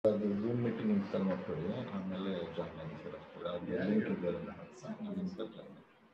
ಅದು zoom meeting install ಮಾಡ್ಕೊಳ್ಳಿ ಆಮೇಲೆ ಜಾಯ್ನ್ ಆಗಿ ಸರ್ ಅಷ್ಟೇ ಅದು ಲಿಂಕ್ ಇದೆ ಅದನ್ನ ಅದು ಇನ್ಸ್ಟಾಲ್ ಜಾಯ್ನ್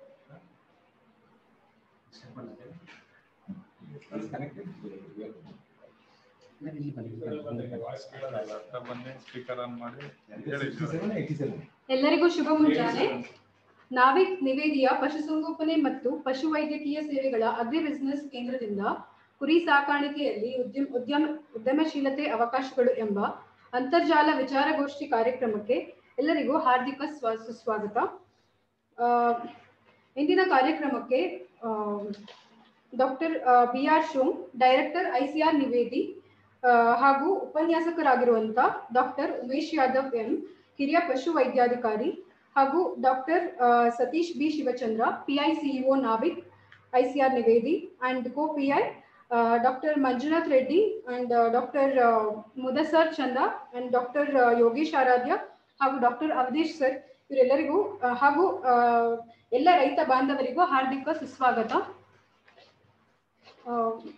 ಸ್ಪೀಕರ್ ಆನ್ ಮಾಡಿ ಎಲ್ಲರಿಗೂ ಶುಭ ಮುಂಜಾನೆ ನಾವಿಕ್ ನಿವೇದಿಯ ಪಶುಸಂಗೋಪನೆ ಮತ್ತು ಪಶುವೈದ್ಯಕೀಯ ಸೇವೆಗಳ ಅಗ್ರಿ ಬಿಸಿನೆಸ್ ಕೇಂದ್ರದಿಂದ ಕುರಿ ಸಾಕಾಣಿಕೆಯಲ್ಲಿ ಉದ್ಯಮ ಉದ್ಯಮ ಉದ್ಯಮಶೀಲತೆ ಅವಕಾಶಗಳು ಎಂಬ ಅಂತರ್ಜಾಲ ವಿಚಾರಗೋಷ್ಠಿ ಕಾರ್ಯಕ್ರಮಕ್ಕೆ ಎಲ್ಲರಿಗೂ ಹಾರ್ದಿಕ ಸ್ವ ಸುಸ್ವಾಗತ ಆ, ಇಂದಿನ ಕಾರ್ಯಕ್ರಮಕ್ಕೆ doctor B R Shome director I C R NIVEDI ಆ, ಹಾಗೂ ಉಪನ್ಯಾಸಕರಾಗಿರುವಂತ ಡಾಕ್ಟರ್ ಉಮೇಶ್ ಯಾದವ್ ಎಂ ಹಿರಿಯ ಪಶು ವೈದ್ಯಾಧಿಕಾರಿ ಹಾಗೂ doctor Satish B Shivachandra PI CEO Navik ICR NIVEDI and co PI doctor Manjunath Reddy and doctor Mudassar Chanda and doctor Yogesh ಆರಾಧ್ಯ ಹಾಗೂ ಡಾಕ್ಟರ್ ಅವಧೇಶ್ ಸರ್ ಇವರೆಲ್ಲರಿಗೂ ಆ, ಹಾಗೂ ಆ, ಎಲ್ಲ ರೈತ ಬಾಂಧವರಿಗೂ ಹಾರ್ದಿಕ ಸುಸ್ವಾಗತ ಆ,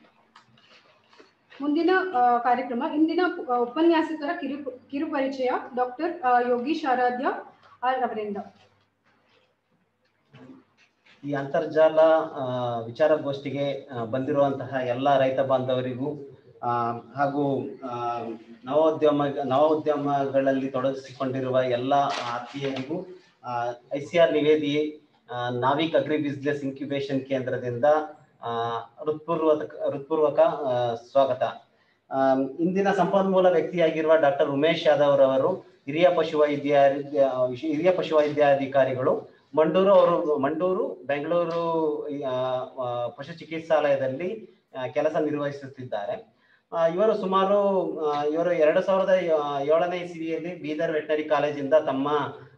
ಮುಂದಿನ ಆ, ಕಾರ್ಯಕ್ರಮ ಇಂದಿನ ಆ, ಉಪನ್ಯಾಸಕರ ಕಿರು ಕಿರುಪರಿಚಯ ಡಾಕ್ಟರ್ ಯೋಗೀಶ್ ಆರಾಧ್ಯ ಆರ್ ಅವರಿಂದ ಈ ಅಂತರ್ಜಾಲ ಆ, ವಿಚಾರಗೋಷ್ಠಿಗೆ ಆ, ಬಂದಿರುವಂತಹ ಎಲ್ಲ ರೈತ ಬಾಂಧವರಿಗೂ ಆ, ಹಾಗೂ ಆ, ನವೋದ್ಯಮ ನವೋದ್ಯಮಗಳಲ್ಲಿ ತೊಡಗಿಸಿಕೊಂಡಿರುವ ಎಲ್ಲ ಆತ್ಮೀಯರಿಗೂ ಐ ಸಿ ಆರ್ ನಿವೇದಿ ಆ, ನಾವಿಕ್ ಅಗ್ರಿ ಬಿಸ್ನೆಸ್ ಇನ್ಕ್ಯುಬೇಷನ್ ಕೇಂದ್ರದಿಂದ ಆ, ಹೃತ್ಪೂರ್ವಕ ಹೃತ್ಪೂರ್ವಕ ಆ, ಸ್ವಾಗತ ಆ, ಇಂದಿನ ಸಂಪನ್ಮೂಲ ವ್ಯಕ್ತಿಯಾಗಿರುವ ಡಾಕ್ಟರ್ ಉಮೇಶ್ ಯಾದವ್ ರವರು ಹಿರಿಯ ಪಶುವೈದ್ಯ ಹಿರಿಯ ಪಶುವೈದ್ಯಾಧಿಕಾರಿಗಳು ಮಂಡೂರು ಅವರು ಮಂಡೂರು ಬೆಂಗಳೂರು ಆ, ಆ, ಪಶು ಚಿಕಿತ್ಸಾಲಯದಲ್ಲಿ ಆ, ಕೆಲಸ ನಿರ್ವಹಿಸುತ್ತಿದ್ದಾರೆ ಆ, ಇವರು ಸುಮಾರು ಆ, ಇವರು ಎರಡು ಸಾವಿರದ ಏ- ಏಳನೇ ಇಸವಿಯಲ್ಲಿ ಬೀದರ್ ವೆಟನರಿ ಕಾಲೇಜಿಂದ ತಮ್ಮ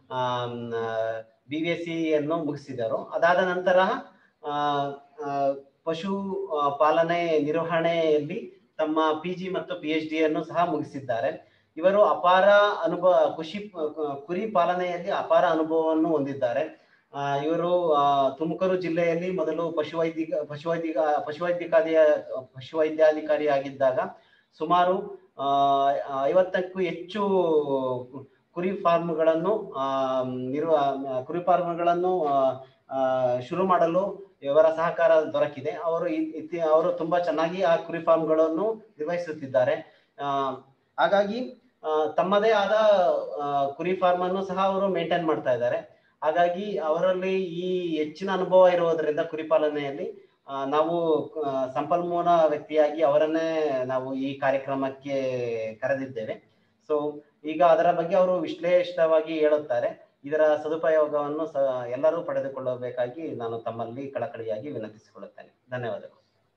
ಬಿ ವಿ ಎಸ್ ಸಿಯನ್ನು ಮುಗಿಸಿದರು ಅದಾದ ನಂತರ ಆ, ಆ, ಪಶು ಆ, ಪಾಲನೆ ನಿರ್ವಹಣೆಯಲ್ಲಿ ತಮ್ಮ ಪಿ ಜಿ ಮತ್ತು ಪಿ ಎಚ್ ಡಿಯನ್ನು ಸಹ ಮುಗಿಸಿದ್ದಾರೆ ಇವರು ಅಪಾರ ಅನುಭವ ಕೃಷಿ ಕುರಿ ಪಾಲನೆಯಲ್ಲಿ ಅಪಾರ ಅನುಭವವನ್ನು ಹೊಂದಿದ್ದಾರೆ ಆ, ಇವರು ಆ, ತುಮಕೂರು ಜಿಲ್ಲೆಯಲ್ಲಿ ಮೊದಲು ಪಶುವೈದ್ಯ ಪಶುವೈದ್ಯ ಪಶುವೈದ್ಯಕಾರಿಯ ಪಶುವೈದ್ಯಾಧಿಕಾರಿ ಆಗಿದ್ದಾಗ ಸುಮಾರು ಆ, ಐವತ್ತಕ್ಕೂ ಹೆಚ್ಚು ಕುರಿ ಫಾರ್ಮ್ಗಳನ್ನು ಆ, ನಿರ್ವ ಕುರಿ ಫಾರ್ಮ್ಗಳನ್ನು ಆ, ಆ, ಶುರು ಮಾಡಲು ಇವರ ಸಹಕಾರ ದೊರಕಿದೆ ಅವರು ಇ- ಇತಿ- ಅವರು ತುಂಬಾ ಚೆನ್ನಾಗಿ ಆ ಕುರಿ ಫಾರ್ಮ್ಗಳನ್ನು ನಿರ್ವಹಿಸುತ್ತಿದ್ದಾರೆ ಆ, ಹಾಗಾಗಿ ಆ, ತಮ್ಮದೇ ಆದ ಆ, ಕುರಿ ಫಾರ್ಮ್ ಅನ್ನು ಸಹ ಅವರು ಮೇಂಟೈನ್ ಮಾಡ್ತಾ ಇದ್ದಾರೆ ಹಾಗಾಗಿ ಅವರಲ್ಲಿ ಈ ಹೆಚ್ಚಿನ ಅನುಭವ ಇರುವುದರಿಂದ ಕುರಿ ಪಾಲನೆಯಲ್ಲಿ ಆ, ನಾವು ಆ, ಸಂಪನ್ಮೂಲ ವ್ಯಕ್ತಿಯಾಗಿ ಅವರನ್ನೇ ನಾವು ಈ ಕಾರ್ಯಕ್ರಮಕ್ಕೆ ಕರೆದಿದ್ದೇವೆ ಸೊ ಈಗ ಅದರ ಬಗ್ಗೆ ಅವರು ವಿಶ್ಲೇಷಿತವಾಗಿ ಹೇಳುತ್ತಾರೆ ಇದರ ಸದುಪಯೋಗವನ್ನು ಸ ಎಲ್ಲರೂ ಪಡೆದುಕೊಳ್ಳಬೇಕಾಗಿ ನಾನು ತಮ್ಮಲ್ಲಿ ಕಳಕಳಿಯಾಗಿ ವಿನಂತಿಸಿಕೊಳ್ಳುತ್ತೇನೆ ಧನ್ಯವಾದಗಳು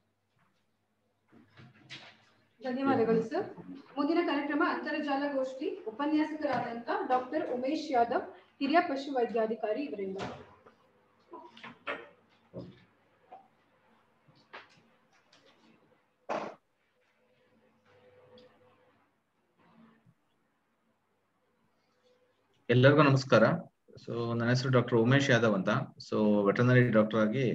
ಧನ್ಯವಾದಗಳು ಸರ್ ಮುಂದಿನ ಕಾರ್ಯಕ್ರಮ ಅಂತರ್ಜಾಲ ಗೋಷ್ಠಿ ಉಪನ್ಯಾಸಕರಾದಂತ ಡಾಕ್ಟರ್ ಉಮೇಶ್ ಯಾದವ್ ಹಿರಿಯ ಪಶು ವೈದ್ಯಾಧಿಕಾರಿ ಇವರಿಂದ ಎಲ್ಲರಿಗೂ ನಮಸ್ಕಾರ ಸೊ ನನ್ನ ಹೆಸರು ಡಾಕ್ಟರ್ ಉಮೇಶ್ ಯಾದವ್ ಅಂತ ಸೊ ವೆಟರ್ನರಿ ಡಾಕ್ಟರ್ ಆಗಿ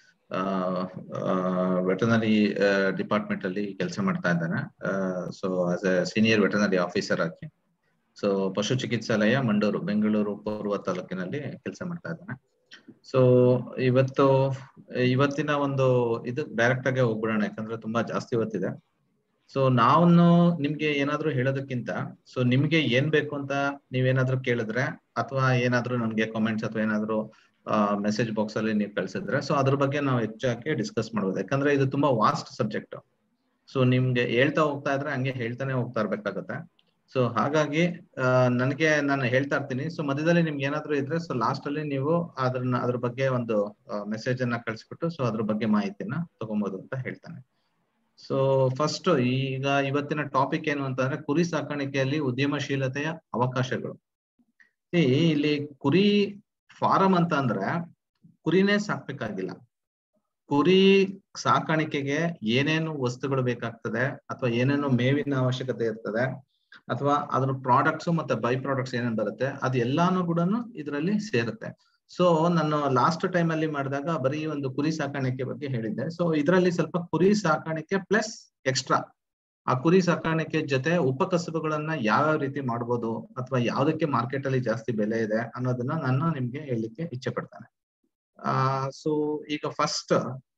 ವೆಟರ್ನರಿ ಡಿಪಾರ್ಟ್ಮೆಂಟ್ ಅಲ್ಲಿ ಕೆಲಸ ಮಾಡ್ತಾ ಇದ್ದಾನೆ so as a senior veterinary officer ಆಗಿ ಸೊ ಪಶು ಚಿಕಿತ್ಸಾಲಯ ಮಂಡೂರು ಬೆಂಗಳೂರು ಪೂರ್ವ ತಾಲೂಕಿನಲ್ಲಿ ಕೆಲಸ ಮಾಡ್ತಾ ಇದ್ದಾನೆ ಸೊ ಇವತ್ತು ಇವತ್ತಿನ ಒಂದು ಇದು ಡೈರೆಕ್ಟ್ ಆಗಿ ಹೋಗ್ಬಿಡೋಣ ಯಾಕಂದ್ರೆ ತುಂಬಾ ಜಾಸ್ತಿ ಹೊತ್ತಿದೆ ಸೊ ನಾವು ನಿಮ್ಗೆ ಏನಾದ್ರೂ ಹೇಳೋದಕ್ಕಿಂತ ಸೊ ನಿಮ್ಗೆ ಏನ್ ಬೇಕು ಅಂತ ನೀವೇನಾದ್ರೂ ಕೇಳಿದ್ರೆ ಅಥವಾ ಏನಾದ್ರೂ ನಮ್ಗೆ ಕಾಮೆಂಟ್ಸ್ ಅಥವಾ ಏನಾದ್ರೂ ಮೆಸೇಜ್ ಬಾಕ್ಸ್ ಅಲ್ಲಿ ನೀವು ಕಳ್ಸಿದ್ರೆ ಸೊ ಅದ್ರ ಬಗ್ಗೆ ನಾವು ಹೆಚ್ಚಾಗಿ ಡಿಸ್ಕಸ್ ಮಾಡ್ಬೋದು ಯಾಕಂದ್ರೆ ಇದು ತುಂಬಾ ವಾಸ್ಟ್ ಸಬ್ಜೆಕ್ಟ್ ಸೊ ನಿಮ್ಗೆ ಹೇಳ್ತಾ ಹೋಗ್ತಾ ಇದ್ರೆ ಹಂಗೆ ಹೇಳ್ತಾನೆ ಹೋಗ್ತಾ ಇರ್ಬೇಕಾಗತ್ತೆ ಸೊ ಹಾಗಾಗಿ ನನಗೆ ನಾನು ಹೇಳ್ತಾ ಇರ್ತೀನಿ ಸೊ ಮಧ್ಯದಲ್ಲಿ ನಿಮ್ಗೆ ಏನಾದ್ರೂ ಇದ್ರೆ ಸೊ ಲಾಸ್ಟ್ ಅಲ್ಲಿ ನೀವು ಅದನ್ನ ಅದ್ರ ಬಗ್ಗೆ ಒಂದು ಮೆಸೇಜ್ ಅನ್ನ ಕಳ್ಸಿಬಿಟ್ಟು ಸೊ ಅದ್ರ ಬಗ್ಗೆ ಮಾಹಿತಿನ ತಗೊಬೋದು ಅಂತ ಹೇಳ್ತಾನೆ ಸೊ ಫಸ್ಟ್ ಈಗ ಇವತ್ತಿನ ಟಾಪಿಕ್ ಏನು ಅಂತಂದ್ರೆ ಕುರಿ ಸಾಕಾಣಿಕೆಯಲ್ಲಿ ಉದ್ಯಮಶೀಲತೆಯ ಅವಕಾಶಗಳು ಇಲ್ಲಿ ಕುರಿ ಫಾರಂ ಅಂತ ಅಂದ್ರೆ ಕುರಿನೇ ಸಾಕ್ಬೇಕಾಗಿಲ್ಲ ಕುರಿ ಸಾಕಾಣಿಕೆಗೆ ಏನೇನು ವಸ್ತುಗಳು ಬೇಕಾಗ್ತದೆ ಅಥವಾ ಏನೇನು ಮೇವಿನ ಅವಶ್ಯಕತೆ ಇರ್ತದೆ ಅಥವಾ ಅದ್ರ ಪ್ರಾಡಕ್ಟ್ಸ್ ಮತ್ತೆ ಬೈ ಪ್ರಾಡಕ್ಟ್ಸ್ ಏನೇನ್ ಬರುತ್ತೆ ಅದು ಎಲ್ಲಾನು ಕೂಡ ಇದರಲ್ಲಿ ಸೇರುತ್ತೆ ಸೊ ನಾನು ಲಾಸ್ಟ್ ಟೈಮ್ ಅಲ್ಲಿ ಮಾಡಿದಾಗ ಬರೀ ಒಂದು ಕುರಿ ಸಾಕಾಣಿಕೆ ಬಗ್ಗೆ ಹೇಳಿದ್ದೆ ಸೊ ಇದರಲ್ಲಿ ಸ್ವಲ್ಪ ಕುರಿ ಸಾಕಾಣಿಕೆ ಪ್ಲಸ್ ಎಕ್ಸ್ಟ್ರಾ ಆ ಕುರಿ ಸಾಕಾಣಿಕೆ ಜೊತೆ ಉಪಕಸಬುಗಳನ್ನ ಯಾವ ರೀತಿ ಮಾಡ್ಬೋದು ಅಥವಾ ಯಾವ್ದಕ್ಕೆ ಮಾರ್ಕೆಟ್ ಅಲ್ಲಿ ಜಾಸ್ತಿ ಬೆಲೆ ಇದೆ ಅನ್ನೋದನ್ನ ನಾನು ನಿಮ್ಗೆ ಹೇಳಲಿಕ್ಕೆ ಇಚ್ಛೆ ಪಡ್ತೇನೆ ಆ ಸೊ ಈಗ ಫಸ್ಟ್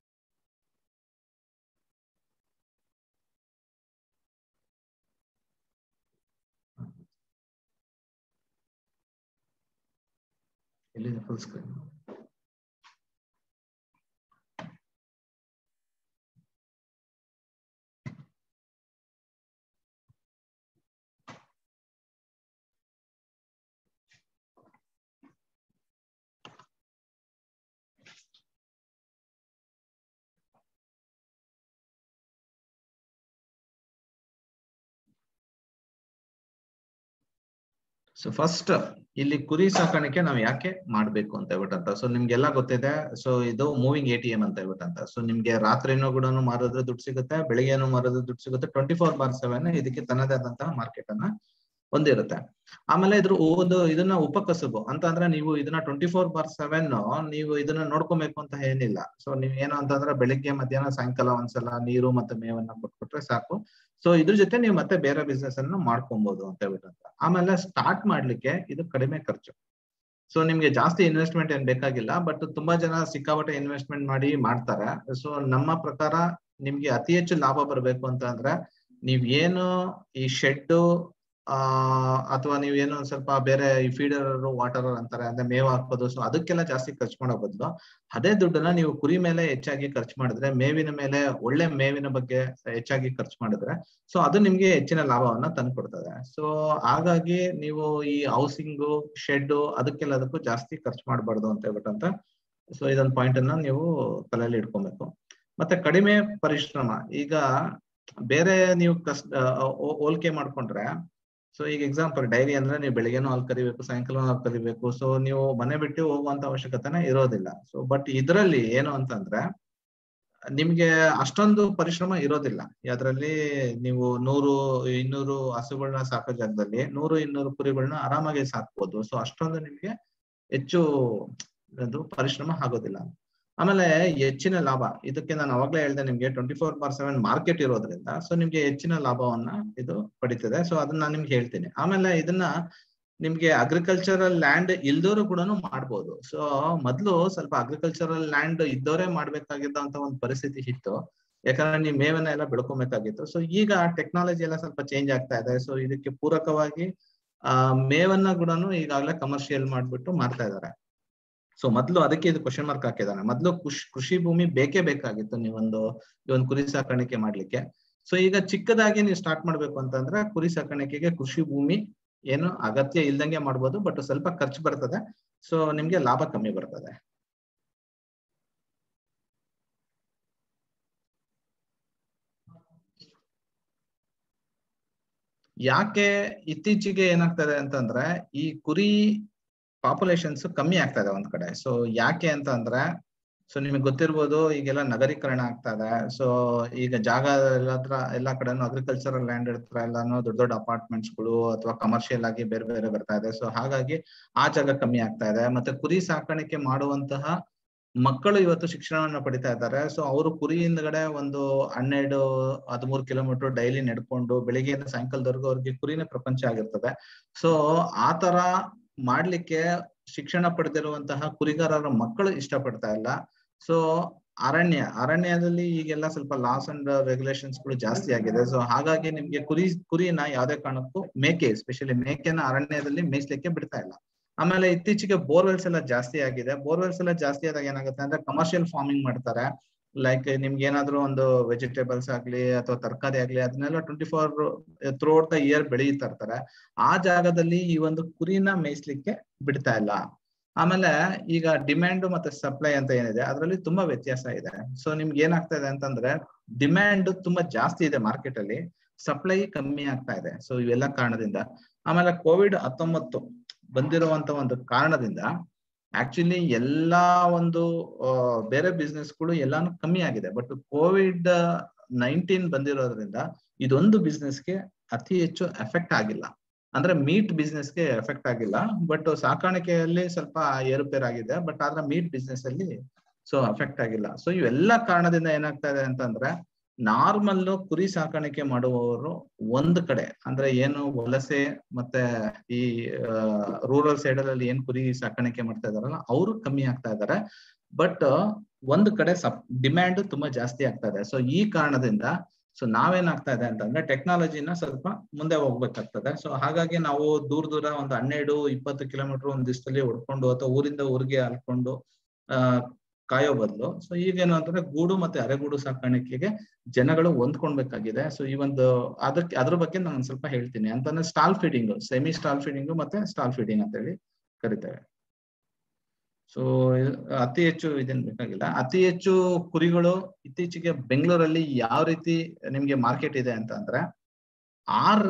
ಎಲ್ಲಿದೆ ಫುಲ್ ಸ್ಕ್ರೀನ್ ಸೊ ಫಸ್ಟ್ ಇಲ್ಲಿ ಕುರಿ ಸಾಕಾಣಿಕೆ ನಾವು ಯಾಕೆ ಮಾಡ್ಬೇಕು ಅಂತ ಹೇಳ್ಬಿಟ್ಟಂತ ಸೊ ನಿಮ್ಗೆಲ್ಲ ಗೊತ್ತಿದೆ ಸೊ ಇದು ಮೂವಿಂಗ್ ಎ ಟಿ ಎಂ ಅಂತ ಹೇಳ್ಬಿಟ್ಟಂತ ಸೊ ನಿಮ್ಗೆ ರಾತ್ರಿನೂ ಕೂಡ ಮಾರಿದ್ರೆ ದುಡ್ಡು ಸಿಗುತ್ತೆ ಬೆಳಿಗ್ಗೆನೂ ಮಾರಿದ್ರೆ ದುಡ್ಡು ಸಿಗುತ್ತೆ ಟ್ವೆಂಟಿ ಫೋರ್ ಬಾರ್ ಸೆವೆನ್ ಇದಕ್ಕೆ ತನ್ನದೇ ಆದಂತಹ ಮಾರ್ಕೆಟ್ ಅನ್ನ ಹೊಂದಿರುತ್ತೆ ಆಮೇಲೆ ಇದ್ರ ಒಂದು ಇದನ್ನ ಉಪಕಸಬು ಅಂತ ಅಂದ್ರೆ ನೀವು ಇದನ್ನ ಟ್ವೆಂಟಿ ಫೋರ್ ಬಾರ್ ಸೆವೆನ್ ನೀವು ಇದನ್ನ ನೋಡ್ಕೊಬೇಕು ಅಂತ ಏನಿಲ್ಲ ಸೊ ನೀವ್ ಏನು ಅಂತಂದ್ರೆ ಬೆಳಿಗ್ಗೆ ಮಧ್ಯಾಹ್ನ ಸಾಯಂಕಾಲ ಒಂದ್ಸಲ ನೀರು ಮತ್ತೆ ಮೇವನ್ನ ಕೊಟ್ಬಿಟ್ರೆ ಸಾಕು ಸೊ ಇದ್ರ ಜೊತೆ ನೀವು ಮತ್ತೆ ಬೇರೆ ಬಿಸ್ನೆಸ್ ಅನ್ನು ಮಾಡ್ಕೊಬಹುದು ಅಂತ ಹೇಳ್ಬಿಟ್ಟು ಆಮೇಲೆ ಸ್ಟಾರ್ಟ್ ಮಾಡ್ಲಿಕ್ಕೆ ಇದು ಕಡಿಮೆ ಖರ್ಚು ಸೊ ನಿಮ್ಗೆ ಜಾಸ್ತಿ ಇನ್ವೆಸ್ಟ್ಮೆಂಟ್ ಏನ್ ಬೇಕಾಗಿಲ್ಲ ಬಟ್ ತುಂಬಾ ಜನ ಸಿಕ್ಕಾಪಟ್ಟೆ ಇನ್ವೆಸ್ಟ್ಮೆಂಟ್ ಮಾಡಿ ಮಾಡ್ತಾರೆ ಸೊ ನಮ್ಮ ಪ್ರಕಾರ ನಿಮ್ಗೆ ಅತಿ ಹೆಚ್ಚು ಲಾಭ ಬರಬೇಕು ಅಂತ ಅಂದ್ರೆ ನೀವ್ ಏನು ಈ ಶೆಡ್ ಆ ಅಥವಾ ನೀವ್ ಏನೋ ಒಂದ್ ಸ್ವಲ್ಪ ಬೇರೆ ಈ ಫೀಡರ್ ವಾಟರ್ ಅಂತಾರೆ ಅಂದ್ರೆ ಮೇವು ಹಾಕೋದು ಸೊ ಅದಕ್ಕೆಲ್ಲ ಜಾಸ್ತಿ ಖರ್ಚು ಮಾಡೋ ಬದಲು ಅದೇ ದುಡ್ಡನ್ನ ನೀವು ಕುರಿ ಮೇಲೆ ಹೆಚ್ಚಾಗಿ ಖರ್ಚು ಮಾಡಿದ್ರೆ ಮೇವಿನ ಮೇಲೆ ಒಳ್ಳೆ ಮೇವಿನ ಬಗ್ಗೆ ಹೆಚ್ಚಾಗಿ ಖರ್ಚು ಮಾಡಿದ್ರೆ ಸೊ ಅದು ನಿಮ್ಗೆ ಹೆಚ್ಚಿನ ಲಾಭವನ್ನ ತಂದ್ಕೊಡ್ತದೆ ಸೊ ಹಾಗಾಗಿ ನೀವು ಈ ಹೌಸಿಂಗು ಶೆಡ್ ಅದಕ್ಕೆಲ್ಲದಕ್ಕೂ ಜಾಸ್ತಿ ಖರ್ಚು ಮಾಡಬಾರ್ದು ಅಂತ ಹೇಳ್ಬಿಟ್ಟಂತ ಸೊ ಇದೊಂದು ಪಾಯಿಂಟ್ ಅನ್ನ ನೀವು ತಲೆಯಲ್ಲಿ ಇಟ್ಕೊಬೇಕು ಮತ್ತೆ ಕಡಿಮೆ ಪರಿಶ್ರಮ ಈಗ ಬೇರೆ ನೀವು ಕಸ್ ಹೋಲಿಕೆ ಮಾಡ್ಕೊಂಡ್ರೆ ಸೊ ಈಗ ಎಕ್ಸಾಂಪಲ್ ಡೈರಿ ಅಂದ್ರೆ ನೀವು ಬೆಳಿಗ್ಗೆನೂ ಹಾಲು ಕರಿಬೇಕು ಸಾಯಂಕಾಲ ಹಾಲು ಕರಿಬೇಕು ಸೊ ನೀವು ಮನೆ ಬಿಟ್ಟು ಹೋಗುವಂತ ಅವಶ್ಯಕತೆನೇ ಇರೋದಿಲ್ಲ ಸೊ ಬಟ್ ಇದರಲ್ಲಿ ಏನು ಅಂತಂದ್ರೆ ನಿಮ್ಗೆ ಅಷ್ಟೊಂದು ಪರಿಶ್ರಮ ಇರೋದಿಲ್ಲ ಅದರಲ್ಲಿ ನೀವು ನೂರು ಇನ್ನೂರು ಹಸುಗಳನ್ನ ಸಾಕೋ ಜಾಗದಲ್ಲಿ ನೂರು ಇನ್ನೂರು ಕುರಿಗಳನ್ನ ಆರಾಮಾಗಿ ಸಾಕ್ಬೋದು ಸೊ ಅಷ್ಟೊಂದು ನಿಮ್ಗೆ ಹೆಚ್ಚು ಅದು ಪರಿಶ್ರಮ ಆಗೋದಿಲ್ಲ ಆಮೇಲೆ ಹೆಚ್ಚಿನ ಲಾಭ ಇದಕ್ಕೆ ನಾನು ಅವಾಗ್ಲೇ ಹೇಳ್ದೆ ನಿಮ್ಗೆ twenty four bar seven market ಇರೋದ್ರಿಂದ ಸೊ ನಿಮ್ಗೆ ಹೆಚ್ಚಿನ ಲಾಭವನ್ನ ಇದು ಪಡಿತದೆ ಸೊ ಅದನ್ನ ನಾನು ನಿಮ್ಗೆ ಹೇಳ್ತೀನಿ ಆಮೇಲೆ ಇದನ್ನ ನಿಮ್ಗೆ ಅಗ್ರಿಕಲ್ಚರಲ್ ಲ್ಯಾಂಡ್ ಇಲ್ದೋರು ಕೂಡ ಮಾಡ್ಬೋದು ಸೊ ಮೊದ್ಲು ಸ್ವಲ್ಪ ಅಗ್ರಿಕಲ್ಚರಲ್ ಲ್ಯಾಂಡ್ ಇದ್ದವರೇ ಮಾಡ್ಬೇಕಾಗಿದ್ದಂತ ಒಂದು ಪರಿಸ್ಥಿತಿ ಇತ್ತು ಯಾಕಂದ್ರೆ ನೀವು ಮೇವನ್ನ ಎಲ್ಲ ಬೆಳ್ಕೊಬೇಕಾಗಿತ್ತು ಸೊ ಈಗ ಟೆಕ್ನಾಲಜಿ ಎಲ್ಲ ಸ್ವಲ್ಪ ಚೇಂಜ್ ಆಗ್ತಾ ಇದೆ ಸೊ ಇದಕ್ಕೆ ಪೂರಕವಾಗಿ ಆ ಮೇವನ್ನ ಕೂಡ ಈಗಾಗಲೇ ಕಮರ್ಷಿಯಲ್ ಮಾಡ್ಬಿಟ್ಟು ಮಾಡ್ತಾ ಇದ್ದಾರೆ ಸೊ ಮೊದ್ಲು ಅದಕ್ಕೆ ಇದು ಕ್ವಶನ್ ಮಾರ್ಕ್ ಹಾಕಿದಾನೆ ಮೊದ್ಲು ಕೃಷಿ ಕೃಷಿ ಭೂಮಿ ಬೇಕೇ ಬೇಕಾಗಿತ್ತು ನೀವೊಂದು ಈ ಒಂದು ಕುರಿ ಸಾಕಾಣಿಕೆ ಮಾಡ್ಲಿಕ್ಕೆ ಸೊ ಈಗ ಚಿಕ್ಕದಾಗಿ ನೀವು ಸ್ಟಾರ್ಟ್ ಮಾಡ್ಬೇಕು ಅಂತಂದ್ರೆ ಕುರಿ ಸಾಕಾಣಿಕೆಗೆ ಕೃಷಿ ಭೂಮಿ ಏನು ಅಗತ್ಯ ಇಲ್ದಂಗೆ ಮಾಡ್ಬೋದು ಬಟ್ ಸ್ವಲ್ಪ ಖರ್ಚು ಬರ್ತದೆ ಸೊ ನಿಮ್ಗೆ ಲಾಭ ಕಮ್ಮಿ ಬರ್ತದೆ ಯಾಕೆ ಇತ್ತೀಚೆಗೆ ಏನಾಗ್ತದೆ ಅಂತಂದ್ರೆ ಈ ಕುರಿ ಪಾಪ್ಯುಲೇಷನ್ಸ್ ಕಮ್ಮಿ ಆಗ್ತಾ ಇದೆ ಒಂದ್ ಕಡೆ ಸೊ ಯಾಕೆ ಅಂತ ಅಂದ್ರೆ ಸೊ ನಿಮಗೆ ಗೊತ್ತಿರ್ಬೋದು ಈಗೆಲ್ಲ ನಗರೀಕರಣ ಆಗ್ತಾ ಇದೆ ಸೊ ಈಗ ಜಾಗ ಎಲ್ಲತ್ರ ಎಲ್ಲಾ ಕಡೆನೂ ಅಗ್ರಿಕಲ್ಚರಲ್ ಲ್ಯಾಂಡ್ ಇರ್ತಾರೆ ಎಲ್ಲಾನು ದೊಡ್ಡ ದೊಡ್ಡ ಅಪಾರ್ಟ್ಮೆಂಟ್ಸ್ ಗಳು ಅಥವಾ ಕಮರ್ಷಿಯಲ್ ಆಗಿ ಬೇರೆ ಬೇರೆ ಬರ್ತಾ ಇದೆ ಸೊ ಹಾಗಾಗಿ ಆ ಜಾಗ ಕಮ್ಮಿ ಆಗ್ತಾ ಇದೆ ಮತ್ತೆ ಕುರಿ ಸಾಕಾಣಿಕೆ ಮಾಡುವಂತಹ ಮಕ್ಕಳು ಇವತ್ತು ಶಿಕ್ಷಣವನ್ನ ಪಡಿತಾ ಇದ್ದಾರೆ ಸೊ ಅವರು ಕುರಿ ಹಿಂದ್ಗಡೆ ಒಂದು ಹನ್ನೆರಡು ಹದಿಮೂರು ಕಿಲೋಮೀಟರ್ ಡೈಲಿ ನಡ್ಕೊಂಡು ಬೆಳಿಗ್ಗೆಯಿಂದ ಸಾಯಂಕಾಲದವರೆಗೂ ಅವ್ರಿಗೆ ಕುರಿನೇ ಪ್ರಪಂಚ ಆಗಿರ್ತದೆ ಸೊ ಆ ತರ ಮಾಡ್ಲಿಕ್ಕೆ ಶಿಕ್ಷಣ ಪಡೆದಿರುವಂತಹ ಕುರಿಗಾರರ ಮಕ್ಕಳು ಇಷ್ಟಪಡ್ತಾ ಇಲ್ಲ ಸೊ ಅರಣ್ಯ ಅರಣ್ಯದಲ್ಲಿ ಈಗೆಲ್ಲ ಸ್ವಲ್ಪ ಲಾಸ್ ಅಂಡ್ ರೆಗ್ಯುಲೇಷನ್ಸ್ ಗಳು ಜಾಸ್ತಿ ಆಗಿದೆ ಸೊ ಹಾಗಾಗಿ ನಿಮ್ಗೆ ಕುರಿ ಕುರಿನ ಯಾವ್ದೇ ಕಾರಣಕ್ಕೂ ಮೇಕೆ ಎಸ್ಪೆಷಲಿ ಮೇಕೆನ ಅರಣ್ಯದಲ್ಲಿ ಮೇಯಿಸ್ಲಿಕ್ಕೆ ಬಿಡ್ತಾ ಇಲ್ಲ ಆಮೇಲೆ ಇತ್ತೀಚೆಗೆ ಬೋರ್ವೆಲ್ಸ್ ಎಲ್ಲ ಜಾಸ್ತಿ ಆಗಿದೆ ಬೋರ್ವೆಲ್ಸ್ ಎಲ್ಲ ಜಾಸ್ತಿ ಆದಾಗ ಏನಾಗುತ್ತೆ ಅಂದ್ರೆ ಕಮರ್ಷಿಯಲ್ ಫಾರ್ಮಿಂಗ್ ಮಾಡ್ತಾರೆ ಲೈಕ್ ನಿಮ್ಗೆ ಏನಾದ್ರು ಒಂದು ವೆಜಿಟೇಬಲ್ಸ್ ಆಗ್ಲಿ ಅಥವಾ ತರಕಾರಿ ಆಗ್ಲಿ ಅದನ್ನೆಲ್ಲ twenty four throughout the year ಬೆಳೀತಾ ಇರ್ತಾರೆ ಆ ಜಾಗದಲ್ಲಿ ಈ ಒಂದು ಕುರಿನ ಮೇಯಿಸ್ಲಿಕ್ಕೆ ಬಿಡ್ತಾ ಇಲ್ಲ ಆಮೇಲೆ ಈಗ ಡಿಮ್ಯಾಂಡ್ ಮತ್ತೆ ಸಪ್ಲೈ ಅಂತ ಏನಿದೆ ಅದರಲ್ಲಿ ತುಂಬಾ ವ್ಯತ್ಯಾಸ ಇದೆ ಸೊ ನಿಮ್ಗೆ ಏನಾಗ್ತಾ ಇದೆ ಅಂತಂದ್ರೆ ಡಿಮ್ಯಾಂಡ್ ತುಂಬಾ ಜಾಸ್ತಿ ಇದೆ ಮಾರ್ಕೆಟ್ ಅಲ್ಲಿ ಸಪ್ಲೈ ಕಮ್ಮಿ ಆಗ್ತಾ ಇದೆ ಸೊ ಇವೆಲ್ಲ ಕಾರಣದಿಂದ ಆಮೇಲೆ ಕೋವಿಡ್ ಹತ್ತೊಂಬತ್ತು ಬಂದಿರುವಂತ ಒಂದು ಕಾರಣದಿಂದ ಆಕ್ಚುಲಿ ಎಲ್ಲಾ ಒಂದು ಬೇರೆ ಬಿಸ್ನೆಸ್ಗಳು ಎಲ್ಲಾನು ಕಮ್ಮಿ ಆಗಿದೆ ಬಟ್ ಕೋವಿಡ್ ನೈನ್ಟೀನ್ ಬಂದಿರೋದ್ರಿಂದ ಇದೊಂದು ಬಿಸ್ನೆಸ್ಗೆ ಅತಿ ಹೆಚ್ಚು ಎಫೆಕ್ಟ್ ಆಗಿಲ್ಲ ಅಂದ್ರೆ ಮೀಟ್ ಬಿಸ್ನೆಸ್ಗೆ ಎಫೆಕ್ಟ್ ಆಗಿಲ್ಲ ಬಟ್ ಸಾಕಾಣಿಕೆಯಲ್ಲಿ ಸ್ವಲ್ಪ ಏರುಪೇರ್ ಆಗಿದೆ ಬಟ್ ಆದ್ರೆ ಮೀಟ್ ಬಿಸ್ನೆಸ್ ಅಲ್ಲಿ ಸೊ ಎಫೆಕ್ಟ್ ಆಗಿಲ್ಲ ಸೊ ಇವೆಲ್ಲ ಕಾರಣದಿಂದ ಏನಾಗ್ತಾ ಇದೆ ಅಂತಂದ್ರೆ ನಾರ್ಮಲ್ ಕುರಿ ಸಾಕಾಣಿಕೆ ಮಾಡುವವರು ಒಂದ್ ಕಡೆ ಅಂದ್ರೆ ಏನು ವಲಸೆ ಮತ್ತೆ ಈ ರೂರಲ್ ಸೈಡ್ ಅಲ್ಲಿ ಏನ್ ಕುರಿ ಸಾಕಾಣಿಕೆ ಮಾಡ್ತಾ ಇದಾರಲ್ಲ ಅವರು ಕಮ್ಮಿ ಆಗ್ತಾ ಇದಾರೆ ಬಟ್ ಒಂದ್ ಕಡೆ ಸಪ್ ಡಿಮ್ಯಾಂಡ್ ತುಂಬಾ ಜಾಸ್ತಿ ಆಗ್ತಾ ಇದೆ ಸೊ ಈ ಕಾರಣದಿಂದ ಸೊ ನಾವೇನಾಗ್ತಾ ಇದೆ ಅಂತಂದ್ರೆ ಟೆಕ್ನಾಲಜಿನ ಸ್ವಲ್ಪ ಮುಂದೆ ಹೋಗ್ಬೇಕಾಗ್ತದೆ ಸೊ ಹಾಗಾಗಿ ನಾವು ದೂರ ದೂರ ಒಂದು ಹನ್ನೆರಡು ಇಪ್ಪತ್ತು ಕಿಲೋಮೀಟರ್ ಒಂದ್ ದಿವಸದಲ್ಲಿ ಹೊಡ್ಕೊಂಡು ಅಥವಾ ಊರಿಂದ ಊರಿಗೆ ಅಲ್ಕೊಂಡು ಆ ಕಾಯೋ ಬದಲು ಸೊ ಈಗೇನು ಅಂತಂದ್ರೆ ಗೂಡು ಮತ್ತೆ ಅರೆಗೂಡು ಸಾಕಾಣಿಕೆಗೆ ಜನಗಳು ಹೊಂದ್ಕೊಳ್ಬೇಕಾಗಿದೆ ಸೊ ಈ ಒಂದು ಅದಕ್ಕೆ ಅದ್ರ ಬಗ್ಗೆ ನಾನು ಸ್ವಲ್ಪ ಹೇಳ್ತೀನಿ ಅಂತಂದ್ರೆ stall feeding semi stall feeding ಮತ್ತೆ ಸ್ಟಾಲ್ ಫೀಡಿಂಗ್ ಅಂತ ಹೇಳಿ ಕರಿತೇವೆ ಸೊ ಅತಿ ಹೆಚ್ಚು ಇದೇನ್ ಬೇಕಾಗಿಲ್ಲ ಅತಿ ಹೆಚ್ಚು ಕುರಿಗಳು ಇತ್ತೀಚೆಗೆ ಬೆಂಗಳೂರಲ್ಲಿ ಯಾವ ರೀತಿ ನಿಮ್ಗೆ ಮಾರ್ಕೆಟ್ ಇದೆ ಅಂತ ಅಂದ್ರೆ ಆರ್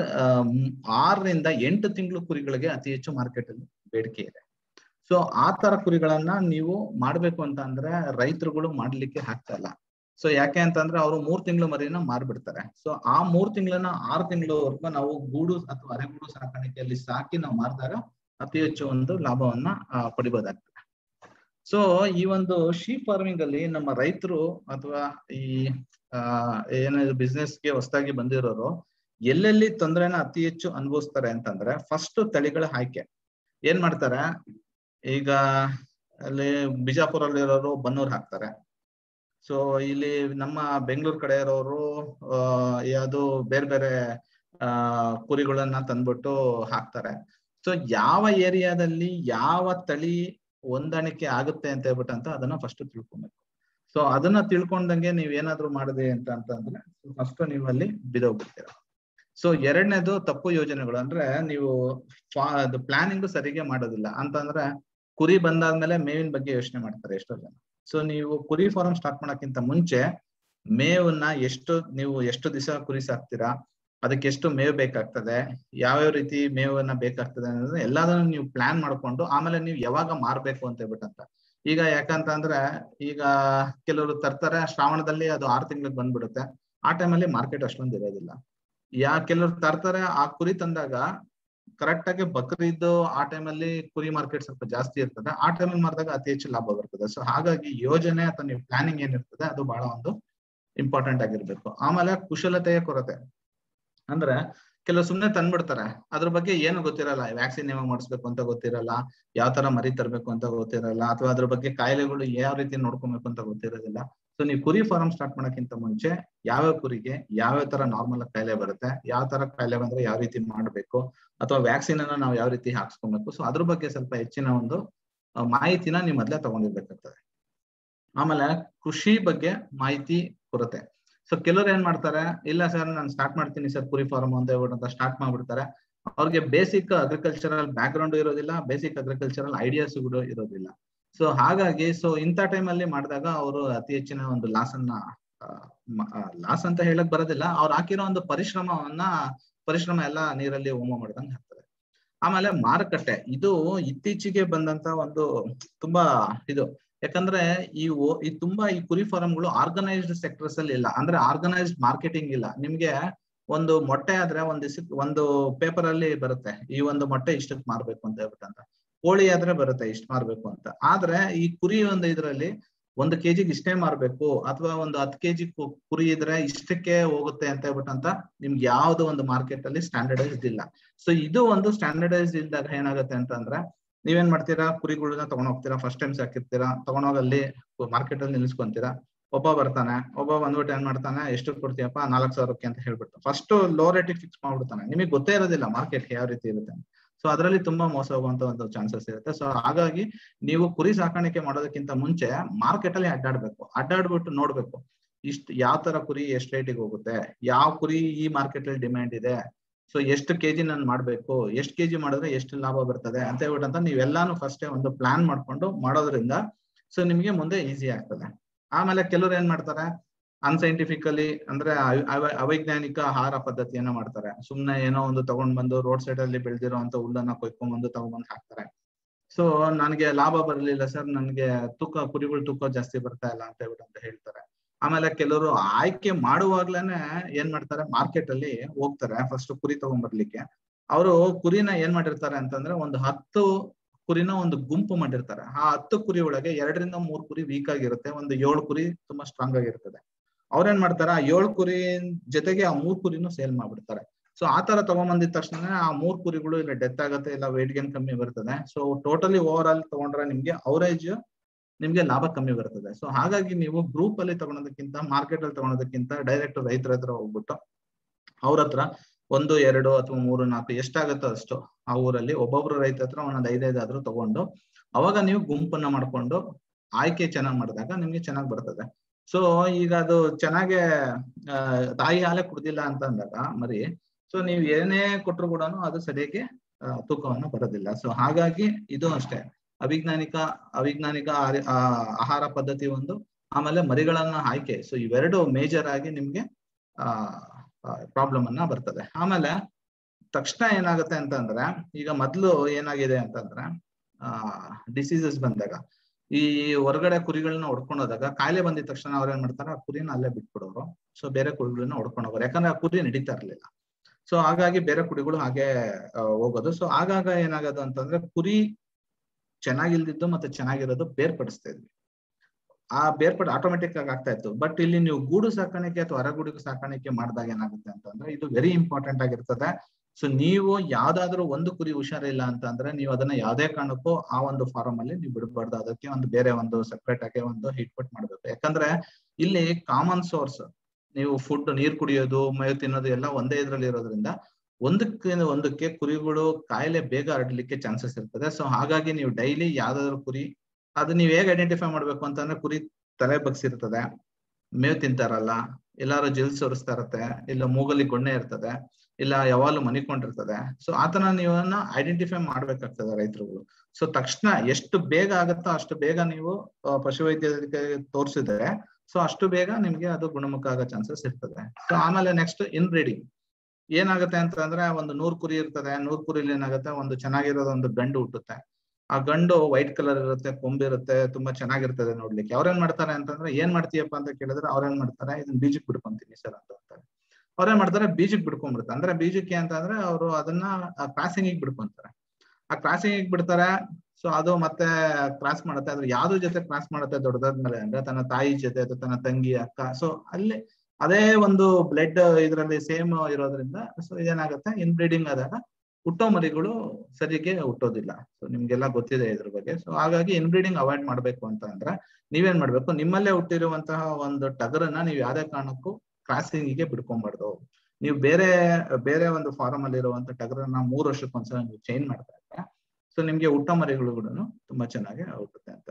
ಆರರಿಂದ ಎಂಟು ತಿಂಗಳು ಕುರಿಗಳಿಗೆ ಅತಿ ಹೆಚ್ಚು ಮಾರ್ಕೆಟ್ ಅಲ್ಲಿ ಬೇಡಿಕೆ ಇದೆ ಸೊ ಆ ತರ ಕುರಿಗಳನ್ನ ನೀವು ಮಾಡ್ಬೇಕು ಅಂತ ಅಂದ್ರೆ ರೈತರುಗಳು ಮಾಡ್ಲಿಕ್ಕೆ ಆಗ್ತಾ ಇಲ್ಲ ಸೊ ಯಾಕೆ ಅಂತಂದ್ರೆ ಅವರು ಮೂರ್ ತಿಂಗಳು ಮರಿನ ಮಾರ್ಬಿಡ್ತಾರೆ ಸೊ ಆ ಮೂರ್ ತಿಂಗಳನ್ನ ಆರು ತಿಂಗಳವರೆಗೂ ನಾವು ಗೂಡು ಅಥವಾ ಅರೆಗೂಡು ಸಾಕಾಣಿಕೆಯಲ್ಲಿ ಸಾಕಿ ನಾವು ಮಾರಿದಾಗ ಅತಿ ಹೆಚ್ಚು ಒಂದು ಲಾಭವನ್ನ ಪಡಿಬೋದಾಗ್ತದೆ ಸೊ ಈ ಒಂದು ಶೀಪ್ ಫಾರ್ಮಿಂಗ್ ಅಲ್ಲಿ ನಮ್ಮ ರೈತರು ಅಥವಾ ಈ ಆ ಏನಾದ್ರು ಬಿಸ್ನೆಸ್ಗೆ ಹೊಸದಾಗಿ ಬಂದಿರೋರು ಎಲ್ಲೆಲ್ಲಿ ತೊಂದರೆನ ಅತಿ ಹೆಚ್ಚು ಅನುಭವಿಸ್ತಾರೆ ಅಂತಂದ್ರೆ ಫಸ್ಟ್ ತಳಿಗಳ ಆಯ್ಕೆ ಏನ್ ಮಾಡ್ತಾರೆ ಈಗ ಅಲ್ಲಿ ಬಿಜಾಪುರಲ್ಲಿ ಇರೋರು ಬನ್ನೂರ್ ಹಾಕ್ತಾರೆ ಸೊ ಇಲ್ಲಿ ನಮ್ಮ ಬೆಂಗಳೂರು ಕಡೆ ಇರೋರು ಅಹ್ ಯಾವ್ದು ಬೇರೆ ಬೇರೆ ಆ ಕುರಿಗಳನ್ನ ತಂದ್ಬಿಟ್ಟು ಹಾಕ್ತಾರೆ ಸೊ ಯಾವ ಏರಿಯಾದಲ್ಲಿ ಯಾವ ತಳಿ ಹೊಂದಾಣಿಕೆ ಆಗುತ್ತೆ ಅಂತ ಹೇಳ್ಬಿಟ್ಟು ಅಂತ ಅದನ್ನ ಫಸ್ಟ್ ತಿಳ್ಕೊಬೇಕು ಸೊ ಅದನ್ನ ತಿಳ್ಕೊಂಡಂಗೆ ನೀವ್ ಏನಾದ್ರು ಮಾಡಿದೆ ಅಂತ ಅಂತಂದ್ರೆ ಫಸ್ಟ್ ನೀವು ಅಲ್ಲಿ ಬಿದೋಗ್ಬಿಡ್ತೀರ ಸೊ ಎರಡನೇದು ತಪ್ಪು ಯೋಜನೆಗಳು ಅಂದ್ರೆ ನೀವು ಪ್ಲಾನಿಂಗ್ ಸರಿಗೆ ಮಾಡೋದಿಲ್ಲ ಅಂತಂದ್ರೆ ಕುರಿ ಬಂದಾದ್ಮೇಲೆ ಮೇವಿನ ಬಗ್ಗೆ ಯೋಚನೆ ಮಾಡ್ತಾರೆ ಎಷ್ಟೋ ಜನ ಸೊ ನೀವು ಕುರಿ ಫಾರ್ಮ್ ಸ್ಟಾರ್ಟ್ ಮಾಡಕ್ಕಿಂತ ಮುಂಚೆ ಮೇವನ್ನ ಎಷ್ಟು ನೀವು ಎಷ್ಟು ದಿವಸ ಕುರಿ ಸಾಕ್ತೀರಾ ಅದಕ್ಕೆ ಎಷ್ಟು ಮೇವು ಬೇಕಾಗ್ತದೆ ಯಾವ್ಯಾವ ರೀತಿ ಮೇವನ್ನ ಬೇಕಾಗ್ತದೆ ಅನ್ನೋದನ್ನ ಎಲ್ಲದನ್ನು ನೀವು ಪ್ಲಾನ್ ಮಾಡ್ಕೊಂಡು ಆಮೇಲೆ ನೀವು ಯಾವಾಗ ಮಾರ್ಬೇಕು ಅಂತ ಹೇಳ್ಬಿಟ್ಟಂತ ಈಗ ಯಾಕಂತ ಅಂದ್ರೆ ಈಗ ಕೆಲವರು ತರ್ತಾರೆ ಶ್ರಾವಣದಲ್ಲಿ ಅದು ಆರು ತಿಂಗಳಿಗೆ ಬಂದ್ಬಿಡುತ್ತೆ ಆ ಟೈಮಲ್ಲಿ ಮಾರ್ಕೆಟ್ ಅಷ್ಟೊಂದು ಇರೋದಿಲ್ಲ ಯಾ ಕೆಲವ್ರು ತರ್ತಾರೆ ಆ ಕುರಿ ತಂದಾಗ ಕರೆಕ್ಟ್ ಆಗಿ ಬಕ್ರೀದ್ ಆ ಟೈಮಲ್ಲಿ ಕುರಿ ಮಾರ್ಕೆಟ್ ಸ್ವಲ್ಪ ಜಾಸ್ತಿ ಇರ್ತದೆ ಆ ಟೈಮಲ್ಲಿ ಮಾರಿದಾಗ ಅತಿ ಹೆಚ್ಚು ಲಾಭ ಬರ್ತದೆ ಸೊ ಹಾಗಾಗಿ ಯೋಜನೆ ಅಥವಾ ನೀವು ಪ್ಲಾನಿಂಗ್ ಏನಿರ್ತದೆ ಅದು ಬಹಳ ಒಂದು ಇಂಪಾರ್ಟೆಂಟ್ ಆಗಿರ್ಬೇಕು ಆಮೇಲೆ ಕುಶಲತೆಯ ಕೊರತೆ ಅಂದ್ರೆ ಕೆಲವು ಸುಮ್ನೆ ತಂದ್ಬಿಡ್ತಾರೆ ಅದ್ರ ಬಗ್ಗೆ ಏನು ಗೊತ್ತಿರಲ್ಲ ವ್ಯಾಕ್ಸಿನ್ ಯಾವಾಗ ಮಾಡಿಸ್ಬೇಕು ಅಂತ ಗೊತ್ತಿರಲ್ಲ ಯಾವ ತರ ಮರಿ ತರಬೇಕು ಅಂತ ಗೊತ್ತಿರಲ್ಲ ಅಥವಾ ಅದ್ರ ಬಗ್ಗೆ ಕಾಯಿಲೆಗಳು ಯಾವ ರೀತಿ ನೋಡ್ಕೊಬೇಕು ಅಂತ ಗೊತ್ತಿರೋದಿಲ್ಲ ಸೊ ನೀವು ಕುರಿ ಫಾರ್ಮ್ ಸ್ಟಾರ್ಟ್ ಮಾಡೋಕ್ಕಿಂತ ಮುಂಚೆ ಯಾವ್ಯಾವ ಕುರಿಗೆ ಯಾವ್ಯಾವ ತರ ನಾರ್ಮಲ್ ಕಾಯಿಲೆ ಬರುತ್ತೆ ಯಾವ ತರ ಕಾಯಿಲೆ ಬಂದ್ರೆ ಯಾವ ರೀತಿ ಮಾಡ್ಬೇಕು ಅಥವಾ ವ್ಯಾಕ್ಸಿನ್ ಅನ್ನ ನಾವು ಯಾವ ರೀತಿ ಹಾಕ್ಸ್ಕೊಬೇಕು ಸೊ ಅದ್ರ ಬಗ್ಗೆ ಸ್ವಲ್ಪ ಹೆಚ್ಚಿನ ಒಂದು ಮಾಹಿತಿನ ನೀವು ಮೊದ್ಲೇ ತಗೊಂಡಿರ್ಬೇಕಾಗ್ತದೆ ಆಮೇಲೆ ಕೃಷಿ ಬಗ್ಗೆ ಮಾಹಿತಿ ಕೊರತೆ ಸೊ ಕೆಲವ್ರು ಏನ್ ಮಾಡ್ತಾರೆ ಇಲ್ಲ ಸರ್ ನಾನು ಸ್ಟಾರ್ಟ್ ಮಾಡ್ತೀನಿ ಸರ್ ಕುರಿ ಫಾರ್ಮ್ ಅಂತ ಹೇಳ್ಬಿಟ್ಟು ಸ್ಟಾರ್ಟ್ ಮಾಡ್ಬಿಡ್ತಾರೆ ಅವ್ರಿಗೆ ಬೇಸಿಕ್ ಅಗ್ರಿಕಲ್ಚರಲ್ ಬ್ಯಾಕ್ ಗ್ರೌಂಡ್ ಇರೋದಿಲ್ಲ ಬೇಸಿಕ್ ಅಗ್ರಿಕಲ್ಚರಲ್ ಐಡಿಯಾಸ್ ಕೂಡ ಇರೋದಿಲ್ಲ ಸೊ ಹಾಗಾಗಿ ಸೊ ಇಂಥ ಟೈಮ್ ಅಲ್ಲಿ ಮಾಡಿದಾಗ ಅವರು ಅತಿ ಹೆಚ್ಚಿನ ಒಂದು ಲಾಸ್ ಅನ್ನ ಲಾಸ್ ಅಂತ ಹೇಳಕ್ ಬರೋದಿಲ್ಲ ಅವ್ರು ಹಾಕಿರೋ ಒಂದು ಪರಿಶ್ರಮವನ್ನ ಪರಿಶ್ರಮ ಎಲ್ಲ ನೀರಲ್ಲಿ ಹೋಮ ಮಾಡ್ದಂಗೆ ಆಗ್ತದೆ ಆಮೇಲೆ ಮಾರುಕಟ್ಟೆ ಇದು ಇತ್ತೀಚೆಗೆ ಬಂದಂತ ಒಂದು ತುಂಬಾ ಇದು ಯಾಕಂದ್ರೆ ಈ ಈ ತುಂಬಾ ಈ ಕುರಿ ಫಾರ್ಮ್ಗಳು ಆರ್ಗನೈಸ್ಡ್ ಸೆಕ್ಟರ್ಸ್ ಅಲ್ಲಿ ಇಲ್ಲ ಅಂದ್ರೆ ಆರ್ಗನೈಸ್ಡ್ ಮಾರ್ಕೆಟಿಂಗ್ ಇಲ್ಲ ನಿಮ್ಗೆ ಒಂದು ಮೊಟ್ಟೆ ಆದ್ರೆ ಒಂದ್ ದಿವಸಕ್ಕೆ ಒಂದು ಪೇಪರ್ ಅಲ್ಲಿ ಬರುತ್ತೆ ಈ ಒಂದು ಮೊಟ್ಟೆ ಇಷ್ಟಕ್ಕೆ ಮಾರ್ಬೇಕು ಅಂತ ಹೇಳ್ಬಿಟ್ಟು ಅಂತ ಕೋಳಿ ಆದ್ರೆ ಬರುತ್ತೆ ಇಷ್ಟ ಮಾರ್ಬೇಕು ಅಂತ ಆದ್ರೆ ಈ ಕುರಿ ಒಂದು ಇದ್ರಲ್ಲಿ ಒಂದು ಕೆಜಿಗೆ ಇಷ್ಟೇ ಮಾರ್ಬೇಕು ಅಥವಾ ಒಂದು ಹತ್ತು ಕೆಜಿ ಕುರಿ ಇದ್ರೆ ಇಷ್ಟಕ್ಕೆ ಹೋಗುತ್ತೆ ಅಂತ ಹೇಳ್ಬಿಟ್ಟು ಅಂತ ನಿಮ್ಗೆ ಯಾವ್ದು ಒಂದು ಮಾರ್ಕೆಟ್ ಅಲ್ಲಿ ಸ್ಟ್ಯಾಂಡರ್ಡೈಸ್ಡ್ ಇಲ್ಲ ಸೊ ಇದು ಒಂದು ಸ್ಟ್ಯಾಂಡರ್ಡೈಸ್ಡ್ ಇಲ್ದಾಗ ಏನಾಗುತ್ತೆ ಅಂತಂದ್ರೆ ನೀವೇನ್ ಮಾಡ್ತೀರಾ ಕುರಿಗಳನ್ನ ತಗೊಂಡ್ ಹೋಗ್ತೀರಾ ಫಸ್ಟ್ ಟೈಮ್ ಸಾಕಿರ್ತೀರಾ ತಗೊಂಡೋಗಿ ಅಲ್ಲಿ ಮಾರ್ಕೆಟ್ ಅಲ್ಲಿ ನಿಲ್ಸ್ಕೊಂತೀರಾ ಒಬ್ಬ ಬರ್ತಾನೆ ಒಬ್ಬ ಬಂದ್ಬಿಟ್ಟು ಏನ್ ಮಾಡ್ತಾನೆ ಎಷ್ಟು ಕೊಡ್ತೀಯಪ್ಪ ನಾಲ್ಕು ಸಾವಿರಕ್ಕೆ ಅಂತ ಹೇಳ್ಬಿಟ್ಟು ಫಸ್ಟ್ ಲೋ ರೇಟಿಗೆ ಫಿಕ್ಸ್ ಮಾಡ್ಬಿಡ್ತಾನೆ ನಿಮಗೆ ಗೊತ್ತೇ ಇರೋದಿಲ್ಲ ಮಾರ್ಕೆಟ್ ಯಾವ ರೀತಿ ಇರುತ್ತೆ ಸೊ ಅದರಲ್ಲಿ ತುಂಬಾ ಮೋಸ ಹೋಗುವಂತ ಒಂದು ಚಾನ್ಸಸ್ ಇರುತ್ತೆ ಸೊ ಹಾಗಾಗಿ ನೀವು ಕುರಿ ಸಾಕಾಣಿಕೆ ಮಾಡೋದಕ್ಕಿಂತ ಮುಂಚೆ ಮಾರ್ಕೆಟ್ ಅಲ್ಲಿ ಅಡ್ಡಾಡ್ಬೇಕು ಅಡ್ಡಾಡ್ಬಿಟ್ಟು ನೋಡ್ಬೇಕು ಇಷ್ಟ ಯಾವ ತರ ಕುರಿ ಎಷ್ಟು ರೇಟಿಗೆ ಹೋಗುತ್ತೆ ಯಾವ ಕುರಿ ಈ ಮಾರ್ಕೆಟ್ ಅಲ್ಲಿ ಡಿಮ್ಯಾಂಡ್ ಇದೆ ಸೊ ಎಷ್ಟು ಕೆಜಿ ನಾನು ಮಾಡ್ಬೇಕು ಎಷ್ಟು ಕೆಜಿ ಮಾಡಿದ್ರೆ ಎಷ್ಟು ಲಾಭ ಬರ್ತದೆ ಅಂತ ಹೇಳ್ಬಿಟ್ಟಂತ ನೀವೆಲ್ಲಾನು ಫಸ್ಟ್ ಒಂದು ಪ್ಲಾನ್ ಮಾಡ್ಕೊಂಡು ಮಾಡೋದ್ರಿಂದ ಸೊ ನಿಮ್ಗೆ ಮುಂದೆ ಈಸಿ ಆಗ್ತದೆ ಆಮೇಲೆ ಕೆಲವ್ರು ಏನ್ ಮಾಡ್ತಾರೆ ಅನ್ಸೈಂಟಿಫಿಕಲಿ ಅಂದ್ರೆ ಅವೈಜ್ಞಾನಿಕ ಆಹಾರ ಪದ್ಧತಿಯನ್ನ ಮಾಡ್ತಾರೆ ಸುಮ್ನೆ ಏನೋ ಒಂದು ತಗೊಂಡ್ ಬಂದು ರೋಡ್ ಸೈಡ್ ಅಲ್ಲಿ ಬೆಳೆದಿರೋ ಅಂತ ಹುಲ್ಲನ್ನ ಕೊಯ್ಕೊಂಡ್ ಬಂದು ತಗೊಂಡ್ಬಂದು ಹಾಕ್ತಾರೆ ಸೊ ನನಗೆ ಲಾಭ ಬರ್ಲಿಲ್ಲ ಸರ್ ನನ್ಗೆ ತೂಕ ಕುರಿಗಳು ತೂಕ ಜಾಸ್ತಿ ಬರ್ತಾ ಇಲ್ಲ ಅಂತ ಹೇಳ್ಬಿಟ್ಟು ಅಂತ ಹೇಳ್ತಾರೆ ಆಮೇಲೆ ಕೆಲವರು ಆಯ್ಕೆ ಮಾಡುವಾಗ್ಲೇನೆ ಏನ್ ಮಾಡ್ತಾರೆ ಮಾರ್ಕೆಟ್ ಅಲ್ಲಿ ಹೋಗ್ತಾರೆ ಫಸ್ಟ್ ಕುರಿ ತಗೊಂಡ್ಬರ್ಲಿಕ್ಕೆ ಅವರು ಕುರಿನ ಏನ್ ಮಾಡಿರ್ತಾರೆ ಅಂತಂದ್ರೆ ಒಂದು ಹತ್ತು ಕುರಿನ ಒಂದು ಗುಂಪು ಮಾಡಿರ್ತಾರೆ ಆ ಹತ್ತು ಕುರಿ ಒಳಗೆ ಎರಡರಿಂದ ಮೂರ್ ಕುರಿ ವೀಕ್ ಆಗಿರುತ್ತೆ ಒಂದು ಏಳು ಕುರಿ ತುಂಬಾ ಸ್ಟ್ರಾಂಗ್ ಆಗಿರ್ತದೆ ಅವ್ರೇನ್ ಮಾಡ್ತಾರ ಆ ಏಳು ಕುರಿ ಜೊತೆಗೆ ಆ ಮೂರ್ ಕುರಿನೂ ಸೇಲ್ ಮಾಡ್ಬಿಡ್ತಾರೆ ಸೊ ಆ ತರ ತಗೊಂಬಂದಿದ ತಕ್ಷಣ ಆ ಮೂರ್ ಕುರಿಗಳು ಇಲ್ಲ ಡೆತ್ ಆಗುತ್ತೆ ಇಲ್ಲ ವೇಟ್ ಗೇನ್ ಕಮ್ಮಿ ಬರ್ತದೆ ಸೊ ಟೋಟಲಿ ಓವರ್ ಆಲ್ ತಗೊಂಡ್ರೆ ನಿಮ್ಗೆ ಅವರೇಜ್ ನಿಮ್ಗೆ ಲಾಭ ಕಮ್ಮಿ ಬರ್ತದೆ ಸೊ ಹಾಗಾಗಿ ನೀವು ಗ್ರೂಪ್ ಅಲ್ಲಿ ತಗೊಳೋದಕ್ಕಿಂತ ಮಾರ್ಕೆಟ್ ಅಲ್ಲಿ ತಗೊಳೋದಕ್ಕಿಂತ ಡೈರೆಕ್ಟ್ ರೈತರ ಹತ್ರ ಹೋಗ್ಬಿಟ್ಟು ಅವ್ರ ಹತ್ರ ಒಂದು ಎರಡು ಅಥವಾ ಮೂರು ನಾಲ್ಕು ಎಷ್ಟಾಗುತ್ತೋ ಅಷ್ಟು ಆ ಊರಲ್ಲಿ ಒಬ್ಬೊಬ್ರು ರೈತ ಹತ್ರ ಒಂದೊಂದು ಐದೈದಾದ್ರೂ ತಗೊಂಡು ಅವಾಗ ನೀವು ಗುಂಪನ್ನ ಮಾಡ್ಕೊಂಡು ಆಯ್ಕೆ ಚೆನ್ನಾಗ್ ಮಾಡಿದಾಗ ನಿಮ್ಗೆ ಚೆನ್ನಾಗ್ ಬರ್ತದೆ ಸೊ ಈಗ ಅದು ಚೆನ್ನಾಗೆ ಆ, ತಾಯಿ ಹಾಲೆ ಕುಡ್ದಿಲ್ಲ ಅಂತ ಅಂದಾಗ ಮರಿ ಸೊ ನೀವು ಏನೇ ಕೊಟ್ರು ಕೂಡ ಅದು ಸರಿಯಾಗಿ ಆ, ತೂಕವನ್ನು ಬರೋದಿಲ್ಲ ಸೊ ಹಾಗಾಗಿ ಇದು ಅಷ್ಟೇ ಅವಿಜ್ಞಾನಿಕ ಅವಿಜ್ಞಾನಿಕ ಆರಿ- ಆ, ಆಹಾರ ಪದ್ಧತಿ ಒಂದು ಆಮೇಲೆ ಮರಿಗಳನ್ನ ಆಯ್ಕೆ ಸೊ ಇವೆರಡು ಮೇಜರ್ ಆಗಿ ನಿಮ್ಗೆ ಆ ಪ್ರಾಬ್ಲಮ್ ಅನ್ನ ಬರ್ತದೆ ಆಮೇಲೆ ತಕ್ಷಣ ಏನಾಗುತ್ತೆ ಅಂತಂದ್ರೆ ಈಗ ಮೊದ್ಲು ಏನಾಗಿದೆ ಅಂತಂದ್ರೆ ಆ ಡಿಸೀಸಸ್ ಬಂದಾಗ ಈ ಹೊರಗಡೆ ಕುರಿಗಳನ್ನ ಹೊಡ್ಕೊಂಡು ಹೋದಾಗ ಕಾಯಿಲೆ ಬಂದಿದ ತಕ್ಷಣ ಅವ್ರ ಏನ್ ಮಾಡ್ತಾರೆ ಆ ಕುರಿನ ಅಲ್ಲೇ ಬಿಟ್ಬಿಡೋರು ಸೊ ಬೇರೆ ಕುರಿಗಳನ್ನ ಹೊಡ್ಕೊಂಡು ಹೋಗೋರು ಯಾಕಂದ್ರೆ ಆ ಕುರಿ ನಡೀತಾ ಇರ್ಲಿಲ್ಲ ಸೊ ಹಾಗಾಗಿ ಬೇರೆ ಕುರಿಗಳು ಹಾಗೆ ಆ, ಹೋಗೋದು ಸೊ ಆಗಾಗ ಏನಾಗೋದು ಅಂತಂದ್ರೆ ಕುರಿ ಚೆನ್ನಾಗಿಲ್ದಿದ್ದು ಮತ್ತೆ ಚೆನ್ನಾಗಿರೋದು ಬೇರ್ಪಡಿಸ್ತಾ ಇದ್ವಿ ಆ ಬೇರ್ಪಟ್ಟು ಆಟೋಮೆಟಿಕ್ ಆಗಿ ಆಗ್ತಾ ಇತ್ತು ಬಟ್ ಇಲ್ಲಿ ನೀವು ಗೂಡು ಸಾಕಾಣಿಕೆ ಅಥವಾ ಹೊರಗೂಡು ಸಾಕಾಣಿಕೆ ಮಾಡಿದಾಗ ಏನಾಗುತ್ತೆ ಅಂತಂದ್ರೆ ಇದು ವೆರಿ ಇಂಪಾರ್ಟೆಂಟ್ ಆಗಿರ್ತದೆ ಸೊ ನೀವು ಯಾವ್ದಾದ್ರು ಒಂದು ಕುರಿ ಹುಷಾರಿಲ್ಲ ಅಂತ ಅಂದ್ರೆ ನೀವು ಅದನ್ನ ಯಾವ್ದೇ ಕಾರಣಕ್ಕೂ ಆ ಒಂದು ಫಾರಂ ಅಲ್ಲಿ ನೀವು ಬಿಡಬಾರ್ದು ಅದಕ್ಕೆ ಒಂದು ಬೇರೆ ಒಂದು ಸೆಪರೇಟ್ ಆಗಿ ಒಂದು ಹಿಟ್ಪಟ್ ಮಾಡ್ಬೇಕು ಯಾಕಂದ್ರೆ ಇಲ್ಲಿ ಕಾಮನ್ ಸೋರ್ಸ್ ನೀವು ಫುಡ್ ನೀರ್ ಕುಡಿಯೋದು ಮೇವು ತಿನ್ನೋದು ಎಲ್ಲ ಒಂದೇ ಇದ್ರಲ್ಲಿ ಇರೋದ್ರಿಂದ ಒಂದಕ್ಕೆ ಒಂದಕ್ಕೆ ಕುರಿಗಳು ಕಾಯಿಲೆ ಬೇಗ ಹರಡ್ಲಿಕ್ಕೆ ಚಾನ್ಸಸ್ ಇರ್ತದೆ ಸೊ ಹಾಗಾಗಿ ನೀವು ಡೈಲಿ ಯಾವ್ದಾದ್ರು ಕುರಿ ಅದು ನೀವ್ ಹೇಗ್ ಐಡೆಂಟಿಫೈ ಮಾಡ್ಬೇಕು ಅಂತಂದ್ರೆ ಕುರಿ ತಲೆ ಬಗ್ಸಿರ್ತದೆ ಮೇವ್ ತಿಂತಾರಲ್ಲ ಎಲ್ಲಾರು ಜಿಲ್ ಸೋರಿಸ್ತಾ ಇರತ್ತೆ ಇಲ್ಲ ಮೂಗಲ್ಲಿ ಗೊಣ್ಣೆ ಇರ್ತದೆ ಇಲ್ಲ ಯಾವಾಗ್ಲೂ ಮನಿಕೊಂಡಿರ್ತದೆ ಸೊ ಆತನ ನೀವನ್ನ ಐಡೆಂಟಿಫೈ ಮಾಡ್ಬೇಕಾಗ್ತದೆ ರೈತರುಗಳು ಸೊ ತಕ್ಷಣ ಎಷ್ಟು ಬೇಗ ಆಗತ್ತೋ ಅಷ್ಟು ಬೇಗ ನೀವು ಆ, ಪಶುವೈದ್ಯರಿಗೆ ತೋರಿಸಿದ್ರೆ ಸೊ ಅಷ್ಟು ಬೇಗ ನಿಮ್ಗೆ ಅದು ಗುಣಮುಖ ಆಗೋ ಚಾನ್ಸಸ್ ಇರ್ತದೆ ಸೊ ಆಮೇಲೆ ನೆಕ್ಸ್ಟ್ ಇನ್ ಬ್ರೀಡಿಂಗ್ ಏನಾಗುತ್ತೆ ಅಂತ ಅಂದ್ರೆ ಒಂದು ನೂರ್ ಕುರಿ ಇರ್ತದೆ ನೂರ್ ಕುರಿಲಿ ಏನಾಗುತ್ತೆ ಒಂದು ಚೆನ್ನಾಗಿರೋದು ಒಂದು ಗಂಡು ಹುಟ್ಟುತ್ತೆ ಆ ಗಂಡು ವೈಟ್ ಕಲರ್ ಇರುತ್ತೆ ಕೊಂಬಿರುತ್ತೆ ತುಂಬಾ ಚೆನ್ನಾಗಿರ್ತದೆ ನೋಡ್ಲಿಕ್ಕೆ ಅವ್ರೇನ್ ಮಾಡ್ತಾರೆ ಅಂತಂದ್ರೆ ಏನ್ ಮಾಡ್ತೀಯಪ್ಪ ಅಂತ ಕೇಳಿದ್ರೆ ಅವ್ರೇನ್ ಮಾಡ್ತಾರೆ ಇದನ್ನ ಬೀಜಕ್ ಬಿಡ್ಕೊಂತೀನಿ ಸರ್ ಅಂತ ಅಂತಾರೆ ಅವ್ರೇನ್ ಮಾಡ್ತಾರೆ ಬೀಜಕ್ ಬಿಡ್ಕೊಂಡ್ಬಿಡ್ತಾರೆ ಅಂದ್ರೆ ಬೀಜಕ್ಕೆ ಅಂತ ಅಂದ್ರೆ ಅವರು ಅದನ್ನ ಕ್ರಾಸಿಂಗ್ ಬಿಡ್ಕೊಂತಾರೆ ಆ ಕ್ರಾಸಿಂಗ್ ಬಿಡ್ತಾರೆ ಸೊ ಅದು ಮತ್ತೆ ಕ್ರಾಸ್ ಮಾಡುತ್ತೆ ಅದ್ರ ಯಾವ್ದ್ರ ಜೊತೆ ಕ್ರಾಸ್ ಮಾಡುತ್ತೆ ದೊಡ್ಡದಾದ್ಮೇಲೆ ಅಂದ್ರೆ ತನ್ನ ತಾಯಿ ಜೊತೆ ಅಥವಾ ತನ್ನ ತಂಗಿ ಅಕ್ಕ ಸೊ ಅಲ್ಲಿ ಅದೇ ಒಂದು ಬ್ಲಡ್ ಇದರಲ್ಲಿ ಸೇಮ್ ಇರೋದ್ರಿಂದ ಸೊ ಇದೇನಾಗುತ್ತೆ ಇನ್ ಬ್ರೀಡಿಂಗ್ ಆದಾಗ ಹುಟ್ಟೋ ಮರಿಗಳು ಸರಿಗೆ ಹುಟ್ಟೋದಿಲ್ಲ ಸೊ ನಿಮ್ಗೆಲ್ಲ ಗೊತ್ತಿದೆ ಇದ್ರ ಬಗ್ಗೆ ಸೊ ಹಾಗಾಗಿ ಇನ್ ಬ್ರೀಡಿಂಗ್ ಅವಾಯ್ಡ್ ಮಾಡ್ಬೇಕು ಅಂತ ಅಂದ್ರೆ ನೀವೇನ್ ಮಾಡ್ಬೇಕು ನಿಮ್ಮಲ್ಲೇ ಹುಟ್ಟಿರುವಂತಹ ಒಂದು ಟಗರನ್ನ ನೀವು ಯಾವ್ದೇ ಕಾರಣಕ್ಕೂ ಕ್ರಾಸಿಂಗ್ ಗೆ ಬಿಡ್ಕೊಂಬಾರ್ದು ನೀವು ಬೇರೆ ಬೇರೆ ಒಂದು ಫಾರಂ ಅಲ್ಲಿ ಇರುವಂತ ಟಗರನ್ನ ಮೂರು ವರ್ಷಕ್ಕೊಂದ್ಸಲ ನೀವು ಚೇಂಜ್ ಮಾಡ್ತಾ ಇದ್ರೆ ಸೊ ನಿಮ್ಗೆ ಹುಟ್ಟೋ ಮರಿಗಳು ಕೂಡ ತುಂಬಾ ಚೆನ್ನಾಗಿ ಹುಟ್ಟುತ್ತೆ ಅಂತ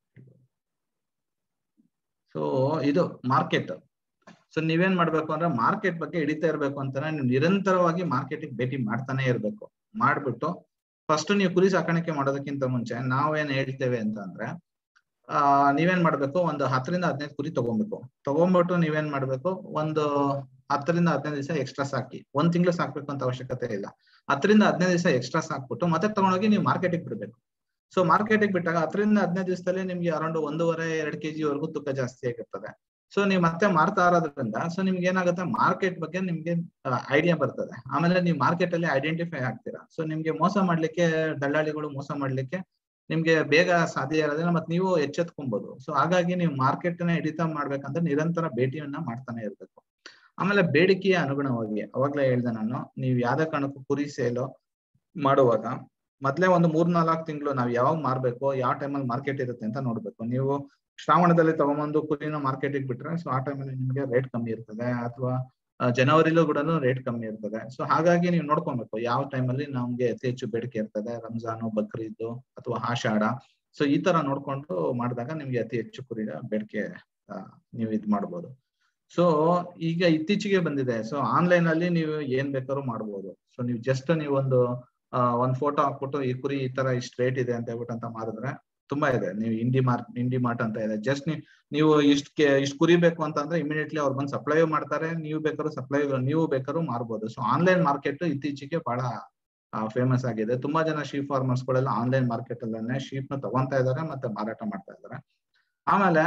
ಸೊ ಇದು ಮಾರ್ಕೆಟ್ ಸೊ ನೀವೇನ್ ಮಾಡ್ಬೇಕು ಅಂದ್ರೆ ಮಾರ್ಕೆಟ್ ಬಗ್ಗೆ ಹಿಡಿತಾ ಇರ್ಬೇಕು ಅಂತಾನೆ ನೀವು ನಿರಂತರವಾಗಿ ಮಾರ್ಕೆಟಿಗೆ ಭೇಟಿ ಮಾಡ್ತಾನೆ ಇರ್ಬೇಕು ಮಾಡ್ಬಿಟ್ಟು ಫಸ್ಟ್ ನೀವು ಕುರಿ ಸಾಕಾಣಿಕೆ ಮಾಡೋದಕ್ಕಿಂತ ಮುಂಚೆ ನಾವೇನ್ ಹೇಳ್ತೇವೆ ಅಂತ ಅಂದ್ರೆ ಆ ನೀವೇನ್ ಮಾಡ್ಬೇಕು ಒಂದು ಹತ್ತರಿಂದ ಹದಿನೈದು ಕುರಿ ತಗೊಬೇಕು ತಗೊಂಡ್ಬಿಟ್ಟು ನೀವೇನ್ ಮಾಡ್ಬೇಕು ಒಂದು ಹತ್ತರಿಂದ ಹದಿನೈದು ದಿವಸ ಎಕ್ಸ್ಟ್ರಾ ಸಾಕಿ ಒಂದ್ ತಿಂಗಳು ಸಾಕ್ಬೇಕು ಅಂತ ಅವಶ್ಯಕತೆ ಇಲ್ಲ ಹತ್ತರಿಂದ ಹದಿನೈದು ದಿವಸ ಎಕ್ಸ್ಟ್ರಾ ಸಾಕ್ಬಿಟ್ಟು ಮತ್ತೆ ತಗೊಂಡೋಗಿ ನೀವು ಮಾರ್ಕೆಟಿಗೆ ಬಿಡ್ಬೇಕು ಸೊ ಮಾರ್ಕೆಟಿಗೆ ಬಿಟ್ಟಾಗ ಹತ್ತರಿಂದ ಹದಿನೈದು ದಿವಸದಲ್ಲಿ ನಿಮ್ಗೆ ಅರೌಂಡ್ ಒಂದೂವರೆ ಎರಡು ಕೆಜಿ ವರೆಗೂ ತೂಕ ಜಾಸ್ತಿ ಆಗಿರ್ತದೆ ಸೊ ನೀವು ಮತ್ತೆ ಮಾರ್ತಾ ಇರೋದ್ರಿಂದ ಸೊ ನಿಮ್ಗೆ ಏನಾಗುತ್ತೆ ಮಾರ್ಕೆಟ್ ಬಗ್ಗೆ ನಿಮ್ಗೆ ಐಡಿಯಾ ಬರ್ತದೆ ಆಮೇಲೆ ನೀವು ಮಾರ್ಕೆಟ್ ಅಲ್ಲಿ ಐಡೆಂಟಿಫೈ ಆಗ್ತೀರಾ ಸೊ ನಿಮ್ಗೆ ಮೋಸ ಮಾಡ್ಲಿಕ್ಕೆ ದಳ್ಳಾಳಿಗಳು ಮೋಸ ಮಾಡ್ಲಿಕ್ಕೆ ನಿಮ್ಗೆ ಬೇಗ ಸಾಧ್ಯ ಇರೋದಿಲ್ಲ ಮತ್ತೆ ನೀವು ಎಚ್ಚೆತ್ಕೊಬಹುದು ಸೊ ಹಾಗಾಗಿ ನೀವು ಮಾರ್ಕೆಟ್ ನ ಹಿಡಿತ ಮಾಡ್ಬೇಕಂದ್ರೆ ನಿರಂತರ ಭೇಟಿಯನ್ನ ಮಾಡ್ತಾನೆ ಇರ್ಬೇಕು ಆಮೇಲೆ ಬೇಡಿಕೆಯ ಅನುಗುಣವಾಗಿ ಅವಾಗ್ಲೇ ಹೇಳ್ದೆ ನಾನು ನೀವು ಯಾವ್ದೇ ಕಾರಣಕ್ಕೂ ಕುರಿ ಸೇಲು ಮಾಡುವಾಗ ಮೊದ್ಲೇ ಒಂದು ಮೂರ್ ನಾಲ್ಕು ತಿಂಗಳು ನಾವು ಯಾವಾಗ ಮಾರ್ಬೇಕು ಯಾವ ಟೈಮಲ್ಲಿ ಮಾರ್ಕೆಟ್ ಇರುತ್ತೆ ಅಂತ ನೋಡ್ಬೇಕು ನೀವು ಶ್ರಾವಣದಲ್ಲಿ ತಗೊಂಬಂದು ಕುರಿನ ಮಾರ್ಕೆಟಿಗೆ ಬಿಟ್ರೆ ಸೊ ಆ ಟೈಮಲ್ಲಿ ನಿಮ್ಗೆ ರೇಟ್ ಕಮ್ಮಿ ಇರ್ತದೆ ಅಥವಾ ಜನವರಿಲೂ ಕೂಡ ರೇಟ್ ಕಮ್ಮಿ ಇರ್ತದೆ ಸೊ ಹಾಗಾಗಿ ನೀವು ನೋಡ್ಕೊಬೇಕು ಯಾವ ಟೈಮಲ್ಲಿ ನಮ್ಗೆ ಅತಿ ಹೆಚ್ಚು ಬೇಡಿಕೆ ಇರ್ತದೆ ರಂಜಾನು ಬಕ್ರೀದ್ ಅಥವಾ ಆಷಾಢ ಸೊ ಈ ತರ ನೋಡ್ಕೊಂಡು ಮಾಡಿದಾಗ ನಿಮ್ಗೆ ಅತಿ ಹೆಚ್ಚು ಕುರಿಯ ಬೇಡಿಕೆ ನೀವು ಇದ್ ಮಾಡ್ಬೋದು ಸೊ ಈಗ ಇತ್ತೀಚೆಗೆ ಬಂದಿದೆ ಸೊ ಆನ್ಲೈನ್ ಅಲ್ಲಿ ನೀವು ಏನ್ ಬೇಕಾದ್ರೂ ಮಾಡ್ಬೋದು ಸೊ ನೀವು ಜಸ್ಟ್ ನೀವು ಒಂದು ಒಂದ್ ಫೋಟೋ ಹಾಕ್ಬಿಟ್ಟು ಈ ಕುರಿ ಈ ತರ ಇಷ್ಟು ರೇಟ್ ಇದೆ ಅಂತ ಹೇಳ್ಬಿಟ್ಟು ಅಂತ ಮಾಡಿದ್ರೆ ತುಂಬಾ ಇದೆ ನೀವು ಇಂಡಿ ಮಾರ್ಟ್ ಇಂಡಿ ಮಾರ್ಟ್ ಅಂತ ಇದೆ ಜಸ್ಟ್ ನೀವು ನೀವು ಇಷ್ಟ ಇಷ್ಟು ಕುರಿ ಬೇಕು ಅಂತಂದ್ರೆ ಇಮಿಡಿಯೇಟ್ಲಿ ಅವ್ರು ಬಂದು ಸಪ್ಲೈ ಮಾಡ್ತಾರೆ ನೀವು ಬೇಕಾದ್ರೂ ಸಪ್ಲೈ ನೀವು ಬೇಕಾದ್ರೂ ಮಾರ್ಬೋದು ಸೊ ಆನ್ಲೈನ್ ಮಾರ್ಕೆಟ್ ಇತ್ತೀಚೆಗೆ ಬಹಳ ಫೇಮಸ್ ಆಗಿದೆ ತುಂಬಾ ಜನ ಶೀಪ್ ಫಾರ್ಮರ್ಸ್ ಗಳೆಲ್ಲ ಆನ್ಲೈನ್ ಮಾರ್ಕೆಟ್ ಅಲ್ಲೇ ಶೀಪ್ ನ ತಗೊಂತಾ ಇದಾರೆ ಮತ್ತೆ ಮಾರಾಟ ಮಾಡ್ತಾ ಇದಾರೆ ಆಮೇಲೆ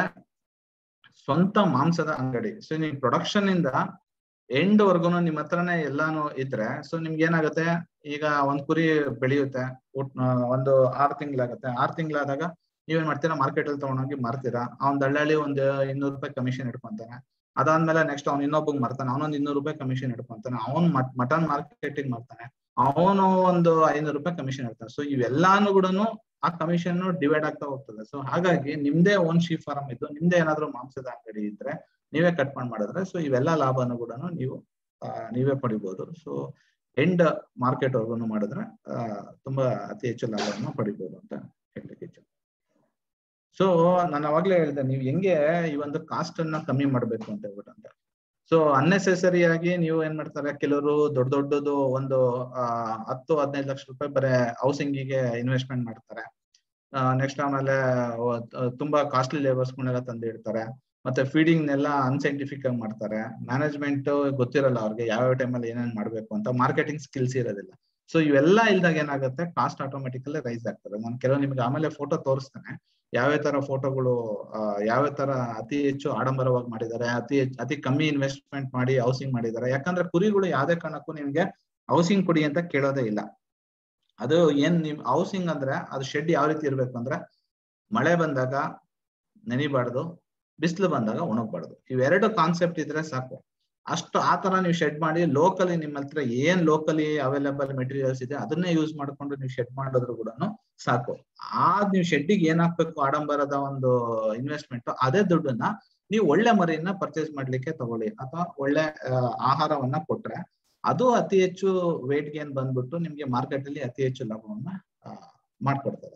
ಸ್ವಂತ ಮಾಂಸದ ಅಂಗಡಿ ಸೊ ನೀವು ಪ್ರೊಡಕ್ಷನ್ ಇಂದ ಎಂಡ್ ವರ್ಗುನು ನಿಮ್ಮ ಹತ್ರನೇ ಎಲ್ಲಾನು ಇದ್ರೆ ಸೊ ನಿಮ್ಗೆ ಏನಾಗುತ್ತೆ ಈಗ ಒಂದ್ ಕುರಿ ಬೆಳೆಯುತ್ತೆ ಒಂದು ಆರ್ ತಿಂಗಳಾಗತ್ತೆ ಆರ್ ತಿಂಗಳಾದಾಗ ನೀವೇನ್ ಮಾಡ್ತೀರಾ ಮಾರ್ಕೆಟ್ ಅಲ್ಲಿ ತಗೊಂಡೋಗಿ ಮಾರ್ತೀರಾ ಅವ್ನ್ ದಳ್ಳಾಳಿ ಒಂದ್ ಇನ್ನೂರು ರೂಪಾಯಿ ಕಮಿಷನ್ ಇಟ್ಕೊಂತಾನೆ ಅದಾದ್ಮೇಲೆ ನೆಕ್ಸ್ಟ್ ಅವ್ನು ಇನ್ನೊಬ್ಬಗ್ ಮಾಡ್ತಾನೆ ಅವನೊಂದು ಇನ್ನೂರು ರೂಪಾಯಿ ಕಮಿಷನ್ ಇಟ್ಕೊಂತಾನೆ ಅವನ್ ಮಟನ್ ಮಾರ್ಕೆಟಿಂಗ್ ಮಾಡ್ತಾನೆ ಅವನು ಒಂದು ಐನೂರು ರೂಪಾಯಿ ಕಮಿಷನ್ ಇರ್ತಾನೆ ಸೊ ಇವೆಲ್ಲಾನು ಕೂಡ ಆ ಕಮಿಷನ್ ಡಿವೈಡ್ ಆಗ್ತಾ ಹೋಗ್ತದೆ ಸೊ ಹಾಗಾಗಿ ನಿಮ್ದೇ ಓನ್ ಶೀಪ್ ಫಾರ್ಮ್ ಇದ್ದು ನಿಮ್ದೇ ಏನಾದ್ರು ಮಾಂಸದ ಅಂಗಡಿ ಇದ್ರೆ ನೀವೇ ಕಟ್ ಮಾಡಿ ಮಾಡಿದ್ರೆ ಸೊ ಇವೆಲ್ಲ ಲಾಭನು ಕೂಡ ನೀವು ಆ, ನೀವೇ ಪಡಿಬಹುದು ಸೊ ಎಂಡ್ ಮಾರ್ಕೆಟ್ ವರ್ಗು ಮಾಡಿದ್ರೆ ಆ, ತುಂಬಾ ಅತಿ ಹೆಚ್ಚು ಲಾಭವನ್ನು ಪಡಿಬಹುದು ಅಂತ ಹೇಳಲಿಕ್ಕೆ ಇಚ್ಛೆ ಸೊ ನಾನು ಅವಾಗ್ಲೇ ಹೇಳಿದೆ ನೀವು ಹೆಂಗೆ ಈ ಒಂದು ಕಾಸ್ಟ್ ಅನ್ನ ಕಮ್ಮಿ ಮಾಡ್ಬೇಕು ಅಂತ ಹೇಳ್ಬಿಟ್ಟು ಅಂತ ಸೊ ಅನ್ನೆಸೆಸರಿ ಆಗಿ ನೀವು ಏನ್ ಮಾಡ್ತಾರೆ ಕೆಲವರು ದೊಡ್ಡ ದೊಡ್ಡದು ಒಂದು ಆ ಹತ್ತು ಹದಿನೈದು ಲಕ್ಷ ರೂಪಾಯಿ ಬರೀ ಹೌಸಿಂಗಿಗೆ ಇನ್ವೆಸ್ಟ್ಮೆಂಟ್ ಮಾಡ್ತಾರೆ ನೆಕ್ಸ್ಟ್ ಆಮೇಲೆ ಅಹ್ ತುಂಬಾ ಕಾಸ್ಟ್ಲಿ ಲೇಬರ್ಸ್ಗಳನ್ನೆಲ್ಲ ತಂದು ಇಡ್ತಾರೆ ಮತ್ತೆ ಫೀಡಿಂಗ್ ನೆಲ್ಲ ಅನ್ಸೈಂಟಿಫಿಕ್ ಆಗಿ ಮಾಡ್ತಾರೆ ಮ್ಯಾನೇಜ್ಮೆಂಟ್ ಗೊತ್ತಿರಲ್ಲ ಅವ್ರಿಗೆ ಯಾವ ಟೈಮಲ್ಲಿ ಏನೇನ್ ಮಾಡ್ಬೇಕು ಅಂತ ಮಾರ್ಕೆಟಿಂಗ್ ಸ್ಕಿಲ್ಸ್ ಇರೋದಿಲ್ಲ ಸೊ ಇವೆಲ್ಲ ಇಲ್ದಾಗ ಏನಾಗುತ್ತೆ ಕಾಸ್ಟ್ ಆಟೋಮೆಟಿಕಲಿ ರೈಸ್ ಆಗ್ತದೆ ನಾನು ಕೆಲವು ನಿಮ್ಗೆ ಆಮೇಲೆ ಫೋಟೋ ತೋರಿಸ್ತೇನೆ ಯಾವ್ಯಾವ ತರ ಫೋಟೋಗಳು ಯಾವ ತರ ಅತಿ ಹೆಚ್ಚು ಆಡಂಬರವಾಗಿ ಮಾಡಿದ್ದಾರೆ ಅತಿ ಹೆಚ್ಚು ಅತಿ ಕಮ್ಮಿ ಇನ್ವೆಸ್ಟ್ಮೆಂಟ್ ಮಾಡಿ ಹೌಸಿಂಗ್ ಮಾಡಿದ್ದಾರೆ ಯಾಕಂದ್ರೆ ಕುರಿಗಳು ಯಾವ್ದೇ ಕಾರಣಕ್ಕೂ ನಿಮ್ಗೆ ಹೌಸಿಂಗ್ ಕೊಡಿ ಅಂತ ಕೇಳೋದೇ ಇಲ್ಲ ಅದು ಏನ್ ನಿಮ್ ಹೌಸಿಂಗ್ ಅಂದ್ರೆ ಅದು ಶೆಡ್ ಯಾವ ರೀತಿ ಇರ್ಬೇಕು ಅಂದ್ರೆ ಮಳೆ ಬಂದಾಗ ನೆನಿಬಾರ್ದು ಬಿಸಿಲು ಬಂದಾಗ ಒಣಗಬಾರ್ದು ಇವೆರಡು ಕಾನ್ಸೆಪ್ಟ್ ಇದ್ರೆ ಸಾಕು ಅಷ್ಟು ಆ ತರ ನೀವು ಶೆಡ್ ಮಾಡಿ ಲೋಕಲಿ ನಿಮ್ಮ ಹತ್ರ ಏನ್ ಲೋಕಲಿ ಅವೈಲೇಬಲ್ ಮೆಟೀರಿಯಲ್ಸ್ ಇದೆ ಅದನ್ನೇ ಯೂಸ್ ಮಾಡ್ಕೊಂಡು ನೀವು ಶೆಡ್ ಮಾಡಿದ್ರು ಕೂಡ ಸಾಕು ಆ ನೀವು ಶೆಡ್ಡಿಗೆ ಏನ್ ಹಾಕ್ಬೇಕು ಆಡಂಬರದ ಒಂದು ಇನ್ವೆಸ್ಟ್ಮೆಂಟ್ ಅದೇ ದುಡ್ಡನ್ನ ನೀವು ಒಳ್ಳೆ ಮರಿಯನ್ನ ಪರ್ಚೇಸ್ ಮಾಡ್ಲಿಕ್ಕೆ ತಗೊಳ್ಳಿ ಅಥವಾ ಒಳ್ಳೆ ಆಹಾರವನ್ನ ಕೊಟ್ರೆ ಅದು ಅತಿ ಹೆಚ್ಚು ವೇಟ್ ಗೇನ್ ಬಂದ್ಬಿಟ್ಟು ನಿಮ್ಗೆ ಮಾರ್ಕೆಟ್ ಅಲ್ಲಿ ಅತಿ ಹೆಚ್ಚು ಲಾಭವನ್ನ ಮಾಡ್ಕೊಡ್ತದೆ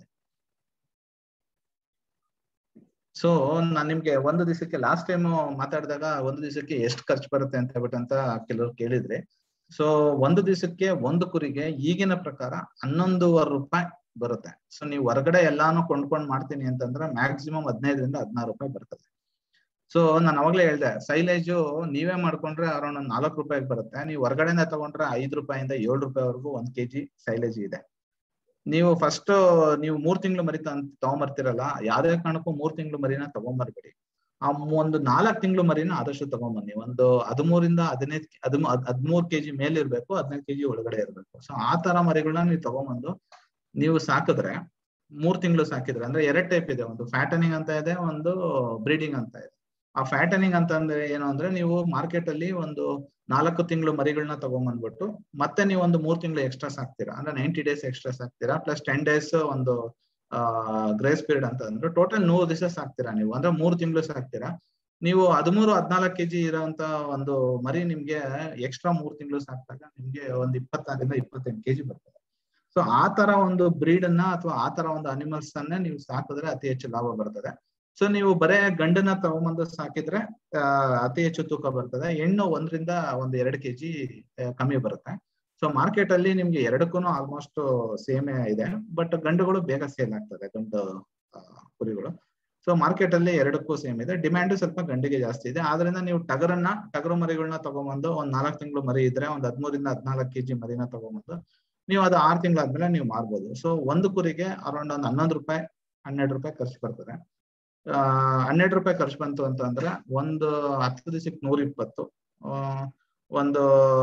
ಸೊ ನಾನ್ ನಿಮ್ಗೆ ಒಂದು ದಿವಸಕ್ಕೆ ಲಾಸ್ಟ್ ಟೈಮ್ ಮಾತಾಡಿದಾಗ ಒಂದು ದಿವಸಕ್ಕೆ ಎಷ್ಟು ಖರ್ಚು ಬರುತ್ತೆ ಅಂತ ಹೇಳ್ಬಿಟ್ಟು ಅಂತ ಕೆಲವರು ಕೇಳಿದ್ರೆ ಸೊ ಒಂದು ದಿವಸಕ್ಕೆ ಒಂದು ಕುರಿಗೆ ಈಗಿನ ಪ್ರಕಾರ ಹನ್ನೊಂದೂವರೆ ರೂಪಾಯಿ ಬರುತ್ತೆ ಸೊ ನೀವು ಹೊರಗಡೆ ಎಲ್ಲಾನು ಕೊಂಡ್ಕೊಂಡ್ ಮಾಡ್ತೀನಿ ಅಂತಂದ್ರೆ ಮ್ಯಾಕ್ಸಿಮಮ್ ಹದಿನೈದರಿಂದ ಹದಿನಾರು ರೂಪಾಯಿ ಬರ್ತದೆ ಸೊ ನಾನು ಅವಾಗ್ಲೇ ಹೇಳ್ದೆ ಸೈಲೇಜು ನೀವೇ ಮಾಡ್ಕೊಂಡ್ರೆ ಅರೌಂಡ್ ಒಂದು ನಾಲ್ಕು ರೂಪಾಯಿಗೆ ಬರುತ್ತೆ ನೀವು ಹೊರಗಡೆಯಿಂದ ತಗೊಂಡ್ರೆ ಐದು ರೂಪಾಯಿಂದ ಏಳು ರೂಪಾಯಿವರೆಗೂ ಒಂದ್ ಕೆಜಿ ಸೈಲೇಜ್ ಇದೆ ನೀವು ಫಸ್ಟ್ ನೀವು ಮೂರ್ ತಿಂಗಳು ಮರಿ ತಗೊಂಬರ್ತಿರಲ್ಲ ಯಾವ್ದೇ ಕಾರಣಕ್ಕೂ ಮೂರ್ ತಿಂಗಳು ಮರಿನ ತಗೊಂಬರ್ಬೇಡಿ ಆ ಒಂದು ನಾಲ್ಕು ತಿಂಗಳು ಮರಿನ ಆದಷ್ಟು ತಗೊಂಬನ್ನಿ ಒಂದು ಹದಿಮೂರಿಂದ ಹದಿನೈದು ಹದಿಮೂ ಹದಿಮೂರ್ ಕೆಜಿ ಮೇಲೆ ಇರ್ಬೇಕು ಹದಿನೈದು ಕೆಜಿ ಒಳಗಡೆ ಇರ್ಬೇಕು ಸೊ ಆ ತರ ಮರಿಗಳನ್ನ ನೀವು ತಗೊಂಬಂದು ನೀವು ಸಾಕಿದ್ರೆ ಮೂರ್ ತಿಂಗಳು ಸಾಕಿದ್ರೆ ಅಂದ್ರೆ ಎರಡ್ ಟೈಪ್ ಇದೆ ಒಂದು ಫ್ಯಾಟನಿಂಗ್ ಅಂತ ಇದೆ ಒಂದು ಬ್ರೀಡಿಂಗ್ ಅಂತ ಇದೆ ಆ ಫ್ಯಾಟನಿಂಗ್ ಅಂತ ಅಂದ್ರೆ ಏನು ಅಂದ್ರೆ ನೀವು ಮಾರ್ಕೆಟ್ ಅಲ್ಲಿ ಒಂದು ನಾಲ್ಕು ತಿಂಗಳು ಮರಿಗಳನ್ನ ತಗೊಂಡ್ಬಂದ್ಬಿಟ್ಟು ಮತ್ತೆ ನೀವು ಒಂದು ಮೂರ್ ತಿಂಗಳು ಎಕ್ಸ್ಟ್ರಾ ಸಾಕ್ತೀರಾ ಅಂದ್ರೆ ನೈಂಟಿ ಡೇಸ್ ಎಕ್ಸ್ಟ್ರಾ ಸಾಕ್ತೀರಾ ಪ್ಲಸ್ ಟೆನ್ ಡೇಸ್ ಒಂದು ಆ ಗ್ರೇಸ್ ಪೀರಿಯಡ್ ಅಂತ ಅಂದ್ರೆ ಟೋಟಲ್ ನೂರು ದಿವಸ ಸಾಕ್ತೀರಾ ನೀವು ಅಂದ್ರೆ ಮೂರ್ ತಿಂಗಳು ಸಾಕ್ತೀರಾ ನೀವು ಹದಿಮೂರು ಹದಿನಾಲ್ಕು ಕೆಜಿ ಇರೋಂತ ಒಂದು ಮರಿ ನಿಮ್ಗೆ ಎಕ್ಸ್ಟ್ರಾ ಮೂರ್ ತಿಂಗಳು ಸಾಕಿದಾಗ ನಿಮ್ಗೆ ಒಂದು ಇಪ್ಪತ್ತಾರರಿಂದ ಇಪ್ಪತ್ತೆಂಟು ಕೆಜಿ ಬರ್ತದೆ ಸೊ ಆ ತರ ಒಂದು ಬ್ರೀಡ್ ಅನ್ನ ಅಥವಾ ಆ ತರ ಒಂದು ಅನಿಮಲ್ಸ್ ಅನ್ನ ನೀವು ಸಾಕಿದ್ರೆ ಅತಿ ಹೆಚ್ಚು ಲಾಭ ಬರ್ತದೆ ಸೊ ನೀವು ಬರೇ ಗಂಡನ್ನ ತಗೊಂಬಂದು ಸಾಕಿದ್ರೆ ಅತಿ ಹೆಚ್ಚು ತೂಕ ಬರ್ತದೆ ಹೆಣ್ಣು ಒಂದರಿಂದ ಒಂದು ಎರಡು ಕೆಜಿ ಕಮ್ಮಿ ಬರುತ್ತೆ ಸೊ ಮಾರ್ಕೆಟ್ ಅಲ್ಲಿ ನಿಮ್ಗೆ ಎರಡಕ್ಕೂ ಆಲ್ಮೋಸ್ಟ್ ಸೇಮ್ ಇದೆ ಬಟ್ ಗಂಡುಗಳು ಬೇಗ ಸೇಲ್ ಆಗ್ತದೆ ಗಂಡು ಕುರಿಗಳು ಸೊ ಮಾರ್ಕೆಟ್ ಅಲ್ಲಿ ಎರಡಕ್ಕೂ ಸೇಮ್ ಇದೆ ಡಿಮ್ಯಾಂಡ್ ಸ್ವಲ್ಪ ಗಂಡಿಗೆ ಜಾಸ್ತಿ ಇದೆ ಆದ್ರಿಂದ ನೀವು ಟಗರನ್ನ ಟಗರು ಮರಿಗಳನ್ನ ತಗೊಂಬಂದು ಒಂದ್ ನಾಲ್ಕು ತಿಂಗಳು ಮರಿ ಇದ್ರೆ ಒಂದ್ ಹದಿಮೂರಿಂದ ಹದಿನಾಲ್ಕು ಕೆಜಿ ಮರಿನ ತಗೊಂಬಂದು ನೀವು ಅದು ಆರು ತಿಂಗಳಾದ್ಮೇಲೆ ನೀವು ಮಾರ್ಬೋದು ಸೊ ಒಂದು ಕುರಿಗೆ ಅರೌಂಡ್ ಒಂದು ಹನ್ನೊಂದು ರೂಪಾಯಿ ಹನ್ನೆರಡು ರೂಪಾಯಿ ಖರ್ಚು ಬರ್ತದೆ ಆ ಹನ್ನೆರಡು ರೂಪಾಯಿ ಖರ್ಚು ಬಂತು ಅಂತಂದ್ರೆ ಒಂದು ಹತ್ತು ದಿವಸಕ್ಕೆ ನೂರ ಇಪ್ಪತ್ತು ಒಂದು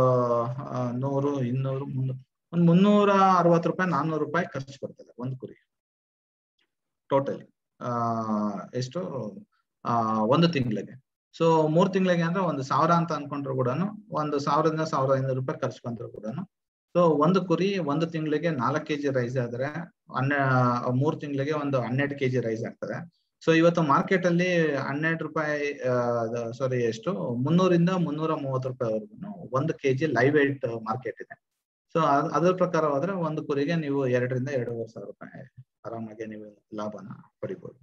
ನೂರು ಇನ್ನೂರು ಮುನ್ನೂರು ಒಂದು ಮುನ್ನೂರ ಅರವತ್ತು ರೂಪಾಯಿ ನಾನ್ನೂರು ರೂಪಾಯಿ ಖರ್ಚು ಬರ್ತದೆ ಒಂದು ಕುರಿ ಟೋಟಲಿ ಆ ಎಷ್ಟು ಆ ಒಂದು ತಿಂಗಳಿಗೆ ಸೊ ಮೂರ್ ತಿಂಗಳಿಗೆ ಅಂದ್ರೆ ಒಂದು ಸಾವಿರ ಅಂತ ಅನ್ಕೊಂಡ್ರು ಕೂಡ ಒಂದು ಸಾವಿರದಿಂದ ಸಾವಿರದ ಐನೂರು ರೂಪಾಯಿ ಖರ್ಚು ಬಂದ್ರು ಕೂಡ ಸೊ ಒಂದು ಕುರಿ ಒಂದು ತಿಂಗಳಿಗೆ ನಾಲ್ಕು ಕೆಜಿ ರೈಸ್ ಆದ್ರೆ ಹನ್ನೆ ಮೂರ್ ತಿಂಗಳಿಗೆ ಒಂದು ಹನ್ನೆರಡು ಕೆಜಿ ರೈಸ್ ಆಗ್ತದೆ ಸೊ ಇವತ್ತು ಮಾರ್ಕೆಟ್ ಅಲ್ಲಿ ಹನ್ನೆರಡು ರೂಪಾಯಿ ಸಾರಿ ಎಷ್ಟು ಮುನ್ನೂರಿಂದ ಮುನ್ನೂರ ಮೂವತ್ತು ರೂಪಾಯಿವರೆಗೂ ಒಂದು ಕೆಜಿ ಲೈವ್ ವೇಟ್ ಮಾರ್ಕೆಟ್ ಇದೆ ಸೊ ಅದ್ರ ಪ್ರಕಾರ ಹೋದ್ರೆ ಒಂದು ಕುರಿಗೆ ನೀವು ಎರಡರಿಂದ ಎರಡೂವರೆ ಸಾವಿರ ರೂಪಾಯಿ ಆರಾಮಾಗಿ ನೀವು ಲಾಭನ ಪಡಿಬಹುದು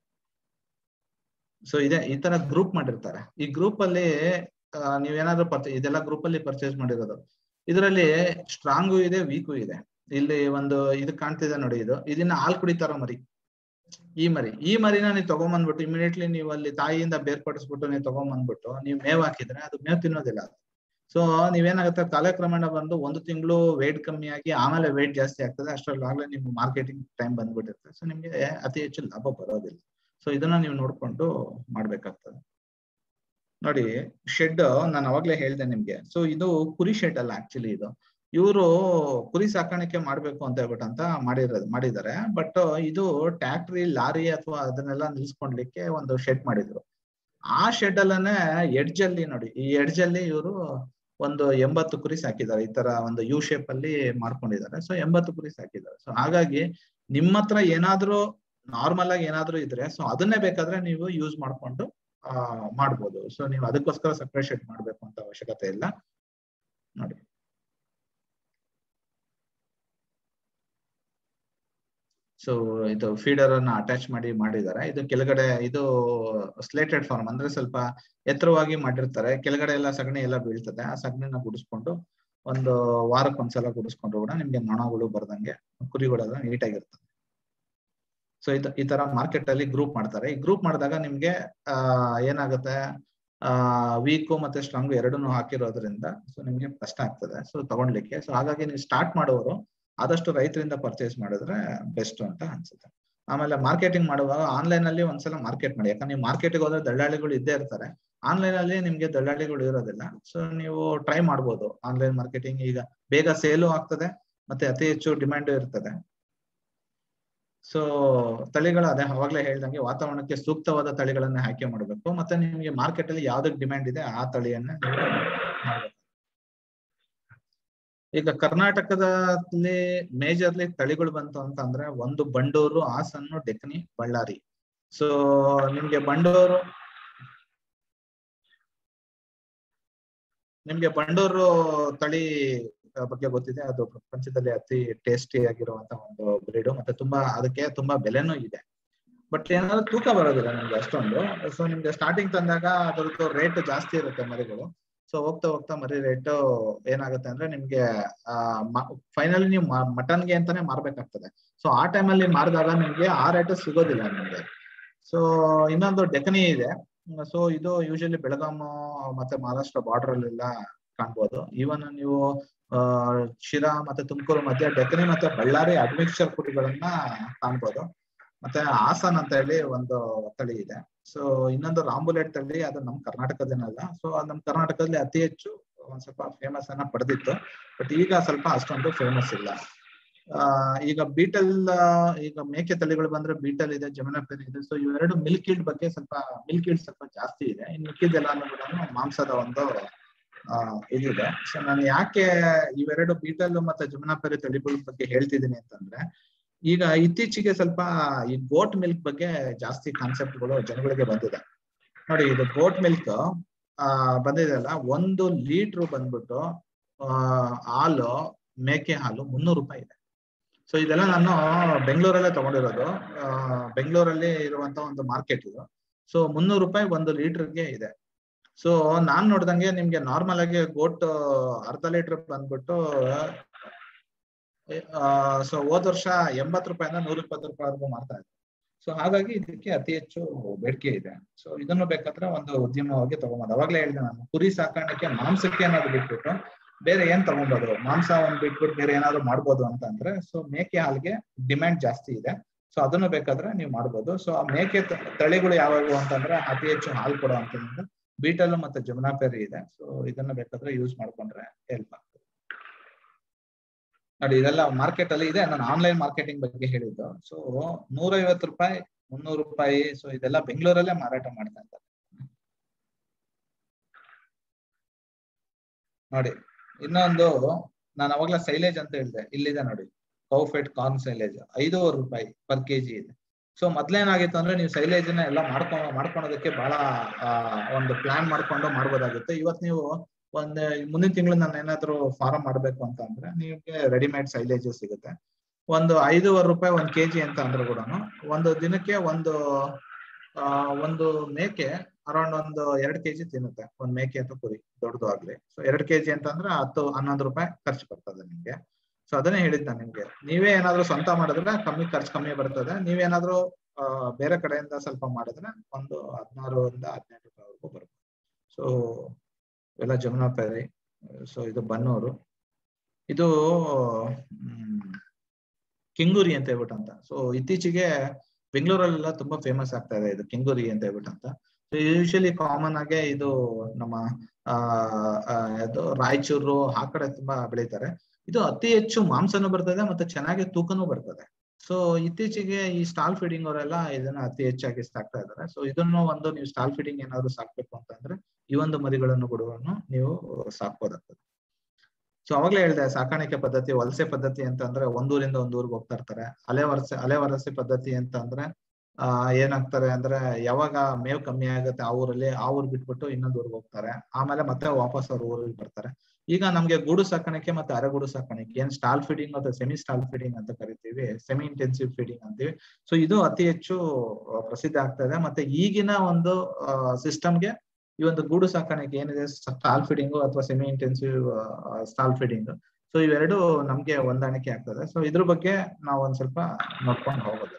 ಸೊ ಇದೆ ಈ ತರ ಗ್ರೂಪ್ ಮಾಡಿರ್ತಾರೆ ಈ ಗ್ರೂಪ್ ಅಲ್ಲಿ ನೀವೇನಾದ್ರೂ ಪರ್ಚೇ ಇದೆಲ್ಲ ಗ್ರೂಪ್ ಅಲ್ಲಿ ಪರ್ಚೇಸ್ ಮಾಡಿರೋದು ಇದರಲ್ಲಿ ಸ್ಟ್ರಾಂಗು ಇದೆ ವೀಕು ಇದೆ ಇಲ್ಲಿ ಒಂದು ಇದು ಕಾಣ್ತಿದೆ ನೋಡಿ ಇದು ಇದನ್ನ ಹಾಲ್ ಕುಡಿತಾರ ಮರಿ ಈ ಮರಿ ಈ ಮರಿನ ನೀವು ತಗೊಂಬಂದ್ಬಿಟ್ಟು ಇಮಿಡಿಯೇಟ್ಲಿ ನೀವು ಅಲ್ಲಿ ತಾಯಿಯಿಂದ ಬೇರ್ಪಡಿಸ್ಬಿಟ್ಟು ನೀವು ತಗೊಂಬಂದ್ಬಿಟ್ಟು ನೀವು ಮೇವ್ ಹಾಕಿದ್ರೆ ಅದು ಮೇವ್ ತಿನ್ನೋದಿಲ್ಲ ಸೊ ನೀವೇನಾಗುತ್ತೆ ಕಾಲಕ್ರಮೇಣ ಬಂದು ಒಂದು ತಿಂಗಳು ವೇಟ್ ಕಮ್ಮಿ ಆಗಿ ಆಮೇಲೆ ವೇಟ್ ಜಾಸ್ತಿ ಆಗ್ತದೆ ಅಷ್ಟರಲ್ಲಾಗ್ಲೇ ನಿಮ್ಗೆ ಮಾರ್ಕೆಟಿಂಗ್ ಟೈಮ್ ಬಂದ್ಬಿಟ್ಟಿರ್ತದೆ ಸೊ ನಿಮ್ಗೆ ಅತಿ ಹೆಚ್ಚು ಲಾಭ ಬರೋದಿಲ್ಲ ಸೊ ಇದನ್ನ ನೀವು ನೋಡ್ಕೊಂಡು ಮಾಡ್ಬೇಕಾಗ್ತದೆ ನೋಡಿ ಶೆಡ್ ನಾನು ಅವಾಗ್ಲೇ ಹೇಳ್ದೆ ನಿಮ್ಗೆ ಸೊ ಇದು ಕುರಿ ಶೆಡ್ ಅಲ್ಲ ಆಕ್ಚುಲಿ ಇದು ಇವರು ಕುರಿ ಸಾಕಾಣಿಕೆ ಮಾಡ್ಬೇಕು ಅಂತ ಹೇಳ್ಬಿಟ್ಟು ಅಂತ ಮಾಡಿರೋದು ಮಾಡಿದ್ದಾರೆ ಬಟ್ ಇದು ಟ್ಯಾಕ್ಟ್ರಿ ಲಾರಿ ಅಥವಾ ಅದನ್ನೆಲ್ಲ ನಿಲ್ಸ್ಕೊಂಡ್ಲಿಕ್ಕೆ ಒಂದು ಶೆಡ್ ಮಾಡಿದ್ರು ಆ ಶೆಡ್ ಅಲ್ಲೇ ಎಡ್ಜ್ ಅಲ್ಲಿ ನೋಡಿ ಈ ಎಡ್ಜ್ ಅಲ್ಲಿ ಇವರು ಒಂದು ಎಂಬತ್ತು ಕುರಿ ಸಾಕಿದ್ದಾರೆ ಈ ತರ ಒಂದು ಯು ಶೇಪ್ ಅಲ್ಲಿ ಮಾಡ್ಕೊಂಡಿದ್ದಾರೆ ಸೊ ಎಂಬತ್ತು ಕುರಿ ಸಾಕಿದ್ದಾರೆ ಸೊ ಹಾಗಾಗಿ ನಿಮ್ಮ ಹತ್ರ ಏನಾದ್ರೂ ನಾರ್ಮಲ್ ಆಗಿ ಏನಾದ್ರೂ ಇದ್ರೆ ಸೊ ಅದನ್ನೇ ಬೇಕಾದ್ರೆ ನೀವು ಯೂಸ್ ಮಾಡ್ಕೊಂಡು ಆ ಮಾಡ್ಬೋದು ಸೊ ನೀವು ಅದಕ್ಕೋಸ್ಕರ ಸಪ್ರೇಟ್ ಶೆಡ್ ಮಾಡ್ಬೇಕು ಅಂತ ಅವಶ್ಯಕತೆ ಇಲ್ಲ ನೋಡಿ ಸೊ ಇದು ಫೀಡರ್ ಅನ್ನ ಅಟ್ಯಾಚ್ ಮಾಡಿ ಮಾಡಿದ್ದಾರೆ ಇದು ಕೆಳಗಡೆ ಇದು ಸ್ಲೇಟೆಡ್ ಫಾರ್ಮ್ ಅಂದ್ರೆ ಸ್ವಲ್ಪ ಎತ್ತರವಾಗಿ ಮಾಡಿರ್ತಾರೆ ಕೆಳಗಡೆ ಎಲ್ಲ ಸಗಣಿ ಎಲ್ಲ ಬೀಳ್ತದೆ ಆ ಸಗಣಿನ ಗುಡಿಸ್ಕೊಂಡು ಒಂದು ವಾರಕ್ಕೆ ಒಂದ್ಸಲ ಗುಡಿಸ್ಕೊಂಡ್ರು ಕೂಡ ನಿಮ್ಗೆ ನೊಣಗಳು ಬರ್ದಂಗೆ ಕುರಿಗಳೆಲ್ಲ ನೀಟಾಗಿರ್ತದೆ ಸೊ ಇದು ಈ ತರ ಮಾರ್ಕೆಟ್ ಅಲ್ಲಿ ಗ್ರೂಪ್ ಮಾಡ್ತಾರೆ ಈ ಗ್ರೂಪ್ ಮಾಡಿದಾಗ ನಿಮ್ಗೆ ಆ ಏನಾಗುತ್ತೆ ಆ ವೀಕು ಮತ್ತೆ ಸ್ಟ್ರಾಂಗ್ ಎರಡನ್ನೂ ಹಾಕಿರೋದ್ರಿಂದ ಸೊ ನಿಮ್ಗೆ ಕಷ್ಟ ಆಗ್ತದೆ ಸೊ ತಗೊಂಡ್ಲಿಕ್ಕೆ ಸೊ ಹಾಗಾಗಿ ನೀವು ಸ್ಟಾರ್ಟ್ ಮಾಡೋರು ಆದಷ್ಟು ರೈತರಿಂದ ಪರ್ಚೇಸ್ ಮಾಡಿದ್ರೆ ಬೆಸ್ಟ್ ಅಂತ ಅನ್ಸುತ್ತೆ ಆಮೇಲೆ ಮಾರ್ಕೆಟಿಂಗ್ ಮಾಡುವಾಗ ಆನ್ಲೈನ್ ಅಲ್ಲಿ ಒಂದ್ಸಲ ಮಾರ್ಕೆಟ್ ಮಾಡಿ ಯಾಕಂದ್ರೆ ನೀವು ಮಾರ್ಕೆಟ್ಗೆ ಹೋದ್ರೆ ದಳ್ಳಾಳಿಗಳು ಇದ್ದೇ ಇರ್ತಾರೆ ಆನ್ಲೈನ್ ಅಲ್ಲಿ ನಿಮ್ಗೆ ದಳ್ಳಾಳಿಗಳು ಇರೋದಿಲ್ಲ ಸೊ ನೀವು ಟ್ರೈ ಮಾಡ್ಬೋದು ಆನ್ಲೈನ್ ಮಾರ್ಕೆಟಿಂಗ್ ಈಗ ಬೇಗ ಸೇಲು ಆಗ್ತದೆ ಮತ್ತೆ ಅತಿ ಹೆಚ್ಚು ಡಿಮ್ಯಾಂಡ್ ಇರ್ತದೆ ಸೊ ತಳಿಗಳು ಅದೇ ಅವಾಗ್ಲೇ ಹೇಳ್ದಂಗೆ ವಾತಾವರಣಕ್ಕೆ ಸೂಕ್ತವಾದ ತಳಿಗಳನ್ನ ಆಯ್ಕೆ ಮಾಡಬೇಕು ಮತ್ತೆ ನಿಮ್ಗೆ ಮಾರ್ಕೆಟ್ ಅಲ್ಲಿ ಯಾವ್ದಕ್ ಡಿಮ್ಯಾಂಡ್ ಇದೆ ಆ ತಳಿಯನ್ನ ನೀವು ಮಾಡ್ಬೇಕು ಈಗ ಕರ್ನಾಟಕದಲ್ಲಿ ಮೇಜರ್ಲಿ ತಳಿಗಳು ಬಂತು ಅಂತ ಅಂದ್ರೆ ಒಂದು ಬಂಡೂರು ಹಾಸನ್ನು ಡೆಕ್ನಿ ಬಳ್ಳಾರಿ ಸೊ ನಿಮ್ಗೆ ಬಂಡೂರು ನಿಮ್ಗೆ ಬಂಡೂರು ತಳಿ ಬಗ್ಗೆ ಗೊತ್ತಿದೆ ಅದು ಪ್ರಪಂಚದಲ್ಲಿ ಅತಿ ಟೇಸ್ಟಿ ಆಗಿರುವಂತ ಒಂದು ಬ್ರೀಡು ಮತ್ತೆ ತುಂಬಾ ಅದಕ್ಕೆ ತುಂಬಾ ಬೆಲೆನೂ ಇದೆ ಬಟ್ ಏನಾದ್ರು ತೂಕ ಬರೋದಿಲ್ಲ ನಿಮ್ಗೆ ಅಷ್ಟೊಂದು ಸೊ ನಿಮ್ಗೆ ಸ್ಟಾರ್ಟಿಂಗ್ ತಂದಾಗ ಅದ್ರದ್ದು ರೇಟ್ ಜಾಸ್ತಿ ಇರುತ್ತೆ ಮರಿಗಳು ಸೊ ಹೋಗ್ತಾ ಹೋಗ್ತಾ ಮರಿ ರೇಟ್ ಏನಾಗುತ್ತೆ ಅಂದ್ರೆ ನಿಮ್ಗೆ ಫೈನಲಿ ನೀವು ಮಟನ್ಗೆ ಅಂತಾನೆ ಮಾರ್ಬೇಕಾಗ್ತದೆ ಸೊ ಆ ಟೈಮಲ್ಲಿ ಮಾರಿದಾಗ ನಿಮ್ಗೆ ಆ ರೇಟ್ ಸಿಗೋದಿಲ್ಲ ನಿಮ್ಗೆ ಸೊ ಇನ್ನೊಂದು ಡೆಕನಿ ಇದೆ ಸೊ ಇದು ಯೂಶಲಿ ಬೆಳಗಾಂ ಮತ್ತೆ ಮಹಾರಾಷ್ಟ್ರ ಬಾರ್ಡರ್ ಅಲ್ಲೆಲ್ಲ ಕಾಣ್ಬೋದು ಈವನ್ ನೀವು ಶಿರಾ ಮತ್ತೆ ತುಮಕೂರು ಮಧ್ಯೆ ಡೆಕನಿ ಮತ್ತೆ ಬಳ್ಳಾರಿ ಅಡ್ಮಿಕ್ಸ್ಚರ್ ಕುರಿಗಳನ್ನ ಕಾಣ್ಬೋದು ಮತ್ತೆ ಹಾಸನ್ ಅಂತ ಹೇಳಿ ಒಂದು ತಳಿ ಇದೆ ಸೊ ಇನ್ನೊಂದು ರಾಂಬುಲೆಟ್ ತಳಿ ಅದು ನಮ್ ಕರ್ನಾಟಕದೇನಲ್ಲ ಸೊ ಅದು ನಮ್ ಕರ್ನಾಟಕದಲ್ಲಿ ಅತಿ ಹೆಚ್ಚು ಒಂದ್ ಸ್ವಲ್ಪ ಫೇಮಸ್ ಅನ್ನ ಪಡೆದಿತ್ತು ಬಟ್ ಈಗ ಸ್ವಲ್ಪ ಅಷ್ಟೊಂದು ಫೇಮಸ್ ಇಲ್ಲ ಆ ಈಗ ಬೀಟಲ್ ಈಗ ಮೇಕೆ ತಳಿಗಳು ಬಂದ್ರೆ ಬೀಟಲ್ ಇದೆ ಜಮನಪೆನ್ ಇದೆ ಸೊ ಇವೆರಡು ಮಿಲ್ಕ್ ಈಲ್ಡ್ ಬಗ್ಗೆ ಸ್ವಲ್ಪ ಮಿಲ್ಕ್ ಈಲ್ಡ್ ಸ್ವಲ್ಪ ಜಾಸ್ತಿ ಇದೆ ಇನ್ನು ಮಿಕ್ಕಿದೆಲ್ಲ ಕೂಡ ಮಾಂಸದ ಒಂದು ಆ ಇದಿದೆ ಸೊ ನಾನು ಯಾಕೆ ಇವೆರಡು ಬೀಟಲ್ ಮತ್ತೆ ಜಮುನಾಪೆರಿ ತಳಿಗಳ ಬಗ್ಗೆ ಹೇಳ್ತಿದ್ದೀನಿ ಅಂತಂದ್ರೆ ಈಗ ಇತ್ತೀಚೆಗೆ ಸ್ವಲ್ಪ ಈ ಗೋಟ್ ಮಿಲ್ಕ್ ಬಗ್ಗೆ ಜಾಸ್ತಿ ಕಾನ್ಸೆಪ್ಟ್ಗಳು ಜನಗಳಿಗೆ ಬಂದಿದೆ ನೋಡಿ ಇದು ಗೋಟ್ ಮಿಲ್ಕ್ ಆ ಬಂದಿದೆಯಲ್ಲ ಒಂದು ಲೀಟ್ರು ಬಂದ್ಬಿಟ್ಟು ಆ ಹಾಲು ಮೇಕೆ ಹಾಲು ಮುನ್ನೂರು ರೂಪಾಯಿ ಇದೆ ಸೊ ಇದೆಲ್ಲ ನಾನು ಬೆಂಗಳೂರಲ್ಲೇ ತಗೊಂಡಿರೋದು ಆ ಬೆಂಗಳೂರಲ್ಲಿ ಇರುವಂತ ಒಂದು ಮಾರ್ಕೆಟ್ ಇದು ಸೊ ಮುನ್ನೂರು ರೂಪಾಯಿ ಒಂದು ಲೀಟರ್ಗೆ ಇದೆ ಸೊ ನಾನ್ ನೋಡ್ದಂಗೆ ನಿಮ್ಗೆ ನಾರ್ಮಲ್ ಆಗಿ ಗೋಟ್ ಅರ್ಧ ಲೀಟರ್ ಬಂದ್ಬಿಟ್ಟು ಸೊ ಹೋದ ವರ್ಷ ಎಂಬತ್ತು ರೂಪಾಯಿಂದ ನೂರ ಇಪ್ಪತ್ತು ರೂಪಾಯಿವರೆಗೂ ಮಾರ್ತಾ ಇದ್ರು ಸೊ ಹಾಗಾಗಿ ಇದಕ್ಕೆ ಅತಿ ಹೆಚ್ಚು ಬೇಡಿಕೆ ಇದೆ ಸೊ ಇದನ್ನು ಬೇಕಾದ್ರೆ ಒಂದು ಉದ್ಯಮವಾಗಿ ತಗೊಂಬೋದು ಅವಾಗ್ಲೇ ಹೇಳಿದೆ ನಾನು ಕುರಿ ಸಾಕಾಣಿಕೆ ಮಾಂಸಕ್ಕೆ ಏನಾದ್ರು ಬಿಟ್ಬಿಟ್ಟು ಬೇರೆ ಏನ್ ತಗೊಬೋದು ಮಾಂಸ ಒಂದ್ ಬಿಟ್ಬಿಟ್ಟು ಬೇರೆ ಏನಾದ್ರು ಮಾಡ್ಬೋದು ಅಂತ ಅಂದ್ರೆ ಸೊ ಮೇಕೆ ಹಾಲ್ಗೆ ಡಿಮ್ಯಾಂಡ್ ಜಾಸ್ತಿ ಇದೆ ಸೊ ಅದನ್ನು ಬೇಕಾದ್ರೆ ನೀವು ಮಾಡ್ಬೋದು ಸೊ ಆ ಮೇಕೆ ತಳಿಗಳು ಯಾವ್ಯಾವು ಅಂತಂದ್ರೆ ಅತಿ ಹೆಚ್ಚು ಹಾಲು ಕೊಡೋ ಅಂತಂದ್ರೆ ಬೀಟಲ್ ಮತ್ತೆ ಜಮುನಾಪೆರಿ ಇದೆ ಸೊ ಇದನ್ನ ಬೇಕಾದ್ರೆ ಯೂಸ್ ಮಾಡ್ಕೊಂಡ್ರೆ ಹೆಲ್ಪ್ ಆಗ್ತದೆ ನೋಡಿ ಇದೆಲ್ಲ ಮಾರ್ಕೆಟ್ ಅಲ್ಲಿ ಇದೆ ನಾನು ಆನ್ಲೈನ್ ಮಾರ್ಕೆಟಿಂಗ್ ಬಗ್ಗೆ ಹೇಳಿದ್ದು ಸೊ ನೂರೈವತ್ತು ರೂಪಾಯಿ ಮುನ್ನೂರು ರೂಪಾಯಿ ಸೊ ಇದೆಲ್ಲ ಬೆಂಗಳೂರಲ್ಲೇ ಮಾರಾಟ ಮಾಡ್ತಾ ಇದ್ದಾರೆ ನೋಡಿ ಇನ್ನೊಂದು ನಾನು ಅವಾಗ್ಲೇ ಸೈಲೇಜ್ ಅಂತ ಹೇಳಿದೆ ಇಲ್ಲಿದೆ ನೋಡಿ ಕೌಫೆಟ್ ಕಾರ್ನ್ ಸೈಲೇಜ್ ಐದೂವರೆ ರೂಪಾಯಿ ಪರ್ ಕೆಜಿ ಇದೆ ಸೊ ಮೊದ್ಲೇನಾಗಿತ್ತು ಅಂದ್ರೆ ನೀವು ಸೈಲೇಜ್ ನ ಎಲ್ಲ ಮಾಡ್ಕೊಂಡು ಮಾಡ್ಕೊಳೋದಕ್ಕೆ ಬಹಳ ಒಂದು ಪ್ಲಾನ್ ಮಾಡ್ಕೊಂಡು ಮಾಡ್ಬೋದಾಗುತ್ತೆ ಇವತ್ತು ನೀವು ಒಂದ್ ಮುಂದಿನ ತಿಂಗಳು ನಾನು ಏನಾದ್ರು ಫಾರಂ ಮಾಡ್ಬೇಕು ಅಂತ ಅಂದ್ರೆ ನಿಮ್ಗೆ ರೆಡಿಮೇಡ್ ಸೈಲೇಜ್ ಸಿಗುತ್ತೆ ಒಂದು ಐದೂವರೆ ರೂಪಾಯಿ ಒಂದ್ ಕೆಜಿ ಅಂತ ಅಂದ್ರೆ ಕೂಡ ಒಂದು ದಿನಕ್ಕೆ ಒಂದು ಆ ಒಂದು ಮೇಕೆ ಅರೌಂಡ್ ಒಂದು ಎರಡ್ ಕೆಜಿ ತಿನ್ನುತ್ತೆ ಒಂದ್ ಮೇಕೆ ಅಥವಾ ಕುರಿ ದೊಡ್ಡದು ಆಗ್ಲಿ ಸೊ ಎರಡ್ ಕೆಜಿ ಅಂತ ಅಂದ್ರೆ ಹತ್ತು ಹನ್ನೊಂದು ರೂಪಾಯಿ ಖರ್ಚು ಬರ್ತದೆ ನಿಮ್ಗೆ ಸೊ ಅದನ್ನೇ ಹೇಳಿದ್ ನಾನು ನಿಮ್ಗೆ ನೀವೇ ಏನಾದ್ರು ಸ್ವಂತ ಮಾಡಿದ್ರೆ ಕಮ್ಮಿ ಖರ್ಚು ಕಮ್ಮಿ ಬರ್ತದೆ ನೀವೇನಾದ್ರೂ ಅಹ್ ಬೇರೆ ಕಡೆಯಿಂದ ಸ್ವಲ್ಪ ಮಾಡಿದ್ರೆ ಒಂದು ಹದಿನಾರರಿಂದ ಹದಿನೆಂಟು ರೂಪಾಯಿವರೆಗೂ ಬರುತ್ತೆ ಸೊ ಇವೆಲ್ಲ ಜಮುನಾಪೇರಿ ಸೊ ಇದು ಬನ್ನೂರು ಇದು ಹ್ಮ್ ಕೆಂಗೂರಿ ಅಂತ ಹೇಳ್ಬಿಟ್ಟು ಅಂತ ಸೊ ಇತ್ತೀಚೆಗೆ ಬೆಂಗಳೂರಲ್ಲೆಲ್ಲ ತುಂಬಾ ಫೇಮಸ್ ಆಗ್ತಾ ಇದೆ ಇದು ಕೆಂಗೂರಿ ಅಂತ ಹೇಳ್ಬಿಟ್ಟು ಅಂತ ಸೊ ಯೂಶಲಿ ಕಾಮನ್ ಆಗಿ ಇದು ನಮ್ಮ ಆ ಅದು ರಾಯಚೂರು ಆ ಕಡೆ ತುಂಬಾ ಬೆಳೀತಾರೆ ಇದು ಅತಿ ಹೆಚ್ಚು ಮಾಂಸನೂ ಬರ್ತದೆ ಮತ್ತೆ ಚೆನ್ನಾಗಿ ತೂಕನೂ ಬರ್ತದೆ ಸೊ ಇತ್ತೀಚೆಗೆ ಈ ಸ್ಟಾಲ್ ಫೀಡಿಂಗ್ ಅವರೆಲ್ಲ ಇದನ್ನ ಅತಿ ಹೆಚ್ಚಾಗಿ ಸಾಕ್ತಾ ಇದ್ದಾರೆ ಸೊ ಇದನ್ನು ಒಂದು ನೀವು ಸ್ಟಾಲ್ ಫೀಡಿಂಗ್ ಏನಾದ್ರು ಸಾಕ್ಬೇಕು ಅಂತಂದ್ರೆ ಈ ಒಂದು ಮರಿಗಳನ್ನು ಕೂಡ ನೀವು ಸಾಕ್ಬೋದಾಗ್ತದೆ ಸೊ ಅವಾಗ್ಲೇ ಹೇಳಿದೆ ಸಾಕಾಣಿಕೆ ಪದ್ಧತಿ ವಲಸೆ ಪದ್ಧತಿ ಅಂತ ಅಂದ್ರೆ ಒಂದೂರಿಂದ ಒಂದ್ ಊರಿಗೆ ಹೋಗ್ತಾ ಇರ್ತಾರೆ ಅಲೆ ವಲಸೆ ಅಲೆ ವಲಸೆ ಪದ್ಧತಿ ಅಂತ ಅಂದ್ರೆ ಆ ಏನಾಗ್ತಾರೆ ಅಂದ್ರೆ ಯಾವಾಗ ಮೇವು ಕಮ್ಮಿ ಆಗುತ್ತೆ ಆ ಊರಲ್ಲಿ ಆ ಊರ್ ಬಿಟ್ಬಿಟ್ಟು ಇನ್ನೊಂದ್ ಊರಿಗೆ ಹೋಗ್ತಾರೆ ಆಮೇಲೆ ಮತ್ತೆ ವಾಪಸ್ ಅವ್ರ ಊರಿಗೆ ಬರ್ತಾರೆ ಈಗ ನಮ್ಗೆ ಗೂಡು ಸಾಕಾಣಿಕೆ ಮತ್ತೆ ಅರೆಗೂಡು ಸಾಕಾಣಿಕೆ ಏನ್ ಸ್ಟಾಲ್ ಫೀಡಿಂಗ್ ಅಥವಾ ಸೆಮಿ ಸ್ಟಾಲ್ ಫೀಡಿಂಗ್ ಅಂತ ಕರಿತೀವಿ ಸೆಮಿ ಇಂಟೆನ್ಸಿವ್ ಫೀಡಿಂಗ್ ಅಂತೀವಿ ಸೊ ಇದು ಅತಿ ಹೆಚ್ಚು ಆ, ಪ್ರಸಿದ್ಧ ಆಗ್ತಾ ಇದೆ ಮತ್ತೆ ಈಗಿನ ಒಂದು ಸಿಸ್ಟಮ್ಗೆ ಈ ಒಂದು ಗೂಡು ಸಾಕಾಣಿಕೆ ಏನಿದೆ ಸ್ಟಾಲ್ ಫೀಡಿಂಗು ಅಥವಾ semi intensive stall feeding so ಇವೆರಡು ನಮ್ಗೆ ಹೊಂದಾಣಿಕೆ ಆಗ್ತದೆ ಸೊ ಇದ್ರ ಬಗ್ಗೆ ನಾವು ಒಂದ್ ಸ್ವಲ್ಪ ನೋಡ್ಕೊಂಡು ಹೋಗೋದು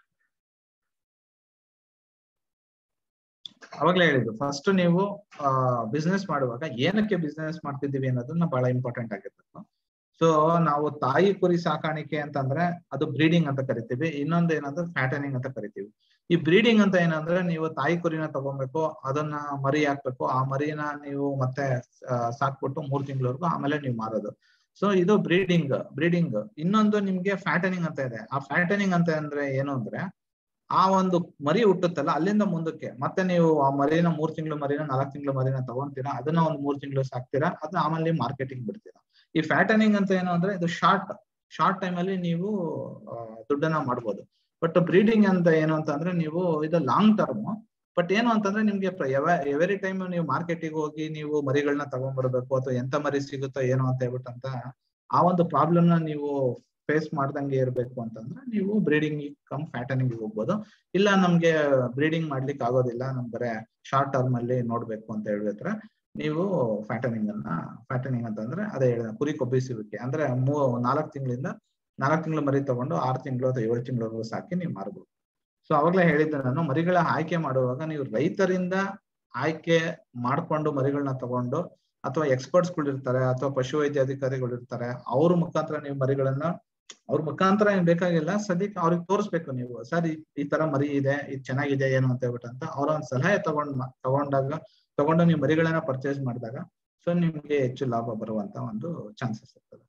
ಅವಾಗ್ಲೇ ಹೇಳಿದ್ದು ಫಸ್ಟ್ ನೀವು ಬಿಸ್ನೆಸ್ ಮಾಡುವಾಗ ಏನಕ್ಕೆ ಬಿಸ್ನೆಸ್ ಮಾಡ್ತಿದ್ದೀವಿ ಅನ್ನೋದನ್ನ ಬಹಳ ಇಂಪಾರ್ಟೆಂಟ್ ಆಗಿರ್ಬೇಕು ಸೊ ನಾವು ತಾಯಿ ಕುರಿ ಸಾಕಾಣಿಕೆ ಅಂತಂದ್ರೆ ಅದು ಬ್ರೀಡಿಂಗ್ ಅಂತ ಕರಿತೀವಿ ಇನ್ನೊಂದು ಏನಂದ್ರೆ ಫ್ಯಾಟನಿಂಗ್ ಅಂತ ಕರಿತೀವಿ ಈ ಬ್ರೀಡಿಂಗ್ ಅಂತ ಏನಂದ್ರೆ ನೀವು ತಾಯಿ ಕುರಿನ ತಗೊಬೇಕು ಅದನ್ನ ಮರಿ ಹಾಕ್ಬೇಕು ಆ ಮರಿನ ನೀವು ಮತ್ತೆ ಆ, ಸಾಕ್ಬಿಟ್ಟು ಮೂರ್ ತಿಂಗಳವರೆಗೂ ಆಮೇಲೆ ನೀವು ಮಾರೋದು ಸೊ ಇದು ಬ್ರೀಡಿಂಗ್ ಬ್ರೀಡಿಂಗ್ ಇನ್ನೊಂದು ನಿಮ್ಗೆ ಫ್ಯಾಟನಿಂಗ್ ಅಂತ ಇದೆ ಆ ಫ್ಯಾಟನಿಂಗ್ ಅಂತ ಅಂದ್ರೆ ಏನು ಅಂದ್ರೆ ಆ ಒಂದು ಮರಿ ಹುಟ್ಟುತ್ತಲ್ಲ ಅಲ್ಲಿಂದ ಮುಂದಕ್ಕೆ ಮತ್ತೆ ನೀವು ಆ ಮರಿನ ಮೂರ್ ತಿಂಗಳು ಮರಿನ ನಾಲ್ಕು ತಿಂಗಳು ಮರಿನ ತಗೊಂತೀರಾ ಅದನ್ನ ಒಂದ್ ಮೂರ್ ತಿಂಗಳು ಸಾಕ್ತೀರಾ ಅದನ್ನ ಆಮೇಲೆ ಮಾರ್ಕೆಟಿಂಗ್ ಬಿಡ್ತೀರಾ ಈ ಫ್ಯಾಟನಿಂಗ್ ಅಂತ ಏನು ಅಂದ್ರೆ ಇದು ಶಾರ್ಟ್ ಶಾರ್ಟ್ ಟೈಮ್ ಅಲ್ಲಿ ನೀವು ಆ, ದುಡ್ಡನ್ನ ಮಾಡ್ಬೋದು ಬಟ್ ಬ್ರೀಡಿಂಗ್ ಅಂತ ಏನು ಅಂತ ಅಂದ್ರೆ ನೀವು ಇದು ಲಾಂಗ್ ಟರ್ಮ್ ಬಟ್ ಏನು ಅಂತಂದ್ರೆ ನಿಮ್ಗೆ ಎವರಿ ಟೈಮ್ ನೀವು ಮಾರ್ಕೆಟಿಗೆ ಹೋಗಿ ನೀವು ಮರಿಗಳನ್ನ ತಗೊಂಡ್ಬರ್ಬೇಕು ಅಥವಾ ಎಂತ ಮರಿ ಸಿಗುತ್ತೋ ಏನೋ ಅಂತ ಹೇಳ್ಬಿಟ್ಟು ಅಂತ ಆ ಒಂದು ಪ್ರಾಬ್ಲಮ್ ನ ನೀವು ಫೇಸ್ ಮಾಡ್ದಂಗೆ ಇರ್ಬೇಕು ಅಂತಂದ್ರೆ ನೀವು ಬ್ರೀಡಿಂಗ್ ಕಮ್ ಫ್ಯಾಟನಿಂಗ್ ಹೋಗ್ಬೋದು ಇಲ್ಲ ನಮ್ಗೆ ಬ್ರೀಡಿಂಗ್ ಮಾಡ್ಲಿಕ್ಕೆ ಆಗೋದಿಲ್ಲ ನಮ್ ಬರೇ ಶಾರ್ಟ್ ಟರ್ಮ್ ಅಲ್ಲಿ ನೋಡ್ಬೇಕು ಅಂತ ಹೇಳಿದ್ರೆ ನೀವು ಫ್ಯಾಟನಿಂಗ್ ಅನ್ನ ಫ್ಯಾಟನಿಂಗ್ ಅಂತಂದ್ರೆ ಅದೇ ಹೇಳಿದ ಕುರಿ ಕೊಬ್ಬಿಸುವಿಕೆ ಅಂದ್ರೆ ಮೂ ನಾಲ್ಕು ತಿಂಗಳಿಂದ ನಾಲ್ಕು ತಿಂಗಳು ಮರಿ ತಗೊಂಡು ಆರು ತಿಂಗಳು ಅಥವಾ ಏಳು ತಿಂಗಳವರೆಗೂ ಸಾಕಿ ನೀವು ಮಾರ್ಬೋದು ಸೊ ಅವಾಗ್ಲೇ ಹೇಳಿದ್ದೆ ನಾನು ಮರಿಗಳ ಆಯ್ಕೆ ಮಾಡುವಾಗ ನೀವು ರೈತರಿಂದ ಆಯ್ಕೆ ಮಾಡ್ಕೊಂಡು ಮರಿಗಳನ್ನ ತಗೊಂಡು ಅಥವಾ ಎಕ್ಸ್ಪರ್ಟ್ಸ್ ಗಳು ಇರ್ತಾರೆ ಅಥವಾ ಪಶು ವೈದ್ಯಾಧಿಕಾರಿಗಳು ಇರ್ತಾರೆ ಅವ್ರ ಮುಖಾಂತರ ನೀವು ಮರಿಗಳನ್ನ ಅವ್ರ ಮುಖಾಂತರ ಏನ್ ಬೇಕಾಗಿಲ್ಲ ಸದ್ಯಕ್ಕೆ ಅವ್ರಿಗೆ ತೋರಿಸ್ಬೇಕು ನೀವು ಸರ್ ಈ- ಈ ತರ ಮರಿ ಇದೆ ಇದು ಚೆನ್ನಾಗಿದೆ ಏನು ಅಂತ ಹೇಳ್ಬಿಟ್ಟು ಅಂತ ಅವ್ರ ಒಂದ್ ಸಲಹೆ ತಗೊಂಡ್ ಮ- ತಗೊಂಡಾಗ ತಗೊಂಡು ನೀವು ಮರಿಗಳನ್ನ ಪರ್ಚೇಸ್ ಮಾಡಿದಾಗ ಸೊ ನಿಮ್ಗೆ ಹೆಚ್ಚು ಲಾಭ ಬರುವಂತ ಒಂದು ಚಾನ್ಸಸ್ ಇರ್ತದೆ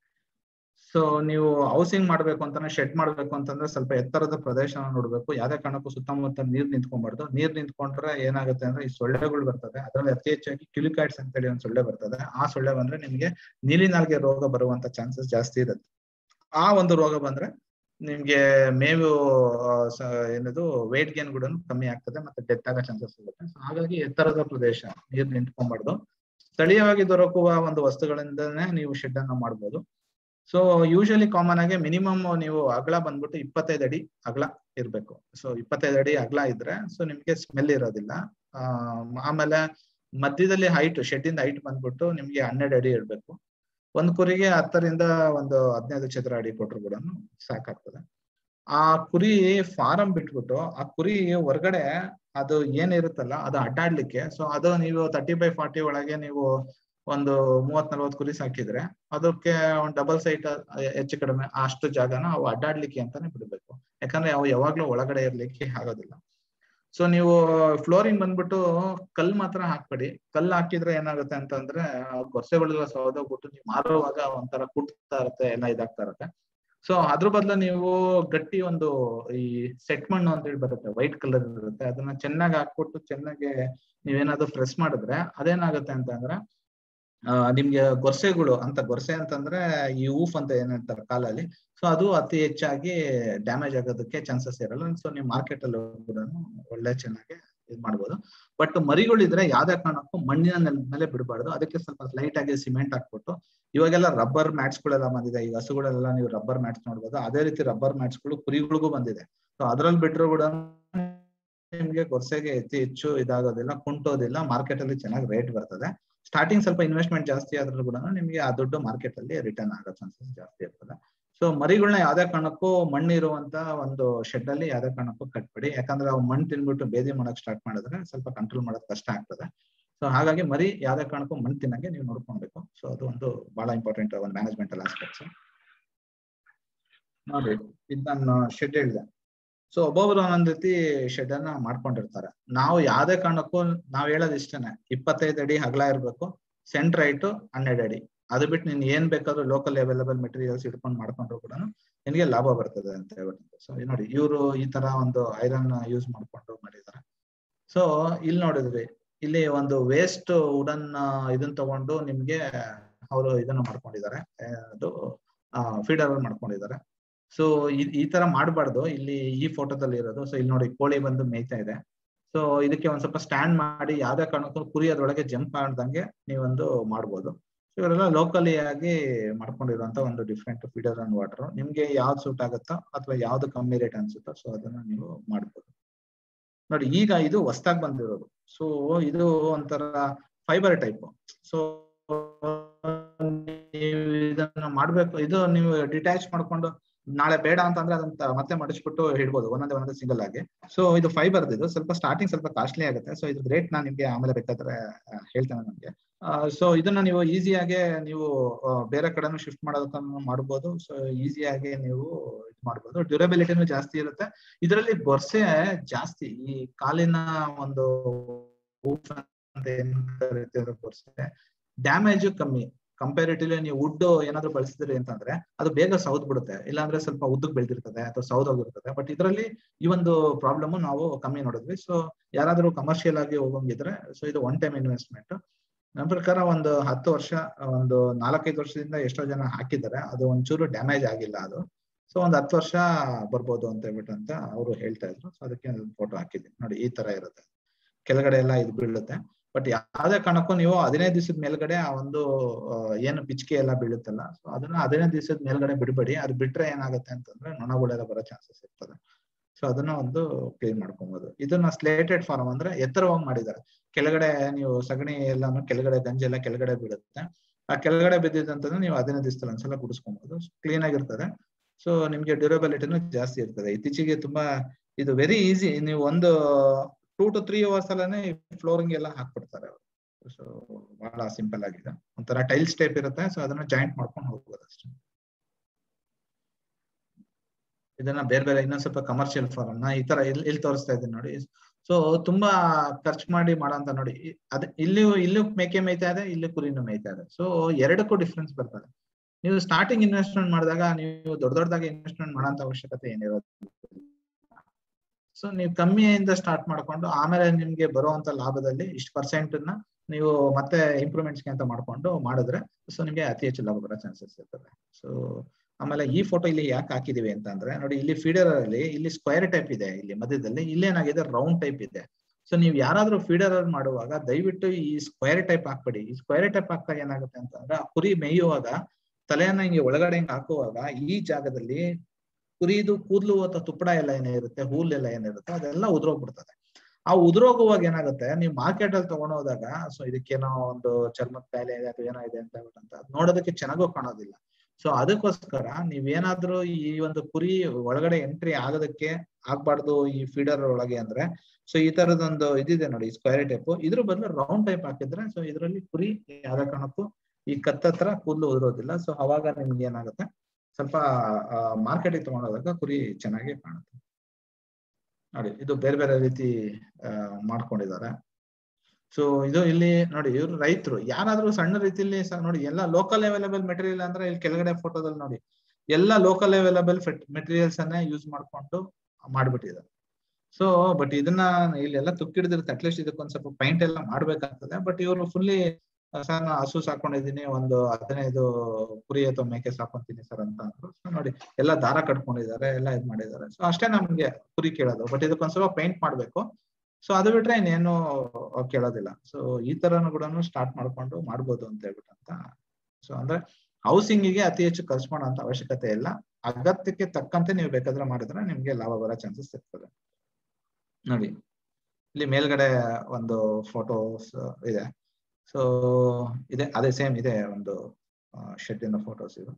ಸೊ ನೀವು ಹೌಸಿಂಗ್ ಮಾಡ್ಬೇಕು ಅಂತಾನೆ ಶೆಡ್ ಮಾಡ್ಬೇಕು ಅಂತಂದ್ರೆ ಸ್ವಲ್ಪ ಎತ್ತರದ ಪ್ರದೇಶನ ನೋಡ್ಬೇಕು ಯಾವ್ದೇ ಕಾರಣಕ್ಕೂ ಸುತ್ತಮುತ್ತ ನೀರ್ ನಿಂತ್ಕೊಂಡ್ಬಾರ್ದು ನೀರ್ ನಿಂತ್ಕೊಂಡ್ರೆ ಏನಾಗುತ್ತೆ ಅಂದ್ರೆ ಈ ಸೊಳ್ಳೆಗಳು ಬರ್ತದೆ ಅದ್ರಲ್ಲಿ ಅತಿ ಹೆಚ್ಚಾಗಿ ಕ್ಯುಲಿಕೈಡ್ಸ್ ಅಂತ ಹೇಳಿ ಒಂದು ಸೊಳ್ಳೆ ಬರ್ತದೆ ಆ ಸೊಳ್ಳೆ ಬಂದ್ರೆ ನಿಮ್ಗೆ ನೀಲಿ ನಾಲ್ಗೆ ರೋಗ ಬರುವಂತ ಚಾನ್ಸಸ್ ಜಾಸ್ತಿ ಇರುತ್ತೆ ಆ ಒಂದು ರೋಗ ಬಂದ್ರೆ ನಿಮ್ಗೆ ಮೇವು ಆ, ಸ- ಏನದು ವೇಟ್ ಗೇನ್ ಕೂಡ ಕಮ್ಮಿ ಆಗ್ತದೆ ಮತ್ತೆ ಡೆತ್ ಆಗೋ ಚಾನ್ಸಸ್ ಇರುತ್ತೆ So ಹಾಗಾಗಿ ಎತ್ತರದ ಪ್ರದೇಶ ನೀರ್ ನಿಂತ್ಕೊಂಡ್ಬಾರ್ದು ಸ್ಥಳೀಯವಾಗಿ ದೊರಕುವ ಒಂದು ವಸ್ತುಗಳಿಂದನೇ ನೀವು ಶೆಡ್ ಅನ್ನ ಮಾಡ್ಬೋದು ಸೊ ಯೂಶಲಿ ಕಾಮನ್ ಆಗಿ ಮಿನಿಮಮ್ ನೀವು ಅಗಲ ಬಂದ್ಬಿಟ್ಟು ಇಪ್ಪತ್ತೈದು ಅಡಿ ಅಗಲ ಇರ್ಬೇಕು ಸೊ ಇಪ್ಪತ್ತೈದು ಅಡಿ ಅಗಲ ಇದ್ರೆ ಸೊ ನಿಮ್ಗೆ ಸ್ಮೆಲ್ ಇರೋದಿಲ್ಲ ಆ, ಆಮೇಲೆ ಮಧ್ಯದಲ್ಲಿ ಹೈಟ್ ಶೆಡ್ ಇಂದ ಹೈಟ್ ಬಂದ್ಬಿಟ್ಟು ನಿಮ್ಗೆ ಹನ್ನೆರಡು ಅಡಿ ಇರ್ಬೇಕು ಒಂದ್ ಕುರಿಗೆ ಹತ್ತರಿಂದ ಒಂದು ಹದಿನೈದು ಚದರ ಅಡಿ ಕೊಟ್ರು ಕೂಡ ಸಾಕಾಗ್ತದೆ ಆ ಕುರಿ ಫಾರಂ ಬಿಟ್ಬಿಟ್ಟು ಆ ಕುರಿ ಹೊರಗಡೆ ಅದು ಏನಿರುತ್ತಲ್ಲ ಅದು ಅಡ್ಡಾಡ್ಲಿಕ್ಕೆ ಸೊ ಅದು ನೀವು ತರ್ಟಿ ಬೈ ಫಾರ್ಟಿ ಒಳಗೆ ನೀವು ಒಂದು ಮೂವತ್ ನಲ್ವತ್ ಕುರಿ ಸಾಕಿದ್ರೆ ಅದಕ್ಕೆ ಒಂದು ಡಬಲ್ ಸೈಟ್ ಹೆಚ್ಚು ಕಡಿಮೆ ಅಷ್ಟು ಜಾಗನ ಅವು ಅಡ್ಡಾಡ್ಲಿಕ್ಕೆ ಅಂತಾನೆ ಬಿಡ್ಬೇಕು ಯಾಕಂದ್ರೆ ಅವು ಯಾವಾಗ್ಲೂ ಒಳಗಡೆ ಇರ್ಲಿಕ್ಕೆ ಆಗೋದಿಲ್ಲ ಸೊ ನೀವು ಫ್ಲೋರಿಂಗ್ ಬಂದ್ಬಿಟ್ಟು ಕಲ್ ಮಾತ್ರ ಹಾಕ್ಬೇಡಿ ಕಲ್ ಹಾಕಿದ್ರೆ ಏನಾಗುತ್ತೆ ಅಂತಂದ್ರೆ ಆ ಗೊರ್ಸೆಗಳೆಲ್ಲ ಸೌದೋಗ್ಬಿಟ್ಟು ನೀವು ಮಾರುವಾಗ ಒಂಥರ ಕುಟ್ತಾ ಇರುತ್ತೆ ಎಲ್ಲ ಇದಾಗ್ತಾ ಇರುತ್ತೆ ಸೊ ಅದ್ರ ಬದಲು ನೀವು ಗಟ್ಟಿ ಒಂದು ಈ ಸೆಟ್ ಮಣ್ಣು ಅಂತ ಹೇಳಿ ಬರುತ್ತೆ ವೈಟ್ ಕಲರ್ ಇರುತ್ತೆ ಅದನ್ನ ಚೆನ್ನಾಗಿ ಹಾಕ್ಬಿಟ್ಟು ಚೆನ್ನಾಗಿ ನೀವೇನಾದ್ರು ಪ್ರೆಸ್ ಮಾಡಿದ್ರೆ ಅದೇನಾಗುತ್ತೆ ಅಂತಂದ್ರೆ ಆ ನಿಮ್ಗೆ ಗೊರ್ಸೆಗಳು ಅಂತ ಗೊರ್ಸೆ ಅಂತಂದ್ರೆ ಈ ಊಫ್ ಅಂತ ಏನ್ ಹೇಳ್ತಾರೆ ಕಾಲಲ್ಲಿ ಸೊ ಅದು ಅತಿ ಹೆಚ್ಚಾಗಿ ಡ್ಯಾಮೇಜ್ ಆಗೋದಕ್ಕೆ ಚಾನ್ಸಸ್ ಇರಲ್ಲ ಸೊ ನೀವು ಮಾರ್ಕೆಟ್ ಅಲ್ಲಿ ಕೂಡ ಒಳ್ಳೆ ಚೆನ್ನಾಗಿ ಇದ್ ಮಾಡ್ಬೋದು ಬಟ್ ಮರಿಗಳಿದ್ರೆ ಯಾವ್ದೇ ಕಾರಣಕ್ಕೂ ಮಣ್ಣಿನ ನೆಲದ ಮೇಲೆ ಬಿಡಬಾರ್ದು ಅದಕ್ಕೆ ಸ್ವಲ್ಪ ಲೈಟ್ ಆಗಿ ಸಿಮೆಂಟ್ ಹಾಕ್ಬಿಟ್ಟು ಇವಾಗೆಲ್ಲ ರಬ್ಬರ್ ಮ್ಯಾಟ್ಸ್ ಗಳೆಲ್ಲ ಬಂದಿದೆ ಈಗ ಹಸುಗಳೆಲ್ಲ ನೀವು ರಬ್ಬರ್ ಮ್ಯಾಟ್ಸ್ ನೋಡ್ಬೋದು ಅದೇ ರೀತಿ ರಬ್ಬರ್ ಮ್ಯಾಟ್ಸ್ ಗಳು ಕುರಿಗಳಿಗೂ ಬಂದಿದೆ ಸೊ ಅದ್ರಲ್ಲಿ ಬಿಟ್ರು ಕೂಡ ನಿಮ್ಗೆ ಗೊರ್ಸೆಗೆ ಅತಿ ಹೆಚ್ಚು ಇದಾಗೋದಿಲ್ಲ ಕುಂಟೋದಿಲ್ಲ ಮಾರ್ಕೆಟ್ ಅಲ್ಲಿ ಚೆನ್ನಾಗಿ ರೇಟ್ ಬರ್ತದೆ ಸ್ಟಾರ್ಟಿಂಗ್ ಸ್ವಲ್ಪ ಇನ್ವೆಸ್ಟ್ಮೆಂಟ್ ಜಾಸ್ತಿ ಆದ್ರೂ ಕೂಡ ನಿಮ್ಗೆ ಆ ದುಡ್ಡು ಮಾರ್ಕೆಟ್ ಅಲ್ಲಿ ರಿಟರ್ನ್ ಆಗೋ ಚಾನ್ಸಸ್ ಜಾಸ್ತಿ ಇರ್ತದೆ ಸೊ ಮರಿಗಳನ್ನ ಯಾವ್ದೇ ಕಾರಣಕ್ಕೂ ಮಣ್ಣು ಇರುವಂತ ಒಂದು ಶೆಡ್ ಅಲ್ಲಿ ಯಾವ್ದೇ ಕಾರಣಕ್ಕೂ ಕಟ್ಬೇಡಿ ಯಾಕಂದ್ರೆ ಅವು ಮಣ್ಣು ತಿನ್ಬಿಟ್ಟು ಬೇದಿ ಮಾಡಕ್ ಸ್ಟಾರ್ಟ್ ಮಾಡಿದ್ರೆ ಸ್ವಲ್ಪ ಕಂಟ್ರೋಲ್ ಮಾಡೋದ್ ಕಷ್ಟ ಆಗ್ತದೆ ಸೊ ಹಾಗಾಗಿ ಮರಿ ಯಾವ್ದೇ ಕಾರಣಕ್ಕೂ ಮಣ್ಣು ತಿನ್ನಂಗೆ ನೀವು ನೋಡ್ಕೊಳ್ಬೇಕು ಸೊ ಅದು ಒಂದು ಬಹಳ ಇಂಪಾರ್ಟೆಂಟ್ ಒಂದು ಮ್ಯಾನೇಜ್ಮೆಂಟಲ್ ಆಸ್ಪೆಕ್ಟ್ಸ್ ನೋಡಿ ಇದು ನಾನು ಶೆಡ್ ಹೇಳಿದೆ ಸೊ ಒಬ್ಬೊಬ್ರು ಒಂದೊಂದ್ ರೀತಿ ಶೆಡ್ ಅನ್ನ ಮಾಡ್ಕೊಂಡಿರ್ತಾರೆ ನಾವು ಯಾವ್ದೇ ಕಾರಣಕ್ಕೂ ನಾವ್ ಹೇಳೋದ್ ಇಷ್ಟೇನೆ ಇಪ್ಪತ್ತೈದು ಅಡಿ ಅಗಲ ಇರ್ಬೇಕು ಸೆಂಟ್ರ್ ಹೈಟ್ ಹನ್ನೆರಡು ಅಡಿ ಅದು ಬಿಟ್ಟು ನೀನ್ ಏನ್ ಬೇಕಾದ್ರೂ ಲೋಕಲ್ ಅವೈಲಬಲ್ ಮೆಟೀರಿಯಲ್ಸ್ ಇಟ್ಕೊಂಡು ಮಾಡ್ಕೊಂಡ್ರು ಕೂಡ ನಿನಗೆ ಲಾಭ ಬರ್ತದೆ ಅಂತ ಹೇಳ್ಬಿಟ್ಟು ಸೊ ನೋಡಿ ಇವರು ಈ ತರ ಒಂದು ಐರನ್ ಯೂಸ್ ಮಾಡ್ಕೊಂಡು ಮಾಡಿದ್ದಾರೆ ಸೊ ಇಲ್ಲಿ ನೋಡಿದ್ವಿ ಇಲ್ಲಿ ಒಂದು ವೇಸ್ಟ್ ವುಡನ್ ಇದನ್ನ ತಗೊಂಡು ನಿಮ್ಗೆ ಅವರು ಇದನ್ನ ಮಾಡ್ಕೊಂಡಿದ್ದಾರೆ ಆ, ಅದು ಫೀಡರ್ ಮಾಡ್ಕೊಂಡಿದ್ದಾರೆ ಸೊ ಈ ತರ ಮಾಡಬಾರ್ದು ಇಲ್ಲಿ ಈ ಫೋಟೋದಲ್ಲಿ ಇರೋದು ಸೊ ಇಲ್ಲಿ ನೋಡಿ ಕೋಳಿ ಬಂದು ಮೇಯ್ತಾ ಇದೆ ಸೊ ಇದಕ್ಕೆ ಒಂದ್ ಸ್ವಲ್ಪ ಸ್ಟ್ಯಾಂಡ್ ಮಾಡಿ ಯಾವ್ದೇ ಕಾರಣಕ್ಕೂ ಕುರಿ ಅದ್ರೊಳಗೆ ಜಂಪ್ ಮಾಡ್ದಂಗೆ ನೀವೊಂದು ಮಾಡ್ಬೋದು ಇವರೆಲ್ಲ ಲೋಕಲಿ ಆಗಿ ಮಾಡ್ಕೊಂಡಿರುವಂತ ಒಂದು ಡಿಫ್ರೆಂಟ್ ಫೀಡರ್ ಅಂಡ್ ವಾಟರ್ ನಿಮ್ಗೆ ಯಾವ್ದು ಸೂಟ್ ಆಗುತ್ತೋ ಅಥವಾ ಯಾವ್ದು ಕಮ್ಮಿ ರೇಟ್ ಅನ್ಸುತ್ತೋ ಸೊ ಅದನ್ನ ನೀವು ಮಾಡ್ಬೋದು ನೋಡಿ ಈಗ ಇದು ಹೊಸ್ದಾಗಿ ಬಂದಿರೋದು ಸೊ ಇದು ಒಂಥರ ಫೈಬರ್ ಟೈಪ್ ಸೊ ನೀವು ಇದನ್ನ ಮಾಡ್ಬೇಕು ಇದು ನೀವು ಡಿಟ್ಯಾಚ್ ಮಾಡ್ಕೊಂಡು ನಾಳೆ ಬೇಡ ಅಂತಂದ್ರೆ ಅದನ್ನ ಮತ್ತೆ ಮಡಿಸ್ಬಿಟ್ಟು ಇಡ್ಬೋದು ಒಂದೊಂದೇ ಒಂದೊಂದೇ ಸಿಂಗಲ್ ಆಗಿ ಸೊ ಇದು ಫೈಬರ್ ಇದು ಸ್ವಲ್ಪ ಸ್ಟಾರ್ಟಿಂಗ್ ಸ್ವಲ್ಪ ಕಾಸ್ಟ್ಲಿ ಆಗುತ್ತೆ ಸೊ ಇದ್ರ ರೇಟ್ ನಾನು ನಿಮ್ಗೆ ಆಮೇಲೆ ಬೇಕಾದ್ರೆ ಆ, ಹೇಳ್ತೇನೆ ನಮ್ಗೆ ಸೊ ಇದನ್ನ ನೀವು ಈಸಿಯಾಗೆ ನೀವು ಆ, ಬೇರೆ ಕಡೆನೂ ಶಿಫ್ಟ್ ಮಾಡೋದಕ್ಕೂ ಮಾಡ್ಬೋದು ಸೊ ಈಸಿಯಾಗಿ ನೀವು ಇದು ಮಾಡ್ಬೋದು ಡ್ಯೂರಬಿಲಿಟಿನೂ ಜಾಸ್ತಿ ಇರುತ್ತೆ ಇದರಲ್ಲಿ ಗೊರ್ಸೆ ಜಾಸ್ತಿ ಈ ಕಾಲಿನ ಒಂದು hoof ಅಂತ ಏನ್ ಕರೀತೀರೋ ಗೊರ್ಸೆ ಡ್ಯಾಮೇಜ್ ಕಮ್ಮಿ ಕಂಪೇರಿಟಿವ್ಲಿ ನೀವು ವುಡ್ ಏನಾದ್ರು ಬಳಸಿದ್ರಿ ಅಂತಂದ್ರೆ ಅದು ಬೇಗ ಸೌದ್ ಬಿಡುತ್ತೆ ಇಲ್ಲಾಂದ್ರೆ ಸ್ವಲ್ಪ ಉದ್ದಕ್ ಬೆಳೆದಿರ್ತದೆ ಅಥವಾ ಸೌದ್ ಹೋಗಿರ್ತದೆ ಬಟ್ ಇದರಲ್ಲಿ ಈ ಒಂದು ಪ್ರಾಬ್ಲಮ್ ನಾವು ಕಮ್ಮಿ ನೋಡಿದ್ವಿ ಸೊ ಯಾರಾದ್ರೂ ಕಮರ್ಷಿಯಲ್ ಆಗಿ ಹೋಗಂಗಿದ್ರೆ ಸೊ ಇದು ಒನ್ ಟೈಮ್ ಇನ್ವೆಸ್ಟ್ಮೆಂಟ್ ನಮ್ಮ ಪ್ರಕಾರ ಒಂದು ಹತ್ತು ವರ್ಷ ಒಂದು ನಾಲ್ಕೈದು ವರ್ಷದಿಂದ ಎಷ್ಟೋ ಜನ ಹಾಕಿದ್ದಾರೆ ಅದು ಒಂಚೂರು ಡ್ಯಾಮೇಜ್ ಆಗಿಲ್ಲ ಅದು ಸೊ ಒಂದ್ ಹತ್ತು ವರ್ಷ ಬರ್ಬೋದು ಅಂತ ಹೇಳ್ಬಿಟ್ಟು ಅಂತ ಅವರು ಹೇಳ್ತಾ ಇದ್ರು ಸೊ ಅದಕ್ಕೆ ಫೋಟೋ ಹಾಕಿದ್ದೀನಿ ನೋಡಿ ಈ ತರ ಇರುತ್ತೆ ಕೆಳಗಡೆ ಎಲ್ಲ ಇದು ಬೀಳುತ್ತೆ ಬಟ್ ಯಾವ್ದೇ ಕಾರಣಕ್ಕೂ ನೀವು ಹದಿನೈದು ದಿವಸದ ಮೇಲ್ಗಡೆ ಆ ಒಂದು ಆ, ಏನು ಪಿಚ್ಕೆ ಎಲ್ಲ ಬೀಳುತ್ತಲ್ಲ ಸೊ ಅದನ್ನ ಹದಿನೈದು ದಿವಸದ ಮೇಲ್ಗಡೆ ಬಿಡಬೇಡಿ ಅದು ಬಿಟ್ರೆ ಏನಾಗುತ್ತೆ ಅಂತಂದ್ರೆ ನೊಣಗಳೆಲ್ಲ ಬರೋ ಚಾನ್ಸಸ್ ಇರ್ತದೆ ಸೊ ಅದನ್ನ ಒಂದು ಕ್ಲೀನ್ ಮಾಡ್ಕೊಬಹುದು ಇದನ್ನ ಸ್ಲೇಟೆಡ್ ಫಾರ್ಮ್ ಅಂದ್ರೆ ಎತ್ತರವಾಗಿ ಮಾಡಿದ್ದಾರೆ ಕೆಳಗಡೆ ನೀವು ಸಗಣಿ ಎಲ್ಲಾನು ಕೆಳಗಡೆ ಗಂಜಿ ಎಲ್ಲ ಕೆಳಗಡೆ ಬೀಳುತ್ತೆ ಆ ಕೆಳಗಡೆ ಬಿದ್ದಿದ್ದಂತಂದ್ರೆ ನೀವು ಹದಿನೈದು ದಿವಸದಲ್ಲಿ ಒಂದ್ಸಲ ಗುಡಿಸ್ಕೊಬಹುದು ಕ್ಲೀನ್ ಆಗಿರ್ತದೆ ಸೊ ನಿಮ್ಗೆ ಡ್ಯೂರಬಿಲಿಟಿನೂ ಜಾಸ್ತಿ ಇರ್ತದೆ ಇತ್ತೀಚೆಗೆ ತುಂಬಾ ಇದು ವೆರಿ ಈಸಿ ನೀವು ಒಂದು ಟೂ ಟು ತ್ರೀ ಅವರ್ಸ್ ಅಲ್ಲೇ ಫ್ಲೋರಿಂಗ್ ಎಲ್ಲ ಹಾಕ್ಬಿಡ್ತಾರೆ ಅವರು ಸೊ ಬಹಳ ಸಿಂಪಲ್ ಆಗಿದೆ ಒಂಥರ ಟೈಲ್ಸ್ ಟೈಪ್ ಇರುತ್ತೆ ಸೊ ಅದನ್ನ ಜಾಯಿಂಟ್ ಮಾಡ್ಕೊಂಡು ಹೋಗ್ಬೋದು ಅಷ್ಟೇ ಇದನ್ನ ಬೇರೆ ಬೇರೆ ಇನ್ನೊಂದ್ ಸ್ವಲ್ಪ ಕಮರ್ಷಿಯಲ್ ಫಾರ್ಮ್ ನಾ ಈ ತರ ಇಲ್ಲಿ ಇಲ್ಲಿ ತೋರಿಸ್ತಾ ಇದ್ದೀನಿ ನೋಡಿ ಸೊ ತುಂಬಾ ಖರ್ಚು ಮಾಡಿ ಮಾಡೋಂತ ನೋಡಿ ಇ- ಅದ್ ಇಲ್ಲಿ ಇಲ್ಲೂ ಮೇಕೆ ಮೇಯ್ತಾ ಇದೆ ಇಲ್ಲಿ ಕುರಿನೂ ಮೇಯ್ತಾ ಇದೆ ಸೊ ಎರಡಕ್ಕೂ ಡಿಫ್ರೆನ್ಸ್ ಬರ್ತದೆ ನೀವು ಸ್ಟಾರ್ಟಿಂಗ್ ಇನ್ವೆಸ್ಟ್ಮೆಂಟ್ ಮಾಡಿದಾಗ ನೀವು ದೊಡ್ಡ ದೊಡ್ಡದಾಗಿ ಇನ್ವೆಸ್ಟ್ಮೆಂಟ್ ಮಾಡೋಂತ ಅವಶ್ಯಕತೆ ಏನಿರೋದಿಲ್ಲ ಸೊ ನೀವು ಕಮ್ಮಿಯಿಂದ ಸ್ಟಾರ್ಟ್ ಮಾಡ್ಕೊಂಡು ಆಮೇಲೆ ನಿಮ್ಗೆ ಬರುವಂತ ಲಾಭದಲ್ಲಿ ಇಷ್ಟು ಪರ್ಸೆಂಟ್ ನ ನೀವು ಮತ್ತೆ ಇಂಪ್ರೂವ್ಮೆಂಟ್ಸ್ಗೆ ಅಂತ ಮಾಡ್ಕೊಂಡು ಮಾಡಿದ್ರೆ ಸೊ ನಿಮ್ಗೆ ಅತಿ ಹೆಚ್ಚು ಲಾಭ ಬರೋ ಚಾನ್ಸಸ್ ಇರ್ತದೆ ಸೊ ಆಮೇಲೆ ಈ ಫೋಟೋ ಇಲ್ಲಿ ಯಾಕೆ ಹಾಕಿದೀವಿ ಅಂತ ಅಂದ್ರೆ ನೋಡಿ ಇಲ್ಲಿ ಫೀಡರ್ ಅಲ್ಲಿ ಇಲ್ಲಿ ಸ್ಕ್ವೇರ್ ಟೈಪ್ ಇದೆ ಇಲ್ಲಿ ಮಧ್ಯದಲ್ಲಿ ಇಲ್ಲೇನಾಗಿದೆ ರೌಂಡ್ ಟೈಪ್ ಇದೆ ಸೊ ನೀವು ಯಾರಾದ್ರೂ ಫೀಡರ್ ಮಾಡುವಾಗ ದಯವಿಟ್ಟು ಈ ಸ್ಕ್ವೇರ್ ಟೈಪ್ ಹಾಕ್ಬೇಡಿ ಈ ಸ್ಕ್ವೇರ್ ಟೈಪ್ ಹಾಕ್ದಾಗ ಏನಾಗುತ್ತೆ ಅಂತಂದ್ರೆ ಆ ಕುರಿ ಮೇಯುವಾಗ ತಲೆಯನ್ನ ಹಿಂಗೆ ಒಳಗಡೆ ಹಿಂಗೆ ಹಾಕುವಾಗ ಈ ಜಾಗದಲ್ಲಿ ಕುರಿದು ಕೂದಲು ಅಥವಾ ತುಪ್ಪಡ ಎಲ್ಲ ಏನಿರುತ್ತೆ ಹೂಲೆಲ್ಲ ಏನಿರುತ್ತೆ ಅದೆಲ್ಲ ಉದುರೋಗ್ಬಿಡ್ತದೆ ಆ ಉದುರೋಗುವಾಗ ಏನಾಗುತ್ತೆ ನೀವು ಮಾರ್ಕೆಟ್ ಅಲ್ಲಿ ತಗೊಂಡೋದಾಗ ಸೊ ಇದಕ್ಕೇನೋ ಒಂದು ಚರ್ಮದ ಕಾಯಿಲೆ ಇದೆ ಅಥವಾ ಏನೋ ಇದೆ ಅಂತ ಹೇಳ್ಬಿಟ್ಟು ಅಂತ ಅದ್ ನೋಡೋದಕ್ಕೆ ಚೆನ್ನಾಗೂ ಕಾಣೋದಿಲ್ಲ ಸೊ ಅದಕ್ಕೋಸ್ಕರ ನೀವೇನಾದ್ರೂ ಈ ಒಂದು ಕುರಿ ಒಳಗಡೆ ಎಂಟ್ರಿ ಆಗೋದಕ್ಕೆ ಆಗ್ಬಾರ್ದು ಈ ಫೀಡರ್ ಒಳಗೆ ಅಂದ್ರೆ ಸೊ ಈ ತರದೊಂದು ಇದಿದೆ ನೋಡಿ ಸ್ಕ್ವೇರ್ ಟೈಪ್ ಇದ್ರ ಬದಲು ರೌಂಡ್ ಟೈಪ್ ಹಾಕಿದ್ರೆ ಸೊ ಇದರಲ್ಲಿ ಕುರಿ ಯಾವ್ದೇ ಕಾರಣಕ್ಕೂ ಈ ಕತ್ತತ್ರ ಕೂದಲು ಉದುರೋದಿಲ್ಲ ಸೊ ಅವಾಗ ನಿಮ್ಗೆ ಏನಾಗುತ್ತೆ ಸ್ವಲ್ಪ ಮಾರ್ಕೆಟಿಗೆ ತಗೊಂಡೋದಾಗ ಕುರಿ ಚೆನ್ನಾಗಿ ಕಾಣುತ್ತೆ ನೋಡಿ ಇದು ಬೇರೆ ಬೇರೆ ರೀತಿ ಆ, ಮಾಡ್ಕೊಂಡಿದ್ದಾರೆ ಸೊ ಇದು ಇಲ್ಲಿ ನೋಡಿ ಇವ್ರು ರೈತರು ಯಾರಾದ್ರೂ ಸಣ್ಣ ರೀತಿಯಲ್ಲಿ ಸ- ನೋಡಿ ಎಲ್ಲ ಲೋಕಲ್ ಅವೈಲೇಬಲ್ ಮೆಟೀರಿಯಲ್ ಅಂದ್ರೆ ಇಲ್ಲಿ ಕೆಳಗಡೆ ಫೋಟೋದಲ್ಲಿ ನೋಡಿ ಎಲ್ಲ ಲೋಕಲ್ ಅವೈಲೇಬಲ್ ಮೆಟೀರಿಯಲ್ಸ್ ಅನ್ನೇ ಯೂಸ್ ಮಾಡ್ಕೊಂಡು ಮಾಡ್ಬಿಟ್ಟಿದ್ದಾರೆ ಸೊ ಬಟ್ ಇದನ್ನ ಇಲ್ಲೆಲ್ಲ ತುಕ್ಕಿಡಿದಿರುತ್ತೆ ಅಟ್ಲೀಸ್ಟ್ ಇದಕ್ಕೊಂದ್ ಸ್ವಲ್ಪ ಪೈಂಟ್ ಎಲ್ಲ ಮಾಡ್ಬೇಕಾಗ್ತದೆ ಬಟ್ ಇವರು ಫುಲ್ಲಿ ಸರ್ ನಾ ಹಸು ಸಾಕೊಂಡಿದ್ದೀನಿ ಒಂದು ಹದಿನೈದು ಕುರಿ ಅಥವಾ ಮೇಕೆ ಸಾಕೊಂತೀನಿ ಸರ್ ಅಂತ ಅಂದ್ರು ಸೊ ನೋಡಿ ಎಲ್ಲ ದಾರ ಕಟ್ಕೊಂಡಿದ್ದಾರೆ ಎಲ್ಲ ಇದ್ ಮಾಡಿದ್ದಾರೆ ಸೊ ಅಷ್ಟೇ ನಮ್ಗೆ ಕುರಿ ಕೇಳೋದು ಬಟ್ ಇದಕ್ಕೊಂದ್ ಸ್ವಲ್ಪ ಪೈಂಟ್ ಮಾಡ್ಬೇಕು ಸೊ ಅದು ಬಿಟ್ರೆ ಇನ್ನೇನು ಕೇಳೋದಿಲ್ಲ ಸೊ ಈ ತರನು ಕೂಡ ಸ್ಟಾರ್ಟ್ ಮಾಡ್ಕೊಂಡು ಮಾಡ್ಬೋದು ಅಂತ ಹೇಳ್ಬಿಟ್ಟು ಅಂತ ಸೊ ಅಂದ್ರೆ housing ಗೆ ಅತಿ ಹೆಚ್ಚು ಖರ್ಚು ಮಾಡೋಂತ ಅವಶ್ಯಕತೆ ಇಲ್ಲ ಅಗತ್ಯಕ್ಕೆ ತಕ್ಕಂತೆ ನೀವು ಬೇಕಾದ್ರೆ ಮಾಡಿದ್ರೆ ನಿಮ್ಗೆ ಲಾಭ ಬರೋ ಚಾನ್ಸಸ್ ಇರ್ತದೆ ನೋಡಿ ಇಲ್ಲಿ ಮೇಲ್ಗಡೆ ಒಂದು ಫೋಟೋಸ್ ಇದೆ ಸೊ ಇದೆ ಅದೇ ಸೇಮ್ ಇದೆ ಒಂದು ಶೆಡ್ ಇನ ಫೋಟೋಸ್ ಇದು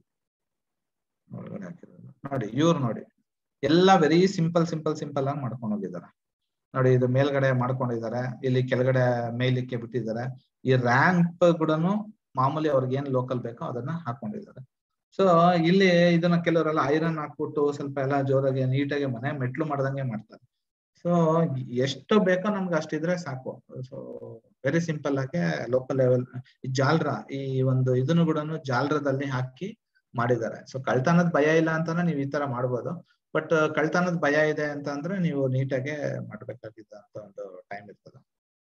ಒಳಗಡೆ ಹಾಕಿರೋದು ನೋಡಿ ಇವ್ರು ನೋಡಿ ಎಲ್ಲ ವೆರಿ ಸಿಂಪಲ್ ಸಿಂಪಲ್ ಸಿಂಪಲ್ ಆಗಿ ಮಾಡ್ಕೊಂಡು ಹೋಗಿದ್ದಾರೆ ನೋಡಿ ಇದು ಮೇಲ್ಗಡೆ ಮಾಡ್ಕೊಂಡಿದ್ದಾರೆ ಇಲ್ಲಿ ಕೆಳಗಡೆ ಮೇಯ್ಲಿಕ್ಕೆ ಬಿಟ್ಟಿದ್ದಾರೆ ಈ ರ್ಯಾಂಪ್ ಕೂಡನು ಮಾಮೂಲಿ ಅವ್ರಿಗೆ ಏನ್ ಲೋಕಲ್ ಬೇಕೋ ಅದನ್ನ ಹಾಕೊಂಡಿದ್ದಾರೆ ಸೊ ಇಲ್ಲಿ ಇದನ್ನ ಕೆಲವರೆಲ್ಲ ಐರನ್ ಹಾಕ್ಬಿಟ್ಟು ಸ್ವಲ್ಪ ಎಲ್ಲ ಜೋರಾಗಿ ನೀಟಾಗಿ ಮನೆ ಮೆಟ್ಲು ಮಾಡ್ದಂಗೆ ಮಾಡ್ತಾರೆ ಸೊ ಎಷ್ಟು ಬೇಕೋ ನಮ್ಗೆ ಅಷ್ಟಿದ್ರೆ ಸಾಕು ಸೊ ವೆರಿ ಸಿಂಪಲ್ ಆಗಿ ಲೋಕಲ್ ಲೆವೆಲ್ ಈ ಜಾಲ್ರ ಈ ಒಂದು ಇದನ್ನು ಕೂಡ ಜಾಲ್ರದಲ್ಲಿ ಹಾಕಿ ಮಾಡಿದ್ದಾರೆ ಸೊ ಕಳ್ತನದ ಭಯ ಇಲ್ಲ ಅಂತಾನೆ ನೀವು ಈ ತರ ಮಾಡ್ಬೋದು ಬಟ್ ಕಳ್ತನದ ಭಯ ಇದೆ ಅಂತ ಅಂದ್ರೆ ನೀವು ನೀಟಾಗೆ ಮಾಡ್ಬೇಕಾಗಿದ್ದಂತ ಒಂದು ಟೈಮ್ ಇರ್ತದೆ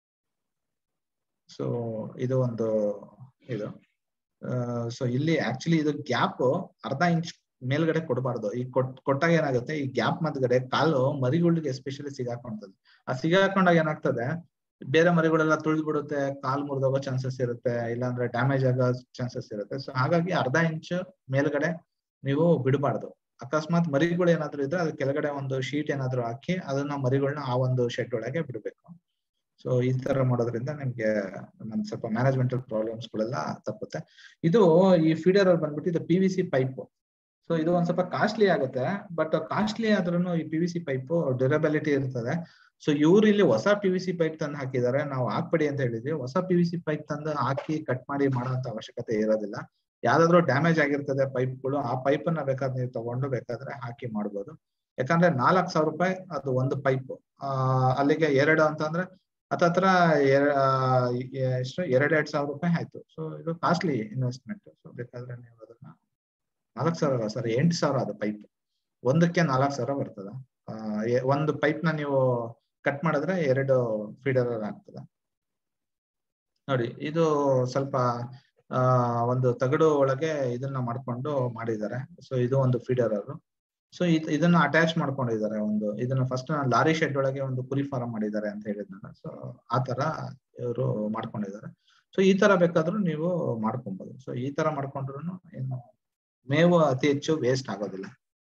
ಸೊ ಇದು ಒಂದು ಇದು ಸೊ ಇಲ್ಲಿ ಆಕ್ಚುಲಿ ಇದು ಗ್ಯಾಪ್ ಅರ್ಧ ಇಂಚ್ ಮೇಲ್ಗಡೆ ಕೊಡಬಾರ್ದು ಈ ಕೊಟ್ ಕೊಟ್ಟಾಗ ಏನಾಗುತ್ತೆ ಈ ಗ್ಯಾಪ್ ಮಧ್ಯಗಡೆ ಕಾಲು ಮರಿಗಳಿಗೆ ಎಸ್ಪೆಷಲಿ ಸಿಗಾಕೊಂತದೆ ಆ ಸಿಗಾಕೊಂಡಾಗ ಏನಾಗ್ತದೆ ಬೇರೆ ಮರಿಗಳೆಲ್ಲ ತುಳಿದು ಬಿಡುತ್ತೆ ಕಾಲ್ ಮುರಿದೋಗೋ ಚಾನ್ಸಸ್ ಇರುತ್ತೆ ಇಲ್ಲಾಂದ್ರೆ ಡ್ಯಾಮೇಜ್ ಆಗೋ ಚಾನ್ಸಸ್ ಇರುತ್ತೆ ಸೊ ಹಾಗಾಗಿ ಅರ್ಧ ಇಂಚ್ ಮೇಲ್ಗಡೆ ನೀವು ಬಿಡಬಾರ್ದು ಅಕಸ್ಮಾತ್ ಮರಿಗಳು ಏನಾದ್ರು ಇದ್ರೆ ಅದ್ರ ಕೆಳಗಡೆ ಒಂದು ಶೀಟ್ ಏನಾದ್ರು ಹಾಕಿ ಅದನ್ನ ಮರಿಗಳನ್ನ ಆ ಒಂದು ಶೆಡ್ ಒಳಗೆ ಬಿಡಬೇಕು ಸೊ ಈ ತರ ಮಾಡೋದ್ರಿಂದ ನಿಮ್ಗೆ ನಮ್ ಸ್ವಲ್ಪ ಮ್ಯಾನೇಜ್ಮೆಂಟಲ್ ಪ್ರಾಬ್ಲಮ್ಸ್ ಗಳೆಲ್ಲ ತಪ್ಪುತ್ತೆ ಇದು ಈ ಫೀಡರ್ ಅಲ್ಲಿ ಬಂದ್ಬಿಟ್ಟು ಇದು P V C pipe so ಇದು ಒಂದ್ ಸ್ವಲ್ಪ ಕಾಸ್ಟ್ಲಿ ಆಗುತ್ತೆ ಬಟ್ ಕಾಸ್ಟ್ಲಿ ಆದ್ರೂ ಈ P V C pipe durability ಇರ್ತದೆ ಸೊ ಇವ್ರು ಇಲ್ಲಿ ಹೊಸ ಪಿ ವಿ ಸಿ ಪೈಪ್ ತಂದು ಹಾಕಿದ್ದಾರೆ ನಾವು ಹಾಕ್ಬೇಡಿ ಅಂತ ಹೇಳಿದ್ವಿ ಹೊಸ ಪಿ ವಿ ಸಿ ಪೈಪ್ ತಂದು ಹಾಕಿ ಕಟ್ ಮಾಡಿ ಮಾಡೋಂತ ಅವಶ್ಯಕತೆ ಇರೋದಿಲ್ಲ ಯಾವ್ದಾದ್ರು ಡ್ಯಾಮೇಜ್ ಆಗಿರ್ತದೆ ಪೈಪ್ಗಳು ಆ ಪೈಪ್ ಅನ್ನ ಬೇಕಾದ್ರೆ ನೀವು ತಗೊಂಡು ಬೇಕಾದ್ರೆ ಹಾಕಿ ಮಾಡ್ಬೋದು ಯಾಕಂದ್ರೆ ನಾಲ್ಕ್ ಸಾವಿರ ರೂಪಾಯಿ ಅದು ಒಂದು ಪೈಪ್ ಆ ಅಲ್ಲಿಗೆ ಎರಡು ಅಂತಂದ್ರೆ ಹತ್ತತ್ರ ಎಷ್ಟು ಎರಡ್ ಎರಡ್ ಸಾವಿರ ರೂಪಾಯಿ ಆಯ್ತು ಸೊ ಇದು ಕಾಸ್ಟ್ಲಿ ಇನ್ವೆಸ್ಟ್ಮೆಂಟ್ ಸೊ ಬೇಕಾದ್ರೆ ನೀವು ಅದನ್ನ ನಾಲ್ಕು ಸಾವಿರ ಸರ್ ಎಂಟು ಸಾವಿರ ಅದು ಪೈಪ್ ಒಂದಕ್ಕೆ ನಾಲ್ಕು ಸಾವಿರ ಬರ್ತದ ಒಂದು ಪೈಪ್ ನ ನೀವು ಕಟ್ ಮಾಡಿದ್ರೆ ಎರಡು ಫೀಡರ್ ಆಗ್ತದ ನೋಡಿ ಇದು ಸ್ವಲ್ಪ ಆ ಒಂದು ತಗಡು ಒಳಗೆ ಇದನ್ನ ಮಾಡ್ಕೊಂಡು ಮಾಡಿದ್ದಾರೆ ಸೊ ಇದು ಒಂದು ಫೀಡರ್ ಅವರು ಸೊ ಇದನ್ನ ಅಟ್ಯಾಚ್ ಮಾಡ್ಕೊಂಡಿದ್ದಾರೆ ಒಂದು ಇದನ್ನ ಫಸ್ಟ್ ಲಾರಿ ಶೆಡ್ ಒಳಗೆ ಒಂದು ಕುರಿ ಫಾರ್ಮ್ ಮಾಡಿದ್ದಾರೆ ಅಂತ ಹೇಳಿದ್ನಲ್ಲ ಸೊ ಆ ತರ ಇವರು ಮಾಡ್ಕೊಂಡಿದ್ದಾರೆ ಸೊ ಈ ತರ ಬೇಕಾದ್ರೂ ನೀವು ಮಾಡ್ಕೊಬಹುದು ಸೊ ಈ ತರ ಮಾಡ್ಕೊಂಡ್ರು ಏನು ಮೇವು ಅತಿ ಹೆಚ್ಚು ವೇಸ್ಟ್ ಆಗೋದಿಲ್ಲ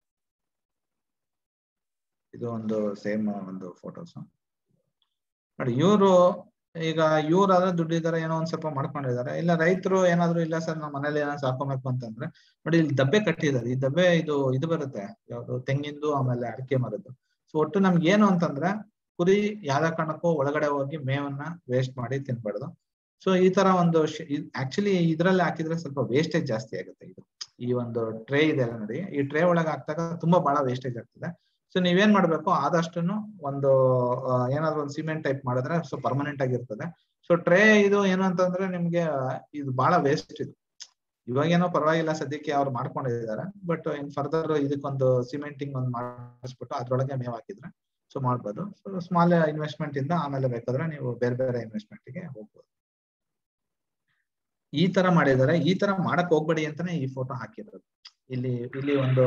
ಇದು ಒಂದು ಸೇಮ್ ಒಂದು ಫೋಟೋಸ್ ನೋಡಿ ಇವರು ಈಗ ಇವ್ರಾದ್ರೆ ದುಡ್ಡಿದ್ದಾರೆ ಏನೋ ಒಂದ್ ಸ್ವಲ್ಪ ಮಾಡ್ಕೊಂಡಿದ್ದಾರೆ ಇಲ್ಲ ರೈತರು ಏನಾದ್ರು ಇಲ್ಲ ಸರ್ ನಮ್ಮ ಮನೇಲಿ ಏನಾದ್ರು ಸಾಕೋಬೇಕು ಅಂತಂದ್ರೆ ನೋಡಿ ಇಲ್ಲಿ ದಬ್ಬೆ ಕಟ್ಟಿದ್ದಾರೆ ಈ ದಬ್ಬೆ ಇದು ಇದು ಬರುತ್ತೆ ಯಾವ್ದು ತೆಂಗಿಂದು ಆಮೇಲೆ ಅಡಿಕೆ ಮರದ್ದು ಸೊ ಒಟ್ಟು ನಮ್ಗೆ ಏನು ಅಂತಂದ್ರೆ ಕುರಿ ಯಾವ್ದೇ ಕಾರಣಕ್ಕೂ ಒಳಗಡೆ ಹೋಗಿ ಮೇವನ್ನ ವೇಸ್ಟ್ ಮಾಡಿ ತಿನ್ಬಾರ್ದು ಸೊ ಈ ತರ ಒಂದು ಆಕ್ಚುಲಿ ಇದ್ರಲ್ಲಿ ಹಾಕಿದ್ರೆ ಸ್ವಲ್ಪ ವೇಸ್ಟೇಜ್ ಜಾಸ್ತಿ ಆಗುತ್ತೆ ಇದು ಈ ಒಂದು ಟ್ರೇ ಇದೆ ನೋಡಿ ಈ ಟ್ರೇ ಒಳಗೆ ಹಾಕ್ದಾಗ ತುಂಬಾ ಬಹಳ ವೇಸ್ಟೇಜ್ ಆಗ್ತದೆ ಸೊ ನೀವೇನ್ ಮಾಡ್ಬೇಕು ಆದಷ್ಟು ಒಂದು ಏನಾದ್ರು ಒಂದು ಸಿಮೆಂಟ್ ಟೈಪ್ ಮಾಡಿದ್ರೆ ಸೊ ಪರ್ಮನೆಂಟ್ ಆಗಿರ್ತದೆ ಸೊ ಟ್ರೇ ಇದು ಏನು ಅಂತಂದ್ರೆ ನಿಮ್ಗೆ ಇದು ಬಹಳ ವೇಸ್ಟ್ ಇದು ಇವಾಗೇನೋ ಪರವಾಗಿಲ್ಲ ಸದ್ಯಕ್ಕೆ ಅವ್ರು ಮಾಡ್ಕೊಂಡಿದ್ದಾರೆ ಬಟ್ ಇನ್ ಫರ್ದರ್ ಇದಕ್ಕೊಂದು ಸಿಮೆಂಟಿಂಗ್ ಒಂದು ಮಾಡಿಸ್ಬಿಟ್ಟು ಅದ್ರೊಳಗೆ ಮೇವ್ ಹಾಕಿದ್ರೆ ಸೊ ಮಾಡ್ಬೋದು ಸೊ ಸ್ಮಾಲ್ ಇನ್ವೆಸ್ಟ್ಮೆಂಟ್ ಇಂದ ಆಮೇಲೆ ಬೇಕಾದ್ರೆ ನೀವು ಬೇರೆ ಬೇರೆ ಇನ್ವೆಸ್ಟ್ಮೆಂಟ್ ಗೆ ಹೋಗ್ಬೋದು ಈ ತರ ಮಾಡಿದ್ದಾರೆ ಈ ತರ ಮಾಡಕ್ ಹೋಗ್ಬೇಡಿ ಅಂತಾನೆ ಈ ಫೋಟೋ ಹಾಕಿರೋದು ಇಲ್ಲಿ ಇಲ್ಲಿ ಒಂದು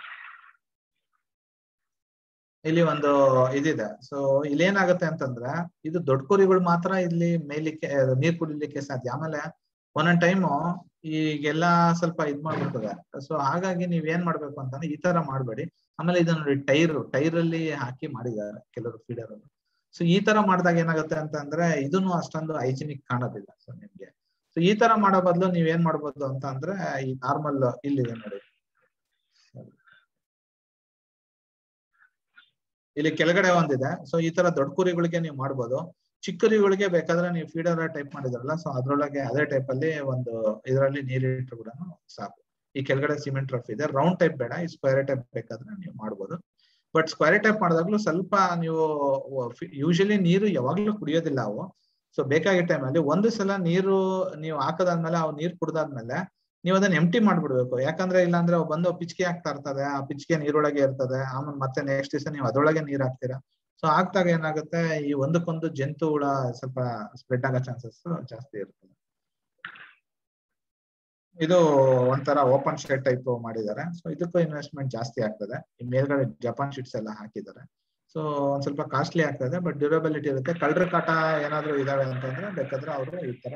ಇಲ್ಲಿ ಒಂದು ಇದಿದೆ ಸೊ ಇಲ್ಲಿ ಏನಾಗುತ್ತೆ ಅಂತಂದ್ರೆ ಇದು ದೊಡ್ಡ ಕುರಿಗಳು ಮಾತ್ರ ಇಲ್ಲಿ ಮೇಯ್ಲಿಕ್ಕೆ ನೀರ್ ಕುಡಿಲಿಕ್ಕೆ ಸಾಧ್ಯ ಆಮೇಲೆ ಒಂದೊಂದ್ ಟೈಮು ಈಗೆಲ್ಲ ಸ್ವಲ್ಪ ಇದ್ ಮಾಡ್ಬಿಡ್ತದೆ ಸೊ ಹಾಗಾಗಿ ನೀವ್ ಏನ್ ಮಾಡ್ಬೇಕು ಅಂತಂದ್ರೆ ಈ ತರ ಮಾಡ್ಬೇಡಿ ಆಮೇಲೆ ಇದು ನೋಡಿ ಟೈರ್ ಟೈರ್ ಅಲ್ಲಿ ಹಾಕಿ ಮಾಡಿದ್ದಾರೆ ಕೆಲವರು ಫೀಡರ್ ಸೊ ಈ ತರ ಮಾಡಿದಾಗ ಏನಾಗುತ್ತೆ ಅಂತಂದ್ರೆ ಇದನ್ನು ಅಷ್ಟೊಂದು ಹೈಜಿನಿಕ್ ಕಾಣೋದಿಲ್ಲ ಸೊ ನಿಮ್ಗೆ ಸೊ ಈ ತರ ಮಾಡೋ ಬದಲು ನೀವ್ ಏನ್ ಮಾಡ್ಬೋದು ಅಂತ ಅಂದ್ರೆ ಈ ನಾರ್ಮಲ್ ಇಲ್ಲಿದೆ ನೋಡಿ ಇಲ್ಲಿ ಕೆಳಗಡೆ ಒಂದಿದೆ ಸೊ ಈ ತರ ದೊಡ್ಡ ಕುರಿಗಳಿಗೆ ನೀವು ಮಾಡ್ಬೋದು ಚಿಕ್ಕ ಕುರಿಗಳಿಗೆ ಬೇಕಾದ್ರೆ ನೀವು ಫೀಡರ್ ಟೈಪ್ ಮಾಡಿದ್ರಲ್ಲ ಸೊ ಅದ್ರೊಳಗೆ ಅದೇ ಟೈಪ್ ಅಲ್ಲಿ ಒಂದು ಇದರಲ್ಲಿ ನೀರಿಟ್ಟು ಕೂಡ ಸಾಕು ಈ ಕೆಳಗಡೆ ಸಿಮೆಂಟ್ ರಫ್ ಇದೆ ರೌಂಡ್ ಟೈಪ್ ಬೇಡ ಈ ಸ್ಕ್ವೇರ್ ಟೈಪ್ ಬೇಕಾದ್ರೆ ನೀವು ಮಾಡ್ಬೋದು ಬಟ್ ಸ್ಕ್ವೇರ್ ಟೈಪ್ ಮಾಡಿದಾಗ್ಲೂ ಸ್ವಲ್ಪ ನೀವು ಯೂಶಲಿ ನೀರು ಯಾವಾಗ್ಲೂ ಕುಡಿಯೋದಿಲ್ಲ ಅವು ಸೊ ಬೇಕಾಗಿದ್ದ ಟೈಮಲ್ಲಿ ಒಂದು ಸಲ ನೀರು ನೀವು ಹಾಕದಾದ್ಮೇಲೆ ಅವು ನೀರು ಕುಡ್ದಾದ್ಮೇಲೆ ನೀವು ಅದನ್ನ ಎಂಟಿ ಮಾಡ್ಬಿಡ್ಬೇಕು ಯಾಕಂದ್ರೆ ಇಲ್ಲಾಂದ್ರೆ ಅವು ಬಂದು ಪಿಚ್ಕೆ ಆಗ್ತಾ ಇರ್ತದೆ ಆ ಪಿಚ್ಕೆ ನೀರೊಳಗೆ ಇರ್ತದೆ ಆಮೇಲೆ ಮತ್ತೆ ನೆಕ್ಸ್ಟ್ ದಿವಸ ನೀವು ಅದ್ರೊಳಗೆ ನೀರ್ ಹಾಕ್ತೀರಾ ಸೊ ಹಾಕ್ದಾಗ ಏನಾಗುತ್ತೆ ಈ ಒಂದಕ್ಕೊಂದು ಜಂತು ಹುಳ ಸ್ವಲ್ಪ ಸ್ಪ್ರೆಡ್ ಆಗೋ ಚಾನ್ಸಸ್ ಜಾಸ್ತಿ ಇರ್ತದೆ ಇದು ಒಂಥರ ಓಪನ್ ಶೆಡ್ ಟೈಪ್ ಮಾಡಿದ್ದಾರೆ ಸೊ ಇದಕ್ಕೂ ಇನ್ವೆಸ್ಟ್ಮೆಂಟ್ ಜಾಸ್ತಿ ಆಗ್ತದೆ ಈ ಮೇಲ್ಗಡೆ ಜಪಾನ್ ಶೀಟ್ಸ್ ಎಲ್ಲ ಹಾಕಿದ್ದಾರೆ ಸೊ ಒಂದ್ ಸ್ವಲ್ಪ ಕಾಸ್ಟ್ಲಿ ಆಗ್ತದೆ ಬಟ್ ಡ್ಯೂರಬಿಲಿಟಿ ಇರುತ್ತೆ ಕಳ್ರ ಕಾಟ ಏನಾದ್ರು ಇದಾವೆ ಅಂತಂದ್ರೆ ಬೇಕಾದ್ರೆ ಅವರು ಈ ತರ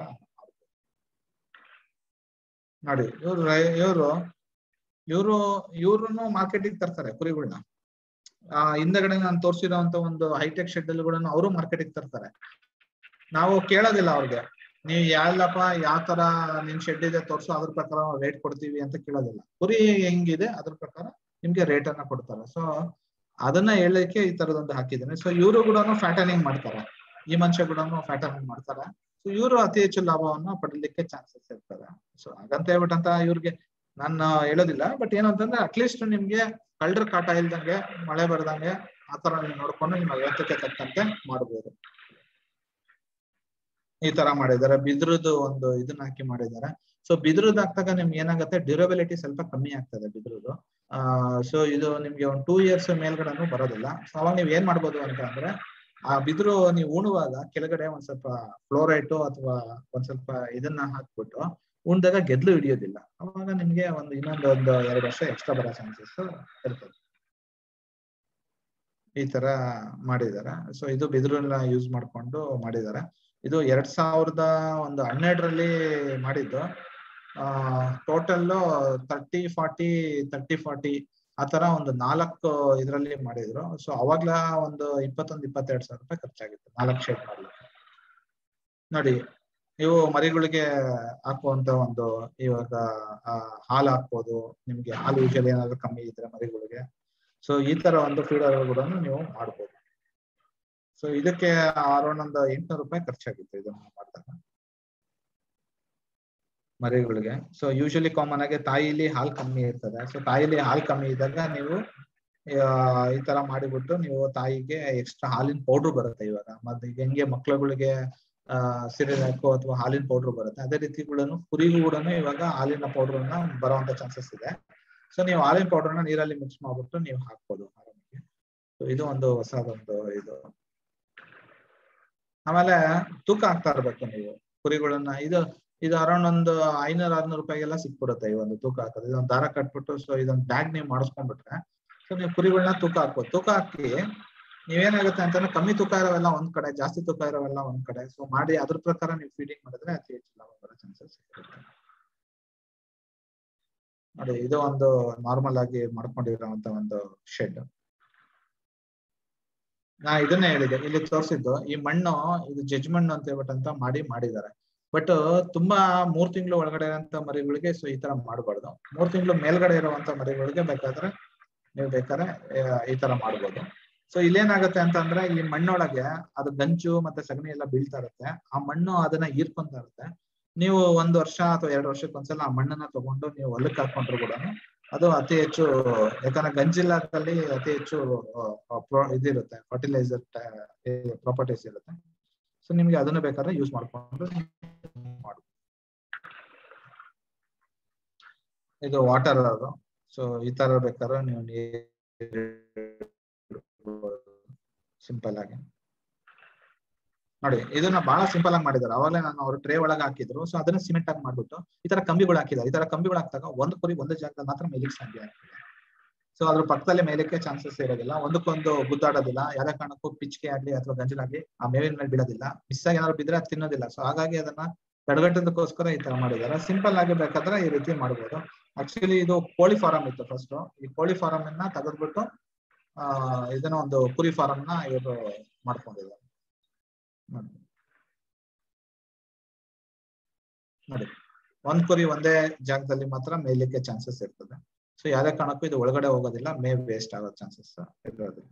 ನೋಡಿ ಇವ್ರು ಇವರು ಇವರು ಇವ್ರು ಮಾರ್ಕೆಟಿಗೆ ತರ್ತಾರೆ ಕುರಿಗಳನ್ನ ಆ ಹಿಂದಗಡೆ ನಾನು ತೋರಿಸಿರೋಂತ ಒಂದು ಹೈಟೆಕ್ ಶೆಡ್ ಅಲ್ಲಿ ಕೂಡ ಅವರು ಮಾರ್ಕೆಟಿಗೆ ತರ್ತಾರೆ ನಾವು ಕೇಳೋದಿಲ್ಲ ಅವ್ರಿಗೆ ನೀವು ಯಾವ್ದಪ್ಪ ಯಾವ ತರ ನಿಮ್ ಶೆಡ್ ಇದೆ ತೋರ್ಸು ಅದ್ರ ಪ್ರಕಾರ ರೇಟ್ ಕೊಡ್ತೀವಿ ಅಂತ ಕೇಳೋದಿಲ್ಲ ಕುರಿ ಹೆಂಗಿದೆ ಅದ್ರ ಪ್ರಕಾರ ನಿಮ್ಗೆ ರೇಟ್ ಅನ್ನ ಕೊಡ್ತಾರೆ ಸೊ ಅದನ್ನ ಹೇಳಲಿಕ್ಕೆ ಈ ತರದೊಂದು ಹಾಕಿದ್ದೇನೆ ಸೊ ಇವರು ಕೂಡ ಫ್ಯಾಟನಿಂಗ್ ಮಾಡ್ತಾರೆ ಈ ಮನುಷ್ಯ ಕೂಡ ಫ್ಯಾಟನಿಂಗ್ ಮಾಡ್ತಾರೆ ಸೊ ಇವರು ಅತಿ ಹೆಚ್ಚು ಲಾಭವನ್ನ ಪಡಲಿಕ್ಕೆ ಚಾನ್ಸಸ್ ಇರ್ತದೆ ಸೊ ಹಾಗಂತ ಹೇಳ್ಬಿಟ್ಟಂತ ಇವ್ರಿಗೆ ನಾನು ಹೇಳೋದಿಲ್ಲ ಬಟ್ ಏನು ಅಂತಂದ್ರೆ ಅಟ್ಲೀಸ್ಟ್ ನಿಮ್ಗೆ ಕಳ್ರ ಕಾಟ ಇಲ್ದಂಗೆ ಮಳೆ ಬರ್ದಂಗೆ ಆತರ ನೀವು ನೋಡ್ಕೊಂಡು ನಿಮ್ಮ ಅಗತ್ಯಕ್ಕೆ ತಕ್ಕಂತೆ ಮಾಡ್ಬೋದು ಈ ತರ ಮಾಡಿದ್ದಾರೆ ಬಿದ್ರದ್ದು ಒಂದು ಇದನ್ನ ಹಾಕಿ ಮಾಡಿದ್ದಾರೆ ಸೊ ಬಿದ್ರದ್ದು ಹಾಕ್ದಾಗ ನಿಮ್ಗೆ ಏನಾಗುತ್ತೆ ಡ್ಯೂರಬಿಲಿಟಿ ಸ್ವಲ್ಪ ಕಮ್ಮಿ ಆಗ್ತದೆ ಬಿದ್ರದ್ದು ಆ ಸೊ ಇದು ನಿಮ್ಗೆ ಒಂದು ಟೂ ಇಯರ್ಸ್ ಮೇಲ್ಗಡೆನೂ ಬರೋದಿಲ್ಲ ಸೊ ಅವಾಗ ನೀವ್ ಏನ್ ಮಾಡ್ಬೋದು ಅಂತ ಅಂದ್ರೆ ಆ ಬಿದಿರು ನೀವು ಉಣುವಾಗ ಕೆಳಗಡೆ ಒಂದ್ ಸ್ವಲ್ಪ ಫ್ಲೋರೈಟು ಅಥವಾ ಒಂದ್ ಸ್ವಲ್ಪ ಇದನ್ನ ಹಾಕ್ಬಿಟ್ಟು ಉಣ್ದಾಗ ಗೆದ್ಲು ಹಿಡಿಯೋದಿಲ್ಲ ಅವಾಗ ನಿಮ್ಗೆ ಒಂದು ಇನ್ನೊಂದು ಒಂದು ಎರಡು ವರ್ಷ ಎಕ್ಸ್ಟ್ರಾ ಬರೋ ಚಾನ್ಸಸ್ ಇರ್ತದೆ ಈ ತರ ಮಾಡಿದ್ದಾರೆ ಸೊ ಇದು ಬಿದಿರನ್ನ ಯೂಸ್ ಮಾಡ್ಕೊಂಡು ಮಾಡಿದ್ದಾರೆ ಇದು ಎರಡ್ ಸಾವಿರದ ಒಂದು ಹನ್ನೆರಡರಲ್ಲಿ ಮಾಡಿದ್ದು ಆ total thirty forty thirty forty ಆ ತರ ಒಂದು ನಾಲ್ಕು ಇದರಲ್ಲಿ ಮಾಡಿದ್ರು ಸೊ ಅವಾಗ್ಲ ಒಂದು ಇಪ್ಪತ್ತೊಂದು ಇಪ್ಪತ್ತೆರಡು ಸಾವಿರ ರೂಪಾಯಿ ಖರ್ಚಾಗಿತ್ತು ನಾಲ್ಕು ಶೇಡ್ ಮಾಡ್ಲಿಕ್ಕೆ ನೋಡಿ ಇವು ಮರಿಗಳಿಗೆ ಹಾಕುವಂತ ಒಂದು ಇವಾಗ ಆ, ಹಾಲು ಹಾಕ್ಬೋದು ನಿಮ್ಗೆ ಹಾಲು ಯೂಶಲಿ ಏನಾದ್ರು ಕಮ್ಮಿ ಇದ್ರೆ ಮರಿಗಳಿಗೆ ಸೊ ಈ ತರ ಒಂದು ಫೀಡರ್ ಕೂಡ ನೀವು ಮಾಡ್ಬೋದು ಸೊ ಇದಕ್ಕೆ ಅರೌಂಡ್ ಒಂದು ಎಂಟ್ನೂರು ರೂಪಾಯಿ ಖರ್ಚಾಗಿತ್ತು ಇದನ್ನ ಮಾಡಿದಾಗ ಮರಿಗಳಿಗೆ ಸೊ ಯೂಶಲಿ ಕಾಮನ್ ಆಗಿ ತಾಯಿಲಿ ಹಾಲು ಕಮ್ಮಿ ಇರ್ತದೆ ಸೊ ತಾಯಿಲಿ ಹಾಲು ಕಮ್ಮಿ ಇದ್ದಾಗ ನೀವು ಆ, ಈ ತರ ಮಾಡಿಬಿಟ್ಟು ನೀವು ತಾಯಿಗೆ ಎಕ್ಸ್ಟ್ರಾ ಹಾಲಿನ ಪೌಡ್ರ್ ಬರುತ್ತೆ ಇವಾಗ ಮತ್ತೆ ಈಗ ಹೆಂಗೆ ಮಕ್ಳುಗಳಿಗೆ ಆ ಸಿರಿನಾಕು ಅಥವಾ ಹಾಲಿನ ಪೌಡ್ರ್ ಬರುತ್ತೆ ಅದೇ ರೀತಿ ಕೂಡ ಕುರಿಗೂ ಕೂಡ ಇವಾಗ ಹಾಲಿನ ಪೌಡರ್ ಅನ್ನ ಬರುವಂತ ಚಾನ್ಸಸ್ ಇದೆ ಸೊ ನೀವು ಹಾಲಿನ ಪೌಡರ್ನ ನೀರಲ್ಲಿ ಮಿಕ್ಸ್ ಮಾಡ್ಬಿಟ್ಟು ನೀವು ಹಾಕ್ಬೋದು ಆರಾಮಾಗಿ ಸೊ ಇದು ಒಂದು ಹೊಸದೊಂದು ಇದು ಆಮೇಲೆ ತೂಕ ಹಾಕ್ತಾ ಇರ್ಬೇಕು ನೀವು ಕುರಿಗಳನ್ನ ಇದು ಇದು ಅರೌಂಡ್ ಒಂದು ಐನೂರ ಆರ್ನೂರು ರೂಪಾಯಿಗೆಲ್ಲ ಸಿಕ್ಬಿಡುತ್ತೆ ಈ ಒಂದು ತೂಕ ಹಾಕೋದು ಇದೊಂದು ದಾರ ಕಟ್ಬಿಟ್ಟು ಸೊ ಇದೊಂದು ಬ್ಯಾಗ್ ನೀವು ಮಾಡಿಸ್ಕೊಂಡ್ಬಿಟ್ರೆ ಸೊ ನೀವು ಕುರಿಗಳನ್ನ ತೂಕ ಹಾಕ್ಬೋದು ತೂಕ ಹಾಕಿ ನೀವೇನಾಗುತ್ತೆ ಅಂತಂದ್ರೆ ಕಮ್ಮಿ ತೂಕ ಇರೋವೆಲ್ಲ ಒಂದ್ ಕಡೆ ಜಾಸ್ತಿ ತೂಕ ಇರೋವೆಲ್ಲ ಒಂದ್ ಕಡೆ ಸೊ ಮಾಡಿ ಅದ್ರ ಪ್ರಕಾರ ನೀವು ಫೀಡಿಂಗ್ ಮಾಡಿದ್ರೆ ಅತಿ ಹೆಚ್ಚು ಲಾಭ ಬರೋ ಚಾನ್ಸಸ್ ಇರುತ್ತೆ ನೋಡಿ ಇದು ಒಂದು ನಾರ್ಮಲ್ ಆಗಿ ಮಾಡ್ಕೊಂಡಿರುವಂತ ಒಂದು ಶೆಡ್ ನಾ ಇದನ್ನೇ ಹೇಳಿದೆ ಇಲ್ಲಿ ತೋರಿಸಿದ್ದು ಈ ಮಣ್ಣು ಇದು ಜಡ್ಜ್ ಮಣ್ಣು ಅಂತ ಹೇಳ್ಬಿಟ್ಟು ಅಂತ ಮಾಡಿ ಮಾಡಿದ್ದಾರೆ ಬಟ್ ತುಂಬಾ ಮೂರ್ ತಿಂಗಳು ಒಳಗಡೆ ಇರೋಂತ ಮರಿಗಳಿಗೆ ಸೊ ಈ ತರ ಮಾಡಬಾರ್ದು ಮೂರ್ ತಿಂಗಳು ಮೇಲ್ಗಡೆ ಇರುವಂತ ಮರಿಗಳಿಗೆ ಬೇಕಾದ್ರೆ ನೀವು ಬೇಕಾದ್ರೆ ಆ, ಈ ತರ ಮಾಡ್ಬೋದು ಸೊ ಇಲ್ಲೇನಾಗುತ್ತೆ ಅಂತ ಅಂದ್ರೆ ಈ ಮಣ್ಣೊಳಗೆ ಅದು ಗಂಚು ಮತ್ತೆ ಸಗಣಿ ಎಲ್ಲ ಬೀಳ್ತಾ ಇರುತ್ತೆ ಆ ಮಣ್ಣು ಅದನ್ನ ಹೀರ್ಕೊಂತ ಇರುತ್ತೆ ನೀವು ಒಂದ್ ವರ್ಷ ಅಥವಾ ಎರಡು ವರ್ಷಕ್ಕೆ ಒಂದ್ಸಲ ಆ ಮಣ್ಣನ್ನ ತಗೊಂಡು ನೀವು ಹೊಲಕ್ಕೆ ಹಾಕೊಂಡ್ರು ಕೂಡ ಅದು ಅತಿ ಹೆಚ್ಚು ಯಾಕಂದ್ರೆ ಗಂಜಿಲ್ಲದಲ್ಲಿ ಅತಿ ಹೆಚ್ಚು ಆ, pro- ಇದಿರುತ್ತೆ ಫರ್ಟಿಲೈಸರ್ ಪ್ರಾಪರ್ಟೀಸ್ ಇರುತ್ತೆ ಸೊ ನಿಮ್ಗೆ ಅದನ್ನ ಬೇಕಾದ್ರೆ ಯೂಸ್ ಮಾಡ್ಕೊಂಡು ಮಾಡು ಇದು ವಾಟರ್ ಅದು ಸೊ ಈ ತರ ಬೇಕಾದ್ರೆ ನೀವು ಸಿಂಪಲ್ ಆಗಿ ನೋಡಿ ಇದನ್ನ ಬಹಳ ಸಿಂಪಲ್ ಆಗಿ ಮಾಡಿದ್ದಾರೆ ಅವಾಗಲೇ ನಾನು ಅವ್ರು ಟ್ರೇ ಒಳಗೆ ಹಾಕಿದ್ರು ಸೊ ಅದನ್ನ ಸಿಮೆಂಟ್ ಆಗಿ ಮಾಡ್ಬಿಟ್ಟು ಈ ತರ ಕಂಬಿಗಳು ಹಾಕಿದ್ದಾರೆ ಈ ತರ ಕಂಬಿಗಳು ಹಾಕಿದಾಗ ಒಂದು ಕುರಿ ಒಂದು ಜಾಗದಲ್ಲಿ ಮಾತ್ರ ಮೇಲಿಕ್ಕೆ ಸಾಧ್ಯ ಆಗ್ತದೆ ಸೊ ಅದ್ರ ಪಕ್ಕದಲ್ಲಿ ಮೇಲಕ್ಕೆ ಚಾನ್ಸಸ್ ಇರೋದಿಲ್ಲ ಒಂದಕ್ಕೊಂದು ಗುದ್ದಾಡೋದಿಲ್ಲ ಯಾವ್ದೇ ಕಾರಣಕ್ಕೂ ಪಿಚ್ಕೆ ಆಗ್ಲಿ ಅಥವಾ ಗಂಜಲಾಗ್ಲಿ ಆ ಮೇವಿನ ಮೇಲೆ ಬೀಳೋದಿಲ್ಲ ಮಿಸ್ ಆಗಿ ಏನಾದ್ರು ಬಿದ್ರೆ ಅದು ತಿನ್ನೋದಿಲ್ಲ ಸೊ ಹಾಗಾಗಿ ಅದನ್ನ ತಡೆಗಟ್ಟೋದಕ್ಕೋಸ್ಕರ ಈ ತರ ಮಾಡಿದ್ದಾರೆ ಸಿಂಪಲ್ ಆಗಿ ಬೇಕಾದ್ರೆ ಈ ರೀತಿ ಮಾಡ್ಬೋದು ಆಕ್ಚುಲಿ ಇದು ಕೋಳಿ ಫಾರಂ ಇತ್ತು ಫಸ್ಟ್ ಈ ಕೋಳಿ ಫಾರಂ ಅನ್ನ ತೆಗೆದ್ಬಿಟ್ಟು ಆ ಇದನ್ನ ಒಂದು ಕುರಿ ಫಾರಂ ನ ಇವರು ಮಾಡ್ಕೊಂಡಿದ್ದಾರೆ ನೋಡಿ. ನೋಡಿ ಒಂದ್ ಕುರಿ ಒಂದೇ ಜಾಗದಲ್ಲಿ ಮಾತ್ರ ಮೇಯ್ಲಿಕ್ಕೆ ಚಾನ್ಸಸ್ ಇರ್ತದೆ ಸೊ ಯಾವ್ದೇ ಕಾರಣಕ್ಕೂ ಇದು ಒಳಗಡೆ ಹೋಗೋದಿಲ್ಲ ಮೇವ್ ವೇಸ್ಟ್ ಆಗೋ ಚಾನ್ಸಸ್ ಇರೋದಿಲ್ಲ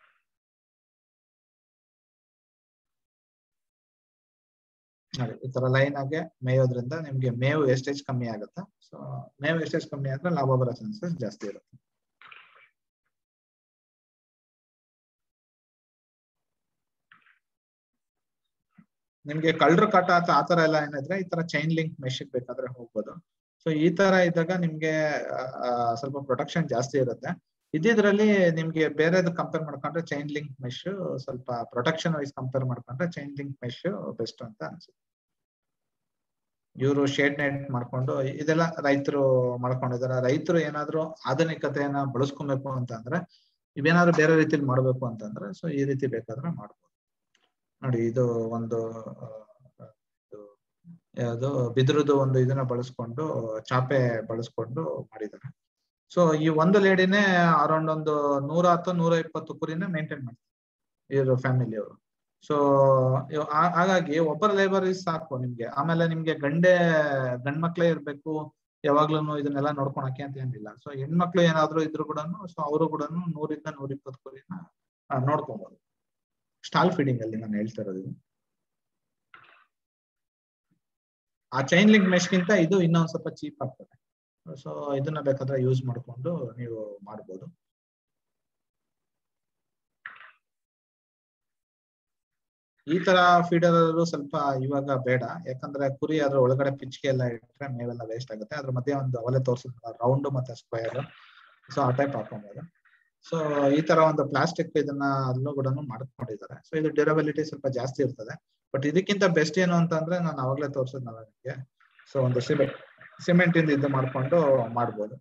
ನೋಡಿ ಈ ತರ ಲೈನ್ ಆಗಿ ಮೇಯೋದ್ರಿಂದ ನಿಮ್ಗೆ ಮೇವು ವೇಸ್ಟೇಜ್ ಕಮ್ಮಿ ಆಗುತ್ತೆ ಸೊ ಮೇವು ವೇಸ್ಟೇಜ್ ಕಮ್ಮಿ ಆದ್ರೆ ಲಾಭ ಬರೋ ಚಾನ್ಸಸ್ ಜಾಸ್ತಿ ಇರುತ್ತೆ ನಿಮ್ಗೆ ಕಳ್ರ ಕಾಟ ಅಥವಾ ಆತರ ಎಲ್ಲ ಏನಿದ್ರೆ ಈ ತರ ಚೈನ್ ಲಿಂಕ್ ಮೆಶ್ ಬೇಕಾದ್ರೆ ಹೋಗ್ಬೋದು ಸೊ ಈ ತರ ಇದ್ದಾಗ ನಿಮ್ಗೆ ಆ, ಆ, ಸ್ವಲ್ಪ ಪ್ರೊಟೆಕ್ಷನ್ ಜಾಸ್ತಿ ಇರುತ್ತೆ ಇದ್ದಿದ್ರಲ್ಲಿ ನಿಮ್ಗೆ ಬೇರೆದು ಕಂಪೇರ್ ಮಾಡ್ಕೊಂಡ್ರೆ ಚೈನ್ ಲಿಂಕ್ ಮೆಶ್ ಸ್ವಲ್ಪ ಪ್ರೊಟೆಕ್ಷನ್ ವೈಸ್ ಕಂಪೇರ್ ಮಾಡ್ಕೊಂಡ್ರೆ ಚೈನ್ ಲಿಂಕ್ ಮೆಶ್ ಬೆಸ್ಟ್ ಅಂತ ಅನ್ಸುತ್ತೆ ಇವರು ಶೇಡ್ ನೆಟ್ ಮಾಡ್ಕೊಂಡು ಇದೆಲ್ಲ ರೈತರು ಮಾಡ್ಕೊಂಡಿದ್ದಾರೆ ರೈತರು ಏನಾದ್ರು ಆಧುನಿಕತೆಯನ್ನ ಬಳಸ್ಕೊಬೇಕು ಅಂತ ಅಂದ್ರೆ ಇವೇನಾದ್ರು ಬೇರೆ ರೀತಿಲಿ ಮಾಡ್ಬೇಕು ಅಂತಂದ್ರೆ ಸೊ ಈ ರೀತಿ ಬೇಕಾದ್ರೆ ಮಾಡ್ಬೋದು ನೋಡಿ ಇದು ಒಂದು ಆ, ಇದು ಯಾವುದು ಬಿದಿರುದು ಒಂದು ಇದನ್ನ ಬಳಸ್ಕೊಂಡು ಚಾಪೆ ಬಳಸ್ಕೊಂಡು ಮಾಡಿದ್ದಾರೆ ಸೊ ಈ ಒಂದು ಲೇಡಿನೇ ಅರೌಂಡ್ ಒಂದು ನೂರ ಹತ್ತು ನೂರ ಇಪ್ಪತ್ತು ಕುರಿನ ಮೇಂಟೈನ್ ಮಾಡ್ತಾರೆ ಇವರು ಫ್ಯಾಮಿಲಿ ಅವರು ಸೊ ಹಾಗಾಗಿ ಒಬ್ಬರ ಲೇಬರ್ ಸಾಕು ನಿಮ್ಗೆ ಆಮೇಲೆ ನಿಮ್ಗೆ ಗಂಡೆ ಗಂಡ್ ಮಕ್ಳೇ ಇರ್ಬೇಕು ಯಾವಾಗ್ಲೂ ಇದನ್ನೆಲ್ಲ ನೋಡ್ಕೊಳಕ್ಕೆ ಅಂತ ಏನಿಲ್ಲ ಸೊ ಹೆಣ್ಮಕ್ಳು ಏನಾದ್ರು ಇದ್ರು ಕೂಡ ಸೊ ಅವರು ಕೂಡ ನೂರಿಂದ ನೂರ ಇಪ್ಪತ್ತು ಕುರಿನ ಆ, ನೋಡ್ಕೊಬಹುದು ಸ್ಟಾಲ್ ಫೀಡಿಂಗ್ ಅಲ್ಲಿ ನಾನು ಹೇಳ್ತಾ ಇರೋದು ಇದು. ಆ ಚೈನ್ ಲಿಂಕ್ ಮೆಶ್ಗಿಂತ ಇದು ಇನ್ನೊಂದ್ ಸ್ವಲ್ಪ ಚೀಪ್ ಆಗ್ತದೆ ಸೊ ಇದನ್ನ ಬೇಕಾದ್ರೆ ಯೂಸ್ ಮಾಡ್ಕೊಂಡು ನೀವು ಮಾಡ್ಬೋದು ಈ ತರ ಫೀಡರ್ ಸ್ವಲ್ಪ ಇವಾಗ ಬೇಡ ಯಾಕಂದ್ರೆ ಕುರಿ ಅದ್ರ ಒಳಗಡೆ ಪಿಚ್ಕೆ ಎಲ್ಲ ಇಟ್ರೆ ಮೇವೆಲ್ಲ ವೇಸ್ಟ್ ಆಗುತ್ತೆ ಅದ್ರ ಮಧ್ಯೆ ಒಂದು ಅವಲೆ ತೋರಿಸಿದ ರೌಂಡ್ ಮತ್ತೆ ಸ್ಕ್ವೇರ್ ಸೊ ಆ ಟೈಪ್ ಹಾಕೊಬೋದು ಸೊ ಈ ತರ ಒಂದು ಪ್ಲಾಸ್ಟಿಕ್ ಇದನ್ನ ಅಲ್ಲೂ ಕೂಡ ಮಾಡ್ಕೊಂಡಿದ್ದಾರೆ ಸೊ ಇದು ಡ್ಯೂರಬಿಲಿಟಿ ಸ್ವಲ್ಪ ಜಾಸ್ತಿ ಇರ್ತದೆ ಬಟ್ ಇದಕ್ಕಿಂತ ಬೆಸ್ಟ್ ಏನು ಅಂತಂದ್ರೆ ನಾನು ಅವಾಗ್ಲೇ ತೋರಿಸಿದ್ನಲ್ಲ ನಿಮಗೆ ಸೊ ಒಂದು ಸಿಮೆಂಟ್ ಸಿಮೆಂಟ್ ಇಂದ ಇದು ಮಾಡ್ಕೊಂಡು ಮಾಡ್ಬೋದು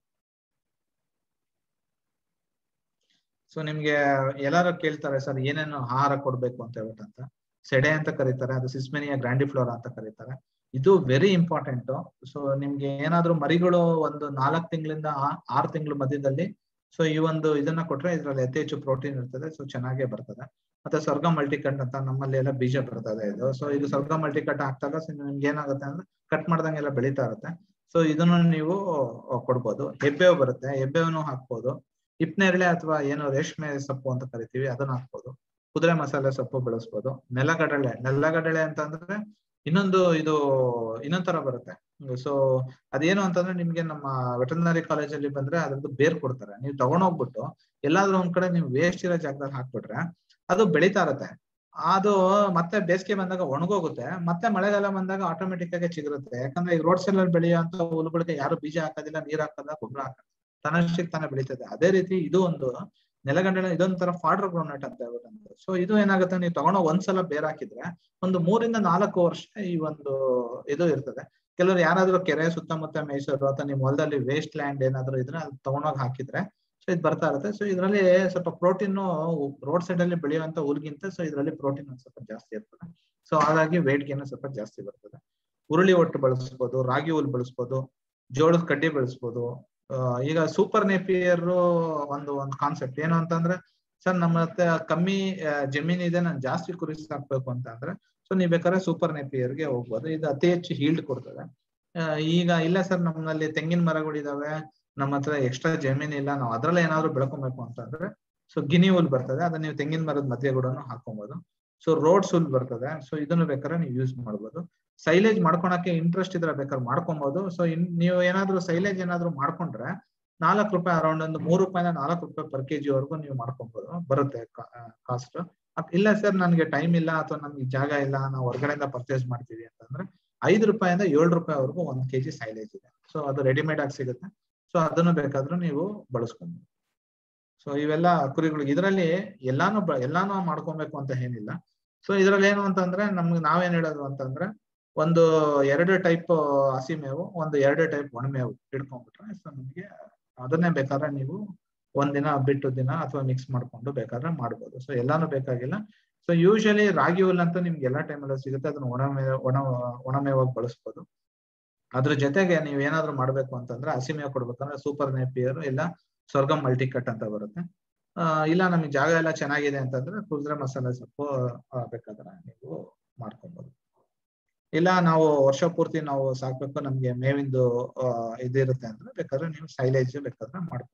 ಸೊ ನಿಮ್ಗೆ ಎಲ್ಲಾರು ಕೇಳ್ತಾರೆ ಸರ್ ಏನೇನು ಆಹಾರ ಕೊಡ್ಬೇಕು ಅಂತ ಹೇಳ್ಬಿಟ್ಟು ಅಂತ ಸೆಡೆ ಅಂತ ಕರೀತಾರೆ ಅದು ಸಿಸ್ಮೆನಿಯಾ ಗ್ರಾಂಡಿಫ್ಲೋರಾ ಅಂತ ಕರೀತಾರೆ ಇದು ವೆರಿ ಇಂಪಾರ್ಟೆಂಟ್ ಸೊ ನಿಮ್ಗೆ ಏನಾದ್ರೂ ಮರಿಗಳು ಒಂದು ನಾಲ್ಕು ತಿಂಗಳಿಂದ ಆರು ತಿಂಗಳ ಮಧ್ಯದಲ್ಲಿ ಸೊ ಈ ಒಂದು ಇದನ್ನ ಕೊಟ್ರೆ ಇದ್ರಲ್ಲಿ ಅತಿ ಹೆಚ್ಚು ಪ್ರೋಟೀನ್ ಇರ್ತದೆ ಸೊ ಚೆನ್ನಾಗೇ ಬರ್ತದೆ ಮತ್ತೆ ಸ್ವರ್ಗ ಮಲ್ಟಿಕಟ್ ಅಂತ ನಮ್ಮಲ್ಲಿ ಎಲ್ಲ ಬೀಜ ಬರ್ತದೆ ಇದು ಸೊ ಇದು ಸ್ವರ್ಗ ಮಲ್ಟಿಕಟ್ ಹಾಕ್ದಾಗ ನಿಮ್ಗೆ ಏನಾಗುತ್ತೆ ಅಂದ್ರೆ ಕಟ್ ಮಾಡ್ದಂಗೆಲ್ಲ ಬೆಳೀತಾ ಇರುತ್ತೆ ಸೊ ಇದನ್ನು ನೀವು ಕೊಡ್ಬೋದು ಹೆಬ್ಬೇವು ಬರುತ್ತೆ ಹೆಬ್ಬೇವನ್ನು ಹಾಕ್ಬೋದು ಹಿಪ್ನೇರಳೆ ಅಥವಾ ಏನು ರೇಷ್ಮೆ ಸೊಪ್ಪು ಅಂತ ಕರಿತೀವಿ ಅದನ್ನ ಹಾಕ್ಬೋದು ಕುದುರೆ ಮಸಾಲೆ ಸೊಪ್ಪು ಬೆಳೆಸ್ಬೋದು ನೆಲಗಡಲೆ ನೆಲಗಡಲೆ ಅಂತಂದ್ರೆ ಇನ್ನೊಂದು ಇದು ಇನ್ನೊಂದ್ ತರ ಬರುತ್ತೆ ಸೊ ಅದೇನು ಅಂತಂದ್ರೆ ನಿಮ್ಗೆ ನಮ್ಮ ವೆಟರ್ನರಿ ಕಾಲೇಜಲ್ಲಿ ಬಂದ್ರೆ ಅದ್ರದ್ದು ಬೇರ್ ಕೊಡ್ತಾರೆ ನೀವು ತಗೊಂಡೋಗ್ಬಿಟ್ಟು ಎಲ್ಲಾದ್ರೂ ಒಂದ್ ಕಡೆ ನೀವು ವೇಸ್ಟ್ ಇರೋ ಜಾಗದಲ್ಲಿ ಹಾಕ್ಬಿಟ್ರೆ ಅದು ಬೆಳೀತಾ ಇರತ್ತೆ ಅದು ಮತ್ತೆ ಬೇಸಿಗೆ ಬಂದಾಗ ಒಣಗೋಗುತ್ತೆ ಮತ್ತೆ ಮಳೆಗಾಲ ಬಂದಾಗ ಆಟೋಮೆಟಿಕ್ ಆಗಿ ಚಿಗುರುತ್ತೆ ಯಾಕಂದ್ರೆ ಈ ರೋಡ್ ಸೈಡ್ ಅಲ್ಲಿ ಬೆಳೆಯುವಂತ ಹುಳುಗಳಿಗೆ ಯಾರು ಬೀಜ ಹಾಕೋದಿಲ್ಲ ನೀರ್ ಹಾಕೋದ ಗೊಬ್ಬರ ಹಾಕೋದ ತನ್ನಷ್ಟಕ್ಕೆ ತಾನೇ ಬೆಳೀತದೆ ಅದೇ ರೀತಿ ಇದು ಒಂದು ನೆಲಗಂಡಲ ಇದೊಂಥರ ಫಾಡರ್ ಗ್ರೌಂಡ್ನಟ್ ಅಂತ ಹೇಳ್ಬಿಟ್ಟು ಸೊ ಇದು ಏನಾಗುತ್ತೆ ನೀವು ತಗೊಂಡೋ ಒಂದ್ಸಲ ಬೇರ್ ಹಾಕಿದ್ರೆ ಒಂದು ಮೂರಿಂದ ನಾಲ್ಕು ವರ್ಷ ಈ ಒಂದು ಇದು ಇರ್ತದೆ ಕೆಲವರು ಯಾರಾದ್ರೂ ಕೆರೆ ಸುತ್ತಮುತ್ತ ಮೇಯ್ಸೋರು ಅಥವಾ ನಿಮ್ ಹೊಲದಲ್ಲಿ ವೇಸ್ಟ್ ಲ್ಯಾಂಡ್ ಏನಾದ್ರು ಇದ್ರೆ ಅದು ತಗೊಂಡೋಗಿ ಹಾಕಿದ್ರೆ ಸೊ ಇದು ಬರ್ತಾ ಇರುತ್ತೆ ಸೊ ಇದರಲ್ಲಿ ಸ್ವಲ್ಪ ಪ್ರೋಟೀನ್ ರೋಡ್ ಸೈಡ್ ಅಲ್ಲಿ ಬೆಳೆಯುವಂತ ಹುಲ್ಗಿಂತ ಸೊ ಇದರಲ್ಲಿ ಪ್ರೋಟೀನ್ ಒಂದ್ ಸ್ವಲ್ಪ ಜಾಸ್ತಿ ಇರ್ತದೆ ಸೊ ಹಾಗಾಗಿ ವೇಟ್ ಗೇನ್ ಸ್ವಲ್ಪ ಜಾಸ್ತಿ ಬರ್ತದೆ ಉರುಳಿ ಒಟ್ಟು ಬಳಸ್ಬೋದು ರಾಗಿ ಹುಲ್ ಬಳಸ್ಬೋದು ಜೋಳದ ಕಡ್ಡಿ ಬೆಳೆಸ್ಬೋದು ಈಗ ಸೂಪರ್ ನೇಪಿಯರ್ ಒಂದು ಒಂದು ಕಾನ್ಸೆಪ್ಟ್ ಏನು ಅಂತಂದ್ರೆ ಸರ್ ನಮ್ಮ ಹತ್ರ ಕಮ್ಮಿ ಜಮೀನ್ ಇದೆ ನಾನು ಜಾಸ್ತಿ ಕುರಿ ಸಾಕ್ಬೇಕು ಅಂತ ಅಂದ್ರೆ ಸೊ ನೀವ್ ಬೇಕಾದ್ರೆ ಸೂಪರ್ ನೇಪಿಯರ್ಗೆ ಹೋಗ್ಬೋದು ಇದು ಅತಿ ಹೆಚ್ಚು ಹೀಲ್ಡ್ ಕೊಡ್ತದೆ ಈಗ ಇಲ್ಲ ಸರ್ ನಮ್ಮಲ್ಲಿ ತೆಂಗಿನ ಮರಗಳಿದಾವೆ ನಮ್ಮ ಹತ್ರ ಎಕ್ಸ್ಟ್ರಾ ಜಮೀನ್ ಇಲ್ಲ ನಾವು ಅದ್ರಲ್ಲೇ ಏನಾದ್ರು ಬೆಳ್ಕೊಬೇಕು ಅಂತಂದ್ರೆ ಸೊ ಗಿನಿ ಹುಲ್ ಬರ್ತದೆ ಅದನ್ನ ನೀವು ತೆಂಗಿನ ಮರದ ಮಧ್ಯೆ ಕೂಡ ಹಾಕೊಬಹುದು ಸೊ ರೋಡ್ಸ್ ಹುಲ್ ಬರ್ತದೆ ಸೊ ಇದನ್ನು ಬೇಕಾದ್ರೆ ನೀವು ಯೂಸ್ ಮಾಡ್ಬೋದು ಸೈಲೇಜ್ ಮಾಡ್ಕೊಳಕ್ಕೆ ಇಂಟ್ರೆಸ್ಟ್ ಇದ್ರೆ ಬೇಕಾದ್ರೆ ಮಾಡ್ಕೊಬಹುದು ಸೊ ಇನ್ ನೀವು ಏನಾದ್ರು ಸೈಲೇಜ್ ಏನಾದ್ರು ಮಾಡ್ಕೊಂಡ್ರೆ ನಾಲ್ಕು ರೂಪಾಯಿ ಅರೌಂಡ್ ಒಂದು ಮೂರು ರೂಪಾಯಿಂದ ನಾಲ್ಕು ರೂಪಾಯಿ ಪರ್ ಕೆಜಿ ವರೆಗೂ ನೀವು ಮಾಡ್ಕೊಬಹುದು ಬರುತ್ತೆ ಕಾಸ್ಟ್ ಇಲ್ಲ ಸರ್ ನನ್ಗೆ ಟೈಮ್ ಇಲ್ಲ ಅಥವಾ ನಮ್ಗೆ ಜಾಗ ಇಲ್ಲ ನಾವು ಹೊರಗಡೆಯಿಂದ ಪರ್ಚೇಸ್ ಮಾಡ್ತೀವಿ ಅಂತಂದ್ರೆ ಐದು ರೂಪಾಯಿಂದ ಏಳು ರೂಪಾಯಿವರೆಗೂ ಒಂದ್ ಕೆಜಿ ಸೈಲೇಜ್ ಇದೆ ಸೊ ಅದು ರೆಡಿಮೇಡ್ ಆಗಿ ಸಿಗುತ್ತೆ ಸೊ ಅದನ್ನು ಬೇಕಾದ್ರೂ ನೀವು ಬಳಸ್ಕೊಬಹುದು ಸೊ ಇವೆಲ್ಲ ಕುರಿಗಳು ಇದರಲ್ಲಿ ಎಲ್ಲಾನು ಎಲ್ಲಾನು ಮಾಡ್ಕೊಬೇಕು ಅಂತ ಏನಿಲ್ಲ ಸೊ ಇದ್ರಲ್ಲಿ ಏನು ಅಂತಂದ್ರೆ ನಮ್ಗೆ ನಾವೇನ್ ಹೇಳೋದು ಅಂತಂದ್ರೆ ಒಂದು ಎರಡು ಟೈಪ್ ಹಸಿ ಮೇವು ಒಂದು ಎರಡು ಟೈಪ್ ಒಣಮೇವು ಇಟ್ಕೊಂಡ್ಬಿಟ್ರೆ ಸೊ ನಿಮಗೆ ಅದನ್ನೇ ಬೇಕಾದ್ರೆ ನೀವು ಒಂದಿನ ಬಿಟ್ಟು ದಿನ ಅಥವಾ ಮಿಕ್ಸ್ ಮಾಡ್ಕೊಂಡು ಬೇಕಾದ್ರೆ ಮಾಡ್ಬೋದು ಸೊ ಎಲ್ಲಾನು ಬೇಕಾಗಿಲ್ಲ ಸೊ ಯೂಶಲಿ ರಾಗಿ ಹುಲ್ ಅಂತೂ ನಿಮ್ಗೆ ಎಲ್ಲಾ ಟೈಮಲ್ಲೂ ಸಿಗುತ್ತೆ ಅದನ್ನ ಒಣಮೇ ಒಣ ಒಣಮೇವಾಗಿ ಬಳಸ್ಬೋದು ಅದ್ರ ಜೊತೆಗೆ ನೀವ್ ಏನಾದ್ರು ಮಾಡ್ಬೇಕು ಅಂತಂದ್ರೆ ಹಸಿಮೇವು ಕೊಡ್ಬೇಕಂದ್ರೆ ಸೂಪರ್ ನೇಪಿಯರ್ ಇಲ್ಲ ಸ್ವರ್ಗಂ ಮಲ್ಟಿಕಟ್ ಅಂತ ಬರುತ್ತೆ ಇಲ್ಲ ನಮಗೆ ಜಾಗ ಎಲ್ಲ ಚೆನ್ನಾಗಿದೆ ಅಂತಂದ್ರೆ ಕುದುರೆ ಮಸಾಲೆ ಸೊಪ್ಪು ಬೇಕಾದ್ರೆ ನೀವು ಮಾಡ್ಕೊಬಹುದು ಇಲ್ಲ ನಾವು ವರ್ಷ ಪೂರ್ತಿ ನಾವು ಸಾಕ್ಬೇಕು ನಮ್ಗೆ ಮೇವಿಂದು ಇದಿರುತ್ತೆ ಅಂದ್ರೆ ಬೇಕಾದ್ರೆ ನೀವು ಸೈಲೇಜ್ ಬೇಕಾದ್ರೆ ಮಾಡ್ಬೋದು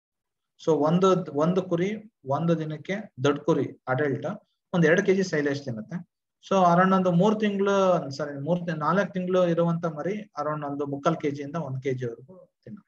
ಸೊ ಒಂದು ಒಂದು ಕುರಿ ಒಂದು ದಿನಕ್ಕೆ ದೊಡ್ಡ ಕುರಿ ಅಡಲ್ಟ್ ಒಂದ್ ಎರಡು ಕೆಜಿ ಸೈಲೇಜ್ ತಿನ್ನುತ್ತೆ ಸೊ ಅರೌಂಡ್ ಒಂದು ಮೂರ್ ತಿಂಗಳು ಸಾರಿ ಮೂರ್ ನಾಲ್ಕು ತಿಂಗಳು ಇರುವಂತ ಮರಿ ಅರೌಂಡ್ ಒಂದು ಮುಕ್ಕಾಲ್ ಕೆಜಿಯಿಂದ ಒಂದ್ ಕೆಜಿ ವರೆಗೂ ತಿನ್ನುತ್ತೆ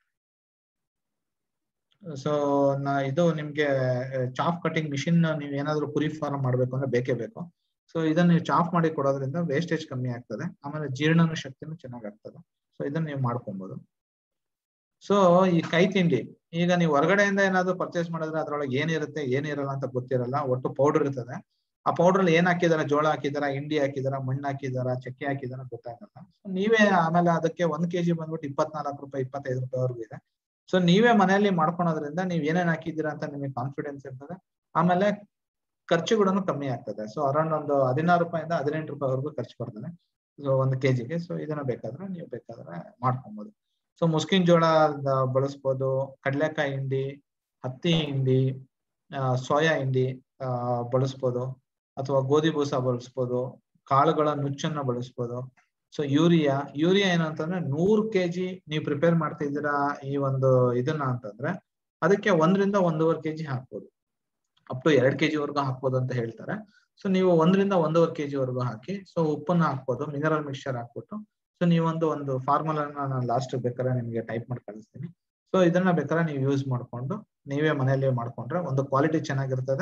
ಸೊ ನಾ ಇದು ನಿಮ್ಗೆ ಚಾಫ್ ಕಟಿಂಗ್ ಮಿಷಿನ್ ನೀವ್ ಏನಾದ್ರು ಕುರಿ ಫಾರ್ಮ್ ಮಾಡ್ಬೇಕು ಅಂದ್ರೆ ಬೇಕೇ ಬೇಕು ಸೊ ಇದನ್ನ ನೀವು ಚಾಫ್ ಮಾಡಿ ಕೊಡೋದ್ರಿಂದ ವೇಸ್ಟೇಜ್ ಕಮ್ಮಿ ಆಗ್ತದೆ ಆಮೇಲೆ ಜೀರ್ಣನ ಶಕ್ತಿನೂ ಚೆನ್ನಾಗ್ ಆಗ್ತದೆ ಸೊ ಇದನ್ನ ನೀವು ಮಾಡ್ಕೊಬಹುದು ಸೊ ಈ ಕೈ ತಿಂಡಿ ಈಗ ನೀವು ಹೊರಗಡೆಯಿಂದ ಏನಾದ್ರು ಪರ್ಚೇಸ್ ಮಾಡಿದ್ರೆ ಅದ್ರೊಳಗೆ ಏನಿರುತ್ತೆ ಏನಿರಲ್ಲ ಅಂತ ಗೊತ್ತಿರಲ್ಲ ಒಟ್ಟು ಪೌಡರ್ ಇರ್ತದೆ ಆ ಪೌಡರ್ ಅಲ್ಲಿ ಏನ್ ಹಾಕಿದಾರ ಜೋಳ ಹಾಕಿದಾರ ಹಿಂಡಿ ಹಾಕಿದಾರ ಮಣ್ಣು ಹಾಕಿದಾರ ಚಕ್ಕೆ ಹಾಕಿದಾರ ಗೊತ್ತಾಗಲ್ಲ ನೀವೇ ಆಮೇಲೆ ಅದಕ್ಕೆ ಒಂದ್ ಕೆಜಿ ಬಂದ್ಬಿಟ್ಟು ಇಪ್ಪತ್ನಾಲ್ಕು ರೂಪಾಯಿ ಇಪ್ಪತ್ತೈದು ರೂಪಾಯಿವರೆಗೂ ಇದೆ ಸೊ ನೀವೇ ಮನೆಯಲ್ಲಿ ಮಾಡ್ಕೊಳೋದ್ರಿಂದ ನೀವ್ ಏನೇನ್ ಹಾಕಿದ್ದೀರಾ ಅಂತ ನಿಮಗೆ ಕಾನ್ಫಿಡೆನ್ಸ್ ಇರ್ತದೆ ಆಮೇಲೆ ಖರ್ಚುಗಳನ್ನು ಕಮ್ಮಿ ಆಗ್ತದೆ ಸೊ ಅರೌಂಡ್ ಒಂದು ಹದಿನಾರು ರೂಪಾಯಿಂದ ಹದಿನೆಂಟು ರೂಪಾಯಿವರೆಗೂ ಖರ್ಚು ಬರ್ತದೆ ಸೊ ಒಂದು ಕೆಜಿಗೆ ಸೊ ಇದನ್ನ ಬೇಕಾದ್ರೆ ನೀವು ಬೇಕಾದ್ರೆ ಮಾಡ್ಕೊಬಹುದು ಸೊ ಮುಸ್ಕಿನ್ ಜೋಳ ಬಳಸ್ಬೋದು ಕಡಲೆಕಾಯಿ ಹಿಂಡಿ ಹತ್ತಿ ಹಿಂಡಿ ಸೋಯಾ ಹಿಂಡಿ ಬಳಸ್ಬೋದು ಅಥವಾ ಗೋಧಿ ಬೂಸ ಬಳಸ್ಬೋದು ಕಾಳುಗಳ ನುಚ್ಚನ್ನ ಬಳಸ್ಬೋದು ಸೊ ಯೂರಿಯಾ ಯೂರಿಯಾ ಏನಂತಂದ್ರೆ ನೂರು ಕೆಜಿ ನೀವು ಪ್ರಿಪೇರ್ ಮಾಡ್ತಿದ್ದೀರಾ ಈ ಒಂದು ಇದನ್ನ ಅಂತಂದ್ರೆ ಅದಕ್ಕೆ ಒಂದರಿಂದ ಒಂದೂವರೆ ಕೆಜಿ ಹಾಕ್ಬೋದು ಅಪ್ ಟು ಎರಡ್ ಕೆಜಿ ವರೆಗೂ ಹಾಕ್ಬೋದು ಅಂತ ಹೇಳ್ತಾರೆ ಸೊ ನೀವು ಒಂದರಿಂದ ಒಂದೂವರೆ ಕೆಜಿ ವರೆಗೂ ಹಾಕಿ ಸೊ ಉಪ್ಪನ್ನ ಹಾಕ್ಬೋದು ಮಿನರಲ್ ಮಿಕ್ಸ್ಚರ್ ಹಾಕ್ಬಿಟ್ಟು ಸೊ ನೀವೊಂದು ಒಂದು ಫಾರ್ಮುಲಾ ನಾನು ಲಾಸ್ಟ್ ಬೇಕಾದ್ರೆ ನಿಮ್ಗೆ ಟೈಪ್ ಮಾಡಿ ಕಳಿಸ್ತೀನಿ ಸೊ ಇದನ್ನ ಬೇಕಾದ್ರೆ ನೀವು ಯೂಸ್ ಮಾಡ್ಕೊಂಡು ನೀವೇ ಮನೆಯಲ್ಲಿ ಮಾಡ್ಕೊಂಡ್ರೆ ಒಂದು ಕ್ವಾಲಿಟಿ ಚೆನ್ನಾಗಿರ್ತದೆ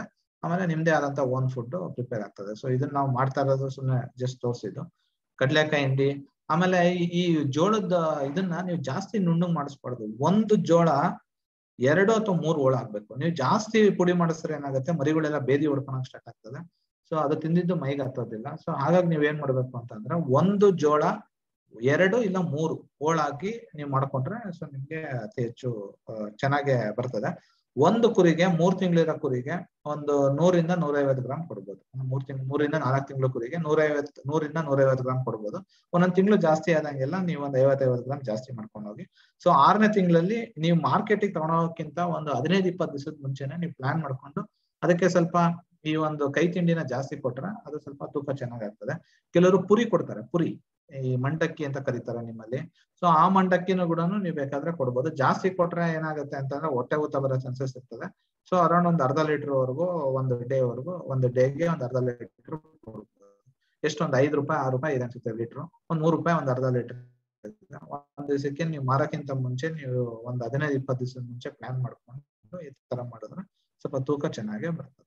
ಆಮೇಲೆ ನಿಮ್ದೇ ಆದಂತ ಓನ್ ಫುಡ್ ಪ್ರಿಪೇರ್ ಆಗ್ತದೆ ಸೊ ಇದನ್ನ ನಾವು ಮಾಡ್ತಾ ಇರೋದು ಸುಮ್ಮನೆ ಜಸ್ಟ್ ತೋರಿಸಿದ್ದು ಕಡ್ಲೆಕಾಯಿ ಹಿಂಡಿ ಆಮೇಲೆ ಈ- ಈ ಜೋಳದ ಇದನ್ನ ನೀವು ಜಾಸ್ತಿ ನುಣ್ಣಗ್ ಮಾಡಿಸ್ಬಾರ್ದು ಒಂದು ಜೋಳ ಎರಡು ಅಥವಾ ಮೂರು ಹೋಳ ಆಗ್ಬೇಕು ನೀವು ಜಾಸ್ತಿ ಪುಡಿ ಮಾಡಿಸಿದ್ರೆ ಏನಾಗುತ್ತೆ ಮರಿಗಳೆಲ್ಲ ಬೇದಿ ಹೊಡ್ಕೊಳಕ್ ಸ್ಟಾರ್ಟ್ ಆಗ್ತದೆ ಸೊ ಅದು ತಿಂದಿದ್ದು ಮೈಗೆ ಹತ್ತೋದಿಲ್ಲ ಸೊ ಹಾಗಾಗಿ ನೀವ್ ಏನ್ ಮಾಡ್ಬೇಕು ಅಂತಂದ್ರೆ ಒಂದು ಜೋಳ ಎರಡು ಇಲ್ಲ ಮೂರು ಹೋಳಾಗಿ ನೀವು ಮಾಡ್ಕೊಂಡ್ರೆ ಸೊ ನಿಮ್ಗೆ ಅತಿ ಹೆಚ್ಚು ಆ, ಚೆನ್ನಾಗೆ ಬರ್ತದೆ ಒಂದು ಕುರಿಗೆ ಮೂರ್ ತಿಂಗಳಿರೋ ಕುರಿಗೆ ಒಂದು ನೂರಿಂದ ನೂರೈವತ್ತು ಗ್ರಾಮ್ ಕೊಡ್ಬೋದು ಮೂರ್ ತಿಂಗಳು ಮೂರಿಂದ ನಾಲ್ಕು ತಿಂಗಳು ಕುರಿಗೆ ನೂರೈವತ್ತು ನೂರಿಂದ ನೂರೈವತ್ತು ಗ್ರಾಮ್ ಕೊಡ್ಬೋದು ಒಂದೊಂದ್ ತಿಂಗಳು ಜಾಸ್ತಿ ಆದಂಗೆಲ್ಲ ನೀವು ಒಂದ್ ಐವತ್ತೈವತ್ತು ಗ್ರಾಮ್ ಜಾಸ್ತಿ ಮಾಡ್ಕೊಂಡು ಹೋಗಿ ಸೊ ಆರನೇ ತಿಂಗಳಲ್ಲಿ ನೀವು ಮಾರ್ಕೆಟಿಗೆ ತಗೊಳೋಕ್ಕಿಂತ ಒಂದು ಹದಿನೈದು ಇಪ್ಪತ್ತು ದಿವಸದ ಮುಂಚೆನೆ ನೀವು ಪ್ಲಾನ್ ಮಾಡ್ಕೊಂಡು ಅದಕ್ಕೆ ಸ್ವಲ್ಪ ಈ ಒಂದು ಕೈ ತಿಂಡಿನ ಜಾಸ್ತಿ ಕೊಟ್ರೆ ಅದು ಸ್ವಲ್ಪ ತೂಕ ಚೆನ್ನಾಗಾಗ್ತದೆ ಕೆಲವರು ಪುರಿ ಕೊಡ್ತಾರೆ ಪುರಿ ಈ ಮಂಡಕ್ಕಿ ಅಂತ ಕರೀತಾರೆ ನಿಮ್ಮಲ್ಲಿ ಸೊ ಆ ಮಂಡಕ್ಕಿನೂ ಕೂಡ ನೀವು ಬೇಕಾದ್ರೆ ಕೊಡ್ಬೋದು ಜಾಸ್ತಿ ಕೊಟ್ರೆ ಏನಾಗುತ್ತೆ ಅಂತಂದ್ರೆ ಹೊಟ್ಟೆ ಊತ ಬರೋ ಚಾನ್ಸಸ್ ಇರ್ತದೆ ಸೊ ಅರೌಂಡ್ ಒಂದು ಅರ್ಧ ಲೀಟರ್ ವರೆಗೂ ಒಂದು ಡೇ ವರೆಗೂ ಒಂದು ಡೇಗೆ ಒಂದು ಅರ್ಧ ಲೀಟರ್ ಕೊಡ್ಬೋದು ಎಷ್ಟೊಂದು ಐದು ರೂಪಾಯಿ ಆರು ರೂಪಾಯಿ ಇದೆ ಅನ್ಸುತ್ತೆ ಲೀಟರ್ ಒಂದ್ ಮೂರು ರೂಪಾಯಿ ಒಂದು ಅರ್ಧ ಲೀಟರ್ ಒಂದ್ ದಿವಸಕ್ಕೆ ನೀವು ಮಾರಕ್ಕಿಂತ ಮುಂಚೆ ನೀವು ಒಂದ್ ಹದಿನೈದು ಇಪ್ಪತ್ತು ದಿವಸದ ಮುಂಚೆ ಪ್ಲಾನ್ ಮಾಡ್ಕೊಂಡು ಈ ತರ ಮಾಡಿದ್ರೆ ಸ್ವಲ್ಪ ತೂಕ ಚೆನ್ನಾಗೇ ಬರ್ತದೆ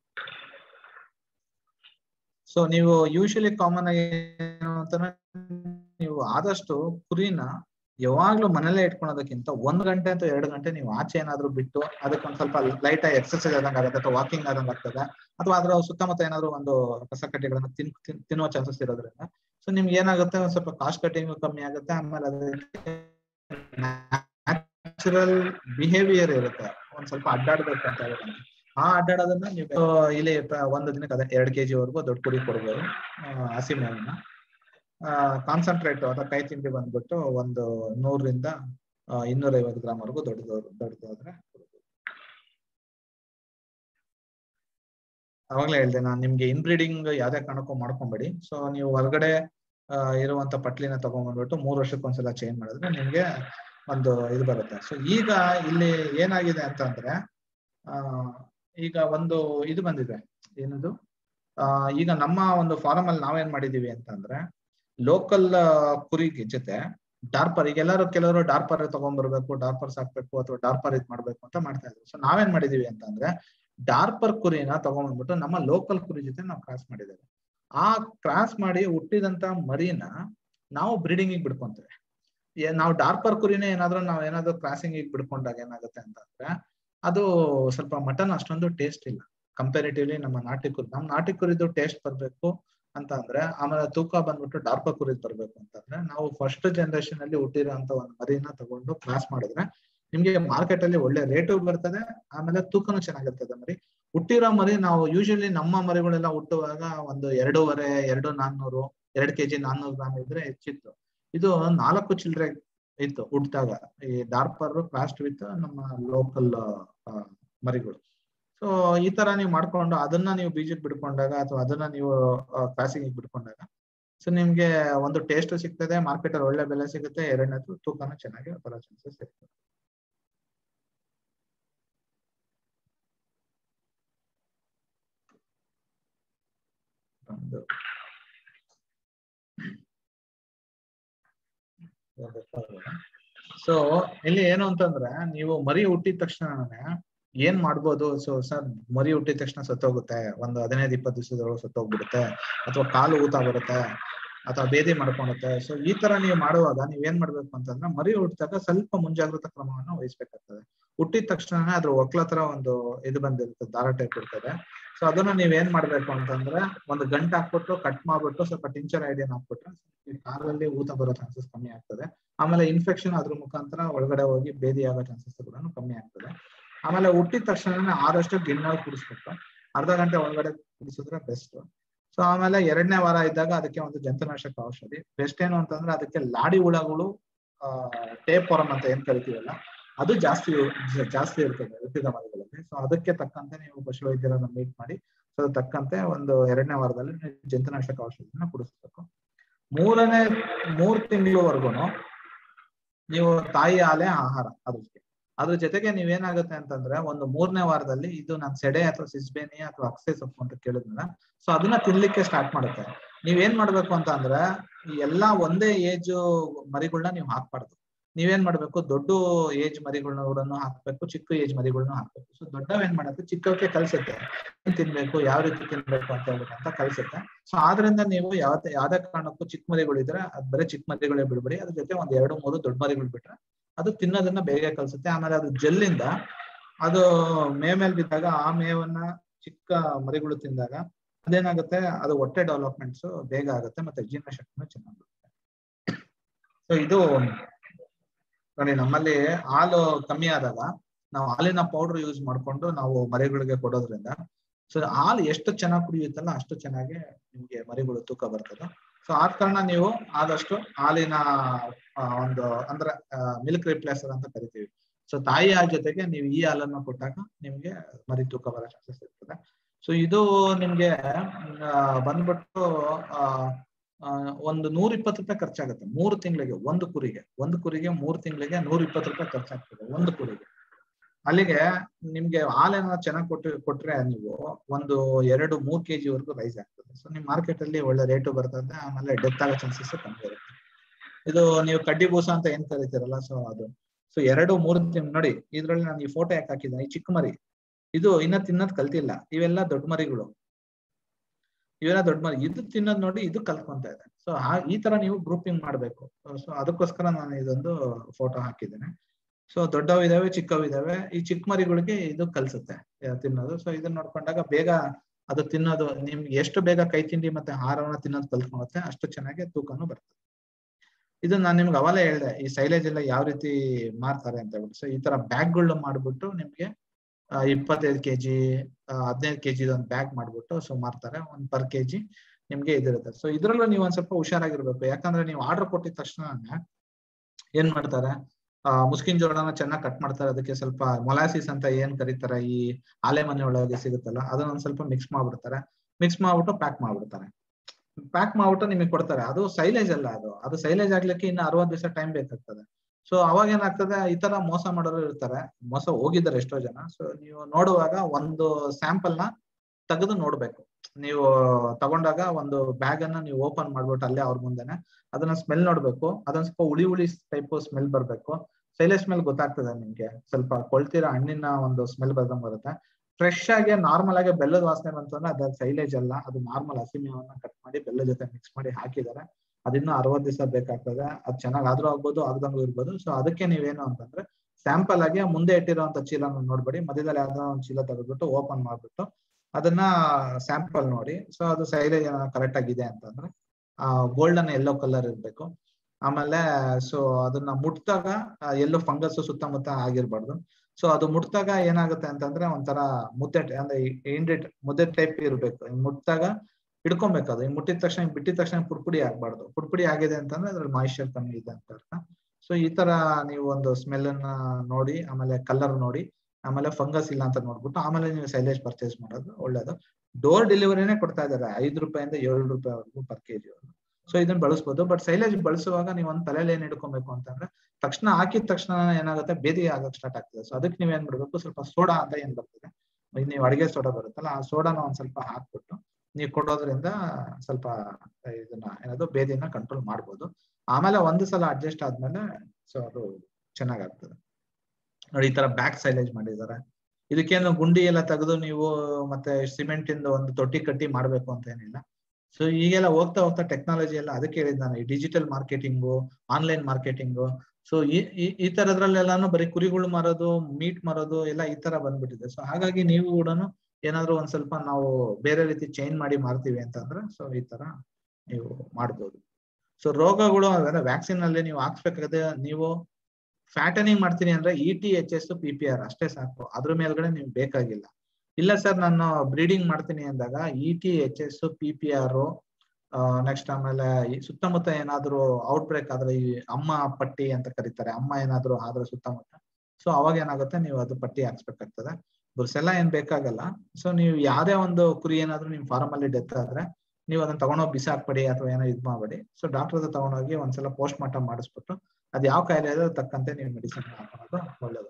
ಸೊ ನೀವು ಯೂಶಲಿ ಕಾಮನ್ ಆಗಿ ಏನು ಅಂತಂದ್ರೆ ನೀವು ಆದಷ್ಟು ಕುರಿನ ಯಾವಾಗ್ಲೂ ಮನೇಲೆ ಇಟ್ಕೊಳೋದಕ್ಕಿಂತ ಒಂದ್ ಗಂಟೆ ಅಥವಾ ಎರಡು ಗಂಟೆ ನೀವು ಆಚೆ ಏನಾದ್ರು ಬಿಟ್ಟು ಅದಕ್ಕೆ ಒಂದ್ ಸ್ವಲ್ಪ ಲೈಟ್ ಆಗಿ ಎಕ್ಸರ್ಸೈಸ್ ಆದಂಗ ಆಗುತ್ತೆ ಅಥವಾ ವಾಕಿಂಗ್ ಆದಂಗ ಆಗ್ತದೆ ಅಥವಾ ಅದ್ರ ಸುತ್ತಮುತ್ತ ಏನಾದ್ರು ಒಂದು ಕಸ ಕಡ್ಡಿಗಳನ್ನ ತಿನ್ ತಿನ್- ತಿನ್ನುವ ಚಾನ್ಸಸ್ ಇರೋದ್ರಿಂದ ಸೊ ನಿಮ್ಗೆ ಏನಾಗುತ್ತೆ ಒಂದ್ ಸ್ವಲ್ಪ ಕಾಸ್ಟ್ ಕಟಿಂಗ್ ಕಮ್ಮಿ ಆಗುತ್ತೆ ಆಮೇಲೆ ಅದಕ್ಕೆ ನ್ಯಾಚುರಲ್ ಬಿಹೇವಿಯರ್ ಇರುತ್ತೆ ಒಂದ್ ಸ್ವಲ್ಪ ಅಡ್ಡಾಡ್ಬೇಕು ಅಂತ ಹೇಳಿ ಆ ಅಡ್ಡಾಡೋದನ್ನ ನೀವು ಆ, ಇಲ್ಲಿ ಪ- ಒಂದು ದಿನಕ್ಕೆ ಅದೇ ಎರಡ್ ಕೆಜಿ ವರೆಗೂ ದೊಡ್ಡ ಕುರಿ ಕೊಡ್ಬೋದು ಆ, ಹಸಿ ಮೇವನ್ನ ಕಾನ್ಸಂಟ್ರೇಟ್ ಅಥವಾ ಕೈ ತಿಂಡಿ ಬಂದ್ಬಿಟ್ಟು ಒಂದು ನೂರರಿಂದ ಇನ್ನೂರ ಐವತ್ತು ಗ್ರಾಮ್ ವರೆಗೂ ದೊಡ್ಡದು ದೊಡ್ಡದಾದ್ರೆ ಕೊಡ್ಬೋದು. ಅವಾಗ್ಲೇ ಹೇಳ್ದೆ ನಾನು ನಿಮ್ಗೆ ಇನ್ಬ್ರೀಡಿಂಗ್ ಯಾವ್ದೇ ಕಾರಣಕ್ಕೂ ಮಾಡ್ಕೊಂಬೇಡಿ ಸೊ ನೀವು ಹೊರಗಡೆ ಆ, ಇರುವಂತ ಪಟ್ಲಿನ ತಗೊಂಡ್ಬಂದ್ಬಿಟ್ಟು ಮೂರು ವರ್ಷಕ್ಕೊಂದ್ಸಲ ಚೇಂಜ್ ಮಾಡಿದ್ರೆ ನಿಮ್ಗೆ ಒಂದು ಇದು ಬರುತ್ತೆ ಸೊ ಈಗ ಇಲ್ಲಿ ಏನಾಗಿದೆ ಅಂತಂದ್ರೆ ಆ ಈಗ ಒಂದು ಇದು ಬಂದಿದೆ ಏನದು ಆ ಈಗ ನಮ್ಮ ಒಂದು ಫಾರಂ ಅಲ್ಲಿ ನಾವೇನ್ ಮಾಡಿದೀವಿ ಅಂತಂದ್ರೆ ಲೋಕಲ್ ಕುರಿಗೆ ಜೊತೆ ಡಾರ್ಪರ್ ಈಗ ಎಲ್ಲರೂ ಕೆಲವರು ಡಾರ್ಪರ್ ತಗೊಂಡ್ಬರ್ಬೇಕು ಡಾರ್ಪರ್ ಸಾಕ್ಬೇಕು ಅಥವಾ ಡಾರ್ಪರ್ ಇದ್ ಮಾಡ್ಬೇಕು ಅಂತ ಮಾಡ್ತಾ ಇದ್ರು ಸೊ ನಾವೇನ್ ಮಾಡಿದೀವಿ ಅಂತಂದ್ರೆ ಡಾರ್ಪರ್ ಕುರಿನ ತಗೊಂಡ್ಬಂದ್ಬಿಟ್ಟು ನಮ್ಮ ಲೋಕಲ್ ಕುರಿ ಜೊತೆ ನಾವು ಕ್ರಾಸ್ ಮಾಡಿದ್ದೇವೆ ಆ ಕ್ರಾಸ್ ಮಾಡಿ ಹುಟ್ಟಿದಂತ ಮರಿನ ನಾವು ಬ್ರೀಡಿಂಗ್ ಬಿಡ್ಕೊಂತೇವೆ ಏ- ನಾವು ಡಾರ್ಪರ್ ಕುರಿನೇ ಏನಾದ್ರೂ ನಾವ್ ಏನಾದ್ರೂ ಕ್ರಾಸಿಂಗ್ ಬಿಡ್ಕೊಂಡಾಗ ಏನಾಗುತ್ತೆ ಅಂತಂದ್ರೆ ಅದು ಸ್ವಲ್ಪ ಮಟನ್ ಅಷ್ಟೊಂದು ಟೇಸ್ಟ್ ಇಲ್ಲ ಕಂಪೇರಿಟಿವ್ಲಿ ನಮ್ಮ ನಾಟಿ ಕುರಿ ನಮ್ ನಾಟಿ ಕುರಿದು ಟೇಸ್ಟ್ ಬರ್ಬೇಕು ಅಂತ ಅಂದ್ರೆ ಆಮೇಲೆ ತೂಕ ಬಂದ್ಬಿಟ್ಟು ಡಾರ್ಪರ್ ಕುರಿದ್ ಬರ್ಬೇಕು ಅಂತಂದ್ರೆ ನಾವು ಫಸ್ಟ್ ಜನರೇಷನ್ ಅಲ್ಲಿ ಹುಟ್ಟಿರೋ ಅಂತ ಒಂದು ಮರಿನ ತಗೊಂಡು ಕ್ರಾಸ್ ಮಾಡಿದ್ರೆ ನಿಮ್ಗೆ ಮಾರ್ಕೆಟ್ ಅಲ್ಲಿ ಒಳ್ಳೆ ರೇಟು ಬರ್ತದೆ ಆಮೇಲೆ ತೂಕನೂ ಚೆನ್ನಾಗಿರ್ತದೆ ಮರಿ ಹುಟ್ಟಿರೋ ಮರಿ ನಾವು ಯೂಶಲಿ ನಮ್ಮ ಮರಿಗಳೆಲ್ಲ ಹುಟ್ಟುವಾಗ ಒಂದು ಎರಡೂವರೆ ಎರಡು ನಾನ್ನೂರು ಎರಡ್ ಕೆಜಿ ನಾನ್ನೂರು ಗ್ರಾಮ್ ಇದ್ರೆ ಹೆಚ್ಚಿತ್ತು ಇದು ನಾಲ್ಕು ಚಿಲ್ಲರೆ ಇತ್ತು ಹುಟ್ಟಿದಾಗ ಈ ಡಾರ್ಪರ್ ಕ್ರಾಸ್ಟ್ ವಿತ್ ನಮ್ಮ ಲೋಕಲ್ ಮರಿಗಳು ಸೊ ಈ ತರ ನೀವು ಮಾಡ್ಕೊಂಡು ಅದನ್ನ ನೀವು ಬೀಜಕ್ಕೆ ಬಿಡ್ಕೊಂಡಾಗ ಅಥವಾ ಅದನ್ನ ನೀವು ಕ್ರಾಸಿಂಗ್ ಬಿಡ್ಕೊಂಡಾಗ ಸೊ ನಿಮ್ಗೆ ಒಂದು ಟೇಸ್ಟ್ ಸಿಗ್ತದೆ ಮಾರ್ಕೆಟ್ ಅಲ್ಲಿ ಒಳ್ಳೆ ಬೆಲೆ ಸಿಗುತ್ತೆ ಎರಡನೇದು ತೂಕನೂ ಚೆನ್ನಾಗಿ ಬರೋ ಚಾನ್ಸಸ್ ಇರ್ತದೆ ಒಂದು ಸೊ ಇಲ್ಲಿ ಏನು ಅಂತಂದ್ರೆ ನೀವು ಮರಿ ಹುಟ್ಟಿದ ತಕ್ಷಣನೇ ಏನ್ ಮಾಡ್ಬೋದು ಸೊ ಸರ್ ಮರಿ ಹುಟ್ಟಿದ ತಕ್ಷಣ ಸತ್ತೋಗುತ್ತೆ ಒಂದು ಹದಿನೈದು ಇಪ್ಪತ್ತು ದಿವಸದೊಳಗೆ ಸತ್ತೋಗ್ಬಿಡುತ್ತೆ ಅಥವಾ ಕಾಲು ಊತ ಬರುತ್ತೆ ಅಥವಾ ಬೇದಿ ಮಾಡ್ಕೊಳುತ್ತೆ ಸೊ ಈ ತರ ನೀವು ಮಾಡುವಾಗ ನೀವ್ ಏನ್ ಮಾಡ್ಬೇಕು ಅಂತಂದ್ರೆ ಮರಿ ಹುಟ್ಟಿದಾಗ ಸ್ವಲ್ಪ ಮುಂಜಾಗ್ರತಾ ಕ್ರಮವನ್ನು ವಹಿಸ್ಬೇಕಾಗ್ತದೆ ಹುಟ್ಟಿದ ತಕ್ಷಣನೇ ಅದ್ರ ಒಕ್ಲ ಒಂದು ಇದು ಬಂದಿರುತ್ತೆ ದಾರ ಟೈಪ್ ಇರ್ತದೆ ಸೊ ಅದನ್ನ ನೀವ್ ಏನ್ ಮಾಡ್ಬೇಕು ಅಂತಂದ್ರೆ ಒಂದು ಗಂಟೆ ಹಾಕ್ಬಿಟ್ಟು ಕಟ್ ಮಾಡ್ಬಿಟ್ಟು ಸ್ವಲ್ಪ ಟಿಂಚರ್ ಐಡಿಯನ್ ಹಾಕ್ಬಿಟ್ರೆ ಈ ಕಾಲಲ್ಲಿ ಊತ ಬರೋ ಚಾನ್ಸಸ್ ಕಮ್ಮಿ ಆಗ್ತದೆ ಆಮೇಲೆ ಇನ್ಫೆಕ್ಷನ್ ಅದ್ರ ಮುಖಾಂತರ ಒಳಗಡೆ ಹೋಗಿ ಬೇದಿ ಆಗೋ ಚಾನ್ಸಸ್ ಕೂಡ ಕಮ್ಮಿ ಆಗ್ತದೆ ಆಮೇಲೆ ಹುಟ್ಟಿದ ತಕ್ಷಣ ಆದಷ್ಟು ಗಿಣ್ಣಲ್ಲಿ ಕುಡಿಸ್ಬೇಕು ಅರ್ಧ ಗಂಟೆ ಒಳಗಡೆ ಕುಡಿಸಿದ್ರೆ ಬೆಸ್ಟ್ ಸೊ ಆಮೇಲೆ ಎರಡನೇ ವಾರ ಇದ್ದಾಗ ಅದಕ್ಕೆ ಒಂದು ಜಂತುನಾಶಕ ಔಷಧಿ ಬೆಸ್ಟ್ ಏನು ಅಂತಂದ್ರೆ ಅದಕ್ಕೆ ಲಾಡಿ ಹುಳಗಳು ಟೇಪ್ ಫಾರಮ್ ಅಂತ ಏನ್ ಕರಿತೀವಲ್ಲ ಅದು ಜಾಸ್ತಿ ಜ- ಜಾಸ್ತಿ ಇರ್ತದೆ ಹುಟ್ಟಿದ ಮರಿಗಳಲ್ಲಿ ಸೊ ಅದಕ್ಕೆ ತಕ್ಕಂತೆ ನೀವು ಪಶುವೈದ್ಯರನ್ನ ಮೀಟ್ ಮಾಡಿ ಸೊ ತಕ್ಕಂತೆ ಒಂದು ಎರಡನೇ ವಾರದಲ್ಲಿ ನೀವು ಜಂತುನಾಶಕ ಔಷಧಿನ ಕುಡಿಸ್ಬೇಕು ಮೂರನೇ ಮೂರ್ ತಿಂಗಳವರೆಗೂ ನೀವು ತಾಯಿ ಹಾಲೆ ಆಹಾರ ಅದಕ್ಕೆ ಅದ್ರ ಜೊತೆಗೆ ನೀವೇನಾಗುತ್ತೆ ಅಂತಂದ್ರೆ ಒಂದು ಮೂರನೇ ವಾರದಲ್ಲಿ ಇದು ನಾನು ಸೆಡೆ ಅಥವಾ ಸಿಸ್ಬೇನಿಯಾ ಅಥವಾ ಅಕ್ಸೆ ಸೊಪ್ಪು ಅಂತ ಕೇಳಿದ್ನಲ್ಲ ಸೊ ಅದನ್ನ ತಿನ್ಲಿಕ್ಕೆ ಸ್ಟಾರ್ಟ್ ಮಾಡುತ್ತೆ ನೀವೇನ್ ಮಾಡ್ಬೇಕು ಅಂತ ಅಂದ್ರೆ ಈ ಎಲ್ಲಾ ಒಂದೇ ಏಜ್ ಮರಿಗಳನ್ನ ನೀವು ಹಾಕ್ಬಾರ್ದು ನೀವೇನ್ ಮಾಡ್ಬೇಕು ದೊಡ್ಡ ಏಜ್ ಮರಿಗಳನ್ನ ಕೂಡ ಹಾಕ್ಬೇಕು ಚಿಕ್ಕ ಏಜ್ ಮರಿಗಳನ್ನ ಹಾಕ್ಬೇಕು ಸೊ ದೊಡ್ಡವ್ ಏನ್ ಮಾಡುತ್ತೆ ಚಿಕ್ಕವಕ್ಕೆ ಕಲ್ಸುತ್ತೆ ಏನ್ ತಿನ್ಬೇಕು ಯಾವ ರೀತಿ ತಿನ್ಬೇಕು ಅಂತ ಹೇಳ್ಬಿಟ್ಟು ಅಂತ ಕಲ್ಸುತ್ತೆ ಸೊ ಆದ್ರಿಂದ ನೀವು ಯಾವ್ದೇ ಯಾವ್ದೇ ಕಾರಣಕ್ಕೂ ಚಿಕ್ಕ ಮರಿಗಳು ಇದ್ರೆ ಅದ್ ಬರೀ ಚಿಕ್ಕ ಮರಿಗಳೇ ಬಿಡ್ಬೇಡಿ ಅದ್ರ ಜೊತೆ ಒಂದ್ ಎರಡು ಮೂರು ದೊಡ್ಡ ಮರಿಗಳು ಬಿಟ್ರೆ ಅದು ತಿನ್ನೋದನ್ನ ಬೇಗ ಕಲ್ಸುತ್ತೆ ಆಮೇಲೆ ಅದು ಜೆಲ್ಲಿಂದ ಅದು ಮೇವ್ ಮೇಲೆ ಬಿದ್ದಾಗ ಆ ಮೇವನ್ನ ಚಿಕ್ಕ ಮರಿಗಳು ತಿಂದಾಗ ಅದೇನಾಗುತ್ತೆ ಅದು ಹೊಟ್ಟೆ ಡೆವಲಪ್ಮೆಂಟ್ಸ್ ಬೇಗ ಆಗುತ್ತೆ ಮತ್ತೆ ಜೀರ್ಣ ಶಕ್ತಿನೂ ಚೆನ್ನಾಗುತ್ತೆ ಸೊ ಇದು ನೋಡಿ ನಮ್ಮಲ್ಲಿ ಹಾಲು ಕಮ್ಮಿ ಆದಾಗ ನಾವು ಹಾಲಿನ ಪೌಡರ್ ಯೂಸ್ ಮಾಡ್ಕೊಂಡು ನಾವು ಮರಿಗಳಿಗೆ ಕೊಡೋದ್ರಿಂದ ಸೊ ಹಾಲು ಎಷ್ಟು ಚೆನ್ನಾಗಿ ಕುಡಿಯುತ್ತಲ್ಲ ಅಷ್ಟು ಚೆನ್ನಾಗಿ ನಿಮ್ಗೆ ಮರಿಗಳು ತೂಕ ಬರ್ತದೆ ಸೊ ಆದ ಕಾರಣ ನೀವು ಆದಷ್ಟು ಹಾಲಿನ ಆ, ಒಂದು ಅಂದ್ರೆ ಮಿಲ್ಕ್ ರಿಪ್ಲೇಸರ್ ಅಂತ ಕರಿತೀವಿ ಸೊ ತಾಯಿ ಹಾಲ್ ಜೊತೆಗೆ ನೀವು ಈ ಹಾಲನ್ನು ಕೊಟ್ಟಾಗ ನಿಮ್ಗೆ ಮರಿ ತೂಕ ಬರೋ ಚಾನ್ಸಸ್ ಇರ್ತದೆ ಸೊ ಇದು ನಿಮ್ಗೆ ಆ, ಬಂದ್ಬಿಟ್ಟು ಆ, ಆ, ಒಂದು ನೂರ ಇಪ್ಪತ್ತು ರೂಪಾಯಿ ಖರ್ಚಾಗುತ್ತೆ ಮೂರು ತಿಂಗಳಿಗೆ ಒಂದು ಕುರಿಗೆ ಒಂದು ಕುರಿಗೆ ಮೂರು ತಿಂಗಳಿಗೆ ನೂರ ಇಪ್ಪತ್ತು ರೂಪಾಯಿ ಖರ್ಚಾಗ್ತದೆ ಒಂದು ಕುರಿಗೆ ಅಲ್ಲಿಗೆ ನಿಮ್ಗೆ ಹಾಲನ್ನ ಚೆನ್ನಾಗಿ ಕೊಟ್ಟು ಕೊಟ್ರೆ ನೀವು ಒಂದು ಎರಡು ಮೂರ್ ಕೆಜಿ ವರೆಗೂ ರೈಸ್ ಆಗ್ತದೆ ಸೊ ನಿಮ್ ಮಾರ್ಕೆಟ್ ಅಲ್ಲಿ ಒಳ್ಳೆ ರೇಟು ಬರ್ತದೆ ಆಮೇಲೆ ಡೆತ್ ಆಗೋ ಚಾನ್ಸಸ್ ಕಮ್ಮಿ ಇರುತ್ತೆ ಇದು ನೀವು ಕಡ್ಡಿ ಬೂಸ ಅಂತ ಏನ್ ಕರಿತೀರಲ್ಲ ಸೊ ಅದು ಸೊ ಎರಡು ಮೂರು ತಿಂಗ್ ನೋಡಿ ಇದ್ರಲ್ಲಿ ನಾನು ಈ ಫೋಟೋ ಯಾಕೆ ಹಾಕಿದ್ದೀನಿ ಈ ಚಿಕ್ಕ ಮರಿ ಇದು ಇನ್ನ ತಿನ್ನೋದ್ ಕಲ್ತಿಲ್ಲ ಇವೆಲ್ಲ ದೊಡ್ಡ ಮರಿಗಳು ಇವೆಲ್ಲ ದೊಡ್ಡ ಮರಿ ಇದು ತಿನ್ನೋದ್ ನೋಡಿ ಇದು ಕಲ್ತ್ಕೊಂತ ಇದೆ ಸೊ ಈ ತರ ನೀವು ಗ್ರೂಪಿಂಗ್ ಮಾಡ್ಬೇಕು ಸೊ ಅದಕ್ಕೋಸ್ಕರ ನಾನು ಇದೊಂದು ಫೋಟೋ ಹಾಕಿದ್ದೇನೆ ಸೊ ದೊಡ್ಡವು ಇದಾವೆ ಚಿಕ್ಕವು ಇದಾವೆ ಈ ಚಿಕ್ಕ ಮರಿಗಳಿಗೆ ಇದು ಕಲ್ಸುತ್ತೆ ಆ, ತಿನ್ನೋದು ಸೊ ಇದನ್ನ ನೋಡ್ಕೊಂಡಾಗ ಬೇಗ ಅದು ತಿನ್ನೋದು ನಿಮ್ಗೆ ಎಷ್ಟು ಬೇಗ ಕೈ ತಿಂಡಿ ಮತ್ತೆ ಆಹಾರವನ್ನ ತಿನ್ನೋದು ಕಲ್ತ್ಕೊಳುತ್ತೆ ಅಷ್ಟು ಚೆನ್ನಾಗಿ ತೂಕನು ಬರ್ತದೆ ಇದು ನಾನು ನಿಮ್ಗೆ ಅವಾಗಲೇ ಹೇಳ್ದೆ ಈ ಸೈಲೇಜ್ ಎಲ್ಲ ಯಾವ ರೀತಿ ಮಾರ್ತಾರೆ ಅಂತ ಹೇಳ್ಬಿಟ್ಟು ಸೊ ಈ ತರ ಬ್ಯಾಗ್ಗಳನ್ನ ಮಾಡ್ಬಿಟ್ಟು ನಿಮ್ಗೆ ಆ, ಇಪ್ಪತ್ತೈದು ಕೆಜಿ ಹದಿನೈದು ಕೆಜಿ ಒಂದು ಬ್ಯಾಗ್ ಮಾಡ್ಬಿಟ್ಟು ಸೊ ಮಾರ್ತಾರೆ ಒಂದ್ ಪರ್ ಕೆಜಿ ನಿಮ್ಗೆ ಇದಿರುತ್ತೆ ಸೊ ಇದ್ರಲ್ಲೂ ನೀವು ಒಂದ್ ಸ್ವಲ್ಪ ಹುಷಾರಾಗಿರ್ಬೇಕು ಯಾಕಂದ್ರೆ ನೀವು ಆರ್ಡರ್ ಕೊಟ್ಟಿದ ತಕ್ಷಣ ಏನ್ ಮಾಡ್ತಾರೆ ಆ ಮುಸ್ಕಿನ್ ಜೋಳನ ಚೆನ್ನಾಗಿ ಕಟ್ ಮಾಡ್ತಾರೆ ಅದಕ್ಕೆ ಸ್ವಲ್ಪ ಮೊಲಾಸಿಸ್ ಅಂತ ಏನ್ ಕರೀತಾರೆ ಈ ಆಲೆ ಮನೆ ಒಳಗೆ ಸಿಗುತ್ತಲ್ಲ ಅದನ್ನ ಒಂದ್ ಸ್ವಲ್ಪ ಮಿಕ್ಸ್ ಮಾಡ್ಬಿಡ್ತಾರೆ ಮಿಕ್ಸ್ ಮಾಡ್ಬಿಟ್ಟು ಪ್ಯಾಕ್ ಮಾಡ್ಬಿಡ್ತಾರೆ ಪ್ಯಾಕ್ ಮಾಡ್ಬಿಟ್ಟು ನಿಮಗೆ ಕೊಡ್ತಾರೆ ಅದು ಸೈಲೇಜ್ ಅಲ್ಲ ಅದು ಅದು ಸೈಲೇಜ್ ಆಗ್ಲಿಕ್ಕೆ ಇನ್ನು ಅರವತ್ತು ದಿವಸ ಟೈಮ್ ಬೇಕಾಗ್ತದೆ ಸೊ ಅವಾಗ ಏನಾಗ್ತದೆ ಈ ತರ ಮೋಸ ಮಾಡೋರು ಇರ್ತಾರೆ ಮೋಸ ಹೋಗಿದ್ದಾರೆ ಎಷ್ಟೋ ಜನ ಸೊ ನೀವು ನೋಡುವಾಗ ಒಂದು ಸ್ಯಾಂಪಲ್ ನ ತೆಗೆದು ನೋಡ್ಬೇಕು ನೀವು ತಗೊಂಡಾಗ ಒಂದು ಬ್ಯಾಗ್ ಅನ್ನ ನೀವು ಓಪನ್ ಮಾಡ್ಬಿಟ್ಟು ಅಲ್ಲೇ ಅವ್ರ ಮುಂದೆನೆ ಅದನ್ನ ಸ್ಮೆಲ್ ನೋಡ್ಬೇಕು ಅದೊಂದ್ ಸ್ವಲ್ಪ ಹುಳಿ ಹುಳಿ ಟೈಪ್ ಸ್ಮೆಲ್ ಬರ್ಬೇಕು ಸೈಲೇಜ್ ಸ್ಮೆಲ್ ಗೊತ್ತಾಗ್ತದೆ ನಿಮ್ಗೆ ಸ್ವಲ್ಪ ಕೊಳ್ತಿರೋ ಹಣ್ಣಿನ ಒಂದು ಸ್ಮೆಲ್ ಬರ್ದಂಗ್ ಬರುತ್ತೆ ಫ್ರೆಶ್ ಆಗಿ ನಾರ್ಮಲ್ ಆಗಿ ಬೆಲ್ಲದ ವಾಸನೆ ಬಂತು ಅಂದ್ರೆ ಅದು ಸೈಲೇಜ್ ಅಲ್ಲ ಅದು ನಾರ್ಮಲ್ ಹಸಿಮೇವನ್ನ ಕಟ್ ಮಾಡಿ ಬೆಲ್ಲದ ಜೊತೆ ಮಿಕ್ಸ್ ಮಾಡಿ ಹಾಕಿದ್ದಾರೆ ಅದಿನ್ನ ಅರವತ್ತು ದಿವಸ ಬೇಕಾಗ್ತದೆ ಅದು ಚೆನ್ನಾಗ್ ಆದ್ರೂ ಆಗ್ಬೋದು ಆಗ್ದಂಗೂ ಇರ್ಬೋದು ಸೊ ಅದಕ್ಕೆ ನೀವೇನು ಅಂತಂದ್ರೆ ಸ್ಯಾಂಪಲ್ ಆಗಿ ಮುಂದೆ ಇಟ್ಟಿರುವಂತ ಚೀಲನ ನೋಡ್ಬೇಡಿ ಮಧ್ಯದಲ್ಲಿ ಯಾವ್ದೋ ಒಂದು ಚೀಲ ತೆಗೆದ್ಬಿಟ್ಟು ಓಪನ್ ಮಾಡ್ಬಿಟ್ಟು ಅದನ್ನ ಸ್ಯಾಂಪಲ್ ನೋಡಿ ಸೊ ಅದು ಸೈಲೇಜ್ ಕರೆಕ್ಟ್ ಆಗಿದೆ ಅಂತಂದ್ರೆ ಆ ಗೋಲ್ಡನ್ ಯೆಲ್ಲೋ ಕಲರ್ ಇರ್ಬೇಕು ಆಮೇಲೆ ಸೊ ಅದನ್ನ ಮುಟ್ದಾಗ ಎಲ್ಲೋ ಫಂಗಸ್ ಸುತ್ತಮುತ್ತ ಆಗಿರ್ಬಾರ್ದು ಸೊ ಅದು ಮುಟ್ದಾಗ ಏನಾಗುತ್ತೆ ಅಂತಂದ್ರೆ ಒಂಥರ ಮುದ್ದೆ ಟೈ- ಅಂದ್ರೆ ಇಂಡಿಟ್ ಮುದ್ದೆ ಟೈಪ್ ಇರ್ಬೇಕು ಹಿಂಗ್ ಮುಟ್ದಾಗ ಹಿಡ್ಕೊಬೇಕು ಅದು ಹಿಂಗ್ ಮುಟ್ಟಿದ ತಕ್ಷಣ ಹಿಂಗ್ ಬಿಟ್ಟಿದ ತಕ್ಷಣ ಪುಡ್ಪುಡಿ ಆಗ್ಬಾರ್ದು ಪುಡ್ಪುಡಿ ಆಗಿದೆ ಅಂತಂದ್ರೆ ಅದ್ರಲ್ಲಿ ಮಾಯಿಶ್ಚರ್ ಕಮ್ಮಿ ಇದೆ ಅಂತ ಅರ್ಥ ಸೊ ಈ ತರ ನೀವು ಒಂದು ಸ್ಮೆಲ್ ಅನ್ನ ನೋಡಿ ಆಮೇಲೆ ಕಲರ್ ನೋಡಿ ಆಮೇಲೆ ಫಂಗಸ್ ಇಲ್ಲ ಅಂತ ನೋಡ್ಬಿಟ್ಟು ಆಮೇಲೆ ನೀವು ಸೈಲೇಜ್ ಪರ್ಚೇಸ್ ಮಾಡೋದು ಒಳ್ಳೇದು ಡೋರ್ ಡೆಲಿವರಿನೇ ಕೊಡ್ತಾ ಇದ್ದಾರೆ ಐದು ರೂಪಾಯಿಂದ ಏಳು ರೂಪಾಯಿವರೆಗೂ ಪರ್ ಕೆಜಿ ಸೊ ಇದನ್ನ ಬಳಸ್ಬೋದು ಬಟ್ ಸೈಲೇಜ್ ಬಳಸುವಾಗ ನೀವು ಒಂದು ತಲೆಯಲ್ಲಿ ಏನ್ ಹಿಡ್ಕೊಬೇಕು ಅಂತಂದ್ರೆ ತಕ್ಷಣ ಹಾಕಿದ ತಕ್ಷಣ ಏನಾಗುತ್ತೆ ಬೇದಿ ಆಗಕ್ ಸ್ಟಾರ್ಟ್ ಆಗ್ತದೆ ಸೊ ಅದಕ್ಕೆ ನೀವ್ ಏನ್ ಮಾಡ್ಬೇಕು ಸ್ವಲ್ಪ ಸೋಡಾ ಅಂತ ಏನ್ ಬರ್ತದೆ ಈಗ ನೀವು ಅಡಿಗೆ ಸೋಡಾ ಬರುತ್ತಲ್ಲ ಆ ಸೋಡಾನ ಒಂದ್ ಸ್ವಲ್ಪ ಹಾಕ್ಬಿಟ್ಟು ನೀವು ಕೊಡೋದ್ರಿಂದ ಸ್ವಲ್ಪ ಇದನ್ನ ಏನದು ಬೇದಿನ ಕಂಟ್ರೋಲ್ ಮಾಡ್ಬೋದು ಆಮೇಲೆ ಒಂದು ಸಲ ಅಡ್ಜಸ್ಟ್ ಆದ್ಮೇಲೆ ಸೊ ಅದು ಚೆನ್ನಾಗಾಗ್ತದೆ ನೋಡಿ ಈ ತರ ಬ್ಯಾಕ್ ಸೈಲೇಜ್ ಮಾಡಿದ್ದಾರೆ ಇದಕ್ಕೇನು ಗುಂಡಿ ಎಲ್ಲ ತೆಗೆದು ನೀವು ಮತ್ತೆ ಸಿಮೆಂಟ್ ಇಂದ ಒಂದು ತೊಟ್ಟಿ ಕಟ್ಟಿ ಮಾಡ್ಬೇಕು ಅಂತ ಏನಿಲ್ಲ ಸೊ ಈಗೆಲ್ಲ ಹೋಗ್ತಾ ಹೋಗ್ತಾ ಟೆಕ್ನಾಲಜಿ ಎಲ್ಲ ಅದಕ್ಕೆ ಹೇಳಿದ್ ನಾನು ಈ digital marketing online marketing so ಈ ಈ- ಈ ತರದ್ರಲ್ಲೆಲ್ಲಾನು ಬರೀ ಕುರಿಗಳು ಮಾರೋದು ಮೀಟ್ ಮಾರೋದು ಎಲ್ಲ ಈ ತರ ಬಂದ್ಬಿಟ್ಟಿದೆ ಸೊ ಹಾಗಾಗಿ ನೀವು ಕೂಡ ಏನಾದ್ರು ಒಂದ್ ಸ್ವಲ್ಪ ನಾವು ಬೇರೆ ರೀತಿ ಚೇಂಜ್ ಮಾಡಿ ಮಾರ್ತೀವಿ ಅಂತಂದ್ರೆ ಸೊ ಈ ತರ ನೀವು ಮಾಡ್ಬೋದು ಸೊ ರೋಗಗಳು ಅವೆಲ್ಲ ವ್ಯಾಕ್ಸಿನ್ ಅಲ್ಲಿ ನೀವು ಹಾಕ್ಸ್ಬೇಕಾದ್ರೆ ನೀವು ಫ್ಯಾಟನಿಂಗ್ ಮಾಡ್ತೀನಿ ಅಂದ್ರೆ E T H S P P R ಅಷ್ಟೇ ಸಾಕು ಅದ್ರ ಮೇಲ್ಗಡೆ ನಿಮ್ಗೆ ಬೇಕಾಗಿಲ್ಲ ಇಲ್ಲ ಸರ್ ನಾನು ಬ್ರೀಡಿಂಗ್ ಮಾಡ್ತೀನಿ ಅಂದಾಗ E T H S P P R next ಆಮೇಲೆ ಈ ಸುತ್ತಮುತ್ತ ಏನಾದ್ರು ಔಟ್ ಬ್ರೇಕ್ ಆದ್ರೆ ಈ ಅಮ್ಮ ಪಟ್ಟಿ ಅಂತ ಕರೀತಾರೆ ಅಮ್ಮ ಏನಾದ್ರು ಆದ್ರೆ ಸುತ್ತಮುತ್ತ ಸೊ ಅವಾಗ ಏನಾಗುತ್ತೆ ನೀವು ಅದು ಪಟ್ಟಿ ಹಾಕ್ಸ್ಬೇಕಾಗ್ತದೆ ಬ್ರುಸೆಲ್ಲ ಏನ್ ಬೇಕಾಗಲ್ಲ ಸೊ ನೀವು ಯಾವ್ದೇ ಒಂದು ಕುರಿ ಏನಾದ್ರು ನಿಮ್ ಫಾರ್ಮ್ ಅಲ್ಲಿ ಡೆತ್ ಆದ್ರೆ ನೀವು ಅದನ್ನ ತಗೊಂಡೋಗಿ ಬಿಸಾಕ್ಬೇಡಿ ಅಥವಾ ಏನೋ ಇದ್ ಮಾಡ್ಬೇಡಿ ಸೊ ಡಾಕ್ಟರ್ ಹತ್ರ ತಗೊಂಡೋಗಿ ಒಂದ್ಸಲ ಪೋಸ್ಟ್ ಮಾರ್ಟಮ್ ಮಾಡಿಸ್ಬಿಟ್ಟು ಅದ್ ಯಾವ ಕಾಯಿಲೆ ಇದೆ ಅದ್ರ ತಕ್ಕಂತೆ ನೀವು ಮೆಡಿಸಿನ್ ಹಾಕೋದು ಒಳ್ಳೇದು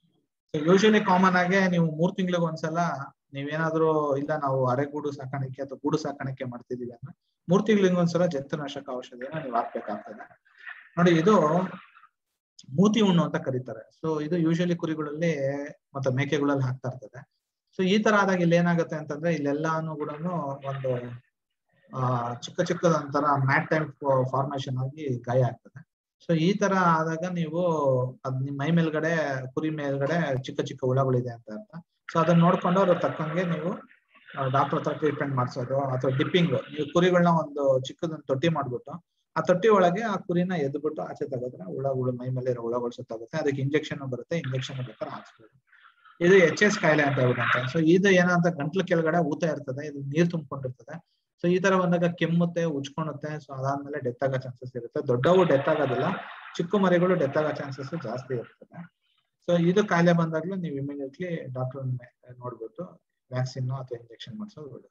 ಸೊ ಯೂಶಲಿ ಕಾಮನ್ ಆಗಿ ನೀವು ಮೂರ್ ತಿಂಗಳಿಗೆ ಒಂದ್ಸಲ ನೀವೇನಾದ್ರೂ ಇಲ್ಲ ನಾವು ಅರೆಗೂಡು ಸಾಕಾಣಿಕೆ ಅಥವಾ ಗೂಡು ಸಾಕಾಣಿಕೆ ಮಾಡ್ತಿದೀವಿ ಅಂದ್ರೆ ಮೂರ್ ತಿಂಗಳಿಗೆ ಒಂದ್ಸಲ ಜಂತುನಾಶಕ ಔಷಧಿಯನ್ನ ನೀವು ಹಾಕ್ಬೇಕಾಗ್ತದೆ ನೋಡಿ ಇದು ಮೂತಿ ಹುಣ್ಣು ಅಂತ ಕರೀತಾರೆ ಸೊ ಇದು ಯೂಶಲಿ ಕುರಿಗಳಲ್ಲಿ ಮತ್ತೆ ಮೇಕೆಗಳಲ್ಲಿ ಹಾಕ್ತಾ ಇರ್ತದೆ ಸೊ ಈ ತರ ಆದಾಗ ಇಲ್ಲಿ ಏನಾಗುತ್ತೆ ಅಂತಂದ್ರೆ ಇಲ್ಲೆಲ್ಲಾನು ಕೂಡ ಒಂದು ಆ ಚಿಕ್ಕ ಚಿಕ್ಕದೊಂಥರ ಮ್ಯಾಟ್ ಟೈಪ್ ಫಾರ್ಮೇಶನ್ ಆಗಿ ಗಾಯ ಆಗ್ತದೆ ಸೊ ಈ ತರ ಆದಾಗ ನೀವು ಅದ್ ನಿಮ್ ಮೈ ಮೇಲ್ಗಡೆ ಕುರಿ ಮೇಲ್ಗಡೆ ಚಿಕ್ಕ ಚಿಕ್ಕ ಹುಳಗಳಿದೆ ಅಂತ ಅರ್ಥ ಸೊ ಅದನ್ನ ನೋಡ್ಕೊಂಡು ಅದ್ರ ತಕ್ಕಂಗೆ ನೀವು ಡಾಕ್ಟರ್ ಹತ್ರ ಟ್ರೀಟ್ಮೆಂಟ್ ಮಾಡಿಸೋದು ಅಥವಾ ಡಿಪ್ಪಿಂಗ್ ನೀವು ಕುರಿಗಳನ್ನ ಒಂದು ಚಿಕ್ಕದೊಂದು ತೊಟ್ಟಿ ಮಾಡ್ಬಿಟ್ಟು ಆ ತೊಟ್ಟಿ ಒಳಗೆ ಆ ಕುರಿನ ಎದ್ಬಿಟ್ಟು ಆಚೆ ತೆಗೆದ್ರೆ ಹುಳಗಳು ಮೈ ಮೇಲೆ ಇರೋ ಹುಳಗಳು ಸುತ್ತಾಗುತ್ತೆ ಅದಕ್ಕೆ ಇಂಜೆಕ್ಷನ್ ಬರುತ್ತೆ ಇಂಜೆಕ್ಷನ್ ಬೇಕಾದ್ರೆ ಹಾಕ್ಸ್ಬೋದು ಇದು ಎಚ್ ಎಸ್ ಕಾಯಿಲೆ ಅಂತ ಹೇಳ್ಬಿಟ್ಟಂತ ಸೊ ಇದು ಏನಂತ ಗಂಟ್ಲು ಕೆಳಗಡೆ ಊತ ಇರ್ತದೆ ಇದು ನೀರ್ ತುಂಬಿಕೊಂಡಿರ್ತದೆ ಸೊ ಈ ತರ ಬಂದಾಗ ಕೆಮ್ಮುತ್ತೆ ಉಚ್ಕೊಳುತ್ತೆ ಸೊ ಅದಾದ್ಮೇಲೆ ಡೆತ್ ಆಗೋ ಚಾನ್ಸಸ್ ಇರುತ್ತೆ ದೊಡ್ಡವು ಡೆತ್ ಆಗೋದಿಲ್ಲ ಚಿಕ್ಕ ಮರಿಗಳು ಡೆತ್ ಆಗೋ ಚಾನ್ಸಸ್ ಜಾಸ್ತಿ ಇರ್ತದೆ ಸೊ ಇದು ಕಾಯಿಲೆ ಬಂದಾಗ್ಲೂ ನೀವು ಇಮಿಡಿಯೇಟ್ಲಿ ಡಾಕ್ಟರ್ ನೋಡ್ಬಿಟ್ಟು ವ್ಯಾಕ್ಸಿನ್ ಅಥವಾ ಇಂಜೆಕ್ಷನ್ ಮಾಡಿಸೋದು ಒಳ್ಳೇದು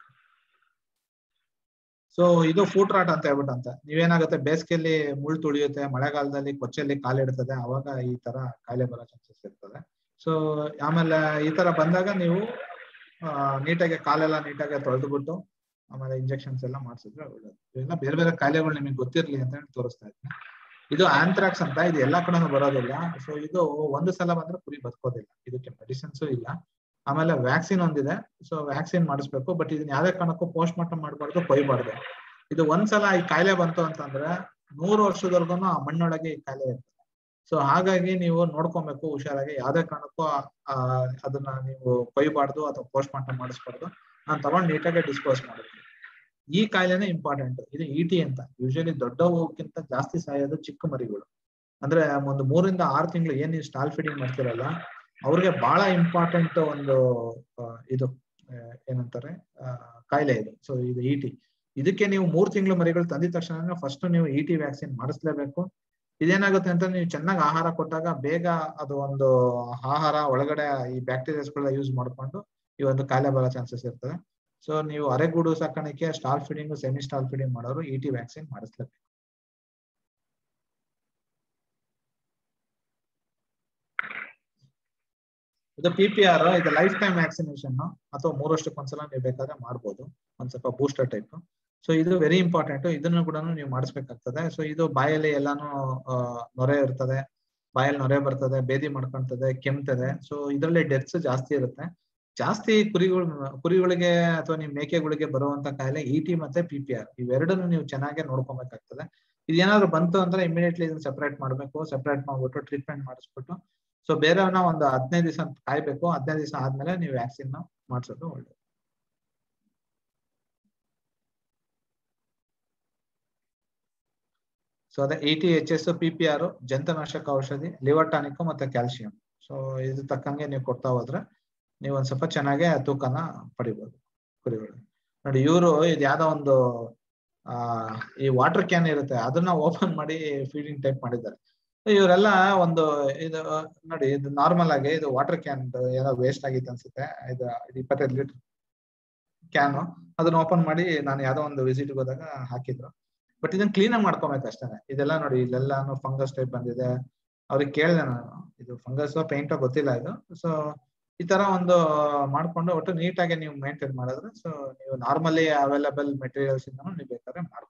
ಸೊ ಇದು ಫೂಟ್ ರಾಟ್ ಅಂತ ಹೇಳ್ಬಿಟ್ಟು ಅಂತ ನೀವೇನಾಗುತ್ತೆ ಬೇಸಿಗೆಯಲ್ಲಿ ಮುಳ್ಳು ತುಳಿಯುತ್ತೆ ಮಳೆಗಾಲದಲ್ಲಿ ಕೊಚ್ಚೆಯಲ್ಲಿ ಕಾಲಿಡ್ತದೆ ಅವಾಗ ಈ ತರ ಕಾಯಿಲೆ ಬರೋ ಚಾನ್ಸಸ್ ಇರ್ತದೆ ಸೊ ಆಮೇಲೆ ಈ ತರ ಬಂದಾಗ ನೀವು ನೀಟಾಗಿ ಕಾಲೆಲ್ಲ ನೀಟಾಗಿ ತೊಳೆದ್ಬಿಟ್ಟು ಆಮೇಲೆ ಇಂಜೆಕ್ಷನ್ಸ್ ಎಲ್ಲ ಮಾಡಿಸಿದ್ರೆ ಒಳ್ಳೇದು ಇವೆಲ್ಲ ಬೇರೆ ಬೇರೆ ಕಾಯಿಲೆಗಳು ನಿಮಗೆ ಗೊತ್ತಿರ್ಲಿ ಅಂತ ಹೇಳಿ ತೋರಿಸ್ತಾ ಇದ್ದೀನಿ ಇದು ಆಂಥ್ರಾಕ್ಸ್ ಅಂತ ಇದು ಎಲ್ಲಾ ಕಡೆನೂ ಬರೋದಿಲ್ಲ ಸೊ ಇದು ಒಂದು ಸಲ ಬಂದ್ರೆ ಕುರಿ ಬದುಕೋದಿಲ್ಲ ಇದಕ್ಕೆ ಮೆಡಿಸಿನ್ಸ್ ಇಲ್ಲ ಆಮೇಲೆ ವ್ಯಾಕ್ಸಿನ್ ಒಂದಿದೆ ಸೊ ವ್ಯಾಕ್ಸಿನ್ ಮಾಡಿಸ್ಬೇಕು ಬಟ್ ಇದನ್ನ ಯಾವ್ದೇ ಕಾರಣಕ್ಕೂ ಪೋಸ್ಟ್ ಮಾರ್ಟಮ್ ಮಾಡಬಾರ್ದು ಕೊಯ್ಬಾರ್ದು ಇದು ಒಂದ್ಸಲ ಈ ಕಾಯಿಲೆ ಬಂತು ಅಂತಂದ್ರೆ ನೂರು ವರ್ಷದವರೆಗೂ ಆ ಮಣ್ಣೊಳಗೆ ಈ ಕಾಯಿಲೆ ಇರ್ತದೆ ಸೊ ಹಾಗಾಗಿ ನೀವು ನೋಡ್ಕೊಬೇಕು ಹುಷಾರಾಗಿ ಯಾವ್ದೇ ಕಾರಣಕ್ಕೂ ಆ ಅದನ್ನ ನೀವು ಕೊಯ್ಬಾರ್ದು ಅಥವಾ ಪೋಸ್ಟ್ ಮಾರ್ಟಮ್ ಮಾಡಿಸ್ಬಾರ್ದು ನಾನು ತಗೊಂಡ್ ನೀಟಾಗಿ ಡಿಸ್ಪೋಸ್ ಮಾಡಬೇಕು ಈ ಕಾಯಿಲೆನೇ ಇಂಪಾರ್ಟೆಂಟ್ ಇದು ಇ ಟಿ ಅಂತ ಯೂಶಲಿ ದೊಡ್ಡ ಹೋಗಕ್ಕಿಂತ ಜಾಸ್ತಿ ಸಾಯೋದು ಚಿಕ್ಕ ಮರಿಗಳು ಅಂದ್ರೆ ಒಂದು ಮೂರಿಂದ ಆರು ತಿಂಗಳು ಏನ್ ನೀವು ಸ್ಟಾಲ್ ಫೀಡಿಂಗ್ ಮಾಡ್ತಿರಲ್ಲ ಅವ್ರಿಗೆ ಬಹಳ ಇಂಪಾರ್ಟೆಂಟ್ ಒಂದು ಇದು ಏನಂತಾರೆ ಕಾಯಿಲೆ ಇದು ಸೊ ಇದು ಇ ಟಿ ಇದಕ್ಕೆ ನೀವು ಮೂರ್ ತಿಂಗಳು ಮರಿಗಳು ತಂದಿದ ತಕ್ಷಣ ಫಸ್ಟ್ ನೀವು ಇ ಟಿ ವ್ಯಾಕ್ಸಿನ್ ಮಾಡಿಸ್ಲೇಬೇಕು ಇದೇನಾಗುತ್ತೆ ಅಂತ ನೀವು ಚೆನ್ನಾಗಿ ಆಹಾರ ಕೊಟ್ಟಾಗ ಬೇಗ ಅದು ಒಂದು ಆಹಾರ ಒಳಗಡೆ ಈ ಬ್ಯಾಕ್ಟೀರಿಯಾಸ್ಗಳ ಯೂಸ್ ಮಾಡ್ಕೊಂಡು ಈ ಒಂದು ಕಾಯಿಲೆ ಬರೋ ಚಾನ್ಸಸ್ ಇರ್ತದೆ ಸೊ ನೀವು ಅರೆಗೂಡು ಸಾಕಾಣಿಕೆ stall feeding semi stall feeding ಮಾಡೋರು ಇ ಟಿ ವ್ಯಾಕ್ಸಿನ್ ಮಾಡಿಸ್ಲೇಬೇಕು ಇದು ಪಿ ಪಿ ಆರ್ ಇದು ಲೈಫ್ ಟೈಮ್ ವ್ಯಾಕ್ಸಿನೇಷನ್ ಅಥವಾ ಮೂರು ವರ್ಷಕ್ಕೆ ಒಂದ್ಸಲ ನೀವು ಬೇಕಾದ್ರೆ ಮಾಡ್ಬೋದು ಒಂದ್ ಸ್ವಲ್ಪ ಬೂಸ್ಟರ್ ಟೈಪ್ ಸೊ ಇದು ವೆರಿ ಇಂಪಾರ್ಟೆಂಟ್ ಇದನ್ನು ಕೂಡ ನೀವು ಮಾಡಿಸ್ಬೇಕಾಗ್ತದೆ ಸೊ ಇದು ಬಾಯಲ್ಲಿ ಎಲ್ಲಾನು ನೊರೆ ಇರ್ತದೆ ಬಾಯಲ್ಲಿ ನೊರೆ ಬರ್ತದೆ ಬೇದಿ ಮಾಡ್ಕೊಂತದೆ ಕೆಮ್ತದೆ ಸೊ ಇದರಲ್ಲಿ ಡೆತ್ಸ್ ಜಾಸ್ತಿ ಇರುತ್ತೆ ಜಾಸ್ತಿ ಕುರಿಗಳು ಕುರಿಗಳಿಗೆ ಅಥವಾ ನಿಮ್ ಮೇಕೆಗಳಿಗೆ ಬರುವಂತ ಕಾಯಿಲೆ ಇ ಟಿ ಮತ್ತೆ ಪಿ ಪಿ ಆರ್ ಇವೆರಡನ್ನು ನೀವು ಚೆನ್ನಾಗಿ ನೋಡ್ಕೊಬೇಕಾಗ್ತದೆ ಇದೇನಾದ್ರು ಬಂತು ಅಂದ್ರೆ ಇಮಿಡಿಯೇಟ್ಲಿ ಇದನ್ನ ಸೆಪರೇಟ್ ಮಾಡ್ಬೇಕು ಸೆಪರೇಟ್ ಮಾಡ್ಬಿಟ್ಟು ಟ್ರೀಟ್ಮೆಂಟ್ ಮಾಡಿಸ್ಬಿಟ್ಟು ಸೊ ಬೇರೆಯವನ್ನ ಒಂದು ಹದಿನೈದು ದಿವಸ ಕಾಯ್ಬೇಕು ಹದಿನೈದು ದಿವಸ ಆದ್ಮೇಲೆ ನೀವು ವ್ಯಾಕ್ಸಿನ್ ಮಾಡಿಸೋದು ಒಳ್ಳೇದು ಸೊ ಅದೇ E T H S P P R ಜಂತನಾಶಕ ಔಷಧಿ ಲಿವರ್ ಟಾನಿಕ್ ಮತ್ತೆ ಕ್ಯಾಲ್ಸಿಯಂ ಸೊ ಇದು ತಕ್ಕಂಗೆ ನೀವು ಕೊಡ್ತಾ ಹೋದ್ರೆ ನೀವು ಒಂದ್ ಸ್ವಲ್ಪ ಚೆನ್ನಾಗೆ ತೂಕನ ಪಡಿಬೋದು ಕುರಿಗಳು ನೋಡಿ ಇವರು ಇದು ಯಾವ್ದೋ ಒಂದು ಆ ಈ ವಾಟರ್ ಕ್ಯಾನ್ ಇರುತ್ತೆ ಅದನ್ನ ಓಪನ್ ಮಾಡಿ ಫೀಡಿಂಗ್ ಟೈಪ್ ಮಾಡಿದ್ದಾರೆ ಇವರೆಲ್ಲ ಒಂದು ಇದು ನೋಡಿ ಇದು ನಾರ್ಮಲ್ ಆಗಿ ಇದು ವಾಟರ್ ಕ್ಯಾನ್ ಏನೋ ವೇಸ್ಟ್ ಆಗಿತ್ತು ಅನ್ಸುತ್ತೆ ಇದು ಇಪ್ಪತ್ತೈದು ಲೀಟರ್ ಕ್ಯಾನು ಅದನ್ನ ಓಪನ್ ಮಾಡಿ ನಾನು ಯಾವ್ದೋ ಒಂದು ವಿಸಿಟ್ ಹೋದಾಗ ಹಾಕಿದ್ರು ಬಟ್ ಇದನ್ನ ಕ್ಲೀನ್ ಆಗಿ ಮಾಡ್ಕೊಬೇಕು ಅಷ್ಟೇ ಇದೆಲ್ಲ ನೋಡಿ ಇಲ್ಲೆಲ್ಲಾನು ಫಂಗಸ್ ಟೈಪ್ ಬಂದಿದೆ ಅವ್ರಿಗೆ ಕೇಳಿದೆ ನಾನು ಇದು ಫಂಗಸ್ ಪೇಂಟ್ ಗೊತ್ತಿಲ್ಲ ಇದು ಸೊ ಈ ತರ ಒಂದು ಮಾಡ್ಕೊಂಡು ಒಟ್ಟು ನೀಟಾಗಿ ನೀವು ಮೇಂಟೈನ್ ಮಾಡಿದ್ರೆ ಸೊ ನೀವು ನಾರ್ಮಲಿ ಅವೈಲಬಲ್ ಮೆಟೀರಿಯಲ್ಸ್ ಇಂದ ನೀವು ಬೇಕಾದ್ರೆ ಮಾಡ್ಬೋದು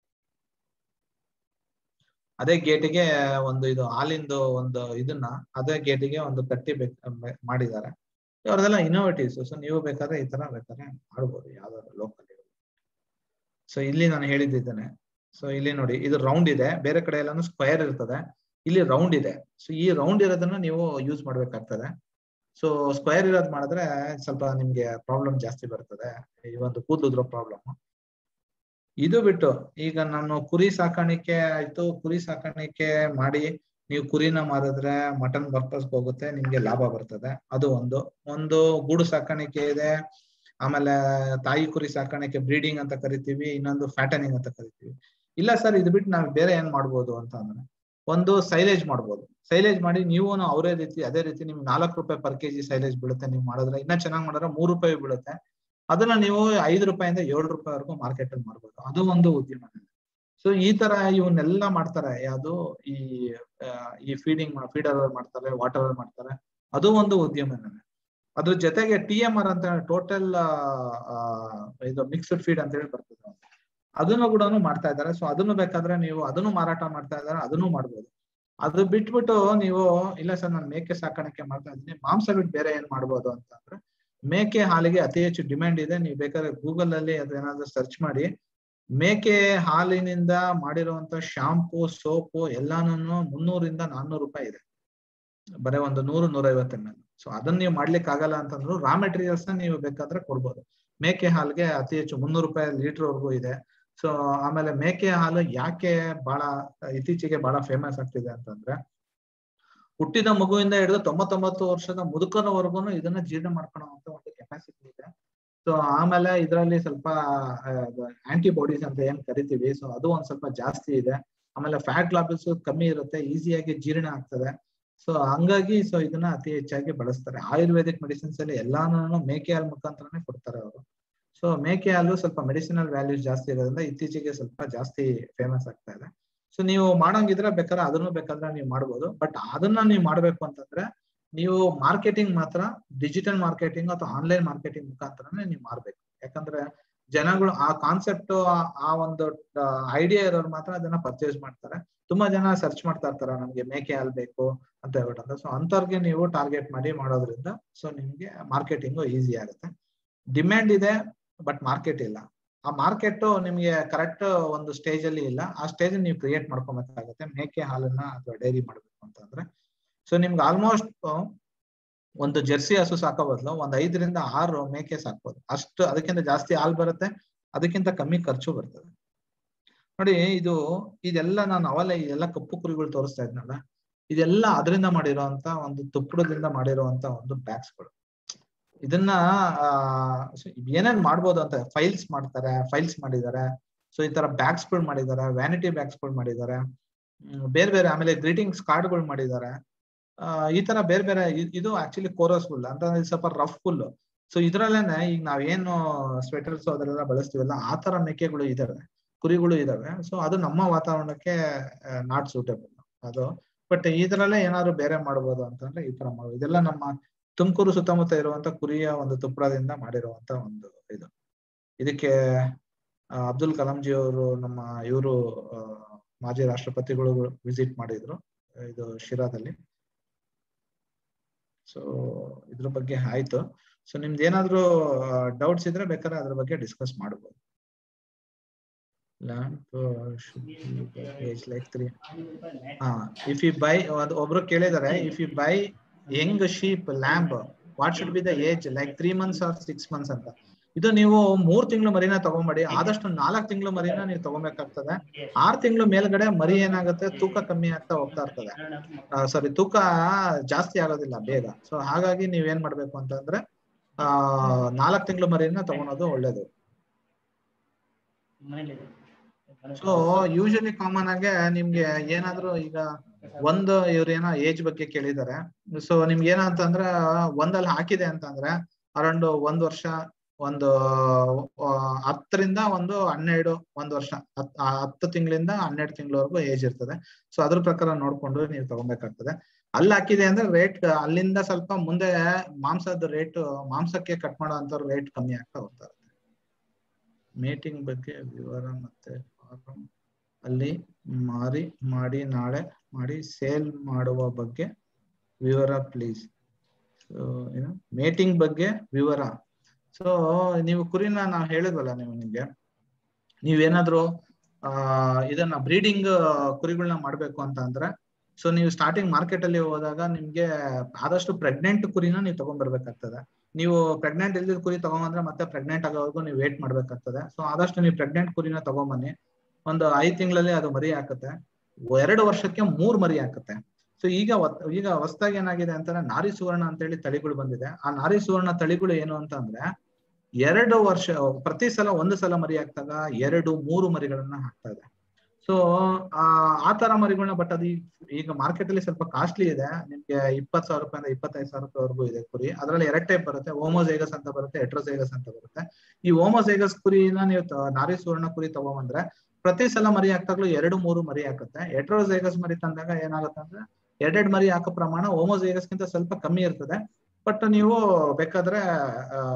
ಅದೇ ಗೇಟಿಗೆ ಒಂದು ಇದು ಹಾಲಿಂದು ಒಂದು ಇದನ್ನ ಅದೇ ಗೇಟಿಗೆ ಒಂದು ಕಟ್ಟಿ ಮಾಡಿದ್ದಾರೆ ಅವ್ರದೆಲ್ಲ ಇನೋವೇಟಿವ್ಸ್ ಸೊ ನೀವು ಬೇಕಾದ್ರೆ ಈ ತರ ಬೇಕಾದ್ರೆ ಮಾಡ್ಬೋದು ಯಾವ್ದಾದ್ರು ಲೋಕಲ್ ಸೊ ಇಲ್ಲಿ ನಾನು ಹೇಳಿದ್ದೇನೆ ಸೊ ಇಲ್ಲಿ ನೋಡಿ ಇದು ರೌಂಡ್ ಇದೆ ಬೇರೆ ಕಡೆ ಎಲ್ಲಾನು ಸ್ಕ್ವೇರ್ ಇರ್ತದೆ ಇಲ್ಲಿ ರೌಂಡ್ ಇದೆ ಸೊ ಈ ರೌಂಡ್ ಇರೋದನ್ನ ನೀವು ಯೂಸ್ ಮಾಡ್ಬೇಕಾಗ್ತದೆ ಸೊ ಸ್ಕ್ವೇರ್ ಇರೋದ್ ಮಾಡಿದ್ರೆ ಸ್ವಲ್ಪ ನಿಮ್ಗೆ ಪ್ರಾಬ್ಲಮ್ ಜಾಸ್ತಿ ಬರ್ತದೆ ಈ ಒಂದು ಕೂದಲುದ್ರೋ ಪ್ರಾಬ್ಲಮ್ ಇದು ಬಿಟ್ಟು ಈಗ ನಾನು ಕುರಿ ಸಾಕಾಣಿಕೆ ಆಯ್ತು ಕುರಿ ಸಾಕಾಣಿಕೆ ಮಾಡಿ ನೀವು ಕುರಿನ ಮಾರಿದ್ರೆ ಮಟನ್ ಪರ್ಪಸ್ ಹೋಗುತ್ತೆ ನಿಮ್ಗೆ ಲಾಭ ಬರ್ತದೆ ಅದು ಒಂದು ಒಂದು ಗೂಡು ಸಾಕಾಣಿಕೆ ಇದೆ ಆಮೇಲೆ ತಾಯಿ ಕುರಿ ಸಾಕಾಣಿಕೆ ಬ್ರೀಡಿಂಗ್ ಅಂತ ಕರಿತೀವಿ ಇನ್ನೊಂದು ಫ್ಯಾಟನಿಂಗ್ ಅಂತ ಕರಿತೀವಿ ಇಲ್ಲ ಸರ್ ಇದು ಬಿಟ್ಟು ನಾವು ಬೇರೆ ಏನ್ ಮಾಡ್ಬೋದು ಅಂತ ಅಂದ್ರೆ ಒಂದು ಸೈಲೇಜ್ ಮಾಡ್ಬೋದು ಸೈಲೇಜ್ ಮಾಡಿ ನೀವು ಅವರೇ ರೀತಿ ಅದೇ ರೀತಿ ನಿಮ್ಗೆ ನಾಲ್ಕು ರೂಪಾಯಿ ಪರ್ ಕೆಜಿ ಸೈಲೇಜ್ ಬೀಳುತ್ತೆ ನೀವು ಮಾಡಿದ್ರೆ ಇನ್ನ ಚೆನ್ನಾಗಿ ಮಾಡಿದ್ರೆ ಮೂರು ರೂಪಾಯಿ ಬೀಳುತ್ತೆ ಅದನ್ನ ನೀವು ಐದು ರೂಪಾಯಿಂದ ಏಳು ರೂಪಾಯಿವರೆಗೂ ಮಾರ್ಕೆಟ್ ಅಲ್ಲಿ ಮಾಡ್ಬೋದು ಅದು ಒಂದು ಉದ್ಯಮ ಸೊ ಈ ತರ ಇವನ್ನೆಲ್ಲ ಮಾಡ್ತಾರೆ ಯಾವುದು ಈ ಈ ಫೀಡಿಂಗ್ ಫೀಡರ್ ಮಾಡ್ತಾರೆ ವಾಟರ್ ಮಾಡ್ತಾರೆ ಅದು ಒಂದು ಉದ್ಯಮನೇ ಅದ್ರ ಜೊತೆಗೆ ಟಿ ಎಂ ಆರ್ ಅಂತ ಟೋಟಲ್ ಇದು ಮಿಕ್ಸ್ಡ್ ಫೀಡ್ ಅಂತ ಹೇಳಿ ಬರ್ತದೆ ಅದನ್ನು ಕೂಡ ಮಾಡ್ತಾ ಇದ್ದಾರೆ ಸೊ ಅದನ್ನು ಬೇಕಾದ್ರೆ ನೀವು ಅದನ್ನು ಮಾರಾಟ ಮಾಡ್ತಾ ಇದ್ದಾರೆ ಅದನ್ನು ಮಾಡ್ಬೋದು ಅದು ಬಿಟ್ಬಿಟ್ಟು ನೀವು ಇಲ್ಲ ಸರ್ ನಾನು ಮೇಕೆ ಸಾಕಾಣಿಕೆ ಮಾಡ್ತಾ ಇದ್ದೀನಿ ಮಾಂಸ ಬಿಟ್ಟು ಬೇರೆ ಏನ್ ಮಾಡ್ಬೋದು ಅಂತ ಅಂದ್ರೆ ಮೇಕೆ ಹಾಲಿಗೆ ಅತಿ ಹೆಚ್ಚು ಡಿಮ್ಯಾಂಡ್ ಇದೆ ನೀವು ಬೇಕಾದ್ರೆ ಗೂಗಲ್ ಅಲ್ಲಿ ಅದೇನಾದ್ರೂ ಸರ್ಚ್ ಮಾಡಿ ಮೇಕೆ ಹಾಲಿನಿಂದ ಮಾಡಿರುವಂತ ಶಾಂಪೂ ಸೋಪು ಎಲ್ಲಾನು ಮುನ್ನೂರಿಂದ ನಾನ್ನೂರು ರೂಪಾಯಿ ಇದೆ ಬರೀ ಒಂದು ನೂರು ನೂರೈವತ್ತು ಎಮ್ ಎಲ್ ಸೊ ಅದನ್ನ ನೀವು ಮಾಡ್ಲಿಕ್ಕೆ ಆಗಲ್ಲ ಅಂತಂದ್ರು ರಾ ಮೆಟೀರಿಯಲ್ಸ್ ನ ನೀವು ಬೇಕಾದ್ರೆ ಕೊಡ್ಬೋದು ಮೇಕೆ ಹಾಲ್ಗೆ ಅತಿ ಹೆಚ್ಚು ಮುನ್ನೂರು ರೂಪಾಯಿ ಲೀಟರ್ ವರ್ಗೂ ಇದೆ ಸೊ ಆಮೇಲೆ ಮೇಕೆ ಹಾಲು ಯಾಕೆ ಬಹಳ ಇತ್ತೀಚೆಗೆ ಬಹಳ ಫೇಮಸ್ ಆಗ್ತಿದೆ ಅಂತಂದ್ರೆ ಹುಟ್ಟಿದ ಮಗುವಿಂದ ಹಿಡಿದು ತೊಂಬತ್ತೊಂಬತ್ತು ವರ್ಷದ ಮುದುಕನವರೆಗೂ ಇದನ್ನ ಜೀರ್ಣ ಮಾಡ್ಕೊಳ್ಳುವಂತ ಒಂದು ಕೆಪಾಸಿಟಿ ಇದೆ ಸೊ ಆಮೇಲೆ ಇದರಲ್ಲಿ ಸ್ವಲ್ಪ ಆಂಟಿಬಾಡೀಸ್ ಅಂತ ಏನ್ ಕರಿತೀವಿ ಸೊ ಅದು ಒಂದ್ ಸ್ವಲ್ಪ ಜಾಸ್ತಿ ಇದೆ ಆಮೇಲೆ ಫ್ಯಾಟ್ ಲಾಬಿಲ್ಸ್ ಕಮ್ಮಿ ಇರುತ್ತೆ ಈಸಿಯಾಗಿ ಜೀರ್ಣ ಆಗ್ತದೆ ಸೊ ಹಂಗಾಗಿ ಸೊ ಇದನ್ನ ಅತಿ ಹೆಚ್ಚಾಗಿ ಬಳಸ್ತಾರೆ ಆಯುರ್ವೇದಿಕ್ ಮೆಡಿಸಿನ್ಸ್ ಅಲ್ಲಿ ಎಲ್ಲಾನು ಮೇಕೆ ಹಾಲು ಮುಖಾಂತರನೇ ಕೊಡ್ತಾರೆ ಅವರು ಸೊ ಮೇಕೆ ಹಾಲು ಸ್ವಲ್ಪ ಮೆಡಿಸಿನಲ್ ವ್ಯಾಲ್ಯೂಸ್ ಜಾಸ್ತಿ ಇರೋದ್ರಿಂದ ಇತ್ತೀಚೆಗೆ ಸ್ವಲ್ಪ ಜಾಸ್ತಿ ಫೇಮಸ್ ಆಗ್ತಾ ಇದೆ ಸೊ ನೀವು ಮಾಡಂಗಿದ್ರೆ ಬೇಕಾದ್ರೆ ಅದನ್ನು ಬೇಕಾದ್ರೆ ನೀವು ಮಾಡ್ಬೋದು ಬಟ್ ಅದನ್ನ ನೀವು ಮಾಡ್ಬೇಕು ಅಂತಂದ್ರೆ ನೀವು ಮಾರ್ಕೆಟಿಂಗ್ ಮಾತ್ರ ಡಿಜಿಟಲ್ ಮಾರ್ಕೆಟಿಂಗ್ ಅಥವಾ ಆನ್ಲೈನ್ ಮಾರ್ಕೆಟಿಂಗ್ ಮುಖಾಂತರನೇ ನೀವು ಮಾಡ್ಬೇಕು ಯಾಕಂದ್ರೆ ಜನಗಳು ಆ ಕಾನ್ಸೆಪ್ಟ್ ಆ ಒಂದು ಐಡಿಯಾ ಇರೋರು ಮಾತ್ರ ಅದನ್ನ ಪರ್ಚೇಸ್ ಮಾಡ್ತಾರೆ ತುಂಬಾ ಜನ ಸರ್ಚ್ ಮಾಡ್ತಾ ಇರ್ತಾರೆ ನಮ್ಗೆ ಮೇಕೆ ಹಾಲ್ ಬೇಕು ಅಂತ ಹೇಳ್ಬಿಟ್ಟು ಸೊ ಅಂತವ್ರಿಗೆ ನೀವು ಟಾರ್ಗೆಟ್ ಮಾಡಿ ಮಾಡೋದ್ರಿಂದ ಸೊ ನಿಮ್ಗೆ ಮಾರ್ಕೆಟಿಂಗ್ ಈಸಿ ಆಗುತ್ತೆ ಡಿಮ್ಯಾಂಡ್ ಇದೆ ಬಟ್ ಮಾರ್ಕೆಟ್ ಇಲ್ಲ ಆ ಮಾರ್ಕೆಟ್ ನಿಮ್ಗೆ ಕರೆಕ್ಟ್ ಒಂದು ಸ್ಟೇಜ್ ಅಲ್ಲಿ ಇಲ್ಲ ಆ ಸ್ಟೇಜ್ ನೀವು ಕ್ರಿಯೇಟ್ ಮಾಡ್ಕೊಬೇಕಾಗುತ್ತೆ ಮೇಕೆ ಹಾಲನ್ನ ಅಥವಾ ಡೈರಿ ಮಾಡ್ಬೇಕು ಅಂತಂದ್ರೆ ಸೊ ನಿಮ್ಗೆ ಆಲ್ಮೋಸ್ಟ್ ಒಂದು ಜೆರ್ಸಿ ಹಸು ಸಾಕೋ ಬದಲು ಒಂದ್ ಐದರಿಂದ ಆರು ಮೇಕೆ ಸಾಕ್ಬೋದು ಅಷ್ಟು ಅದಕ್ಕಿಂತ ಜಾಸ್ತಿ ಹಾಲು ಬರುತ್ತೆ ಅದಕ್ಕಿಂತ ಕಮ್ಮಿ ಖರ್ಚು ಬರ್ತದೆ ನೋಡಿ ಇದು ಇದೆಲ್ಲ ನಾನು ಅವಲೇ ಇದೆಲ್ಲ ಕಪ್ಪು ಕುರಿಗಳು ತೋರಿಸ್ತಾ ಇದ್ನಲ್ಲ ಇದೆಲ್ಲ ಅದರಿಂದ ಮಾಡಿರುವಂತ ಒಂದು ತುಪ್ಪಡದಿಂದ ಮಾಡಿರುವಂತ ಒಂದು ಬ್ಯಾಗ್ಸ್ಗಳು ಇದನ್ನ ಆ ಏನೇನ್ ಮಾಡ್ಬೋದು ಅಂತ ಫೈಲ್ಸ್ ಮಾಡ್ತಾರೆ ಫೈಲ್ಸ್ ಮಾಡಿದ್ದಾರೆ ಸೊ ಈ ತರ ಬ್ಯಾಗ್ಸ್ ಗಳು ಮಾಡಿದ್ದಾರೆ ವ್ಯಾನಿಟಿ ಬ್ಯಾಗ್ಸ್ ಗಳು ಮಾಡಿದ್ದಾರೆ ಬೇರೆ ಬೇರೆ ಆಮೇಲೆ ಗ್ರೀಟಿಂಗ್ಸ್ ಕಾರ್ಡ್ಗಳು ಮಾಡಿದ್ದಾರೆ ಆ ಈ ತರ ಬೇರೆ ಬೇರೆ ಇದು ಆಕ್ಚುಲಿ ಕೋರಸ್ ಫುಲ್ ಅಂತ ಸ್ವಲ್ಪ ರಫ್ ಫುಲ್ ಸೊ ಇದ್ರಲ್ಲೇನೆ ಈಗ ನಾವೇನು ಸ್ವೆಟರ್ಸ್ ಅದೆಲ್ಲ ಬಳಸ್ತೀವಲ್ಲ ಆ ತರ ಮೇಕೆಗಳು ಇದಾವೆ ಕುರಿಗಳು ಇದಾವೆ ಸೊ ಅದು ನಮ್ಮ ವಾತಾವರಣಕ್ಕೆ ನಾಟ್ ಸೂಟೇಬಲ್ ಅದು ಬಟ್ ಇದ್ರಲ್ಲೇ ಏನಾದ್ರು ಬೇರೆ ಮಾಡ್ಬೋದು ಅಂತಂದ್ರೆ ಈ ತರ ಮಾಡ್ಬೋದು ಇದೆಲ್ಲ ನಮ್ಮ ತುಮಕೂರು ಸುತ್ತಮುತ್ತ ಇರುವಂತ ಕುರಿಯ ಒಂದು ತುಪ್ಪಳದಿಂದ ಮಾಡಿರುವಂತ ಒಂದು ಇದು ಇದಕ್ಕೆ ಅಬ್ದುಲ್ ಕಲಾಂಜಿ ಅವರು ನಮ್ಮ ಇವರು ಮಾಜಿ ರಾಷ್ಟ್ರಪತಿಗಳು ವಿಸಿಟ್ ಮಾಡಿದ್ರು ಇದು ಶಿರಾದಲ್ಲಿ ಸೊ ಇದ್ರ ಬಗ್ಗೆ ಆಯ್ತು ಸೊ ನಿಮ್ದು ಏನಾದ್ರು ಡೌಟ್ಸ್ ಇದ್ರೆ ಬೇಕಾದ್ರೆ ಅದ್ರ ಬಗ್ಗೆ ಡಿಸ್ಕಸ್ ಮಾಡಬಹುದು ಲ್ಯಾಂಪ್ ಏಜ್ ಲೈಕ್ ತ್ರೀ ಹಾ ಇಫ್ ಯು ಬೈ ಒಬ್ರು ಕೇಳಿದಾರೆ if you buy young sheep lamb what should be the age like three months or six months ಅಂತ ಇದು ನೀವು ಮೂರ್ ತಿಂಗಳು ಮರಿನ ತಗೊಂಬೇಡಿ ಆದಷ್ಟು ನಾಲ್ಕು ತಿಂಗಳು ಮರಿನ ನೀವು ತಗೊಬೇಕಾಗ್ತದೆ ಆರ್ ತಿಂಗಳು ಮೇಲ್ಗಡೆ ಮರಿ ಏನಾಗುತ್ತೆ ತೂಕ ಕಮ್ಮಿ ಆಗ್ತಾ ಹೋಗ್ತಾ ಇರ್ತದೆ ಸಾರಿ ತೂಕ ಜಾಸ್ತಿ ಆಗೋದಿಲ್ಲ ಬೇಗ ಸೊ ಹಾಗಾಗಿ ನೀವ್ ಏನ್ ಮಾಡ್ಬೇಕು ಅಂತಂದ್ರೆ ಆ ನಾಲ್ಕು ತಿಂಗಳು ಮರಿನ ತಗೊಳೋದು ಒಳ್ಳೇದು ಸೊ ಯೂಶಲಿ ಕಾಮನ್ ಆಗಿ ನಿಮ್ಗೆ ಏನಾದ್ರು ಈಗ ಒಂದು ಇವ್ರೇನೋ ಏಜ್ ಬಗ್ಗೆ ಕೇಳಿದಾರೆ ಸೊ ನಿಮ್ಗೆ ಏನಂತಂದ್ರೆ ಒಂದಲ್ಲಿ ಹಾಕಿದೆ ಅಂತಂದ್ರೆ ಅರೌಂಡ್ ಒಂದ್ ವರ್ಷ ಒಂದು ಹತ್ತರಿಂದ ಒಂದು ಹನ್ನೆರಡು ಒಂದ್ ವರ್ಷ ಹತ್ತು ತಿಂಗಳಿಂದ ಹನ್ನೆರಡು ತಿಂಗಳವರೆಗೂ ಏಜ್ ಇರ್ತದೆ ಸೊ ಅದ್ರ ಪ್ರಕಾರ ನೋಡ್ಕೊಂಡು ನೀವು ತಗೊಬೇಕಾಗ್ತದೆ ಅಲ್ಲಿ ಹಾಕಿದೆ ಅಂದ್ರೆ ರೇಟ್ ಅಲ್ಲಿಂದ ಸ್ವಲ್ಪ ಮುಂದೆ ಮಾಂಸದ ರೇಟ್ ಮಾಂಸಕ್ಕೆ ಕಟ್ ಮಾಡೋ ಅಂತ ರೇಟ್ ಕಮ್ಮಿ ಆಗ್ತಾ ಹೋಗ್ತಾ ಇರುತ್ತೆ ಮೀಟಿಂಗ್ ಬಗ್ಗೆ ವಿವರ ಮತ್ತೆ ಅಲ್ಲಿ ಮಾರಿ ಮಾಡಿ ನಾಳೆ ಮಾಡಿ ಸೇಲ್ ಮಾಡುವ ಬಗ್ಗೆ ವಿವರ ಪ್ಲೀಸ್ ಸೊ ಏನು ಮೇಟಿಂಗ್ ಬಗ್ಗೆ ವಿವರ ಸೊ ನೀವು ಕುರಿನ ನಾವು ಹೇಳಿದ್ವಲ್ಲ ನೀವು ನಿಮ್ಗೆ ನೀವೇನಾದ್ರು ಆ ಇದನ್ನ ಬ್ರೀಡಿಂಗ್ ಕುರಿಗಳನ್ನ ಮಾಡ್ಬೇಕು ಅಂತ ಅಂದ್ರೆ ಸೊ ನೀವು ಸ್ಟಾರ್ಟಿಂಗ್ ಮಾರ್ಕೆಟ್ ಅಲ್ಲಿ ಹೋದಾಗ ನಿಮ್ಗೆ ಆದಷ್ಟು ಪ್ರೆಗ್ನೆಂಟ್ ಕುರಿನ ನೀವು ತಗೊಂಡ್ಬರ್ಬೇಕಾಗ್ತದೆ ನೀವು ಪ್ರೆಗ್ನೆಂಟ್ ಇಲ್ದಿದ್ ಕುರಿ ತಗೊಂಬಂದ್ರೆ ಮತ್ತೆ ಪ್ರೆಗ್ನೆಂಟ್ ಆಗೋವರೆಗೂ ನೀವು ವೇಟ್ ಮಾಡ್ಬೇಕಾಗ್ತದೆ ಸೊ ಆದಷ್ಟು ನೀವು ಪ್ರೆಗ್ನೆಂಟ್ ಕುರಿನ ತಗೊಂಬನ್ನಿ ಒಂದು ಐದ್ ತಿಂಗಳಲ್ಲಿ ಅದು ಮರಿ ಹಾಕುತ್ತೆ ಎರಡು ವರ್ಷಕ್ಕೆ ಮೂರ್ ಮರಿ ಹಾಕುತ್ತೆ ಸೊ ಈಗ ಈಗ ಹೊಸದಾಗಿ ಏನಾಗಿದೆ ಅಂತಂದ್ರೆ ನಾರಿ ಸುವರ್ಣ ಅಂತ ಹೇಳಿ ತಳಿಗಳು ಬಂದಿದೆ ಆ ನಾರಿ ಸುವರ್ಣ ತಳಿಗಳು ಏನು ಅಂತ ಅಂದ್ರೆ ಎರಡು ವರ್ಷ ಪ್ರತಿ ಸಲ ಒಂದು ಸಲ ಮರಿ ಹಾಕ್ದಾಗ ಎರಡು ಮೂರು ಮರಿಗಳನ್ನ ಹಾಕ್ತಾ ಇದೆ ಸೊ ಆ ಆ ತರ ಮರಿಗಳನ್ನ ಬಟ್ ಅದು ಈಗ ಮಾರ್ಕೆಟ್ ಅಲ್ಲಿ ಸ್ವಲ್ಪ ಕಾಸ್ಟ್ಲಿ ಇದೆ ನಿಮ್ಗೆ ಇಪ್ಪತ್ ಸಾವಿರ ರೂಪಾಯಿಂದ ಇಪ್ಪತ್ತೈದು ಸಾವಿರ ರೂಪಾಯಿವರೆಗೂ ಇದೆ ಕುರಿ ಅದ್ರಲ್ಲಿ ಎರಡ್ ಟೈಪ್ ಬರುತ್ತೆ ಓಮೋಸೈಗಸ್ ಅಂತ ಬರುತ್ತೆ ಎಟ್ರೋಸೈಗಸ್ ಅಂತ ಬರುತ್ತೆ ಈ ಓಮೋಸೈಗಸ್ ಕುರಿನ ನೀವು ನಾರಿ ಸುವರ್ಣ ಕುರಿ ತಗೊಂಬಂದ್ರೆ ಪ್ರತಿ ಸಲ ಮರಿ ಹಾಕ್ದಾಗ್ಲೂ ಎರಡು ಮೂರು ಮರಿ ಹಾಕುತ್ತೆ ಎಟ್ರೋಸೈಗಸ್ ಮರಿ ತಂದಾಗ ಏನಾಗುತ್ತೆ ಅಂದ್ರೆ ಎರಡೆರಡು ಮರಿ ಹಾಕೋ ಪ್ರಮಾಣ ಗಿಂತ ಸ್ವಲ್ಪ ಕಮ್ಮಿ ಇರ್ತದೆ ಬಟ್ ನೀವು ಬೇಕಾದ್ರೆ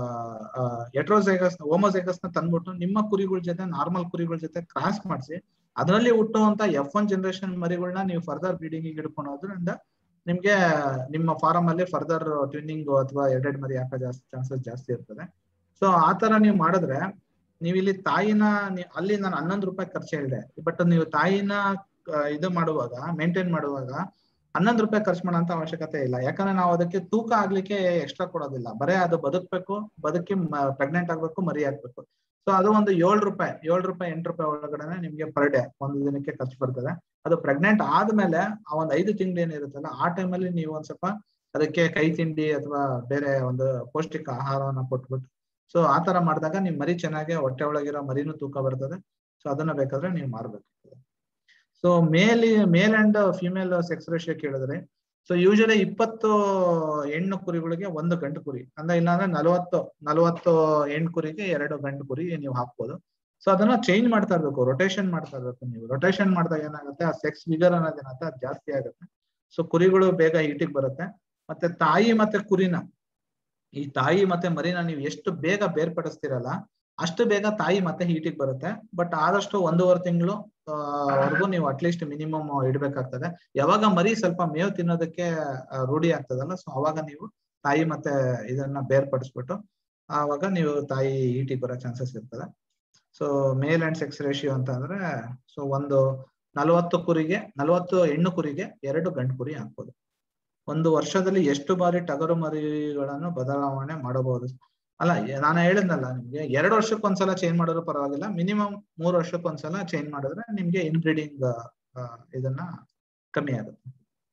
ಎಟ್ರೋಸೈಗಸ್ ಓಮೋಸೈಗಸ್ ನ ತಂದ್ಬಿಟ್ಟು ನಿಮ್ಮ ಕುರಿಗಳ ಜೊತೆ ನಾರ್ಮಲ್ ಕುರಿಗಳ ಜೊತೆ ಕ್ರಾಸ್ ಮಾಡಿಸಿ ಅದರಲ್ಲಿ ಹುಟ್ಟುವಂತ ಎಫ್ ಒನ್ ಜನರೇಷನ್ ಮರಿಗಳನ್ನ ನೀವು ಫರ್ದರ್ ಬ್ರೀಡಿಂಗ್ ಹಿಡ್ಕೊಂಡು ಹೋದ್ರಿಂದ ನಿಮ್ಗೆ ನಿಮ್ಮ ಫಾರಂ ಅಲ್ಲಿ ಫರ್ದರ್ ಟ್ಯೂನಿಂಗ್ ಅಥವಾ ಎರಡೆರಡು ಮರಿ ಹಾಕೋ ಜಾಸ್ತಿ ಚಾನ್ಸಸ್ ಜಾಸ್ತಿ ಇರ್ತದೆ ಸೊ ಆ ತರ ನೀವು ಮಾಡಿದ್ರೆ ನೀವು ಇಲ್ಲಿ ತಾಯಿನ ನೀ- ಅಲ್ಲಿ ನಾನು ಹನ್ನೊಂದು ರೂಪಾಯಿ ಖರ್ಚು ಹೇಳಿದೆ ಬಟ್ ನೀವು ತಾಯಿನ ಆ, ಇದು ಮಾಡುವಾಗ ಮೇಂಟೈನ್ ಮಾಡುವಾಗ ಹನ್ನೊಂದು ರೂಪಾಯಿ ಖರ್ಚು ಮಾಡೋಂತ ಅವಶ್ಯಕತೆ ಇಲ್ಲ ಯಾಕಂದ್ರೆ ನಾವು ಅದಕ್ಕೆ ತೂಕ ಆಗ್ಲಿಕ್ಕೆ ಎಕ್ಸ್ಟ್ರಾ ಕೊಡೋದಿಲ್ಲ ಬರೇ ಅದು ಬದುಕ್ಬೇಕು ಬದುಕಿ ಪ್ರೆಗ್ನೆಂಟ್ ಆಗ್ಬೇಕು ಮರಿ ಹಾಕ್ಬೇಕು ಸೊ ಅದು ಒಂದು ಏಳು ರೂಪಾಯಿ ಏಳು ರೂಪಾಯಿ ಎಂಟು ರೂಪಾಯಿ ಒಳಗಡೆ ನಿಮ್ಗೆ ಪರ್ ಡೇ ಒಂದು ದಿನಕ್ಕೆ ಖರ್ಚು ಬರ್ತದೆ ಅದು ಪ್ರೆಗ್ನೆಂಟ್ ಆದ್ಮೇಲೆ ಆ ಒಂದು ಐದು ತಿಂಗಳು ಏನಿರುತ್ತಲ್ಲ ಆ ಟೈಮಲ್ಲಿ ನೀವು ಒಂದ್ ಸ್ವಲ್ಪ ಅದಕ್ಕೆ ಕೈ ತಿಂಡಿ ಅಥವಾ ಬೇರೆ ಒಂದು ಪೌಷ್ಟಿಕ ಆಹಾರವನ್ನ ಕೊಟ್ಬಿಟ್ಟು ಸೊ ಆ ತರ ಮಾಡಿದಾಗ ನಿಮ್ ಮರಿ ಚೆನ್ನಾಗಿ ಹೊಟ್ಟೆ ಒಳಗಿರೋ ಮರಿನೂ ತೂಕ ಬರ್ತದೆ ಸೊ ಅದನ್ನ ಬೇಕಾದ್ರೆ ನೀವು ಮಾರ್ಬೇಕು so male male and female sex ratio ಕೇಳಿದ್ರೆ ಸೊ ಯೂಶಲಿ ಇಪ್ಪತ್ತು ಹೆಣ್ಣು ಕುರಿಗಳಿಗೆ ಒಂದು ಗಂಡು ಕುರಿ ಅಂದ್ರೆ ಇಲ್ಲಾಂದ್ರೆ ನಲವತ್ತು ನಲವತ್ತು ಹೆಣ್ಣು ಕುರಿಗೆ ಎರಡು ಗಂಡು ಕುರಿ ನೀವು ಹಾಕ್ಬೋದು ಸೊ ಅದನ್ನ ಚೇಂಜ್ ಮಾಡ್ತಾ ಇರ್ಬೇಕು ರೊಟೇಷನ್ ಮಾಡ್ತಾ ಇರ್ಬೇಕು ನೀವು ರೊಟೇಷನ್ ಮಾಡಿದಾಗ ಏನಾಗುತ್ತೆ ಆ ಸೆಕ್ಸ್ ಫಿಗರ್ ಅನ್ನೋದೇನಾಗುತ್ತೆ ಅದು ಜಾಸ್ತಿ ಆಗುತ್ತೆ ಸೊ ಕುರಿಗಳು ಬೇಗ ಹೀಟಿಗೆ ಬರುತ್ತೆ ಮತ್ತೆ ತಾಯಿ ಮತ್ತೆ ಕುರಿನ ಈ ತಾಯಿ ಮತ್ತೆ ಮರಿನ ನೀವು ಎಷ್ಟು ಬೇಗ ಬೇರ್ಪಡಿಸ್ತಿರಲ್ಲ ಅಷ್ಟು ಬೇಗ ತಾಯಿ ಮತ್ತೆ ಹೀಟಿಗೆ ಬರುತ್ತೆ ಬಟ್ ಆದಷ್ಟು ಒಂದೂವರೆ ತಿಂಗಳು ವರ್ಗು ನೀವು ಅಟ್ಲೀಸ್ಟ್ ಮಿನಿಮಮ್ ಇಡ್ಬೇಕಾಗ್ತದೆ ಯಾವಾಗ ಮರಿ ಸ್ವಲ್ಪ ಮೇವು ತಿನ್ನೋದಕ್ಕೆ ಆ, ರೂಢಿ ಆಗ್ತದಲ್ಲ ಸೊ ಅವಾಗ ನೀವು ತಾಯಿ ಮತ್ತೆ ಇದನ್ನ ಬೇರ್ಪಡಿಸ್ಬಿಟ್ಟು ಆವಾಗ ನೀವು ತಾಯಿ ಹೀಟಿಗೆ ಬರೋ ಚಾನ್ಸಸ್ ಇರ್ತದೆ so male and sex ratio ಅಂತ ಅಂದ್ರೆ ಸೊ ಒಂದು ನಲವತ್ತು ಕುರಿಗೆ ನಲವತ್ತು ಹೆಣ್ಣು ಕುರಿಗೆ ಎರಡು ಗಂಡು ಕುರಿ ಹಾಕ್ಬೋದು ಒಂದು ವರ್ಷದಲ್ಲಿ ಎಷ್ಟು ಬಾರಿ ಟಗರು ಮರಿಗಳನ್ನು ಬದಲಾವಣೆ ಮಾಡಬಹುದು ಅಲ್ಲ ಎ- ನಾನು ಹೇಳಿದ್ನಲ್ಲ ನಿಮ್ಗೆ ಎರಡು ವರ್ಷಕ್ಕೊಂದ್ಸಲ ಚೇಂಜ್ ಮಾಡಿದ್ರು ಪರವಾಗಿಲ್ಲ ಮಿನಿಮಮ್ ಮೂರು ವರ್ಷಕ್ಕೊಂದ್ಸಲ ಚೇಂಜ್ ಮಾಡಿದ್ರೆ ನಿಮ್ಗೆ ಇನ್ಬ್ರೀಡಿಂಗ್ ಇದನ್ನ ಕಮ್ಮಿ ಆಗುತ್ತೆ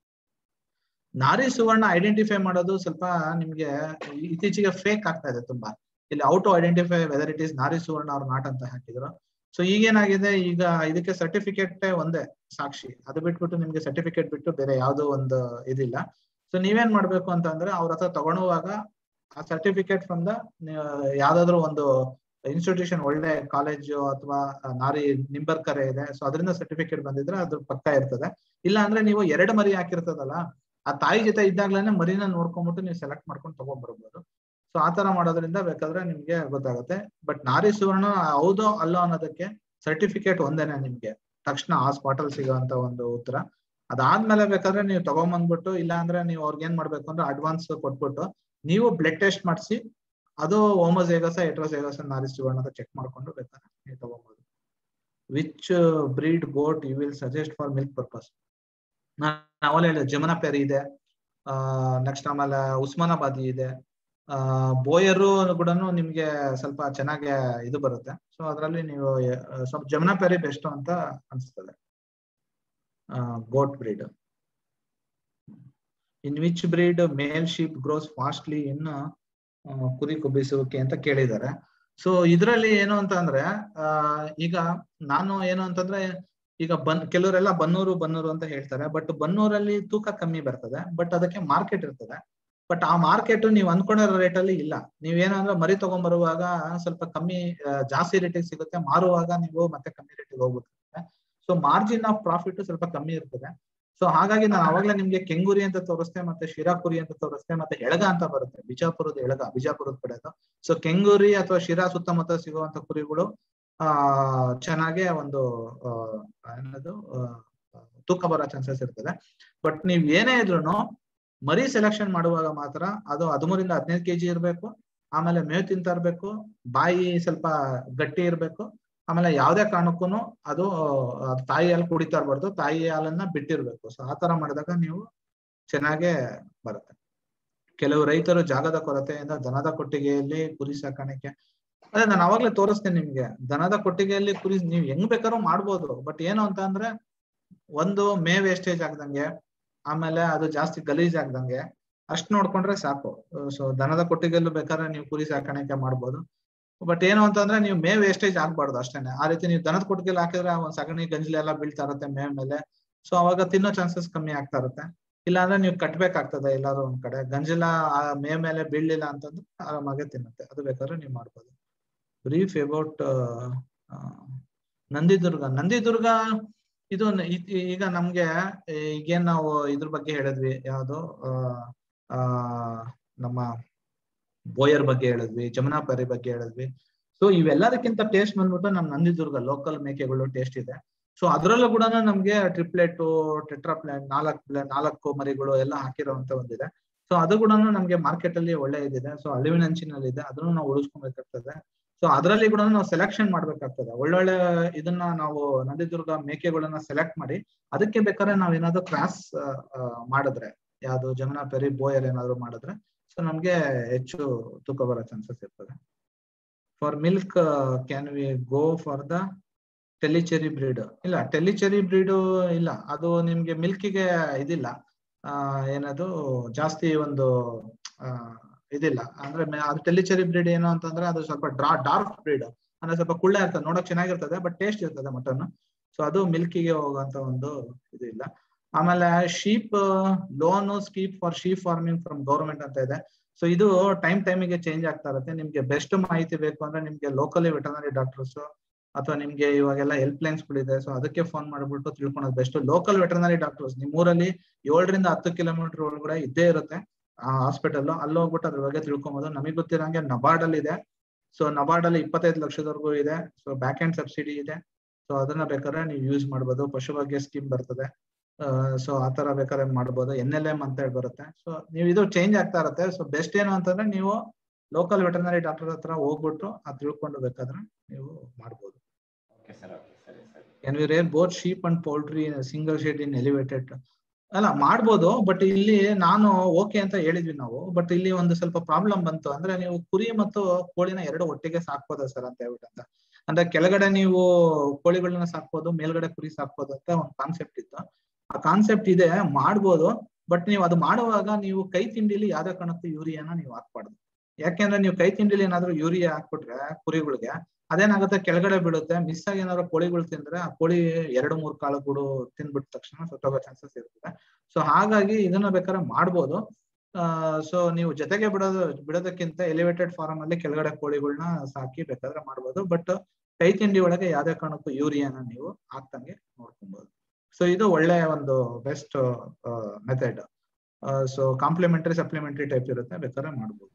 ನಾರಿ ಸುವರ್ಣ ಐಡೆಂಟಿಫೈ ಮಾಡೋದು ಸ್ವಲ್ಪ ನಿಮ್ಗೆ ಇತ್ತೀಚೆಗೆ ಫೇಕ್ ಆಗ್ತಾ ಇದೆ ತುಂಬಾ ಇಲ್ಲಿ out identify whether it is Nari Suvarna ಅವ್ರ ನಾಟ್ ಅಂತ ಹಾಕಿದ್ರು ಸೊ ಈಗೇನಾಗಿದೆ ಈಗ ಇದಕ್ಕೆ ಸರ್ಟಿಫಿಕೇಟ್ ಒಂದೇ ಸಾಕ್ಷಿ ಅದು ಬಿಟ್ಬಿಟ್ಟು ನಿಮ್ಗೆ ಸರ್ಟಿಫಿಕೇಟ್ ಬಿಟ್ಟು ಬೇರೆ ಯಾವ್ದೋ ಒಂದು ಇದಿಲ್ಲ ಸೊ ನೀವೇನ್ ಮಾಡ್ಬೇಕು ಅಂತ ಅಂದ್ರೆ ಅವ್ರ ಹತ್ರ ತಗೊಳುವಾಗ ಆ ಸರ್ಟಿಫಿಕೇಟ್ ಫ್ರಮ್ ದ ಯಾವ್ದಾದ್ರು ಒಂದು ಇನ್ಸ್ಟಿಟ್ಯೂಷನ್ ಒಳ್ಳೆ ಕಾಲೇಜು ಅಥವಾ ನಾರಿ ನಿಂಬರ್ಕರೆ ಇದೆ ಸೊ ಅದರಿಂದ ಸರ್ಟಿಫಿಕೇಟ್ ಬಂದಿದ್ರೆ ಅದ್ರ ಪಕ್ಕ ಇರ್ತದೆ ಇಲ್ಲ ಅಂದ್ರೆ ನೀವು ಎರಡು ಮರಿ ಹಾಕಿರ್ತದಲ್ಲ ಆ ತಾಯಿ ಜೊತೆ ಇದ್ದಾಗ್ಲೇನೆ ಮರಿನ ನೋಡ್ಕೊಂಡ್ಬಿಟ್ಟು ನೀವು ಸೆಲೆಕ್ಟ್ ಮಾಡ್ಕೊಂಡು ತಗೊಂಡ್ಬರ್ಬೋದು ಸೊ ಆ ತರ ಮಾಡೋದ್ರಿಂದ ಬೇಕಾದ್ರೆ ನಿಮ್ಗೆ ಗೊತ್ತಾಗುತ್ತೆ ಬಟ್ ನಾರಿ ಸುವರ್ಣ ಹೌದೋ ಅಲ್ಲೋ ಅನ್ನೋದಕ್ಕೆ ಸರ್ಟಿಫಿಕೇಟ್ ಒಂದೇನೆ ನಿಮ್ಗೆ ತಕ್ಷಣ ಆ ಸ್ಪಾಟ್ ಅಲ್ಲಿ ಸಿಗೋಂತ ಒಂದು ಉತ್ತರ ಅದಾದ್ಮೇಲೆ ಬೇಕಾದ್ರೆ ನೀವು ತಗೊಂಬಂದ್ಬಿಟ್ಟು ಇಲ್ಲ ಅಂದ್ರೆ ನೀವು ಅವ್ರಿಗೆ ಏನ್ ಮಾಡ್ಬೇಕು ಅಂದ್ರೆ ಅಡ್ವಾನ್ಸ್ ಕೊಟ್ಬಿಟ್ಟು ನೀವು ಬ್ಲಡ್ ಟೆಸ್ಟ್ ಮಾಡಿಸಿ ಅದು ಹೋಮೋಸೇಗಸ ಎಟ್ರೋಸೇಗಸ ನಾರಿ ಸುವರ್ಣ ಅಂತ ಚೆಕ್ ಮಾಡ್ಕೊಂಡು ಬೇಕಾದ್ರೆ ನೀವು ತಗೋಬಹುದು which breed goat you will suggest for milk purpose ನಾನು ಅವಲೇ ಹೇಳಿದೆ ಜಮುನಾ ಪೆರಿ ಇದೆ ನೆಕ್ಸ್ಟ್ ಆಮೇಲೆ ಉಸ್ಮಾನಾಬಾದಿ ಇದೆ ಆ ಬೋಯರು ಕೂಡ ನಿಮ್ಗೆ ಸ್ವಲ್ಪ ಚೆನ್ನಾಗಿ ಇದು ಬರುತ್ತೆ ಸೊ ಅದರಲ್ಲಿ ನೀವು ಆ, ಸ್ವಲ್ಪ ಜಮುನಾ ಪೆರಿ ಬೆಸ್ಟ್ ಅಂತ ಅನ್ಸ್ತದೆ goat breed in which breed male sheep grows fastly in ಕುರಿ ಕೊಬ್ಬಿಸುವಿಕೆ ಅಂತ ಕೇಳಿದ್ದಾರೆ ಸೊ ಇದರಲ್ಲಿ ಏನು ಅಂತ ಅಂದ್ರೆ ಆ ಈಗ ನಾನು ಏನು ಅಂತಂದ್ರೆ ಈಗ ಬನ್ ಕೆಲವರೆಲ್ಲ ಬನ್ನೂರು ಬನ್ನೂರು ಅಂತ ಹೇಳ್ತಾರೆ ಬಟ್ ಬನ್ನೂರಲ್ಲಿ ತೂಕ ಕಮ್ಮಿ ಬರ್ತದೆ ಬಟ್ ಅದಕ್ಕೆ ಮಾರ್ಕೆಟ್ ಇರ್ತದೆ ಬಟ್ ಆ ಮಾರ್ಕೆಟ್ ನೀವು ಅನ್ಕೊಂಡಿರೋ ರೇಟ್ ಅಲ್ಲಿ ಇಲ್ಲ ನೀವೇನು ಅಂದ್ರೆ ಮರಿ ತಗೊಂಡ್ಬರುವಾಗ ಸ್ವಲ್ಪ ಕಮ್ಮಿ ಆ, ಜಾಸ್ತಿ ರೇಟಿಗೆ ಸಿಗುತ್ತೆ ಮಾರುವಾಗ ನೀವು ಮತ್ತೆ ಕಮ್ಮಿ ರೇಟಿಗೆ ಹೋಗುತ್ತೆ ಸೊ ಮಾರ್ಜಿನ್ ಆಫ್ ಪ್ರಾಫಿಟ್ ಸ್ವಲ್ಪ ಕಮ್ಮಿ ಇರ್ತದೆ ಸೊ ಹಾಗಾಗಿ ನಾನು ಅವಾಗ್ಲೇ ನಿಮ್ಗೆ ಕೆಂಗುರಿ ಅಂತ ತೋರಿಸ್ತೆ ಮತ್ತೆ ಶಿರಾಪುರಿ ಅಂತ ತೋರಿಸ್ತೆ ಮತ್ತೆ ಎಳಗ ಅಂತ ಬರುತ್ತೆ ಬಿಜಾಪುರದ ಎಳಗ ಬಿಜಾಪುರದ ಕಡೆದು ಸೊ ಕೆಂಗೂರಿ ಅಥವಾ ಶಿರಾ ಸುತ್ತಮುತ್ತ ಸಿಗುವಂತ ಕುರಿಗಳು ಆ ಚೆನ್ನಾಗೆ ಒಂದು ಆ, ಏನದು ಆ, ತೂಕ ಬರೋ ಚಾನ್ಸಸ್ ಇರ್ತದೆ ಬಟ್ ನೀವ್ ಏನೇ ಇದ್ರು ಮರಿ ಸೆಲೆಕ್ಷನ್ ಮಾಡುವಾಗ ಮಾತ್ರ ಅದು ಹದಿಮೂರಿಂದ ಹದಿನೈದು ಕೆಜಿ ಇರ್ಬೇಕು ಆಮೇಲೆ ಮೇವು ತಿಂತಾ ಇರ್ಬೇಕು ಬಾಯಿ ಸ್ವಲ್ಪ ಗಟ್ಟಿ ಇರ್ಬೇಕು ಆಮೇಲೆ ಯಾವ್ದೇ ಕಾರಣಕ್ಕೂ ಅದು ಆ, ತಾಯಿ ಹಾಲು ಕುಡಿತಾ ಇರ್ಬಾರ್ದು ತಾಯಿ ಹಾಲನ್ನ ಬಿಟ್ಟಿರ್ಬೇಕು ಸೊ ಆ ತರ ಮಾಡಿದಾಗ ನೀವು ಚೆನ್ನಾಗೇ ಬರುತ್ತೆ ಕೆಲವು ರೈತರು ಜಾಗದ ಕೊರತೆಯಿಂದ ದನದ ಕೊಟ್ಟಿಗೆಯಲ್ಲಿ ಕುರಿ ಸಾಕಾಣಿಕೆ ಅದೇ ನಾನು ಅವಾಗ್ಲೇ ತೋರಿಸ್ತೇನೆ ನಿಮ್ಗೆ ದನದ ಕೊಟ್ಟಿಗೆಯಲ್ಲಿ ಕುರಿ ನೀವ್ ಹೆಂಗ್ ಬೇಕಾದ್ರೂ ಮಾಡ್ಬೋದು ಬಟ್ ಏನು ಅಂತ ಅಂದ್ರೆ ಒಂದು ಮೇ ವೇಸ್ಟೇಜ್ ಆಗ್ದಂಗೆ ಆಮೇಲೆ ಅದು ಜಾಸ್ತಿ ಗಲೀಜ್ ಆಗ್ದಂಗೆ ಅಷ್ಟ್ ನೋಡ್ಕೊಂಡ್ರೆ ಸಾಕು ಸೊ ದನದ ಕೊಟ್ಟಿಗೆಲ್ಲೂ ಬೇಕಾದ್ರೆ ನೀವು ಕುರಿ ಸಾಕಾಣಿಕೆ ಮಾಡ್ಬೋದು ಬಟ್ ಏನು ಅಂತಂದ್ರೆ ನೀವು ಮೇ ವೇಸ್ಟೇಜ್ ಆಗ್ಬಾರ್ದು ಅಷ್ಟೇನೆ ಆ ರೀತಿ ನೀವು ದನದ ಕೊಟ್ಟಿಗೆಲ್ಲ ಹಾಕಿದ್ರೆ ಒಂದ್ ಸಗಣಿ ಗಂಜಲಿ ಎಲ್ಲ ಬೀಳ್ತಾ ಇರುತ್ತೆ ಮೇ ಮೇಲೆ ಸೊ ಅವಾಗ ತಿನ್ನೋ ಚಾನ್ಸಸ್ ಕಮ್ಮಿ ಆಗ್ತಾ ಇರುತ್ತೆ ಇಲ್ಲ ಅಂದ್ರೆ ನೀವು ಕಟ್ಬೇಕಾಗ್ತದೆ ಎಲ್ಲಾದ್ರೂ ಒಂದ್ ಕಡೆ ಗಂಜಲ ಆ ಮೇ ಮೇಲೆ ಬೀಳ್ಲಿಲ್ಲ ಅಂತಂದ್ರೆ ಆರಾಮಾಗೆ ತಿನ್ನುತ್ತೆ ಅದು ಬೇಕಾದ್ರೆ ನೀವು ಮಾಡ್ಬೋದು ಬ್ರೀಫ್ ಅಬೌಟ್ ನಂದಿದುರ್ಗ ನಂದಿದುರ್ಗ ಇದು ನ- ಇದ್- ಈಗ ನಮ್ಗೆ ಈಗೇನ್ ನಾವು ಇದ್ರ ಬಗ್ಗೆ ಹೇಳಿದ್ವಿ ಯಾವ್ದು ಆ, ಆ ನಮ್ಮ ಬೋಯರ್ ಬಗ್ಗೆ ಹೇಳಿದ್ವಿ ಜಮುನಾ ಪರಿ ಬಗ್ಗೆ ಹೇಳಿದ್ವಿ ಸೊ ಇವೆಲ್ಲದಕ್ಕಿಂತ ಟೇಸ್ಟ್ ಬಂದ್ಬಿಟ್ಟು ನಮ್ ನಂದಿದುರ್ಗ ಲೋಕಲ್ ಮೇಕೆಗಳು ಟೇಸ್ಟ್ ಇದೆ ಸೊ ಅದರಲ್ಲೂ ಕೂಡ ನಮ್ಗೆ ಟ್ರಿಪ್ಲೆಟ್ ಟೆಟ್ರಾಪ್ಲೆಟ್ ನಾಲ್ಕು ನಾಲ್ಕು ಮರಿಗಳು ಎಲ್ಲ ಹಾಕಿರೋಂತ ಒಂದಿದೆ ಸೊ ಅದು ಕೂಡ ನಮ್ಗೆ ಮಾರ್ಕೆಟ್ ಅಲ್ಲಿ ಒಳ್ಳೆ ಇದಿದೆ ಸೊ ಅಳಿವಿನ ಅಂಚಿನಲ್ಲಿ ಇದೆ ಅದನ್ನು ನಾವು ಉಳಿಸ್ಕೊಬೇಕಾಗ್ತದೆ ಸೊ ಅದರಲ್ಲಿ ಕೂಡ ನಾವು ಸೆಲೆಕ್ಷನ್ ಮಾಡ್ಬೇಕಾಗ್ತದೆ ಒಳ್ಳೊಳ್ಳೆ ಇದನ್ನ ನಾವು ನಂದಿದುರ್ಗ ಮೇಕೆಗಳನ್ನ ಸೆಲೆಕ್ಟ್ ಮಾಡಿ ಅದಕ್ಕೆ ಬೇಕಾದ್ರೆ ನಾವ್ ಏನಾದ್ರು ಕ್ರಾಸ್ ಮಾಡಿದ್ರೆ ಯಾವ್ದು ಜಮುನಾ ಪೆರಿ ಬೋಯರ್ ಏನಾದ್ರು ಮಾಡಿದ್ರೆ ಸೊ ನಮ್ಗೆ ಹೆಚ್ಚು ತೂಕ ಬರೋ ಚಾನ್ಸಸ್ ಇರ್ತದೆ for milk can we go for the Tellicherry breed ಇಲ್ಲ ಟೆಲಿಚೆರಿ ಬ್ರೀಡ್ ಇಲ್ಲ ಅದು ನಿಮ್ಗೆ ಮಿಲ್ಕಿಗೆ ಇದಿಲ್ಲ ಆ ಏನದು ಜಾಸ್ತಿ ಒಂದು ಆ ಇದಿಲ್ಲ ಅಂದ್ರೆ ಮೆ- ಅದು ಟೆಲಿಚೆರಿ ಬ್ರೀಡ್ ಏನು ಅಂತಂದ್ರೆ ಅದು ಸ್ವಲ್ಪ ಡ್ರಾ ಡಾರ್ಕ್ ಬ್ರೀಡ್ ಅಂದ್ರೆ ಸ್ವಲ್ಪ ಕುಳ್ಳೆ ಇರ್ತದೆ ನೋಡಕ್ ಚೆನ್ನಾಗಿರ್ತದೆ ಬಟ್ ಟೇಸ್ಟ್ ಇರ್ತದೆ ಮಟನ್ ಸೊ ಅದು ಮಿಲ್ಕಿಗೆ ಹೋಗುವಂತ ಒಂದು ಇದು ಇಲ್ಲ ಆಮೇಲೆ sheep loan scheme for sheep farming from government ಅಂತ ಇದೆ ಸೊ ಇದು ಟೈಮ್ ಟೈಮಿಗೆ ಚೇಂಜ್ ಆಗ್ತಾ ಇರುತ್ತೆ ನಿಮ್ಗೆ ಬೆಸ್ಟ್ ಮಾಹಿತಿ ಬೇಕು ಅಂದ್ರೆ ನಿಮ್ಗೆ ಲೋಕಲಿ ವೆಟರ್ನರಿ ಡಾಕ್ಟರ್ಸ್ ಅಥವಾ ನಿಮ್ಗೆ ಇವಾಗೆಲ್ಲ ಹೆಲ್ಪ್ ಲೈನ್ಸ್ ಗಳಿದೆ ಸೊ ಅದಕ್ಕೆ ಫೋನ್ ಮಾಡ್ಬಿಟ್ಟು ತಿಳ್ಕೊಳೋದು ಬೆಸ್ಟ್ ಲೋಕಲ್ ವೆಟರ್ನರಿ ಡಾಕ್ಟರ್ಸ್ ನಿಮ್ ಊರಲ್ಲಿ ಏಳರಿಂದ ಹತ್ತು ಕಿಲೋಮೀಟರ್ ಒಳಗಡೆ ಇದ್ದೇ ಇರುತ್ತೆ ಆ ಹಾಸ್ಪಿಟಲ್ ಅಲ್ಲಿ ಹೋಗ್ಬಿಟ್ಟು ಅದ್ರ ಬಗ್ಗೆ ತಿಳ್ಕೊಬೋದು ನಮಗೆ ಗೊತ್ತಿರಂಗೆ ನಬಾರ್ಡ್ ಅಲ್ಲಿ ಇದೆ ಸೊ ನಬಾರ್ಡ್ ಅಲ್ಲಿ ಇಪ್ಪತ್ತೈದು ಲಕ್ಷದವರೆಗೂ ಇದೆ ಸೊ ಬ್ಯಾಕ್ ಹ್ಯಾಂಡ್ ಸಬ್ಸಿಡಿ ಇದೆ ಸೊ ಅದನ್ನ ಬೇಕಾದ್ರೆ ನೀವು ಯೂಸ್ ಮಾಡ್ಬೋದು ಪಶುಭಾಗ್ಯ ಸ್ಕೀಮ್ ಬರ್ತದೆ ಸೊ ಆ ತರ ಬೇಕಾದ್ರೆ ಮಾಡ್ಬೋದು ಎನ್ ಎಲ್ ಎಂ ಅಂತ ಹೇಳಿ ಬರುತ್ತೆ ಸೊ ನೀವು ಇದು ಚೇಂಜ್ ಆಗ್ತಾ ಇರುತ್ತೆ ಸೊ ಬೆಸ್ಟ್ ಏನು ಅಂತಂದ್ರೆ ನೀವು ಲೋಕಲ್ ವೆಟರ್ನರಿ ಡಾಕ್ಟರ್ ಹತ್ರ ಹೋಗ್ಬಿಟ್ಟು ಅದ್ ತಿಳ್ಕೊಂಡು ಬೇಕಾದ್ರೆ ನೀವು ಮಾಡ್ಬೋದು ಓಕೆ ಸರ್ ಓಕೆ ಸರಿ ಸರಿ can we rear both sheep and poultry single shed in elevated ಅಲ್ಲ ಮಾಡ್ಬೋದು ಬಟ್ ಇಲ್ಲಿ ನಾನು ಓಕೆ ಅಂತ ಹೇಳಿದ್ವಿ ನಾವು ಬಟ್ ಇಲ್ಲಿ ಒಂದು ಸ್ವಲ್ಪ ಪ್ರಾಬ್ಲಮ್ ಬಂತು ಅಂದ್ರೆ ನೀವು ಕುರಿ ಮತ್ತು ಕೋಳಿನ ಎರಡು ಒಟ್ಟಿಗೆ ಸಾಕ್ಬೋದಾ ಸರ್ ಅಂತ ಹೇಳ್ಬಿಟ್ಟು ಅಂತ ಅಂದ್ರೆ ಕೆಳಗಡೆ ನೀವು ಕೋಳಿಗಳನ್ನ ಸಾಕ್ಬೋದು ಮೇಲ್ಗಡೆ ಕುರಿ ಸಾಕ್ಬೋದು ಅಂತ ಒಂದು ಕಾನ್ಸೆಪ್ಟ್ ಇತ್ತು ಆ ಕಾನ್ಸೆಪ್ಟ್ ಇದೆ ಮಾಡ್ಬೋದು ಬಟ್ ನೀವು ಅದು ಮಾಡುವಾಗ ನೀವು ಕೈ ತಿಂಡಿಲಿ ಯಾವ್ದೇ ಕಾರಣಕ್ಕೂ ಯೂರಿಯಾನ ನೀವು ಹಾಕ್ಬಾರ್ದು ಯಾಕೆಂದ್ರೆ ನೀವು ಕೈ ತಿಂಡಿಲಿ ಏನಾದ್ರು ಯೂರಿಯಾ ಹಾಕ್ಬಿಟ್ರೆ ಕುರಿಗಳಿಗೆ ಅದೇನಾಗುತ್ತೆ ಕೆಳಗಡೆ ಬೀಳುತ್ತೆ ಮಿಸ್ ಆಗಿ ಏನಾದ್ರು ಕೋಳಿಗಳು ತಿಂದ್ರೆ ಆ ಕೋಳಿ ಎರಡು ಮೂರು ಕಾಳುಗಳು ತಿಂದ್ಬಿಟ್ಟ ತಕ್ಷಣ ಸತ್ತೋಗೋ ಚಾನ್ಸಸ್ ಇರ್ತದೆ ಸೊ ಹಾಗಾಗಿ ಇದನ್ನ ಬೇಕಾದ್ರೆ ಮಾಡ್ಬೋದು ಸೊ ನೀವು ಜೊತೆಗೆ ಬಿಡೋದು ಬಿಡೋದಕ್ಕಿಂತ ಎಲಿವೇಟೆಡ್ ಫಾರ್ಮ್ ಅಲ್ಲಿ ಕೆಳಗಡೆ ಕೋಳಿಗಳನ್ನ ಸಾಕಿ ಬೇಕಾದ್ರೆ ಮಾಡ್ಬೋದು ಬಟ್ ಕೈ ತಿಂಡಿ ಒಳಗೆ ಯಾವ್ದೇ ಕಾರಣಕ್ಕೂ ಯೂರಿಯಾನ ನೀವು ಹಾಕ್ದಂಗೆ ನೋಡ್ಕೊಬಹುದು ಸೊ ಇದು ಒಳ್ಳೆ ಒಂದು best method so complementary supplementary type ಇರುತ್ತೆ ಬೇಕಾದ್ರೆ ಮಾಡ್ಬೋದು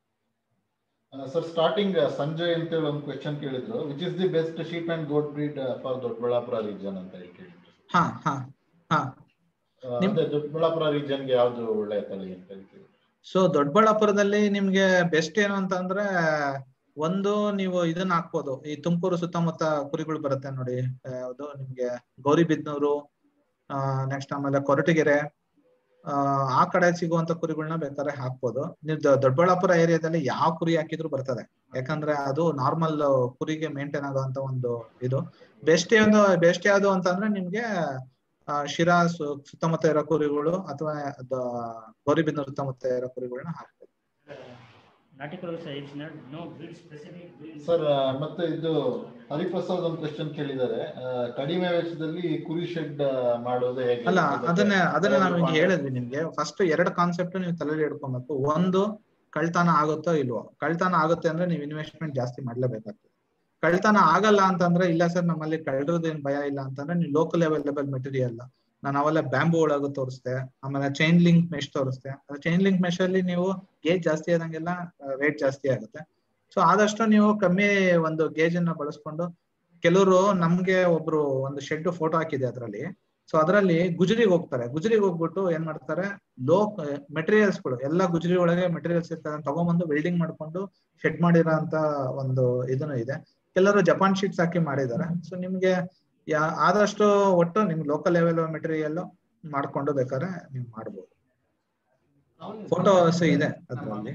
ಸರ್ ಸ್ಟಾರ್ಟಿಂಗ್ ಸಂಜಯ್ ಅಂತೇಳಿ ಒಂದು ಕ್ವೆಶನ್ ಕೇಳಿದ್ರು which is the best sheep and goat breed for Doddaballapur region ಅಂತ ಹೇಳಿ ಕೇಳಿದ್ರು ಹಾ ಹಾ ಹಾ ಆ, ನಿಮ್- ಅದೇ ದೊಡ್ಡಬಳ್ಳಾಪುರ ರೀಜನ್ಗೆ ಯಾವ್ದು ಒಳ್ಳೆ ತಳಿ ಅಂತ ಹೇಳಿ ಕೇಳಿದ್ರು ಸೊ ದೊಡ್ಡಬಳ್ಳಾಪುರದಲ್ಲಿ ನಿಮ್ಗೆ ಬೆಸ್ಟ್ ಏನು ಅಂತಂದ್ರೆ ಒಂದು ನೀವು ಇದನ್ನ ಹಾಕ್ಬೋದು ಈ ತುಮಕೂರು ಸುತ್ತಮುತ್ತ ಕುರಿಗಳು ಬರುತ್ತೆ ನೋಡಿ ಆ, ಯಾವ್ದು ನಿಮ್ಗೆ ಗೌರಿಬಿದ್ನೂರು ಆ ನೆಕ್ಸ್ಟ್ ಆಮೇಲೆ ಕೊರಟಗೆರೆ ಆ ಆ ಕಡೆ ಸಿಗುವಂತ ಕುರಿಗಳನ್ನ ಬೇಕಾದ್ರೆ ಹಾಕ್ಬೋದು ನೀವು ದೊ- ದೊಡ್ಡಬಳ್ಳಾಪುರ ಏರಿಯಾದಲ್ಲಿ ಯಾವ ಕುರಿ ಹಾಕಿದ್ರು ಬರ್ತದೆ ಯಾಕಂದ್ರೆ ಅದು ನಾರ್ಮಲ್ ಕುರಿಗೆ ಮೇಂಟೈನ್ ಆಗುವಂತ ಒಂದು ಇದು ಬೆಸ್ಟ್ ಒಂದು ಬೆಸ್ಟ್ ಯಾವ್ದು ಅಂತಂದ್ರೆ ನಿಮ್ಗೆ ಆ, ಶಿರಾ ಸು- ಸುತ್ತಮುತ್ತ ಇರೋ ಕುರಿಗಳು ಅಥವಾ ದ- ಗೌರಿಬಿದನೂರು ಸುತ್ತಮುತ್ತ ಇರೋ ಕುರಿಗಳನ್ನ ಹಾಕ್ಬೋದು ನಾಟಿ ಕುರಿಗಳು sir it's not no breed specific breed sir ಮತ್ತೆ ಇದು ಹರಿಪ್ರಸಾದ್ ಒಂದು ಕ್ವೆಶನ್ ಕೇಳಿದ್ದಾರೆ ಆ, ಕಡಿಮೆ ವೆಚ್ಚದಲ್ಲಿ ಕುರಿ ಶೆಡ್ ಮಾಡೋದು ಹೇಗೆ ಅಲ್ಲ ಅದನ್ನ ಅದನ್ನ ನಾವು ಈಗ ಅದಕ್ಕೆ ಹೇಳಿದ್ವಿ ನಿಮ್ಗೆ ಫಸ್ಟ್ ಎರಡು ಕಾನ್ಸೆಪ್ಟ್ ನೀವು ತಲೆಯಲ್ಲಿ ಇಟ್ಕೊಬೇಕು ಒಂದು ಕಳ್ತನ ಆಗುತ್ತೋ ಇಲ್ವೋ ಕಳ್ತನ ಆಗುತ್ತೆ ಅಂದ್ರೆ ನೀವು ಇನ್ವೆಸ್ಟ್ಮೆಂಟ್ ಜಾಸ್ತಿ ಮಾಡ್ಲೇಬೇಕಾಗ್ತದೆ ಕಳ್ತನ ಆಗಲ್ಲ ಅಂತಂದ್ರೆ ಇಲ್ಲ ಸರ್ ನಮ್ಮಲ್ಲಿ ಕಳ್ರದೇನ್ ಭಯ ಇಲ್ಲ ಅಂತಂದ್ರೆ ನೀವು ಲೋಕಲ್ ಅವೈಲೇಬಲ್ ಮೆಟೀರಿಯಲ್ ನಾನು ಅವೆಲ್ಲ ಬ್ಯಾಂಬೂ ಒಳಗೆ ತೋರಿಸ್ದೆ ಆಮೇಲೆ ಚೈನ್ ಲಿಂಕ್ ಮೆಶ್ ತೋರಿಸ್ದೆ ಚೈನ್ ಲಿಂಕ್ ಮೆಶ್ ಅಲ್ಲಿ ನೀವು ಗೇಜ್ ಜಾಸ್ತಿ ಆದಂಗೆಲ್ಲ ರೇಟ್ ಜಾಸ್ತಿ ಆಗುತ್ತೆ ಸೊ ಆದಷ್ಟು ನೀವು ಕಮ್ಮಿ ಒಂದು ಗೇಜ್ ಅನ್ನ ಬಳಸ್ಕೊಂಡು ಕೆಲವರು ನಮ್ಗೆ ಒಬ್ರು ಒಂದು ಶೆಡ್ ಫೋಟೋ ಹಾಕಿದೆ ಅದರಲ್ಲಿ ಸೊ ಅದರಲ್ಲಿ ಗುಜರಿಗೆ ಹೋಗ್ತಾರೆ ಗುಜರಿಗೆ ಹೋಗ್ಬಿಟ್ಟು ಏನ್ ಮಾಡ್ತಾರೆ ಲೋ ಮೆಟೀರಿಯಲ್ಸ್ ಗಳು ಎಲ್ಲ ಗುಜರಿ ಒಳಗೆ ಮೆಟೀರಿಯಲ್ಸ್ ಇರ್ತಾರೆ ಅದನ್ನ ತಗೊಂಬಂದು ವೆಲ್ಡಿಂಗ್ ಮಾಡ್ಕೊಂಡು ಶೆಡ್ ಮಾಡಿರೋ ಅಂತ ಒಂದು ಇದನ್ನು ಇದೆ ಕೆಲವರು ಜಪಾನ್ ಶೀಟ್ಸ್ ಹಾಕಿ ಮಾಡಿದ್ದಾರೆ ಸೊ ನಿಮ್ಗೆ ಯಾ ಆದಷ್ಟು ಒಟ್ಟು ನಿಮ್ಗೆ ಲೋಕಲ್ ಲೆವೆಲ್ ಮೆಟೀರಿಯಲ್ ಮಾಡ್ಕೊಂಡು ಬೇಕಾದ್ರೆ ನೀವು ಮಾಡ್ಬೋದು ಫೋಟೋಸ್ ಇದೆ ಅದರಲ್ಲಿ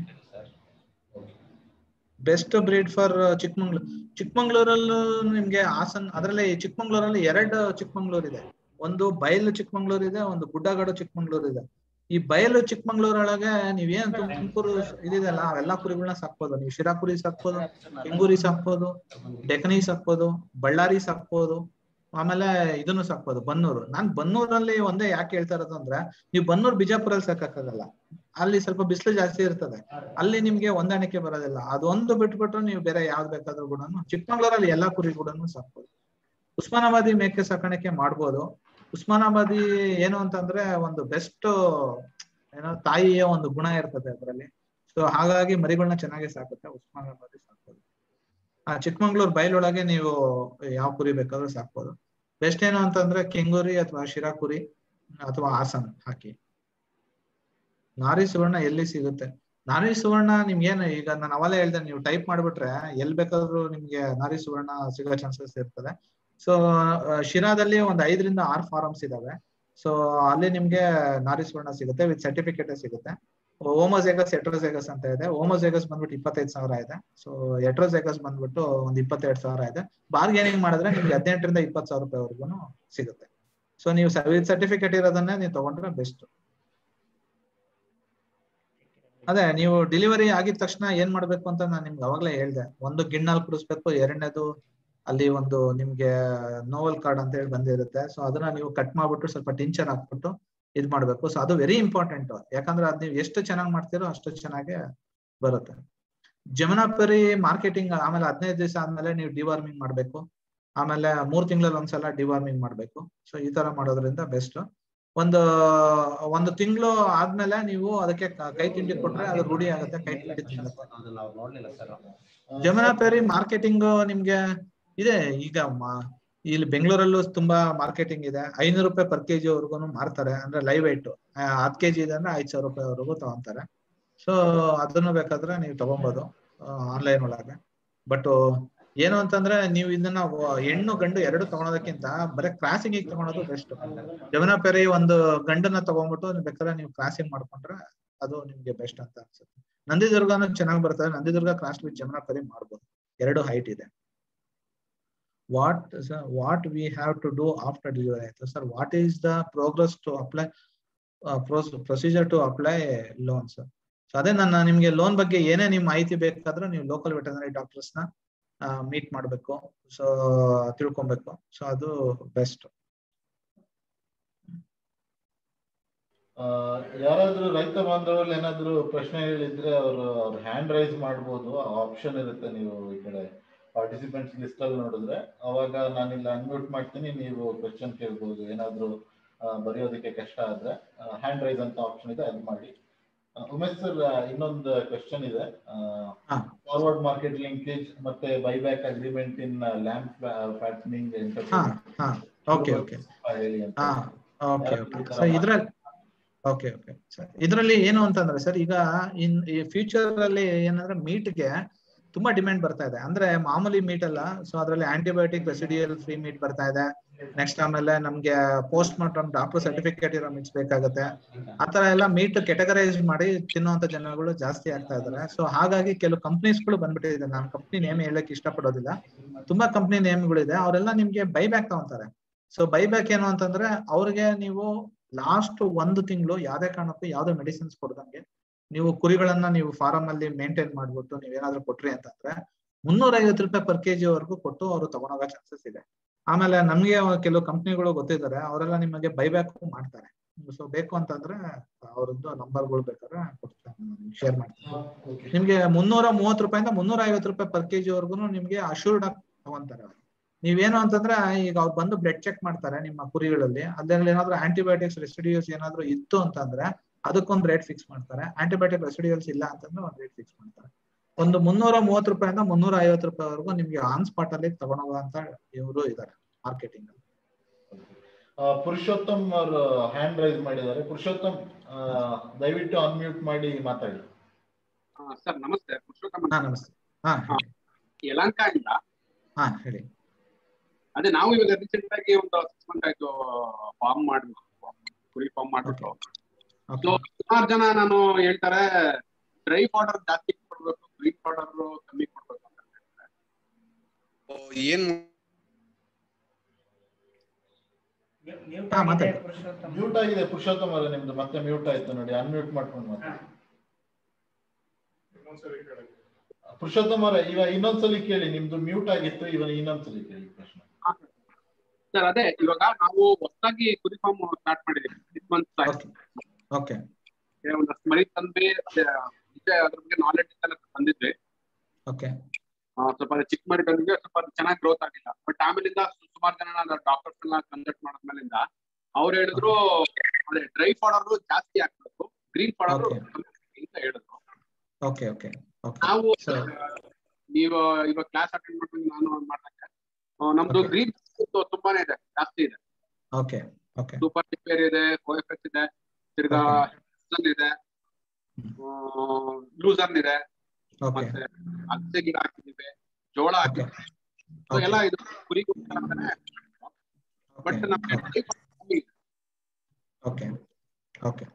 ಬೆಸ್ಟ್ ಬ್ರೀಡ್ ಫಾರ್ ಚಿಕ್ಕಮಂಗ್ಳೂರ್ ಚಿಕ್ಕಮಂಗ್ಳೂರಲ್ಲೂ ನಿಮ್ಗೆ ಹಾಸನ್ ಅದರಲ್ಲಿ ಚಿಕ್ಕಮಂಗ್ಳೂರಲ್ಲಿ ಎರಡು ಚಿಕ್ಕಮಂಗ್ಳೂರ್ ಇದೆ ಒಂದು ಬಯಲು ಚಿಕ್ಕಮಂಗ್ಳೂರ್ ಇದೆ ಒಂದು ಗುಡ್ಡಗಾಡು ಚಿಕ್ಕಮಂಗ್ಳೂರ್ ಇದೆ ಈ ಬಯಲು ಚಿಕ್ಕಮಂಗ್ಳೂರೊಳಗೆ ನೀವೇನ್ ತುಮಕೂರು ಇದಿದೆಲ್ಲ ಅವೆಲ್ಲಾ ಕುರಿಗಳನ್ನ ಸಾಕ್ಬೋದು ನೀವು ಶಿರಾ ಕುರಿ ಸಾಕ್ಬೋದು ಕೆಂಗೂರಿ ಸಾಕ್ಬೋದು ಡೆಕನಿ ಸಾಕ್ಬೋದು ಬಳ್ಳಾರಿ ಸಾಕ್ಬೋದು ಆಮೇಲೆ ಇದನ್ನು ಸಾಕ್ಬೋದು ಬನ್ನೂರು ನಾನ್ ಬನ್ನೂರಲ್ಲಿ ಒಂದೇ ಯಾಕೆ ಹೇಳ್ತಾ ಇರೋದು ಅಂದ್ರೆ ನೀವು ಬನ್ನೂರ್ ಬಿಜಾಪುರಲ್ಲಿ ಸಾಕಾಗಲ್ಲ ಅಲ್ಲಿ ಸ್ವಲ್ಪ ಬಿಸಿಲು ಜಾಸ್ತಿ ಇರ್ತದೆ ಅಲ್ಲಿ ನಿಮ್ಗೆ ಹೊಂದಾಣಿಕೆ ಬರೋದಿಲ್ಲ ಅದೊಂದು ಬಿಟ್ಬಿಟ್ರು ನೀವು ಬೇರೆ ಯಾವ್ದು ಬೇಕಾದ್ರೂ ಕೂಡ ಚಿಕ್ಕಮಂಗ್ಳೂರಲ್ಲಿ ಎಲ್ಲಾ ಕುರಿ ಕೂಡ ಸಾಕ್ಬೋದು ಉಸ್ಮಾನಾಬಾದಿ ಮೇಕೆ ಸಾಕಾಣಿಕೆ ಮಾಡ್ಬೋದು ಉಸ್ಮಾನಾಬಾದಿ ಏನು ಅಂತಂದ್ರೆ ಒಂದು ಬೆಸ್ಟ್ ಏನೋ ತಾಯಿಯ ಒಂದು ಗುಣ ಇರ್ತದೆ ಅದರಲ್ಲಿ ಸೊ ಹಾಗಾಗಿ ಮರಿಗಳನ್ನ ಚೆನ್ನಾಗಿ ಸಾಕುತ್ತೆ ಉಸ್ಮಾನಾಬಾದಿ ಸಾಕ್ಬೋದು ಆ ಚಿಕ್ಕಮಂಗ್ಳೂರ್ ಬಯಲೊಳಗೆ ನೀವು ಯಾವ ಕುರಿ ಬೇಕಾದ್ರೂ ಸಾಕ್ಬೋದು ಬೆಸ್ಟ್ ಏನು ಅಂತಂದ್ರೆ ಕೆಂಗೂರಿ ಅಥವಾ ಶಿರಾಕುರಿ ಅಥವಾ ಹಾಸನ್ ಹಾಕಿ ನಾರಿ ಸುವರ್ಣ ಎಲ್ಲಿ ಸಿಗುತ್ತೆ ನಾರಿ ಸುವರ್ಣ ನಿಮ್ಗೇನು ಈಗ ನಾನು ಅವಲೇ ಹೇಳ್ದೆ ನೀವು ಟೈಪ್ ಮಾಡ್ಬಿಟ್ರೆ ಎಲ್ ಬೇಕಾದ್ರೂ ನಿಮ್ಗೆ ನಾರಿ ಸುವರ್ಣ ಸಿಗೋ ಚಾನ್ಸಸ್ ಇರ್ತದೆ ಸೊ ಶಿರಾದಲ್ಲಿ ಒಂದ್ ಐದರಿಂದ ಆರು ಫಾರಮ್ಸ್ ಇದಾವೆ ಸೊ ಅಲ್ಲಿ ನಿಮ್ಗೆ ನಾರಿ ಸುವರ್ಣ ಸಿಗುತ್ತೆ ವಿತ್ ಸರ್ಟಿಫಿಕೇಟ್ ಸಿಗುತ್ತೆ ಓಮೋಸೆಗಸ್ ಎಟ್ರೋಸೆಗಸ್ ಅಂತ ಇದೆ ಓಮೋಸೆಗಸ್ ಬಂದ್ಬಿಟ್ಟು ಇಪ್ಪತ್ತೈದು ಸಾವಿರ ಇದೆ ಸೊ ಎಟ್ರೋಸೆಗಸ್ ಬಂದ್ಬಿಟ್ಟು ಒಂದ್ ಇಪ್ಪತ್ತೆರಡು ಸಾವಿರ ಇದೆ ಬಾರ್ಗೇನಿಂಗ್ ಮಾಡಿದ್ರೆ ನಿಮ್ಗೆ ಹದಿನೆಂಟರಿಂದ ಇಪ್ಪತ್ತು ಸಾವಿರ ರೂಪಾಯಿವರೆಗೂ ಸಿಗುತ್ತೆ ಸೊ ನೀವು ವಿತ್ ಸರ್ಟಿಫಿಕೇಟ್ ಇರೋದನ್ನೇ ನೀವು ತಗೊಂಡ್ರೆ ಬೆಸ್ಟ್ ಅದೇ ನೀವು ಡೆಲಿವರಿ ಆಗಿದ ತಕ್ಷಣ ಏನ್ ಮಾಡ್ಬೇಕು ಅಂತ ನಾನು ನಿಮ್ಗೆ ಅವಾಗ್ಲೇ ಹೇಳ್ದೆ ಒಂದು ಗಿಣ್ಣಲ್ಲಿ ಕುಡಿಸ್ಬೇಕು ಎರಡನೇದು ಅಲ್ಲಿ ಒಂದು ನಿಮ್ಗೆ ನೋವಲ್ ಕಾರ್ಡ್ ಅಂತ ಹೇಳಿ ಬಂದಿರುತ್ತೆ ಸೊ ಅದನ್ನ ನೀವು ಕಟ್ ಮಾಡ್ಬಿಟ್ಟು ಸ್ವಲ್ಪ ಟಿಂಚರ್ ಹಾಕ್ಬಿಟ್ಟು ಇದ್ ಮಾಡ್ಬೇಕು ಸೊ ಅದು ವೆರಿ ಇಂಪಾರ್ಟೆಂಟ್ ಯಾಕಂದ್ರೆ ಅದ್ ನೀವು ಎಷ್ಟು ಚೆನ್ನಾಗಿ ಮಾಡ್ತೀರೋ ಅಷ್ಟು ಚೆನ್ನಾಗಿ ಬರುತ್ತೆ ಜಮುನಾಪುರಿ ಮಾರ್ಕೆಟಿಂಗ್ ಆಮೇಲೆ ಹದಿನೈದು ದಿವಸ ಆದ್ಮೇಲೆ ನೀವು ಡಿವಾರ್ಮಿಂಗ್ ಮಾಡ್ಬೇಕು ಆಮೇಲೆ ಮೂರ್ ತಿಂಗಳಲ್ಲಿ ಒಂದ್ಸಲ ಡಿವಾರ್ಮಿಂಗ್ ಮಾಡ್ಬೇಕು ಸೊ ಈ ತರ ಮಾಡೋದ್ರಿಂದ ಬೆಸ್ಟ್ ಒಂದು ಒಂದು ತಿಂಗಳು ಆದ್ಮೇಲೆ ನೀವು ಅದಕ್ಕೆ ಕ- ಕೈ ತಿಂಡಿ ಕೊಟ್ರೆ ಅದು ರೂಢಿ ಆಗುತ್ತೆ ಕೈ ತಿಂಡಿ ತಿನ್ನುತ್ತೆ ಅದು ನಾವು ನೋಡ್ಲಿಲ್ಲ ಸರ್ ಜಮುನಾಪೇರಿ ಮಾರ್ಕೆಟಿಂಗ್ ನಿಮ್ಗೆ ಇದೆ ಈಗ ಮ- ಇಲ್ಲಿ ಬೆಂಗಳೂರಲ್ಲೂ ತುಂಬಾ ಮಾರ್ಕೆಟಿಂಗ್ ಇದೆ ಐನೂರು ರೂಪಾಯಿ ಪರ್ ಕೆಜಿ ವರ್ಗು ಮಾರ್ತಾರೆ ಅಂದ್ರೆ ಲೈವ್ ವೆಯ್ಟ್ ಹತ್ತು ಕೆಜಿ ಇದೆ ಅಂದ್ರೆ ಐದ್ ಸಾವಿರ ರೂಪಾಯಿ ವರೆಗೂ ತಗೊಂತಾರೆ ಸೊ ಅದನ್ನು ಬೇಕಾದ್ರೆ ನೀವು ತಗೊಬೋದು ಆನ್ಲೈನ್ ಒಳಗೆ ಬಟ್ ಏನು ಅಂತಂದ್ರೆ ನೀವು ಇದನ್ನ ವ- ಹೆಣ್ಣು ಗಂಡು ಎರಡು ತಗೊಳೋದಕ್ಕಿಂತ ಬರೀ ಕ್ರಾಸಿಂಗ್ ತಗೊಳೋದು ಬೆಸ್ಟ್ ಜಮುನಾಪೇರಿ ಒಂದು ಗಂಡನ್ನ ತಗೊಂಡ್ಬಿಟ್ಟು ನೀವು ಬೇಕಾದ್ರೆ ನೀವು ಕ್ರಾಸಿಂಗ್ ಮಾಡ್ಕೊಂಡ್ರೆ ಅದು ನಿಮ್ಗೆ ಬೆಸ್ಟ್ ಅಂತ ಅನ್ಸುತ್ತೆ ನಂದಿದುರ್ಗನು ಚೆನ್ನಾಗಿ ಬರ್ತದೆ ನಂದಿದುರ್ಗ ಕ್ರಾಸ್ ವಿತ್ ಜಮುನಾಪೇರಿ ಮಾಡ್ಬೋದು ಎರಡು ಹೈಟ್ ಇದೆ what what we have to do after delivery ಆಯ್ತು sir what is the progress to apply procedure to apply loan sir so ಅದೇ ನನ್ನ ನಿಮ್ಗೆ ಲೋನ್ ಬಗ್ಗೆ ಏನೇ ನಿಮ್ ಮಾಹಿತಿ ಬೇಕಾದ್ರೆ ನೀವು ಲೋಕಲ್ ವೆಟರ್ನರಿ ಡಾಕ್ಟರ್ಸ್ ನ ಮೀಟ್ ಮಾಡ್ಬೇಕು ಸೊ ತಿಳ್ಕೊಬೇಕು ಸೊ ಅದು ಬೆಸ್ಟ್ ಆ, ಯಾರಾದ್ರೂ ರೈತ ಬಾಂಧವರಲ್ಲಿ ಏನಾದ್ರು ಪ್ರಶ್ನೆಗಳಿದ್ರೆ ಅವರು ಅವ್ರ ಹ್ಯಾಂಡ್ ರೈಸ್ ಮಾಡ್ಬೋದು ಆಪ್ಷನ್ ಇರುತ್ತೆ ನೀವು ಈ ಕಡೆ ಪಾರ್ಟಿಸಿಪೆಂಟ್ಸ್ ಲಿಸ್ಟ್ ಅಲ್ಲಿ ನೋಡಿದ್ರೆ ಅವಾಗ ನಾನಿಲ್ಲಿ ಅನ್ಮ್ಯೂಟ್ ಮಾಡ್ತೀನಿ ನೀವು ಕ್ವಶನ್ ಕೇಳ್ಬೋದು ಏನಾದ್ರು ಆ, ಬರೆಯೋದಕ್ಕೆ ಕಷ್ಟ ಆದ್ರೆ ಹ್ಯಾಂಡ್ ರೈಸ್ ಅಂತ ಆಪ್ಷನ್ ಇದೆ ಅದು ಮಾಡಿ ಆ, ಉಮೇಶ್ ಸರ್ ಇನ್ನೊಂದು ಕ್ವಶನ್ ಇದೆ ಹಾ. ಫಾರ್ವರ್ಡ್ ಮಾರ್ಕೆಟ್ ಲಿಂಕೇಜ್ ಮತ್ತೆ buyback agreement in lamb fattening ಹಾ ಹಾ ಓಕೆ ಓಕೆ ಹೇಳಿ ಅಂತ ಹಾ ಓಕೆ ಓಕೆ ಸರ್ ಇದ್ರಲ್ಲಿ ಓಕೆ ಓಕೆ ಸರ್ ಇದರಲ್ಲಿ ಏನು ಅಂತಂದ್ರೆ ಸರ್ ಈಗ ಇನ್ ಈ ಫ್ಯೂಚರ್ ಅಲ್ಲಿ ಏನಂದ್ರೆ meat ಗೆ ತುಂಬಾ ಡಿಮ್ಯಾಂಡ್ ಬರ್ತಾ ಇದೆ ಅಂದ್ರೆ ಮಾಮೂಲಿ ಮೀಟ್ ಅಲ್ಲ ಸೊ ಅದರಲ್ಲಿ ಆಂಟಿಬಯೋಟಿಕ್ ರೆಸಿಡಿಯಲ್ ಫ್ರೀ ಮೀಟ್ ಬರ್ತಾ ಇದೆ ನೆಕ್ಸ್ಟ್ ಆಮೇಲೆ ನಮ್ಗೆ ಪೋಸ್ಟ್ ಮಾರ್ಟಮ್ ಡಾಕ್ಟರ್ ಸರ್ಟಿಫಿಕೇಟ್ ಇರೋ ಮೀಟ್ಸ್ ಬೇಕಾಗುತ್ತೆ ಆತರ ಎಲ್ಲ ಮೀಟ್ ಕೆಟಗರೈಸ್ ಮಾಡಿ ತಿನ್ನುವಂತ ಜನಗಳು ಜಾಸ್ತಿ ಆಗ್ತಾ ಇದಾರೆ ಸೊ ಹಾಗಾಗಿ ಕೆಲವು ಕಂಪ್ನೀಸ್ಗಳು ಬಂದ್ಬಿಟ್ಟಿದೆ ನಾನು ಕಂಪ್ನಿ ನೇಮ್ ಹೇಳಕ್ ಇಷ್ಟಪಡೋದಿಲ್ಲ ತುಂಬಾ ಕಂಪ್ನಿ ನೇಮ್ಗಳಿದೆ ಅವರೆಲ್ಲ ನಿಮ್ಗೆ ಬೈಬ್ಯಾಕ್ ತಗೊಂತಾರೆ ಸೊ ಬೈಬ್ಯಾಕ್ ಏನು ಅಂತಂದ್ರೆ ಅವ್ರಿಗೆ ನೀವು ಲಾಸ್ಟ್ ಒಂದು ತಿಂಗಳು ಯಾವ್ದೇ ಕಾರಣಕ್ಕೂ ಯಾವ್ದೇ ಮೆಡಿಸಿನ್ಸ್ ಕೊಡ್ದಂಗೆ ನೀವು ಕುರಿಗಳನ್ನ ನೀವು ಫಾರಂ ಅಲ್ಲಿ ಮೇಂಟೈನ್ ಮಾಡ್ಬಿಟ್ಟು ನೀವೇನಾದ್ರೂ ಕೊಟ್ರಿ ಅಂತಂದ್ರೆ ಮುನ್ನೂರ ಐವತ್ತು ರೂಪಾಯಿ ಪರ್ ಕೆಜಿ ವರೆಗೂ ಕೊಟ್ಟು ಅವರು ತಗೊಂಡೋಗೋ ಚಾನ್ಸಸ್ ಇದೆ ಆಮೇಲೆ ನಮ್ಗೆ ಕೆಲವು ಕಂಪ್ನಿಗಳು ಗೊತ್ತಿದ್ದಾರೆ ಅವರೆಲ್ಲ ನಿಮಗೆ ಬೈಬ್ಯಾಕ್ ಮಾಡ್ತಾರೆ ಸೊ ಬೇಕು ಅಂತಂದ್ರೆ ಅವ್ರದ್ದು ನಂಬರ್ಗಳು ಬೇಕಾದ್ರೆ ಕೊಡ್ತಾರೆ ಶೇರ್ ಮಾಡ್ತೀನಿ ನಿಮ್ಗೆ ಮುನ್ನೂರ ಮೂವತ್ತು ರೂಪಾಯಿಂದ ಮುನ್ನೂರ ಐವತ್ತು ರೂಪಾಯಿ ಪರ್ ಕೆಜಿ ವರ್ಗು ನಿಮ್ಗೆ ಅಶೂರ್ಡ್ ಆಗಿ ತಗೊಂತಾರೆ ಅವ್ರು. ನೀವೇನು ಅಂತಂದ್ರೆ ಈಗ ಅವ್ರು ಬಂದು ಬ್ಲಡ್ ಚೆಕ್ ಮಾಡ್ತಾರೆ ನಿಮ್ಮ ಕುರಿಗಳಲ್ಲಿ ಅದ್ರಲ್ಲಿ ಏನಾದ್ರು ಆಂಟಿಬಯೋಟಿಕ್ಸ್ ರೆಸಿಡಿಯೂಸ್ ಏನಾದ್ರು ಇತ್ತು ಅಂತಂದ್ರೆ ಅದಕ್ಕೊಂದು ರೇಟ್ ಫಿಕ್ಸ್ ಮಾಡ್ತಾರೆ ಆಂಟಿಬಯೋಟಿಕ್ ರೆಸಿಡಿಯೂಸ್ ಇಲ್ಲ ಅಂತಂದ್ರೆ ಒಂದು ರೇಟ್ ಫಿಕ್ಸ್ ಮಾಡ್ತಾರೆ ಒಂದು ಮುನ್ನೂರ ಮೂವತ್ತು ರೂಪಾಯಿಂದ ಮುನ್ನೂರ ಐವತ್ತು ರೂಪಾಯಿವರೆಗೂ ನಿಮ್ಗೆ ಆನ್ ಸ್ಪಾಟ್ ಅಲ್ಲಿ ತಗೊಂಡೋಗುವಂತ ಇವರು ಇದಾರೆ ಮಾರ್ಕೆಟಿಂಗ್ ಅಲ್ಲಿ ಆ, ಪುರುಷೋತ್ತಮ್ ಅವರು ಹ್ಯಾಂಡ್ ರೈಸ್ ಮಾಡಿದ್ದಾರೆ ಪುರುಷೋತ್ತಮ್ ಆ, ದಯವಿಟ್ಟು ಅನ್ಮ್ಯೂಟ್ ಮಾಡಿ ಮಾತಾಡಿ ಸರ್ ನಮಸ್ತೆ ಪುರುಷೋತ್ತಮ ಹಾ ನಮಸ್ತೆ ಹಾ ಹೇಳಿ ಯಲಂಕ ಇಂದ ಹಾ ಹೇಳಿ ಅದೇ ನಾವು ಇವಾಗ ರೀಸೆಂಟ್ ಆಗಿ ಒಂದು ಸಿಕ್ಸ್ ಮಂತ್ ಆಯ್ತು ಫಾರ್ಮ್ ಮಾಡ್ಬಿಟ್ಟು ಕುರಿ ಫಾರ್ಮ್ ಮಾಡ್ಬಿಟ್ಟು ಸೊ ಓಕೆ ಸುಮಾರು ಜನ ನಾನು ಹೇಳ್ತಾರೆ ಡ್ರೈ ಪೌಡರ್ ಜಾಸ್ತಿ ಕೊಡ್ಬೇಕು ಗ್ರೀನ್ ಪೌಡರ್ ಕಮ್ಮಿ ಕೊಡ್ಬೇಕು ಅಂತ ಹೇಳ್ತಾರೆ So, ಏನ್ ಮ್ಯೂಟ್ ಹಾ, ಆಗಿದೆ ಮಾತಾಡಿ. ಪುರುಷೋತ್ತಮ ಮ್ಯೂಟ್ ಆಗಿದೆ ಪುರುಷೋತ್ತಮ್ ಅವರೇ ನಿಮ್ದು ಮತ್ತೆ ಮ್ಯೂಟ್ ಆಯ್ತು ನೋಡಿ ಅನ್ಮ್ಯೂಟ್ ಮಾಡ್ಕೊಂಡು ಮಾತಾಡಿ ಪುರುಷೋತ್ತಮ್ ಅವರೇ ಇವಾಗ ಇನ್ನೊಂದ್ಸಲಿ ಕೇಳಿ ನಿಮ್ದು ಮ್ಯೂಟ್ ಆಗಿತ್ತು ಇವಾಗ ಇನ್ನೊಂದ್ಸಲಿ ಕೇಳಿ ಪ್ರಶ್ನೆ ಸರ್ ಅದೇ ಇವಾಗ ನಾವು ಹೊಸದಾಗಿ ಕುರಿ ಫಾರ್ಮ್ ಸ್ಟಾರ್ಟ್ ಮಾಡಿದೀವಿ ಸಿಕ್ಸ್ ಮಂತ್ಸ್ ಆಯ್ತು ಓಕೆ ಒಂದಷ್ಟು ಮರಿ ತಂದ್ವಿ ಅದೇ ಮುಂಚೆ ಅದ್ರ ಬಗ್ಗೆ ನಾಲೆಡ್ಜ್ ಎಲ್ಲ ತಂದಿದ್ವಿ ಓಕೆ ಆ, ಸ್ವಲ್ಪ ಅದು ಚಿಕ್ಕ ಮರಿ ತಂದಿದ್ವಿ ಸ್ವಲ್ಪ ಅದು ಚೆನ್ನಾಗಿ ಗ್ರೋತ್ ಆಗಿಲ್ಲ ಬಟ್ ಆಮೇಲಿಂದ ಸು- ಸುಮಾರು ಜನ ಡಾಕ್ಟರ್ಸ್ ಎಲ್ಲ ಕನ್ಸಲ್ಟ್ ಮಾಡಿದ್ಮೇಲಿಂದ ಅವ್ರು ಹೇಳಿದ್ರು ಅದೇ ಡ್ರೈ ಪೌಡರ್ ಜಾಸ್ತಿ ಹಾಕ್ಬೇಕು ಗ್ರೀನ್ ಪೌಡರ್ Okay. ಅಂತ ಹೇಳಿದ್ರು ಓಕೆ ಓಕೆ ಓಕೆ ನಾವು ಸರಿ. ನೀವು ಇವಾಗ ಕ್ಲಾಸ್ ಅಟೆಂಡ್ ಮಾಡ್ಕೊಂಡು ನಾನು ಮಾಡ್ದಂಗೆ ಆ, ನಮ್ದು Okay. ಗ್ರೀನ್ ತುಂಬಾನೇ ಇದೆ ಜಾಸ್ತಿ ಇದೆ ಓಕೆ ಓಕೆ ಸೂಪರ್ ಟಿಪೇರ್ ಇದೆ ಕೋಎಫೆಕ್ಸ್ ಇದೆ ತಿರ್ಗಾ ಹೆಡ್ಸನ್ ಇದೆ ಲೂಸರ್ನ್ ಇದೆ ಓಕೆ ಮತ್ತೆ ಅಗಸೆ ಗಿಡ ಹಾಕಿದೀವಿ ಜೋಳ ಹಾಕಿದ್ವಿ So ಎಲ್ಲ ಇದು ಕುರಿ ಬಟ್ ನಮ್ಗೆ ಕಮ್ಮಿ ಇದೆ. ಓಕೆ ಓಕೆ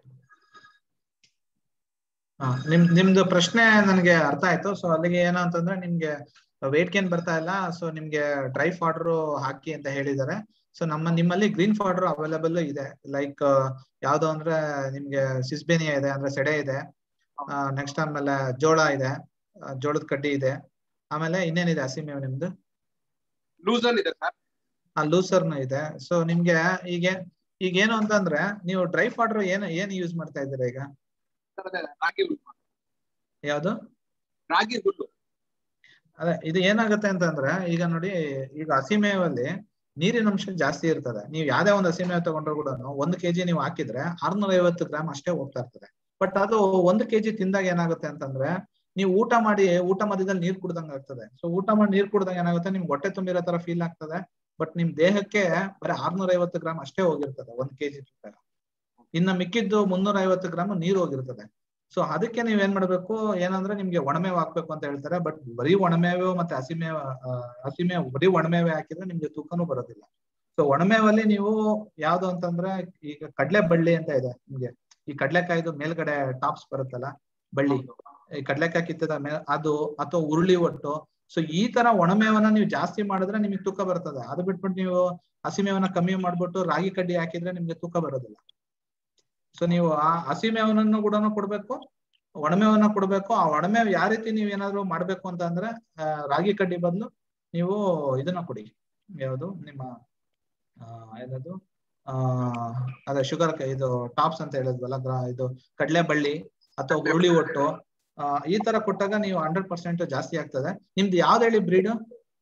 ಹಾ ನಿಮ್ ನಿಮ್ದು ಪ್ರಶ್ನೆ ನನಗೆ ಅರ್ಥ ಆಯ್ತು ಸೊ ಅಲ್ಲಿಗೆ ಏನು ಅಂತಂದ್ರೆ ನಿಮ್ಗೆ ವೇಟ್ ಗೇನ್ ಬರ್ತಾ ಇಲ್ಲ ಸೊ ನಿಮ್ಗೆ ಡ್ರೈ ಫಾಡರ್ ಹಾಕಿ ಅಂತ ಹೇಳಿದ್ದಾರೆ ಸೊ ನಮ್ಮ ನಿಮ್ಮಲ್ಲಿ ಗ್ರೀನ್ ಫಾಡರ್ ಅವೈಲೇಬಲ್ ಇದೆ ಲೈಕ್ ಯಾವ್ದು ಅಂದ್ರೆ ನಿಮ್ಗೆ ಸಿಸ್ಬೇನಿಯಾ ಇದೆ ಅಂದ್ರೆ ಸೆಡೆ ಇದೆ ನೆಕ್ಸ್ಟ್ ಆಮೇಲೆ ಜೋಳ ಇದೆ ಆ, ಜೋಳದ ಕಡ್ಡಿ ಇದೆ ಆಮೇಲೆ ಇನ್ನೇನಿದೆ ಹಸಿಮೇವು ನಿಮ್ದು ಲೂಸರ್ನ್ ಇದೆ ಸರ್ ಆ ಲೂಸರ್ನು ಇದೆ ಸೊ ನಿಮ್ಗೆ ಈಗ ಈಗ ಏನು ಅಂತಂದ್ರೆ ನೀವು ಡ್ರೈ ಫಾಡರ್ ಏನ್ ಏನ್ ಯೂಸ್ ಮಾಡ್ತಾ ಇದ್ದೀರಾ ಈಗ ರಾಗಿ ಹುಲ್ಲು ಯಾವ್ದು ರಾಗಿ ಹುಲ್ಲು ಅದೇ ಇದು ಏನಾಗುತ್ತೆ ಅಂತಂದ್ರೆ ಈಗ ನೋಡಿ ಈಗ ಹಸಿಮೇವಲ್ಲಿ ನೀರಿನ ಅಂಶ ಜಾಸ್ತಿ ಇರ್ತದೆ ನೀವು ಯಾವ್ದೇ ಒಂದು ಹಸಿಮೇವು ತಗೊಂಡ್ರು ಕೂಡ ಒಂದು ಕೆಜಿ ನೀವು ಹಾಕಿದ್ರೆ ಆರ್ನೂರ ಐವತ್ತು ಗ್ರಾಮ್ ಅಷ್ಟೇ ಹೋಗ್ತಾ ಇರ್ತದೆ ಬಟ್ ಅದು ಒಂದು ಕೆಜಿ ತಿಂದಾಗ ಏನಾಗುತ್ತೆ ಅಂತಂದ್ರೆ ನೀವು ಊಟ ಮಾಡಿ ಊಟ ಮಧ್ಯದಲ್ಲಿ ನೀರ್ ಕುಡ್ದಂಗ ಆಗ್ತದೆ ಸೊ ಊಟ ಮಾಡಿ ನೀರ್ ಕುಡ್ದಂಗ ಏನಾಗುತ್ತೆ ನಿಮ್ಗೆ ಹೊಟ್ಟೆ ತುಂಬಿರೋ ತರ ಫೀಲ್ ಆಗ್ತದೆ ಬಟ್ ನಿಮ್ ದೇಹಕ್ಕೆ ಬರೀ ಆರ್ನೂರ ಐವತ್ತು ಗ್ರಾಮ್ ಅಷ್ಟೇ ಹೋಗಿರ್ತದೆ ಒಂದ್ ಕೆಜಿ ತಿಂದಾಗ ಇನ್ನ ಮಿಕ್ಕಿದ್ದು ಮುನ್ನೂರ ಐವತ್ತು ಗ್ರಾಮ್ ನೀರ್ ಹೋಗಿರ್ತದೆ ಸೊ ಅದಕ್ಕೆ ನೀವ್ ಏನ್ ಮಾಡ್ಬೇಕು ಏನಂದ್ರೆ ನಿಮ್ಗೆ ಒಣಮೇವ್ ಹಾಕ್ಬೇಕು ಅಂತ ಹೇಳ್ತಾರೆ ಬಟ್ ಬರೀ ಒಣಮೇವು ಮತ್ತೆ ಹಸಿಮೇವ ಆ, ಹಸಿಮೇವು ಬರೀ ಒಣಮೇವೆ ಹಾಕಿದ್ರೆ ನಿಮ್ಗೆ ತೂಕನೂ ಬರೋದಿಲ್ಲ ಸೊ ಒಣಮೇವಲ್ಲಿ ನೀವು ಯಾವ್ದು ಅಂತಂದ್ರೆ ಈಗ ಕಡ್ಲೆ ಬಳ್ಳಿ ಅಂತ ಇದೆ ನಿಮ್ಗೆ ಈ ಕಡ್ಲೆಕಾಯ್ದು ಮೇಲ್ಗಡೆ ಟಾಪ್ಸ್ ಬರುತ್ತಲ್ಲ ಬಳ್ಳಿ ಈ ಕಡ್ಲೆಕಾಯಿ ಕಿತ್ತದ ಮೇಲೆ ಅದು ಅಥವಾ ಉರುಳಿ ಒಟ್ಟು ಸೊ ಈ ತರ ಒಣಮೇವನ್ನ ನೀವು ಜಾಸ್ತಿ ಮಾಡಿದ್ರೆ ನಿಮಗೆ ತೂಕ ಬರ್ತದೆ ಅದು ಬಿಟ್ಬಿಟ್ಟು ನೀವು ಹಸಿಮೇವನ್ನ ಕಮ್ಮಿ ಮಾಡ್ಬಿಟ್ಟು ರಾಗಿ ಕಡ್ಡಿ ಹಾಕಿದ್ರೆ ನಿಮ್ಗೆ ತೂಕ ಬರೋದಿಲ್ಲ ಸೊ ನೀವು ಆ ಹಸಿಮೇವನನ್ನು ಕೂಡ ಕೊಡ್ಬೇಕು ಒಣಮೇವನ್ನ ಕೊಡ್ಬೇಕು ಆ ಒಣಮೇವ್ ಯಾವ ರೀತಿ ನೀವ್ ಏನಾದ್ರು ಮಾಡ್ಬೇಕು ಅಂತ ಅಂದ್ರೆ ಆ, ರಾಗಿ ಕಡ್ಡಿ ಬದಲು ನೀವು ಇದನ್ನ ಕೊಡಿ ಯಾವುದು ನಿಮ್ಮ ಆ, ಏನದು ಆ ಅದೇ ಶುಗರ್ ಇದು ಟಾಪ್ಸ್ ಅಂತ ಹೇಳಿದ್ವಲ್ಲ ಗ್ರಾ- ಇದು ಕಡ್ಲೆ ಬಳ್ಳಿ ಅಥವಾ ಹುರುಳಿ ಒಟ್ಟು ಆ, ಈ ತರ ಕೊಟ್ಟಾಗ ನೀವು ಹಂಡ್ರೆಡ್ ಪರ್ಸೆಂಟ್ ಜಾಸ್ತಿ ಆಗ್ತದೆ ನಿಮ್ದು ಯಾವ್ದು ಹೇಳಿ ಬ್ರೀಡ್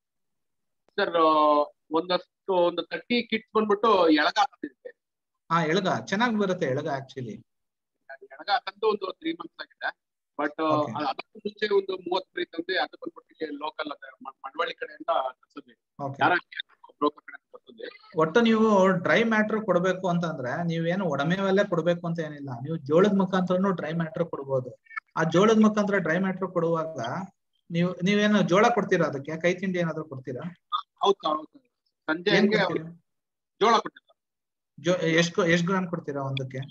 ಸರ್ ಒಂದಷ್ಟು ಒಂದು ತರ್ಟಿ ಕಿಟ್ಸ್ ಬಂದ್ಬಿಟ್ಟು ಎಳಗ ಹಾಕಿದ್ವಿ ಹಾ ಎಳಗ ಚೆನ್ನಾಗಿ ಬರುತ್ತೆ ಎಳಗ ಆಕ್ಚುಲಿ ಎಳಗ ತಂದು ಒಂದು ತ್ರೀ ಮಂತ್ಸ್ ಆಗಿದೆ ಬಟ್ Okay. ಅದಕ್ಕೂ ಮುಂಚೆ ಒಂದು ಮೂವತ್ ಮರಿ ತಂದೆ ಅದು ಬಂದ್ಬಿಟ್ಟು ಲೋಕಲ್ ಮಡವಳ್ಳಿ ಕಡೆಯಿಂದ ತರಿಸಿದ್ವಿ ಓಕೆ ಯಾರ ಬ್ರೋಕರ್ ಕಡೆ ತರಿಸಿದ್ವಿ ಒಟ್ಟು ನೀವು ಡ್ರೈ ಮ್ಯಾಟ್ರ್ ಕೊಡ್ಬೇಕು ಅಂತಂದ್ರೆ ನೀವೇನು ಒಡಮೆವಲ್ಲೇ ಕೊಡ್ಬೇಕು ಅಂತ ಏನಿಲ್ಲ ನೀವು ಜೋಳದ ಮುಖಾಂತರನು ಡ್ರೈ ಮ್ಯಾಟ್ರ್ ಕೊಡ್ಬೋದು ಆ ಜೋಳದ ಮುಖಾಂತರ ಡ್ರೈ ಮ್ಯಾಟ್ರ್ ಕೊಡುವಾಗ ನೀವು ನೀವೇನು ಜೋಳ ಕೊಡ್ತೀರಾ ಅದಕ್ಕೆ ಕೈ ತಿಂಡಿ ಏನಾದ್ರು ಕೊಡ್ತೀರಾ ಹೌದು ಹೌದು ಸಂಜೆ ಏನ್ ಹಂಗೆ ಕೊಡ್ತೀರಾ ಜೋಳ ಕೊಟ್ಟಿದ್ದ ಜೋ ಎಷ್ಟು ಎಷ್ಟು ಗ್ರಾಮ್ ಕೊಡ್ತೀರಾ ಒಂದಕ್ಕೆ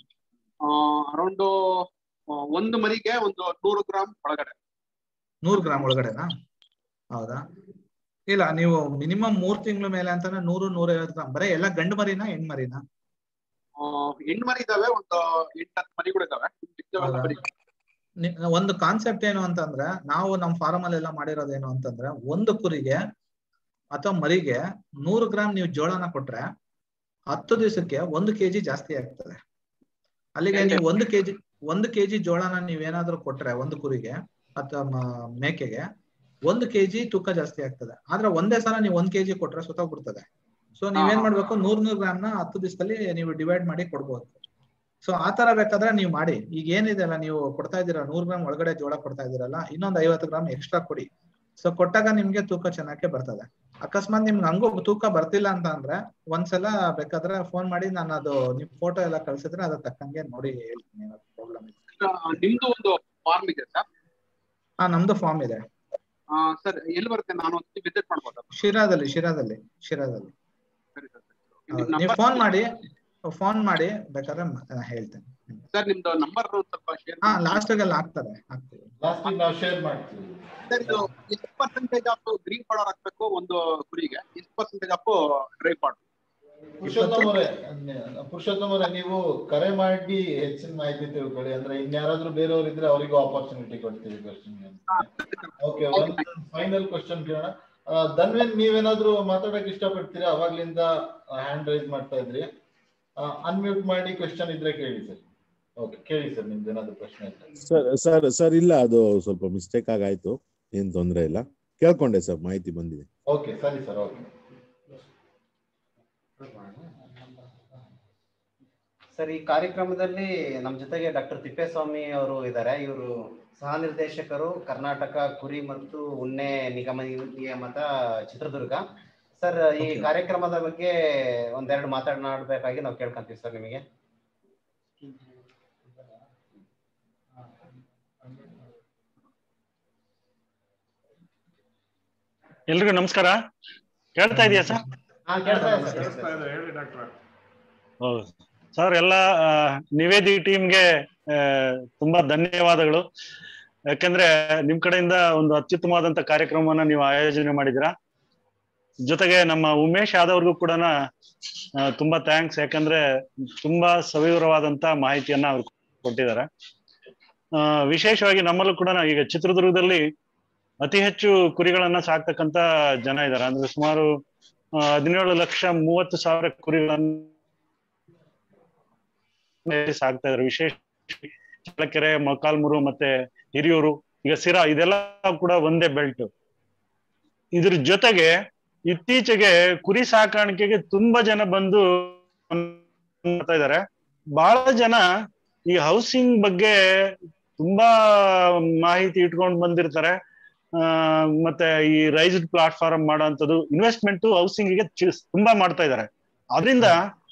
ಅರೌಂಡ್ ಒಂದು ಮರಿಗೆ ಒಂದು ನೂರು ಗ್ರಾಮ್ ಒಳಗಡೆ ನೂರು ಗ್ರಾಮ್ ಒಳಗಡೆನಾ ಹೌದಾ ಇಲ್ಲ ನೀವು ಮಿನಿಮಮ್ ಮೂರ್ ತಿಂಗಳ ಮೇಲೆ ಅಂತಾನೆ ನೂರು ನೂರೈವತ್ತು ಗ್ರಾಮ್ ಬರೀ ಎಲ್ಲ ಗಂಡು ಮರಿನಾ ಹೆಣ್ ಮರಿನಾ ಆ, ಹೆಣ್ಣು ಮರಿ ಇದಾವೆ ಒಂದು ಎಂಟತ್ತು ಮರಿಗಳು ಇದಾವೆ ಮಿಕ್ಕಿದವೆಲ್ಲ ಹೌದಾ? ಬರೀ ನಿ- ಒಂದು ಕಾನ್ಸೆಪ್ಟ್ ಏನು ಅಂತಂದ್ರೆ ನಾವು ನಮ್ಮ ಫಾರಂ ಅಲ್ಲೆಲ್ಲ ಮಾಡಿರೋದೇನು ಅಂತಂದ್ರೆ ಒಂದು ಕುರಿಗೆ ಅಥವಾ ಮರಿಗೆ ನೂರು ಗ್ರಾಮ್ ನೀವು ಜೋಳನ ಕೊಟ್ರೆ ಹತ್ತು ದಿವಸಕ್ಕೆ ಒಂದು ಕೆಜಿ ಜಾಸ್ತಿ ಆಗ್ತದೆ ಅಲ್ಲಿಗೆ ನೀವು ಒಂದು ಕೆಜಿ ಒಂದು ಕೆಜಿ ಜೋಳನ ನೀವೇನಾದ್ರೂ ಕೊಟ್ರೆ ಒಂದು ಕುರಿಗೆ ಅಥವಾ ಮ- ಮೇಕೆಗೆ ಒಂದು ಕೆಜಿ ತೂಕ ಜಾಸ್ತಿ ಆಗ್ತದೆ ಆದ್ರೆ ಒಂದೇ ಸಲ ನೀವು ಒಂದ್ ಕೆಜಿ ಕೊಟ್ರೆ ಸುತ್ತೋಗ್ಬಿಡ್ತದೆ ಸೊ ನೀವೇನ್ ಮಾಡ್ಬೇಕು ನೂರ್ ನೂರ್ ಗ್ರಾಮ್ನ ಹತ್ತು ದಿವಸದಲ್ಲಿ ನೀವು ಡಿವೈಡ್ ಮಾಡಿ ಕೊಡ್ಬೋದು ಸೊ ಆ ತರ ಬೇಕಾದ್ರೆ ನೀವು ಮಾಡಿ ಈಗ ಏನಿದೆ ಅಲ್ಲ ನೀವು ಕೊಡ್ತಾ ಇದ್ದೀರಾ ನೂರ್ ಗ್ರಾಮ್ ಒಳಗಡೆ ಜೋಳ ಕೊಡ್ತಾ ಇದೀರಲ್ಲ ಇನ್ನೊಂದ್ ಐವತ್ತು ಗ್ರಾಮ್ ಎಕ್ಸ್ಟ್ರಾ ಕೊಡಿ ಸೊ ಕೊಟ್ಟಾಗ ನಿಮ್ಗೆ ತೂಕ ಚೆನ್ನಾಗಿ ಬರ್ತದೆ ಅಕಸ್ಮಾತ್ ನಿಮ್ಗೆ ಹಂಗೂ ತೂಕ ಬರ್ತಿಲ್ಲ ಅಂತ ಅಂದ್ರೆ ಒಂದ್ಸಲ ಬೇಕಾದ್ರೆ ಫೋನ್ ಮಾಡಿ ನಾನು ಅದು ನಿಮ್ ಫೋಟೋ ಎಲ್ಲ ಕಳ್ಸಿದ್ರೆ ಅದ್ರ ತಕ್ಕಂಗೆ ನೋಡಿ ಹೇಳ್ತೀನಿ ಪ್ರಾಬ್ಲಮ್ ಇದೆ ಆ, ನಿಮ್ದು ಒಂದು ಫಾರ್ಮ್ ಇದೆ ಸರ್ ಹಾ ನಮ್ದು ಫಾರ್ಮ್ ಇದೆ ಸರ್ ಎಲ್ಲಿ ಬರುತ್ತೆ ನಾನು ಒಂದು ವಿಸಿಟ್ ಮಾಡ್ಬೋದಾ ಶಿರಾದಲ್ಲಿ ಶಿರಾದಲ್ಲಿ ಶಿರಾದಲ್ಲಿ ಸರಿ ಸರ್ ಹೌದು. ನೀವು ಫೋನ್ ಮಾಡಿ ಫೋನ್ ಮಾಡಿ ಬೇಕಾದ್ರೆ ಮ- ನಾ ಹೇಳ್ತೇನೆ ಸರ್ ನಿಮ್ದು ನಂಬರ್ ಸ್ವಲ್ಪ ಶೇರ್ ಹಾ ಲಾಸ್ಟ್ ಅಲ್ಲಿ ಹಾಕ್ತಾರೆ ಹಾಕ್ತೀವಿ ಲಾಸ್ಟಿಗೆ ನಾವು ಶೇರ್ ಮಾಡ್ತೀವಿ ಸರ್ ಇದು ಎಷ್ಟು ಪರ್ಸೆಂಟೇಜ್ ಆಫ್ ಗ್ರೀನ್ ಪೌಡರ್ ಹಾಕ್ಬೇಕು ಒಂದು ಕುರಿಗೆ ಎಷ್ಟು percentage of dry powder Purushottama ಅವರೇ ಪುರುಷೋತ್ತಮ ಅವರೇ ನೀವು ಕರೆ ಮಾಡಿ ಹೆಚ್ಚಿನ ಮಾಹಿತಿ ತಿಳ್ಕೊಳ್ಳಿ ಅಂದ್ರೆ ಇನ್ಯಾರಾದ್ರೂ ಬೇರೆಯವ್ರು ಇದ್ರೆ ಅವರಿಗೂ ಆಪರ್ಚುನಿಟಿ ಕೊಡ್ತೀವಿ ಕ್ವಶನ್ ಓಕೆ ಒಂದು ಫೈನಲ್ ಕ್ವಶನ್ ಕೇಳೋಣ ಆ, ಧನ್ವೇನ್ ನೀವೇನಾದ್ರೂ ಮಾತಾಡಕ್ ಇಷ್ಟಪಡ್ತೀರಾ ಅವಾಗ್ಲಿಂದ ಹ್ಯಾಂಡ್ ರೈಸ್ ಮಾಡ್ತಾ ಇದ್ರಿ ಅನ್ಮ್ಯೂಟ್ ಮಾಡಿ ಕ್ವಶನ್ ಇದ್ರೆ ಕೇಳಿ ಸರ್ ಓಕೆ ಕೇಳಿ ಸರ್ ನಿಮ್ದು ಏನಾದ್ರು ಪ್ರಶ್ನೆ ಇದ್ರೆ ಸರ್ ಸರ್ ಸರ್ ಇಲ್ಲ ಅದು ಸ್ವಲ್ಪ ಮಿಸ್ಟೇಕ್ ಆಗಾಯ್ತು ಏನ್ ತೊಂದರೆ ಇಲ್ಲ ಕೇಳ್ಕೊಂಡೆ ಸರ್ ಮಾಹಿತಿ ಬಂದಿದೆ ಓಕೆ ಸರಿ ಸರ್ ಓಕೆ ಸರ್ ಈ ಕಾರ್ಯಕ್ರಮದಲ್ಲಿ ನಮ್ಮ ಜೊತೆಗೆ ಡಾಕ್ಟರ್ ತಿಪ್ಪೇಸ್ವಾಮಿ ಅವರು ಇದ್ದಾರೆ ಇವರು ಸಹ ನಿರ್ದೇಶಕರು ಕರ್ನಾಟಕ ಕುರಿ ಮತ್ತು ಉಣ್ಣೆ ನಿಗಮ ನಿಯಮದ ಚಿತ್ರದುರ್ಗ ಸರ್ ಈ Okay. ಕಾರ್ಯಕ್ರಮದ ಬಗ್ಗೆ ಒಂದೆರಡು ಮಾತನಾಡಬೇಕಾಗಿ ನಾವು ಕೇಳ್ಕೊಂತೀವಿ ಸರ್ ನಿಮಗೆ ಎಲ್ರಿಗೂ ನಮಸ್ಕಾರ ಕೇಳ್ತಾ ಇದೆಯಾ ಸರ್ ಹಾ ಕೇಳ್ತಾ ಇದೆ ಸರ್, ಕೇಳ್ತಾ ಕೇಳಿಸ್ತಾ ಇದೆ. ಇದೆ ಹೇಳಿ ಡಾಕ್ಟ್ರ ಹೌದು ಸರ್ ಎಲ್ಲ ಆ, ನಿವೇದಿ ಟೀಮ್ಗೆ ತುಂಬಾ ಧನ್ಯವಾದಗಳು ಯಾಕಂದ್ರೆ ನಿಮ್ ಕಡೆಯಿಂದ ಒಂದು ಅತ್ಯುತ್ತಮವಾದಂತ ಕಾರ್ಯಕ್ರಮವನ್ನ ನೀವು ಆಯೋಜನೆ ಮಾಡಿದ್ದೀರಾ ಜೊತೆಗೆ ನಮ್ಮ ಉಮೇಶ್ ಯಾದವ್ರಿಗೂ ಕೂಡ ತುಂಬಾ ಥ್ಯಾಂಕ್ಸ್ ಯಾಕಂದ್ರೆ ತುಂಬಾ ಸವಿವರವಾದಂತ ಮಾಹಿತಿಯನ್ನ ಅವ್ರು ಕೊಟ್ಟಿದ್ದಾರೆ ಆ, ವಿಶೇಷವಾಗಿ ನಮ್ಮಲ್ಲೂ ಕೂಡ ಈಗ ಚಿತ್ರದುರ್ಗದಲ್ಲಿ ಅತಿ ಹೆಚ್ಚು ಕುರಿಗಳನ್ನ ಸಾಕ್ತಕ್ಕಂತ ಜನ ಇದ್ದಾರೆ ಅಂದ್ರೆ ಸುಮಾರು ಆ, ಹದಿನೇಳು ಲಕ್ಷ ಮೂವತ್ತು ಸಾವಿರ ಕುರಿಗಳನ್ನ ಸಾಕ್ತಾ ಇದ್ದಾರೆ ವಿಶೇಷ ಚಳ್ಳಕೆರೆ ಮೊಳಕಾಲ್ಮೂರು ಮತ್ತೆ ಹಿರಿಯೂರು ಈಗ ಸಿರಾ ಇದೆಲ್ಲ ಕೂಡ ಒಂದೇ ಬೆಲ್ಟ್ ಇದ್ರ ಜೊತೆಗೆ ಇತ್ತೀಚೆಗೆ ಕುರಿ ಸಾಕಾಣಿಕೆಗೆ ತುಂಬಾ ಜನ ಬಂದು ಮಾಡ್ತಾ ಇದ್ದಾರೆ ಬಹಳ ಜನ ಈ ಹೌಸಿಂಗ್ ಬಗ್ಗೆ ತುಂಬಾ ಮಾಹಿತಿ ಇಟ್ಕೊಂಡು ಬಂದಿರ್ತಾರೆ ಆ, ಮತ್ತೆ ಈ ರೈಸ್ಡ್ ಪ್ಲಾಟ್ಫಾರ್ಮ್ ಮಾಡೋಂಥದ್ದು ಇನ್ವೆಸ್ಟ್ಮೆಂಟ್ ಹೌಸಿಂಗ್ ಗೆ ಚಿ- ತುಂಬಾ ಮಾಡ್ತಾ ಇದ್ದಾರೆ ಅದರಿಂದ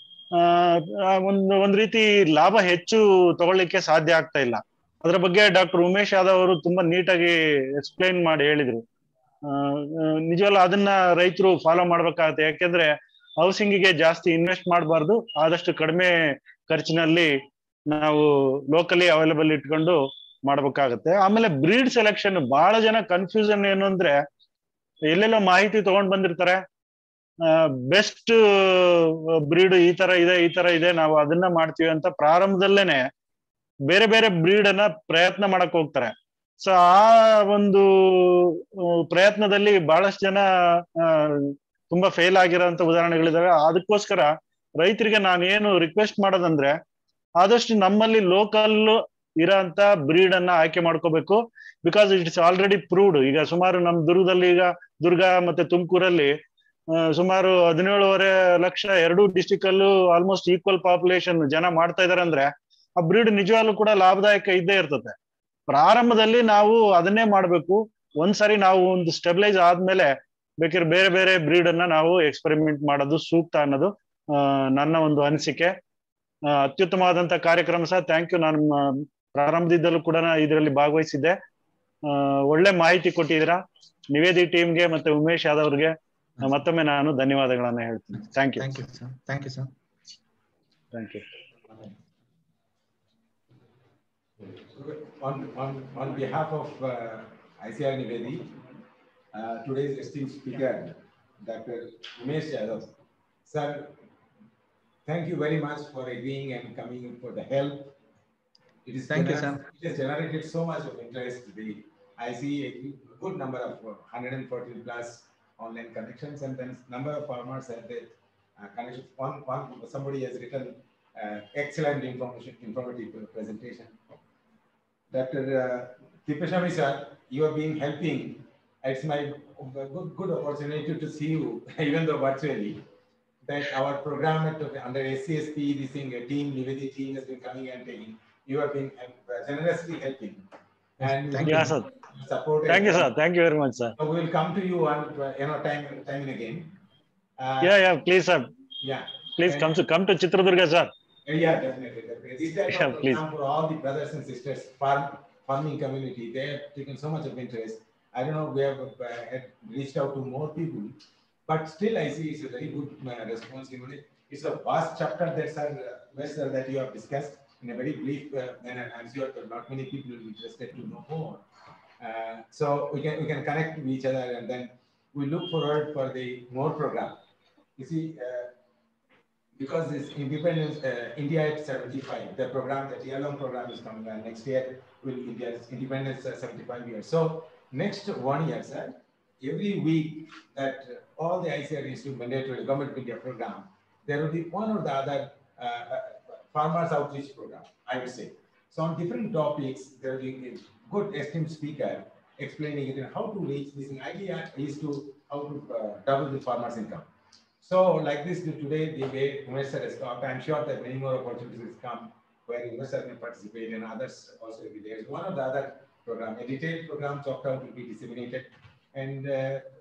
ಒಂದು ಒಂದ್ ರೀತಿ ಲಾಭ ಹೆಚ್ಚು ತಗೊಳ್ಳಿಕ್ಕೆ ಸಾಧ್ಯ ಆಗ್ತಾ ಇಲ್ಲ ಅದ್ರ ಬಗ್ಗೆ ಡಾಕ್ಟರ್ ಉಮೇಶ್ ಯಾದವ್ ಅವರು ತುಂಬಾ ನೀಟಾಗಿ ಎಕ್ಸ್ಪ್ಲೈನ್ ಮಾಡಿ ಹೇಳಿದ್ರು ಆ, ಆ, ನಿಜವಲ್ಲ ಅದನ್ನ ರೈತರು ಫಾಲೋ ಮಾಡ್ಬೇಕಾಗತ್ತೆ ಯಾಕೆಂದ್ರೆ ಹೌಸಿಂಗ್ ಗೆ ಜಾಸ್ತಿ ಇನ್ವೆಸ್ಟ್ ಮಾಡಬಾರ್ದು ಆದಷ್ಟು ಕಡಿಮೆ ಖರ್ಚಿನಲ್ಲಿ ನಾವು ಲೋಕಲಿ ಅವೈಲಬಲ್ ಇಟ್ಕೊಂಡು ಮಾಡ್ಬೇಕಾಗತ್ತೆ ಆಮೇಲೆ ಬ್ರೀಡ್ ಸೆಲೆಕ್ಷನ್ ಬಹಳ ಜನ ಕನ್ಫ್ಯೂಷನ್ ಏನು ಅಂದ್ರೆ ಎಲ್ಲೆಲ್ಲೋ ಮಾಹಿತಿ ತಗೊಂಡ್ ಬಂದಿರ್ತಾರೆ ಬೆಸ್ಟ್ ಬ್ರೀಡ್ ಈ ತರ ಇದೆ ಈ ತರ ಇದೆ ನಾವು ಅದನ್ನ ಮಾಡ್ತೀವಿ ಅಂತ ಪ್ರಾರಂಭದಲ್ಲೇನೆ ಬೇರೆ ಬೇರೆ ಬ್ರೀಡ್ ಅನ್ನ ಪ್ರಯತ್ನ ಮಾಡಕ್ ಹೋಗ್ತಾರೆ ಸೊ ಆ ಒಂದು ಆ, ಪ್ರಯತ್ನದಲ್ಲಿ ಬಹಳಷ್ಟು ಜನ ಆ, ತುಂಬಾ ಫೇಲ್ ಆಗಿರೋಂತ ಉದಾಹರಣೆಗಳಿದಾವೆ ಅದಕ್ಕೋಸ್ಕರ ರೈತರಿಗೆ ನಾನು ಏನು ರಿಕ್ವೆಸ್ಟ್ ಮಾಡೋದಂದ್ರೆ ಆದಷ್ಟು ನಮ್ಮಲ್ಲಿ ಲೋಕಲ್ ಇರೋಂತ ಬ್ರೀಡ್ ಅನ್ನ ಆಯ್ಕೆ ಮಾಡ್ಕೋಬೇಕು ಬಿಕಾಸ್ ಇಟ್ಸ್ ಆಲ್ರೆಡಿ ಪ್ರೂವ್ಡ್ ಈಗ ಸುಮಾರು ನಮ್ ದುರ್ಗದಲ್ಲಿ ಈಗ ದುರ್ಗ ಮತ್ತೆ ತುಮಕೂರಲ್ಲಿ ಸುಮಾರು ಹದಿನೇಳುವರೆ ಲಕ್ಷ ಎರಡು ಡಿಸ್ಟಿಕ್ ಅಲ್ಲೂ ಆಲ್ಮೋಸ್ಟ್ ಈಕ್ವಲ್ ಪಾಪ್ಯುಲೇಷನ್ ಜನ ಮಾಡ್ತಾ ಇದಾರೆ ಅಂದ್ರೆ ಆ ಬ್ರೀಡ್ ನಿಜವಾಗ್ಲೂ ಕೂಡ ಲಾಭದಾಯಕ ಇದ್ದೇ ಇರ್ತದೆ ಪ್ರಾರಂಭದಲ್ಲಿ ನಾವು ಅದನ್ನೇ ಮಾಡ್ಬೇಕು ಒಂದ್ಸರಿ ನಾವು ಒಂದು ಸ್ಟೆಬಿಲೈಸ್ ಆದ್ಮೇಲೆ ಬೇಕಾದ್ರೆ ಬೇರೆ ಬೇರೆ ಬ್ರೀಡ್ ಅನ್ನ ನಾವು ಎಕ್ಸ್ಪೆರಿಮೆಂಟ್ ಮಾಡೋದು ಸೂಕ್ತ ಅನ್ನೋದು ಆ, ನನ್ನ ಒಂದು ಅನಿಸಿಕೆ ಆ, ಅತ್ಯುತ್ತಮವಾದಂತ ಕಾರ್ಯಕ್ರಮ ಸಹ ಥ್ಯಾಂಕ್ ಯು ನಾನು ಮ- ಪ್ರಾರಂಭದಿಂದಲೂ ಕೂಡ ಇದರಲ್ಲಿ ಭಾಗವಹಿಸಿದ್ದೆ ಆ, ಒಳ್ಳೆ ಮಾಹಿತಿ ಕೊಟ್ಟಿದ್ದೀರಾ ನಿವೇದಿ ಟೀಮ್ಗೆ ಮತ್ತೆ ಉಮೇಶ್ ಯಾದವ್ ಅವ್ರಿಗೆ ಮತ್ತೊಮ್ಮೆ ನಾನು ಧನ್ಯವಾದಗಳನ್ನ ಹೇಳ್ತೀನಿ thank you thank you sir thank you sir thank you On, on, on behalf of uh, ICR Nivedi, uh, today's esteemed speaker, Dr. Umesh Yadav. Sir, thank you very much for agreeing and coming for the help. It is Thank you, gener- sir. It has generated so much of interest. The, I see a good number of uh, 114 plus online connections and then number of farmers have that uh, connection. One, one, somebody has written uh, excellent information, informative presentation. Dr. Uh, Tipashami sir, you have been helping. It's my good, good opportunity to see you, even though virtually, that our program at, under SCSP, this thing, a team, Nivedi team has been coming and taking. You have been uh, generously helping. And Thank Yeah, sir. supported. Thank you, sir. Thank you very much, sir. So we will come to you on, uh, you know, time, time and again. Uh, Yeah, yeah, please, sir. Yeah. Please come to come to Chitradurga, sir. Yeah, definitely. definitely. This type Yeah, of please. program for all the brothers and sisters, farm, farming community, they have taken so much of interest. I don't know, we have uh, had reached out to more people, but still I see it's a very good uh, response. Even it- It's a vast chapter that, sir, uh, well, sir, that you have discussed in a very brief uh, manner. I'm sure that not many people will be interested to know more. Uh, so we can we can connect with each other and then we look forward for the more program. You see, uh, because this independence, uh, India at 75, the program, the Tialong program is coming on next year, will India's independence uh, 75 years. So next one year, sir, every week that uh, all the ICR Institute mandatory government of India program, there will be one or the other uh, uh, farmers outreach program, I would say. So on different topics, there will be a good esteemed speaker explaining it and how to reach this. The idea is to how to uh, double the farmers' income. So like this today, the way Umesh sir has talked, I'm sure that many more opportunities will come where Umesh sir can participate and others also will be there. One of the other program, a detailed program chalked out will be disseminated. And uh,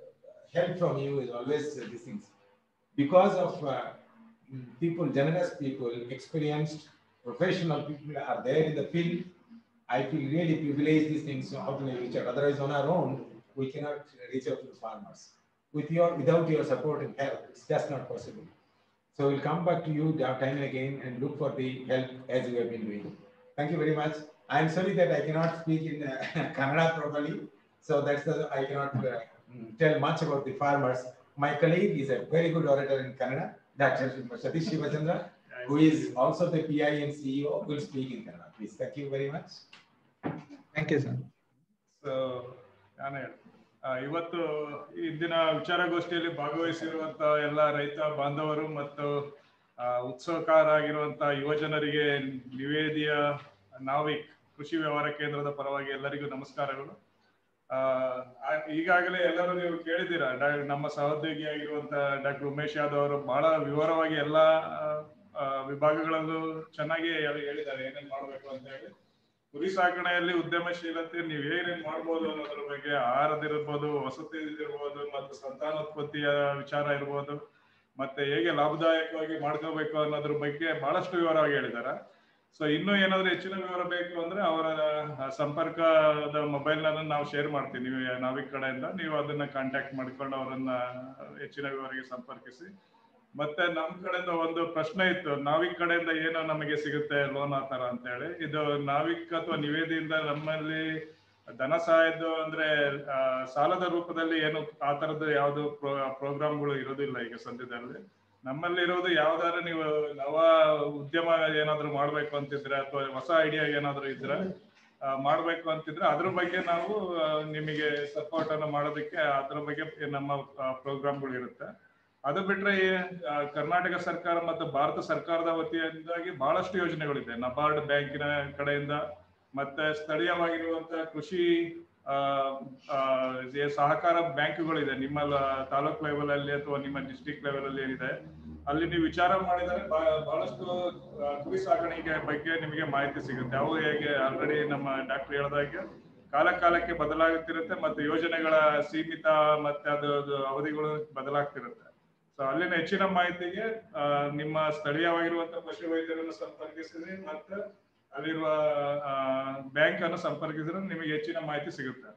help from you is always uh, these things. Because of uh, mm, people, generous people, experienced professional people are there in the field. I feel really privileged these things, so how can I reach out? Otherwise, on our own, we cannot reach out to the farmers. With your, without your support and help, it's just not possible. So we'll come back to you time and again and look for the help as you have been doing. Thank you very much. I'm sorry that I cannot speak in uh, Kannada properly, so that's the I cannot uh, mm, tell much about the farmers. My colleague is a very good orator in Kannada, Dr. Satish Shivachandra, who is also the PI and CEO, will speak in Kannada. Please, thank you very much. Thank you sir so ನಾನು ಹೇಳಿ ಆ, ಇವತ್ತು ಇಂದಿನ ವಿಚಾರಗೋಷ್ಠಿಯಲ್ಲಿ ಭಾಗವಹಿಸಿರುವಂತ ಎಲ್ಲ ರೈತ ಬಾಂಧವರು ಮತ್ತು ಆ, ಉತ್ಸುಕರಾಗಿರುವಂತ ಯುವಜನರಿಗೆ ನಿವೇದಿಯ ನಾವಿಕ್ ಕೃಷಿ ವ್ಯವಹಾರ ಕೇಂದ್ರದ ಪರವಾಗಿ ಎಲ್ಲರಿಗೂ ನಮಸ್ಕಾರಗಳು ಆ, ಆ- ಈಗಾಗಲೇ ಎಲ್ಲರೂ ನೀವು ಕೇಳಿದ್ದೀರಾ ಡಾ- ನಮ್ಮ ಸಹೋದ್ಯೋಗಿಯಾಗಿರುವಂತ ಡಾಕ್ಟರ್ ಉಮೇಶ್ ಯಾದವ್ ಅವರು ಬಹಳ ವಿವರವಾಗಿ ಎಲ್ಲ ಆ, ವಿಭಾಗಗಳಲ್ಲೂ ಚೆನ್ನಾಗಿ ಹೇಳಿ- ಹೇಳಿದ್ದಾರೆ ಏನೇನ್ ಮಾಡ್ಬೇಕು ಅಂತ ಹೇಳಿ ಕುರಿ ಸಾಕಣೆಯಲ್ಲಿ ಉದ್ಯಮಶೀಲತೆ ನೀವು ಏನೇನ್ ಮಾಡ್ಬೋದು ಅನ್ನೋದ್ರ ಬಗ್ಗೆ ಆಹಾರದಿರ್ಬೋದು ವಸತಿ ಇರ್ಬೋದು ಮತ್ತು ಸಂತಾನೋತ್ಪತ್ತಿಯ ವಿಚಾರ ಇರ್ಬೋದು ಮತ್ತೆ ಹೇಗೆ ಲಾಭದಾಯಕವಾಗಿ ಮಾಡ್ಕೋಬೇಕು ಅನ್ನೋದ್ರ ಬಗ್ಗೆ ಬಹಳಷ್ಟು ವಿವರವಾಗಿ ಹೇಳಿದ್ದಾರೆ ಸೊ ಇನ್ನೂ ಏನಾದ್ರು ಹೆಚ್ಚಿನ ವಿವರ ಬೇಕು ಅಂದ್ರೆ ಅವರ ಸಂಪರ್ಕದ ಮೊಬೈಲ್ ನಾವು ಶೇರ್ ಮಾಡ್ತೀವಿ ನೀವು ನಾವಿಕ್ ಕಡೆಯಿಂದ ನೀವು ಅದನ್ನ ಕಾಂಟ್ಯಾಕ್ಟ್ ಮಾಡ್ಕೊಂಡು ಅವರನ್ನ ಹೆಚ್ಚಿನ ವಿವರಿಗೆ ಸಂಪರ್ಕಿಸಿ ಮತ್ತೆ ನಮ್ ಕಡೆಯಿಂದ ಒಂದು ಪ್ರಶ್ನೆ ಇತ್ತು ನಾವಿಕ್ ಕಡೆಯಿಂದ ಏನೋ ನಮಗೆ ಸಿಗುತ್ತೆ ಲೋನ್ ಆ ತರ ಅಂತ ಹೇಳಿ ಇದು ನಾವಿಕ್ ಅಥವಾ ನಿವೇದಿಯಿಂದ ನಮ್ಮಲ್ಲಿ ಧನ ಸಹಾಯದ್ದು ಅಂದ್ರೆ ಆ, ಸಾಲದ ರೂಪದಲ್ಲಿ ಏನು ಆ ತರದ ಯಾವ್ದು ಪ್ರೋಗ್ರಾಮ್ಗಳು ಇರೋದಿಲ್ಲ ಈಗ ಸದ್ಯದಲ್ಲಿ ನಮ್ಮಲ್ಲಿ ಇರೋದು ಯಾವ್ದಾದ್ರು ನೀವು ನವ ಉದ್ಯಮ ಏನಾದ್ರು ಮಾಡ್ಬೇಕು ಅಂತಿದ್ರೆ ಅಥವಾ ಹೊಸ ಐಡಿಯಾ ಏನಾದ್ರು ಇದ್ರೆ ಆ, ಮಾಡ್ಬೇಕು ಅಂತಿದ್ರೆ ಅದ್ರ ಬಗ್ಗೆ ನಾವು ಆ, ನಿಮಗೆ ಸಪೋರ್ಟ್ ಅನ್ನು ಮಾಡೋದಕ್ಕೆ ಅದ್ರ ಬಗ್ಗೆ ನಮ್ಮ ಪ್ರೋಗ್ರಾಮ್ಗಳು ಇರುತ್ತೆ ಅದು ಬಿಟ್ರೆ ಈ, ಆ, ಕರ್ನಾಟಕ ಸರ್ಕಾರ ಮತ್ತು ಭಾರತ ಸರ್ಕಾರದ ವತಿಯಿಂದಾಗಿ ಬಹಳಷ್ಟು ಯೋಜನೆಗಳಿದೆ ನಬಾರ್ಡ್ ಬ್ಯಾಂಕಿನ ಕಡೆಯಿಂದ ಮತ್ತೆ ಸ್ಥಳೀಯವಾಗಿರುವಂತ ಕೃಷಿ ಆ, ಆ, ಏ- ಸಹಕಾರ ಬ್ಯಾಂಕ್ಗಳಿದೆ ನಿಮ್ಮ ಲ- ತಾಲೂಕ್ ಲೆವೆಲ್ ಅಲ್ಲಿ ಅಥವಾ ನಿಮ್ಮ ಡಿಸ್ಟ್ರಿಕ್ಟ್ ಲೆವೆಲ್ ಅಲ್ಲಿ ಏನಿದೆ ಅಲ್ಲಿ ನೀವು ವಿಚಾರ ಮಾಡಿದರೆ ಬ- ಬಹಳಷ್ಟು ಆ, ಕುರಿ ಸಾಕಾಣಿಕೆ ಬಗ್ಗೆ ನಿಮಗೆ ಮಾಹಿತಿ ಸಿಗುತ್ತೆ ಅವು ಹೇಗೆ ಆಲ್ರೆಡಿ ನಮ್ಮ ಡಾಕ್ಟರ್ ಹೇಳಿದಾಗೆ ಕಾಲ ಕಾಲಕ್ಕೆ ಬದಲಾಗುತ್ತಿರುತ್ತೆ ಮತ್ತೆ ಯೋಜನೆಗಳ ಸೀಮಿತ ಮತ್ತೆ ಅದು ಅದು ಅವಧಿಗಳು ಬದಲಾಗ್ತಿರುತ್ತೆ ಸೊ ಅಲ್ಲಿನ ಹೆಚ್ಚಿನ ಮಾಹಿತಿಗೆ ಆ, ನಿಮ್ಮ ಸ್ಥಳೀಯವಾಗಿರುವಂತ ಪಶು ವೈದ್ಯರನ್ನು ಸಂಪರ್ಕಿಸಿದ್ರೆ ಮತ್ತೆ ಅಲ್ಲಿರುವ ಬ್ಯಾಂಕ್ ಅನ್ನು ಸಂಪರ್ಕಿಸಿದ್ರೆ ನಿಮಗೆ ಹೆಚ್ಚಿನ ಮಾಹಿತಿ ಸಿಗುತ್ತೆ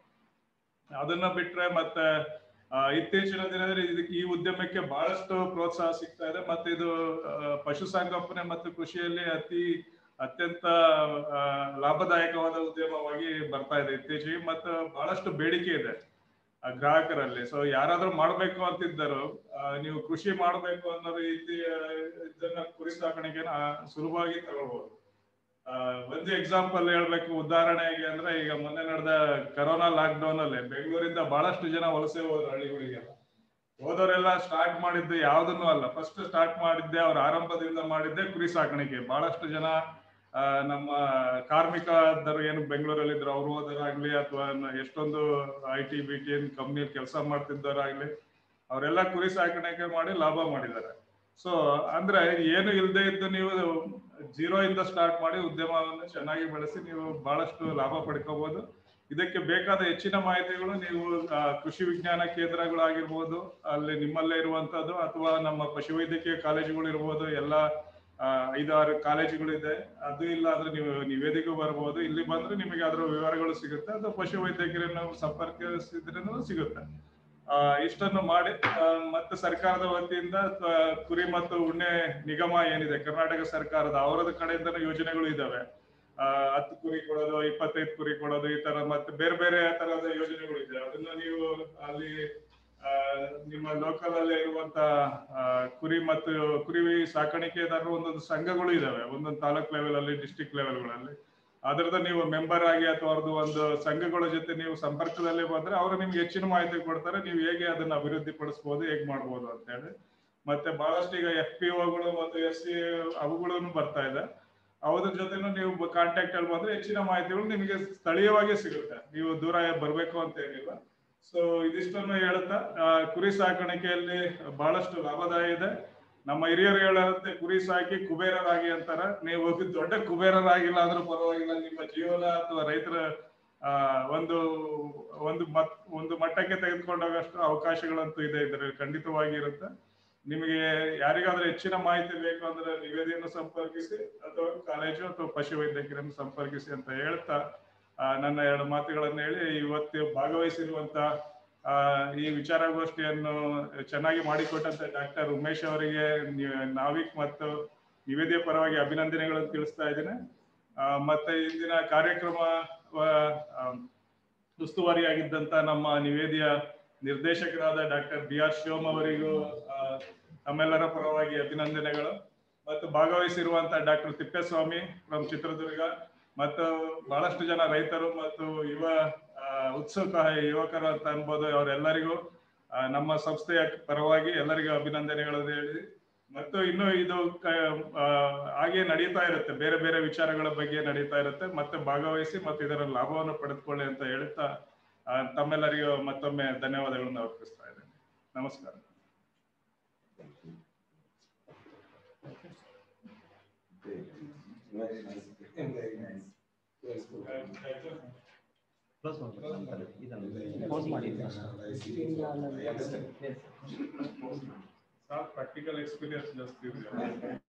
ಅದನ್ನ ಬಿಟ್ರೆ ಮತ್ತೆ ಆ, ಇತ್ತೀಚಿನ ದಿನದಲ್ಲಿ ಇದಕ್ಕೆ ಈ ಉದ್ಯಮಕ್ಕೆ ಬಹಳಷ್ಟು ಪ್ರೋತ್ಸಾಹ ಸಿಗ್ತಾ ಇದೆ ಮತ್ತೆ ಇದು ಆ, ಪಶುಸಂಗೋಪನೆ ಮತ್ತು ಕೃಷಿಯಲ್ಲಿ ಅತಿ ಅತ್ಯಂತ ಆ, ಲಾಭದಾಯಕವಾದ ಉದ್ಯಮವಾಗಿ ಬರ್ತಾ ಇದೆ ಇತ್ತೀಚೆಗೆ ಮತ್ತು ಬಹಳಷ್ಟು ಬೇಡಿಕೆ ಇದೆ ಆ, ಗ್ರಾಹಕರಲ್ಲಿ ಸೊ ಯಾರಾದ್ರೂ ಮಾಡ್ಬೇಕು ಅಂತಿದ್ದರು ಆ, ನೀವು ಕೃಷಿ ಮಾಡ್ಬೇಕು ಅನ್ನೋ ರೀತಿ ಆ, ಇದನ್ನ ಕುರಿ ಸಾಕಾಣಿಕೆನ ಆ, ಸುಲಭವಾಗಿ ತಗೊಳ್ಬಹುದು ಆ, ಒಂದು ಎಕ್ಸಾಂಪಲ್ ಹೇಳ್ಬೇಕು ಉದಾಹರಣೆಗೆ ಅಂದ್ರೆ ಈಗ ಮೊನ್ನೆ ನಡೆದ ಕರೋನಾ ಲಾಕ್ ಡೌನ್ ಅಲ್ಲಿ ಬೆಂಗಳೂರಿಂದ ಬಹಳಷ್ಟು ಜನ ವಲಸೆ ಹೋದ್ರು ಹಳ್ಳಿಗಳಿಗೆಲ್ಲ ಹೋದವರೆಲ್ಲ ಸ್ಟಾರ್ಟ್ ಮಾಡಿದ್ದು ಯಾವ್ದನ್ನು ಅಲ್ಲ ಫಸ್ಟ್ ಸ್ಟಾರ್ಟ್ ಮಾಡಿದ್ದೆ ಅವ್ರ ಆರಂಭದಿಂದ ಮಾಡಿದ್ದೆ ಕುರಿ ಸಾಕಾಣಿಕೆ ಬಹಳಷ್ಟು ಜನ ಆ, ನಮ್ಮ ಕಾರ್ಮಿಕದರು ಏನು ಬೆಂಗಳೂರಲ್ಲಿ ಇದ್ರು ಅವ್ರು ಹೋದರಾಗ್ಲಿ ಅಥವಾ ಎಷ್ಟೊಂದು I T B T company ಕೆಲಸ ಮಾಡ್ತಿದ್ದವರಾಗ್ಲಿ ಅವರೆಲ್ಲ ಕುರಿ ಸಾಕಾಣಿಕೆ ಮಾಡಿ ಲಾಭ ಮಾಡಿದ್ದಾರೆ ಸೊ ಅಂದ್ರೆ ಏನು ಇಲ್ಲದೆ ಇದ್ದು ನೀವು ಜೀರೋ ಇಂದ ಸ್ಟಾರ್ಟ್ ಮಾಡಿ ಉದ್ಯಮವನ್ನು ಚೆನ್ನಾಗಿ ಬೆಳೆಸಿ ನೀವು ಬಹಳಷ್ಟು ಲಾಭ ಪಡ್ಕೋಬಹುದು ಇದಕ್ಕೆ ಬೇಕಾದ ಹೆಚ್ಚಿನ ಮಾಹಿತಿಗಳು ನೀವು ಆ, ಕೃಷಿ ವಿಜ್ಞಾನ ಕೇಂದ್ರಗಳಾಗಿರ್ಬೋದು ಅಲ್ಲಿ ನಿಮ್ಮಲ್ಲೇ ಇರುವಂತದ್ದು ಅಥವಾ ನಮ್ಮ ಪಶುವೈದ್ಯಕೀಯ ಕಾಲೇಜುಗಳು ಇರ್ಬೋದು ಎಲ್ಲ ಆ, ಐದಾರು ಕಾಲೇಜುಗಳಿದೆ ಅದು ಇಲ್ಲ ಅಂದ್ರೆ ನೀವು ನಿವೇದಿಗೂ ಬರ್ಬೋದು ಇಲ್ಲಿ ಬಂದ್ರೆ ನಿಮಗೆ ಅದರ ವಿವರಗಳು ಸಿಗುತ್ತೆ ಅದು ಪಶುವೈದ್ಯಕರನ್ನು ಸಂಪರ್ಕಿಸಿದ್ರೂ ಸಿಗುತ್ತೆ ಆ, ಇಷ್ಟನ್ನು ಮಾಡಿ ಆ, ಮತ್ತೆ ಸರ್ಕಾರದ ವತಿಯಿಂದ ಆ, ಕುರಿ ಮತ್ತು ಉಣ್ಣೆ ನಿಗಮ ಏನಿದೆ ಕರ್ನಾಟಕ ಸರ್ಕಾರದ ಅವರದ ಕಡೆಯಿಂದನೂ ಯೋಜನೆಗಳು ಇದಾವೆ ಆ, ಹತ್ತು ಕುರಿ ಕೊಡೋದು ಇಪ್ಪತ್ತೈದು ಕುರಿ ಕೊಡೋದು ಈ ತರ ಮತ್ತೆ ಬೇರೆ ಬೇರೆ ತರಹದ ಯೋಜನೆಗಳು ಇದೆ ಅದನ್ನ ನೀವು ಅಲ್ಲಿ ಆ, ನಿಮ್ಮ ಲೋಕಲ್ ಅಲ್ಲೇ ಇರುವಂತ ಆ, ಕುರಿ ಮತ್ತು ಕುರಿ ಸಾಕಾಣಿಕೆದಾರರು ಒಂದೊಂದು ಸಂಘಗಳು ಇದಾವೆ ಒಂದೊಂದು ತಾಲೂಕ್ ಲೆವೆಲ್ ಅಲ್ಲಿ ಡಿಸ್ಟಿಕ್ ಲೆವೆಲ್ಗಳಲ್ಲಿ ಅದರದ ನೀವು ಮೆಂಬರ್ ಆಗಿ ಅಥವಾ ಅವ್ರದ್ದು ಒಂದು ಸಂಘಗಳ ಜೊತೆ ನೀವು ಸಂಪರ್ಕದಲ್ಲಿ ಬಂದ್ರೆ ಅವರು ನಿಮ್ಗೆ ಹೆಚ್ಚಿನ ಮಾಹಿತಿ ಕೊಡ್ತಾರೆ ನೀವು ಹೇಗೆ ಅದನ್ನ ಅಭಿವೃದ್ಧಿ ಪಡಿಸಬಹುದು ಹೇಗೆ ಮಾಡ್ಬೋದು ಅಂತ ಹೇಳಿ ಮತ್ತೆ ಬಹಳಷ್ಟು ಈಗ ಎಫ್ ಪಿ ಒಗಳು ಮತ್ತು ಎಸ್ ಸಿ ಅವುಗಳನ್ನು ಬರ್ತಾ ಇದೆ ಅವ್ರ ಜೊತೆನೂ ನೀವು ಕಾಂಟ್ಯಾಕ್ಟ್ ಅಲ್ಲಿ ಬಂದ್ರೆ ಹೆಚ್ಚಿನ ಮಾಹಿತಿಗಳು ನಿಮಗೆ ಸ್ಥಳೀಯವಾಗಿ ಸಿಗುತ್ತೆ ನೀವು ದೂರ ಬರ್ಬೇಕು ಅಂತ ಏನಿಲ್ಲ ಸೊ ಇದಿಷ್ಟನ್ನು ಹೇಳುತ್ತಾ ಆ, ಕುರಿ ಸಾಕಾಣಿಕೆಯಲ್ಲಿ ಬಹಳಷ್ಟು ಲಾಭದಾಯ ಇದೆ ನಮ್ಮ ಹಿರಿಯರು ಹೇಳಂತೆ ಕುರಿ ಸಾಕಿ ಕುಬೇರರಾಗಿ ಅಂತಾರ ನೀವು ದೊಡ್ಡ ಕುಬೇರರಾಗಿಲ್ಲ ಆದ್ರೂ ಪರವಾಗಿಲ್ಲ ನಿಮ್ಮ ಜೀವನ ಅಥವಾ ರೈತರ ಆ, ಒಂದು ಒಂದು ಮತ್ ಒಂದು ಮಟ್ಟಕ್ಕೆ ತೆಗೆದುಕೊಂಡೋಗಷ್ಟು ಅವಕಾಶಗಳಂತೂ ಇದೆ ಇದರಲ್ಲಿ ಖಂಡಿತವಾಗಿ ಇರುತ್ತೆ ನಿಮಗೆ ಯಾರಿಗಾದ್ರೂ ಹೆಚ್ಚಿನ ಮಾಹಿತಿ ಬೇಕು ಅಂದ್ರೆ ನಿವೇದಿಯನ್ನು ಸಂಪರ್ಕಿಸಿ ಅಥವಾ ಕಾಲೇಜು ಅಥವಾ ಪಶುವೈದ್ಯಕರನ್ನು ಸಂಪರ್ಕಿಸಿ ಅಂತ ಹೇಳ್ತಾ ಆ, ನನ್ನ ಎರಡು ಮಾತುಗಳನ್ನು ಹೇಳಿ ಇವತ್ತು ಭಾಗವಹಿಸಿರುವಂತ ಆ, ಈ ವಿಚಾರಗೋಷ್ಠಿಯನ್ನು ಚೆನ್ನಾಗಿ ಮಾಡಿಕೊಟ್ಟಂತ ಡಾಕ್ಟರ್ ಉಮೇಶ್ ಅವರಿಗೆ ನಿ- ನಾವಿಕ್ ಮತ್ತು ನಿವೇದಿಯ ಪರವಾಗಿ ಅಭಿನಂದನೆಗಳನ್ನು ತಿಳಿಸ್ತಾ ಇದ್ದೇನೆ ಆ, ಮತ್ತೆ ಇಂದಿನ ಕಾರ್ಯಕ್ರಮ ಉಸ್ತುವಾರಿಯಾಗಿದ್ದಂತ ನಮ್ಮ ನಿವೇದಿಯ ನಿರ್ದೇಶಕರಾದ ಡಾಕ್ಟರ್ ಬಿ ಆರ್ ಶಿವಮ್ ಅವರಿಗೂ ಆ, ತಮ್ಮೆಲ್ಲರ ಪರವಾಗಿ ಅಭಿನಂದನೆಗಳು ಮತ್ತು ಭಾಗವಹಿಸಿರುವಂತ ಡಾಕ್ಟರ್ ತಿಪ್ಪೇಸ್ವಾಮಿ ಫ್ರಮ್ ಚಿತ್ರದುರ್ಗ ಮತ್ತು ಬಹಳಷ್ಟು ಜನ ರೈತರು ಮತ್ತು ಯುವ ಆ, ಉತ್ಸುಕ ಯುವಕರು ಅಂತ ಅನ್ಬೋದು ಅವರೆಲ್ಲರಿಗೂ ಆ, ನಮ್ಮ ಸಂಸ್ಥೆಯ ಪರವಾಗಿ ಎಲ್ಲರಿಗೂ ಅಭಿನಂದನೆಗಳನ್ನು ಹೇಳಿ ಮತ್ತು ಇನ್ನು ಇದು ಕ- ಆ, ಹಾಗೆ ನಡೀತಾ ಇರುತ್ತೆ ಬೇರೆ ಬೇರೆ ವಿಚಾರಗಳ ಬಗ್ಗೆ ನಡೀತಾ ಇರುತ್ತೆ ಮತ್ತೆ ಭಾಗವಹಿಸಿ ಮತ್ತು ಇದರ ಲಾಭವನ್ನು ಪಡೆದುಕೊಳ್ಳಿ ಅಂತ ಹೇಳ್ತಾ ಆ, ತಮ್ಮೆಲ್ಲರಿಗೂ ಮತ್ತೊಮ್ಮೆ ಧನ್ಯವಾದಗಳನ್ನು ಅರ್ಪಿಸ್ತಾ ಇದ್ದೇನೆ ನಮಸ್ಕಾರ Very nice. Very nice. Very good. Close ಮಾಡ್ಬೇಕು ಇದನ್ನು ಕ್ಲೋಸ್ ಮಾಡಿ I understand. ಪ್ರಾಕ್ಟಿಕಲ್ ಎಕ್ಸ್ಪೀರಿಯನ್ಸ್ ಜಾಸ್ತಿ ಇದೆ